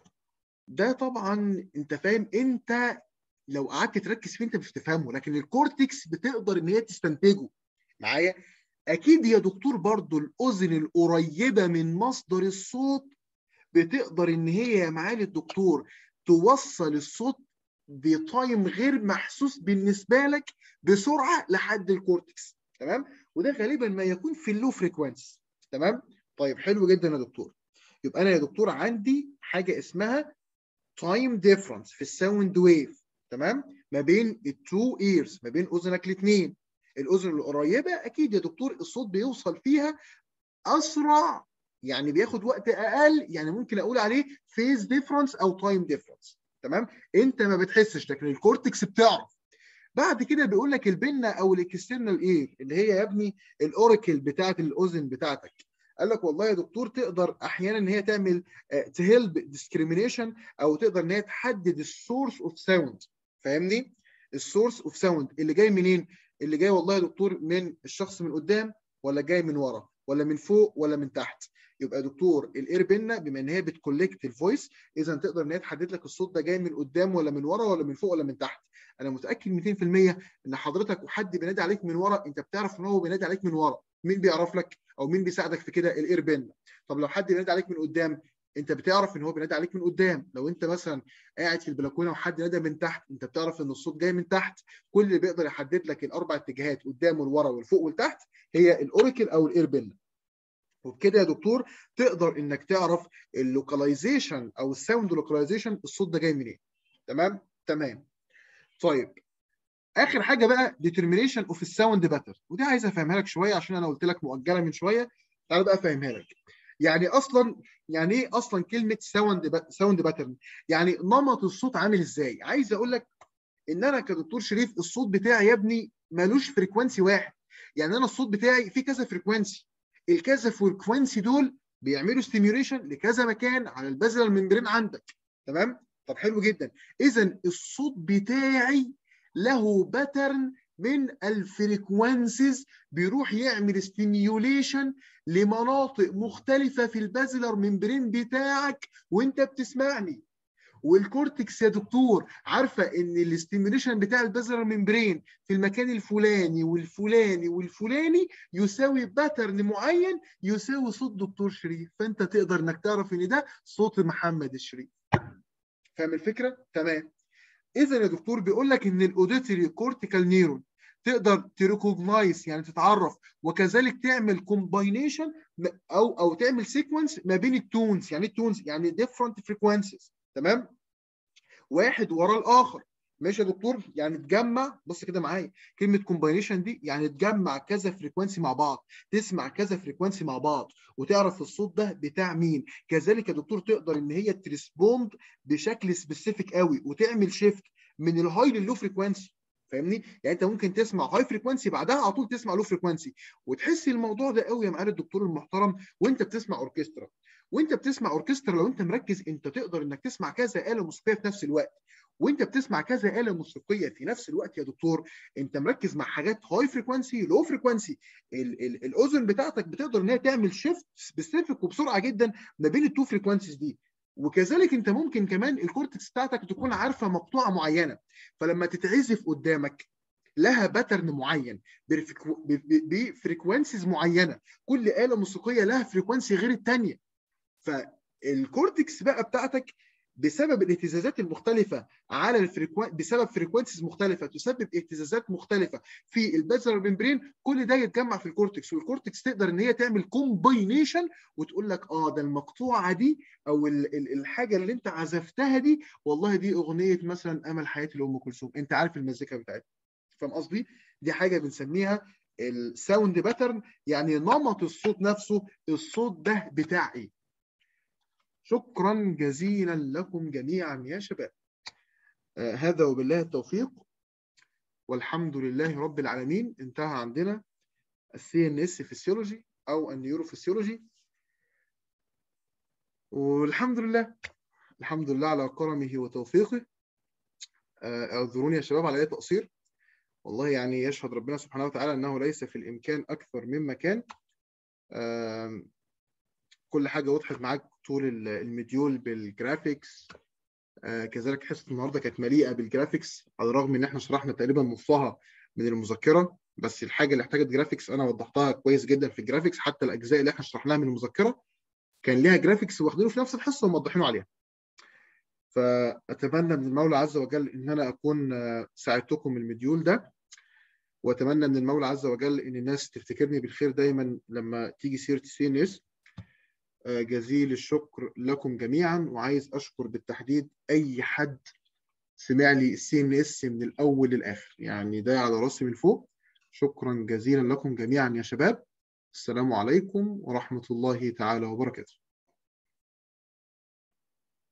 ده طبعا انت فاهم انت لو قعدت تركز فيه انت مش هتفهمه لكن الكورتكس بتقدر ان هي تستنتجه معايا اكيد يا دكتور برضو الاذن القريبه من مصدر الصوت بتقدر ان هي يا معالي الدكتور توصل الصوت بتايم غير محسوس بالنسبه لك بسرعه لحد الكورتكس تمام وده غالبا ما يكون في اللو فريكوانسي تمام طيب حلو جدا يا دكتور يبقى انا يا دكتور عندي حاجه اسمها تايم ديفرنس في الساوند ويف تمام ما بين التو ايرز ما بين اذنك الاثنين الاذن القريبه اكيد يا دكتور الصوت بيوصل فيها اسرع يعني بياخد وقت اقل يعني ممكن اقول عليه فيز ديفرنس او تايم ديفرنس تمام انت ما بتحسش لكن الكورتكس بتعرف بعد كده بيقول لك البنه او الاكسترنال اير اللي هي يا ابني الاوراكل بتاعت الاذن بتاعتك قال لك والله يا دكتور تقدر احيانا ان هي تعمل تهيلب ديسكريميشن او تقدر ان هي تحدد السورس اوف ساوند فاهمني السورس اوف ساوند اللي جاي منين اللي جاي والله يا دكتور من الشخص من قدام ولا جاي من ورا ولا من فوق ولا من تحت يبقى يا دكتور الاير بينا بما ان هي بتكولكت الفويس اذا تقدر ان هي تحدد لك الصوت ده جاي من قدام ولا من ورا ولا من فوق ولا من تحت انا متاكد 200% ان حضرتك وحد بينادي عليك من ورا انت بتعرف ان هو بينادي عليك من ورا مين بيعرف لك او مين بيساعدك في كده الاير بينا طب لو حد بينادي عليك من قدام انت بتعرف ان هو بينادي عليك من قدام لو انت مثلا قاعد في البلكونه وحد نادى من تحت انت بتعرف ان الصوت جاي من تحت كل اللي بيقدر يحدد لك الاربع اتجاهات قدام والورا والفوق والتحت هي الاوراكل او الاير بينا وبكده يا دكتور تقدر انك تعرف اللوكاليزيشن او الساوند لوكاليزيشن الصوت ده جاي منين تمام تمام طيب اخر حاجه بقى determination اوف الساوند باترن ودي عايز افهمها لك شويه عشان انا قلت لك مؤجله من شويه تعال بقى افهمها لك يعني اصلا يعني ايه اصلا كلمه ساوند ساوند باترن يعني نمط الصوت عامل ازاي عايز اقول لك ان انا كدكتور شريف الصوت بتاعي يا ابني ملوش فريكوانسي واحد يعني انا الصوت بتاعي فيه كذا فريكوانسي الكذا فريكوانسي دول بيعملوا ستيميوليشن لكذا مكان على البازلر ممبرين عندك تمام طب حلو جدا اذا الصوت بتاعي له باترن من الفريكوانسيز بيروح يعمل ستيميوليشن لمناطق مختلفة في البازلر ممبرين بتاعك وانت بتسمعني والكورتكس يا دكتور عارفه ان الاستيميوليشن بتاع البازلر ممبرين في المكان الفلاني والفلاني والفلاني يساوي باترن معين يساوي صوت دكتور شريف فانت تقدر انك تعرف ان ده صوت محمد الشريف فاهم الفكره تمام اذا يا دكتور بيقول لك ان الاوديتري كورتيكال نيرون تقدر تريكوجنايز يعني تتعرف وكذلك تعمل كومباينيشن او او تعمل سيكونس ما بين التونز يعني التونز يعني ديفرنت فريكوانسيز تمام واحد ورا الاخر ماشي يا دكتور يعني تجمع بص كده معايا كلمه كومباينيشن دي يعني تجمع كذا فريكوانسي مع بعض تسمع كذا فريكوانسي مع بعض وتعرف الصوت ده بتاع مين كذلك يا دكتور تقدر ان هي تريسبوند بشكل سبيسيفيك قوي وتعمل شيفت من الهاي لللو فريكوانسي فاهمني؟ يعني انت ممكن تسمع هاي فريكوانسي بعدها على طول تسمع لو فريكوانسي وتحس الموضوع ده قوي يا معالي الدكتور المحترم وانت بتسمع اوركسترا وانت بتسمع اوركسترا لو انت مركز انت تقدر انك تسمع كذا آلة موسيقية في نفس الوقت وانت بتسمع كذا آلة موسيقية في نفس الوقت يا دكتور انت مركز مع حاجات هاي فريكوانسي لو فريكوانسي الاذن بتاعتك بتقدر ان هي تعمل شيفت سبيسيفيك وبسرعه جدا ما بين التو فريكوانسيز دي وكذلك انت ممكن كمان الكورتكس بتاعتك تكون عارفه مقطوعه معينه فلما تتعزف قدامك لها باترن معين بفريكوانسيز معينه كل آلة موسيقيه لها فريكوانسي غير الثانيه فالكورتكس بقى بتاعتك بسبب الاهتزازات المختلفه على الفريكوان بسبب فريكوانسيز مختلفه تسبب اهتزازات مختلفه في البازلر ممبرين كل ده يتجمع في الكورتكس والكورتكس تقدر ان هي تعمل كومباينيشن وتقول لك اه ده المقطوعه دي او ال ال الحاجه اللي انت عزفتها دي والله دي اغنيه مثلا امل حياتي لام كلثوم انت عارف المزيكا بتاعتها فاهم قصدي دي حاجه بنسميها الساوند باترن يعني نمط الصوت نفسه الصوت ده بتاع ايه شكرا جزيلا لكم جميعا يا شباب آه هذا وبالله التوفيق والحمد لله رب العالمين انتهى عندنا السي ان اس فيسيولوجي او النيوروفيسيولوجي والحمد لله الحمد لله على كرمه وتوفيقه اعذروني يا شباب على اي تقصير والله يعني يشهد ربنا سبحانه وتعالى انه ليس في الامكان اكثر مما كان كل حاجه وضحت معاك طول المديول بالجرافيكس كذلك حصه النهارده كانت مليئه بالجرافيكس على الرغم ان احنا شرحنا تقريبا نصها من المذكره بس الحاجه اللي احتاجت جرافيكس انا وضحتها كويس جدا في الجرافيكس حتى الاجزاء اللي احنا شرحناها من المذكره كان ليها جرافيكس واخدينه في نفس الحصه وموضحينه عليها فاتمنى من المولى عز وجل ان انا اكون ساعدتكم المديول ده واتمنى من المولى عز وجل ان الناس تفتكرني بالخير دايما لما تيجي سيره السي ان اس جزيل الشكر لكم جميعا وعايز اشكر بالتحديد اي حد سمع لي السي ان اس من الاول للاخر يعني ده على راسي من فوق شكرا جزيلا لكم جميعا يا شباب السلام عليكم ورحمه الله تعالى وبركاته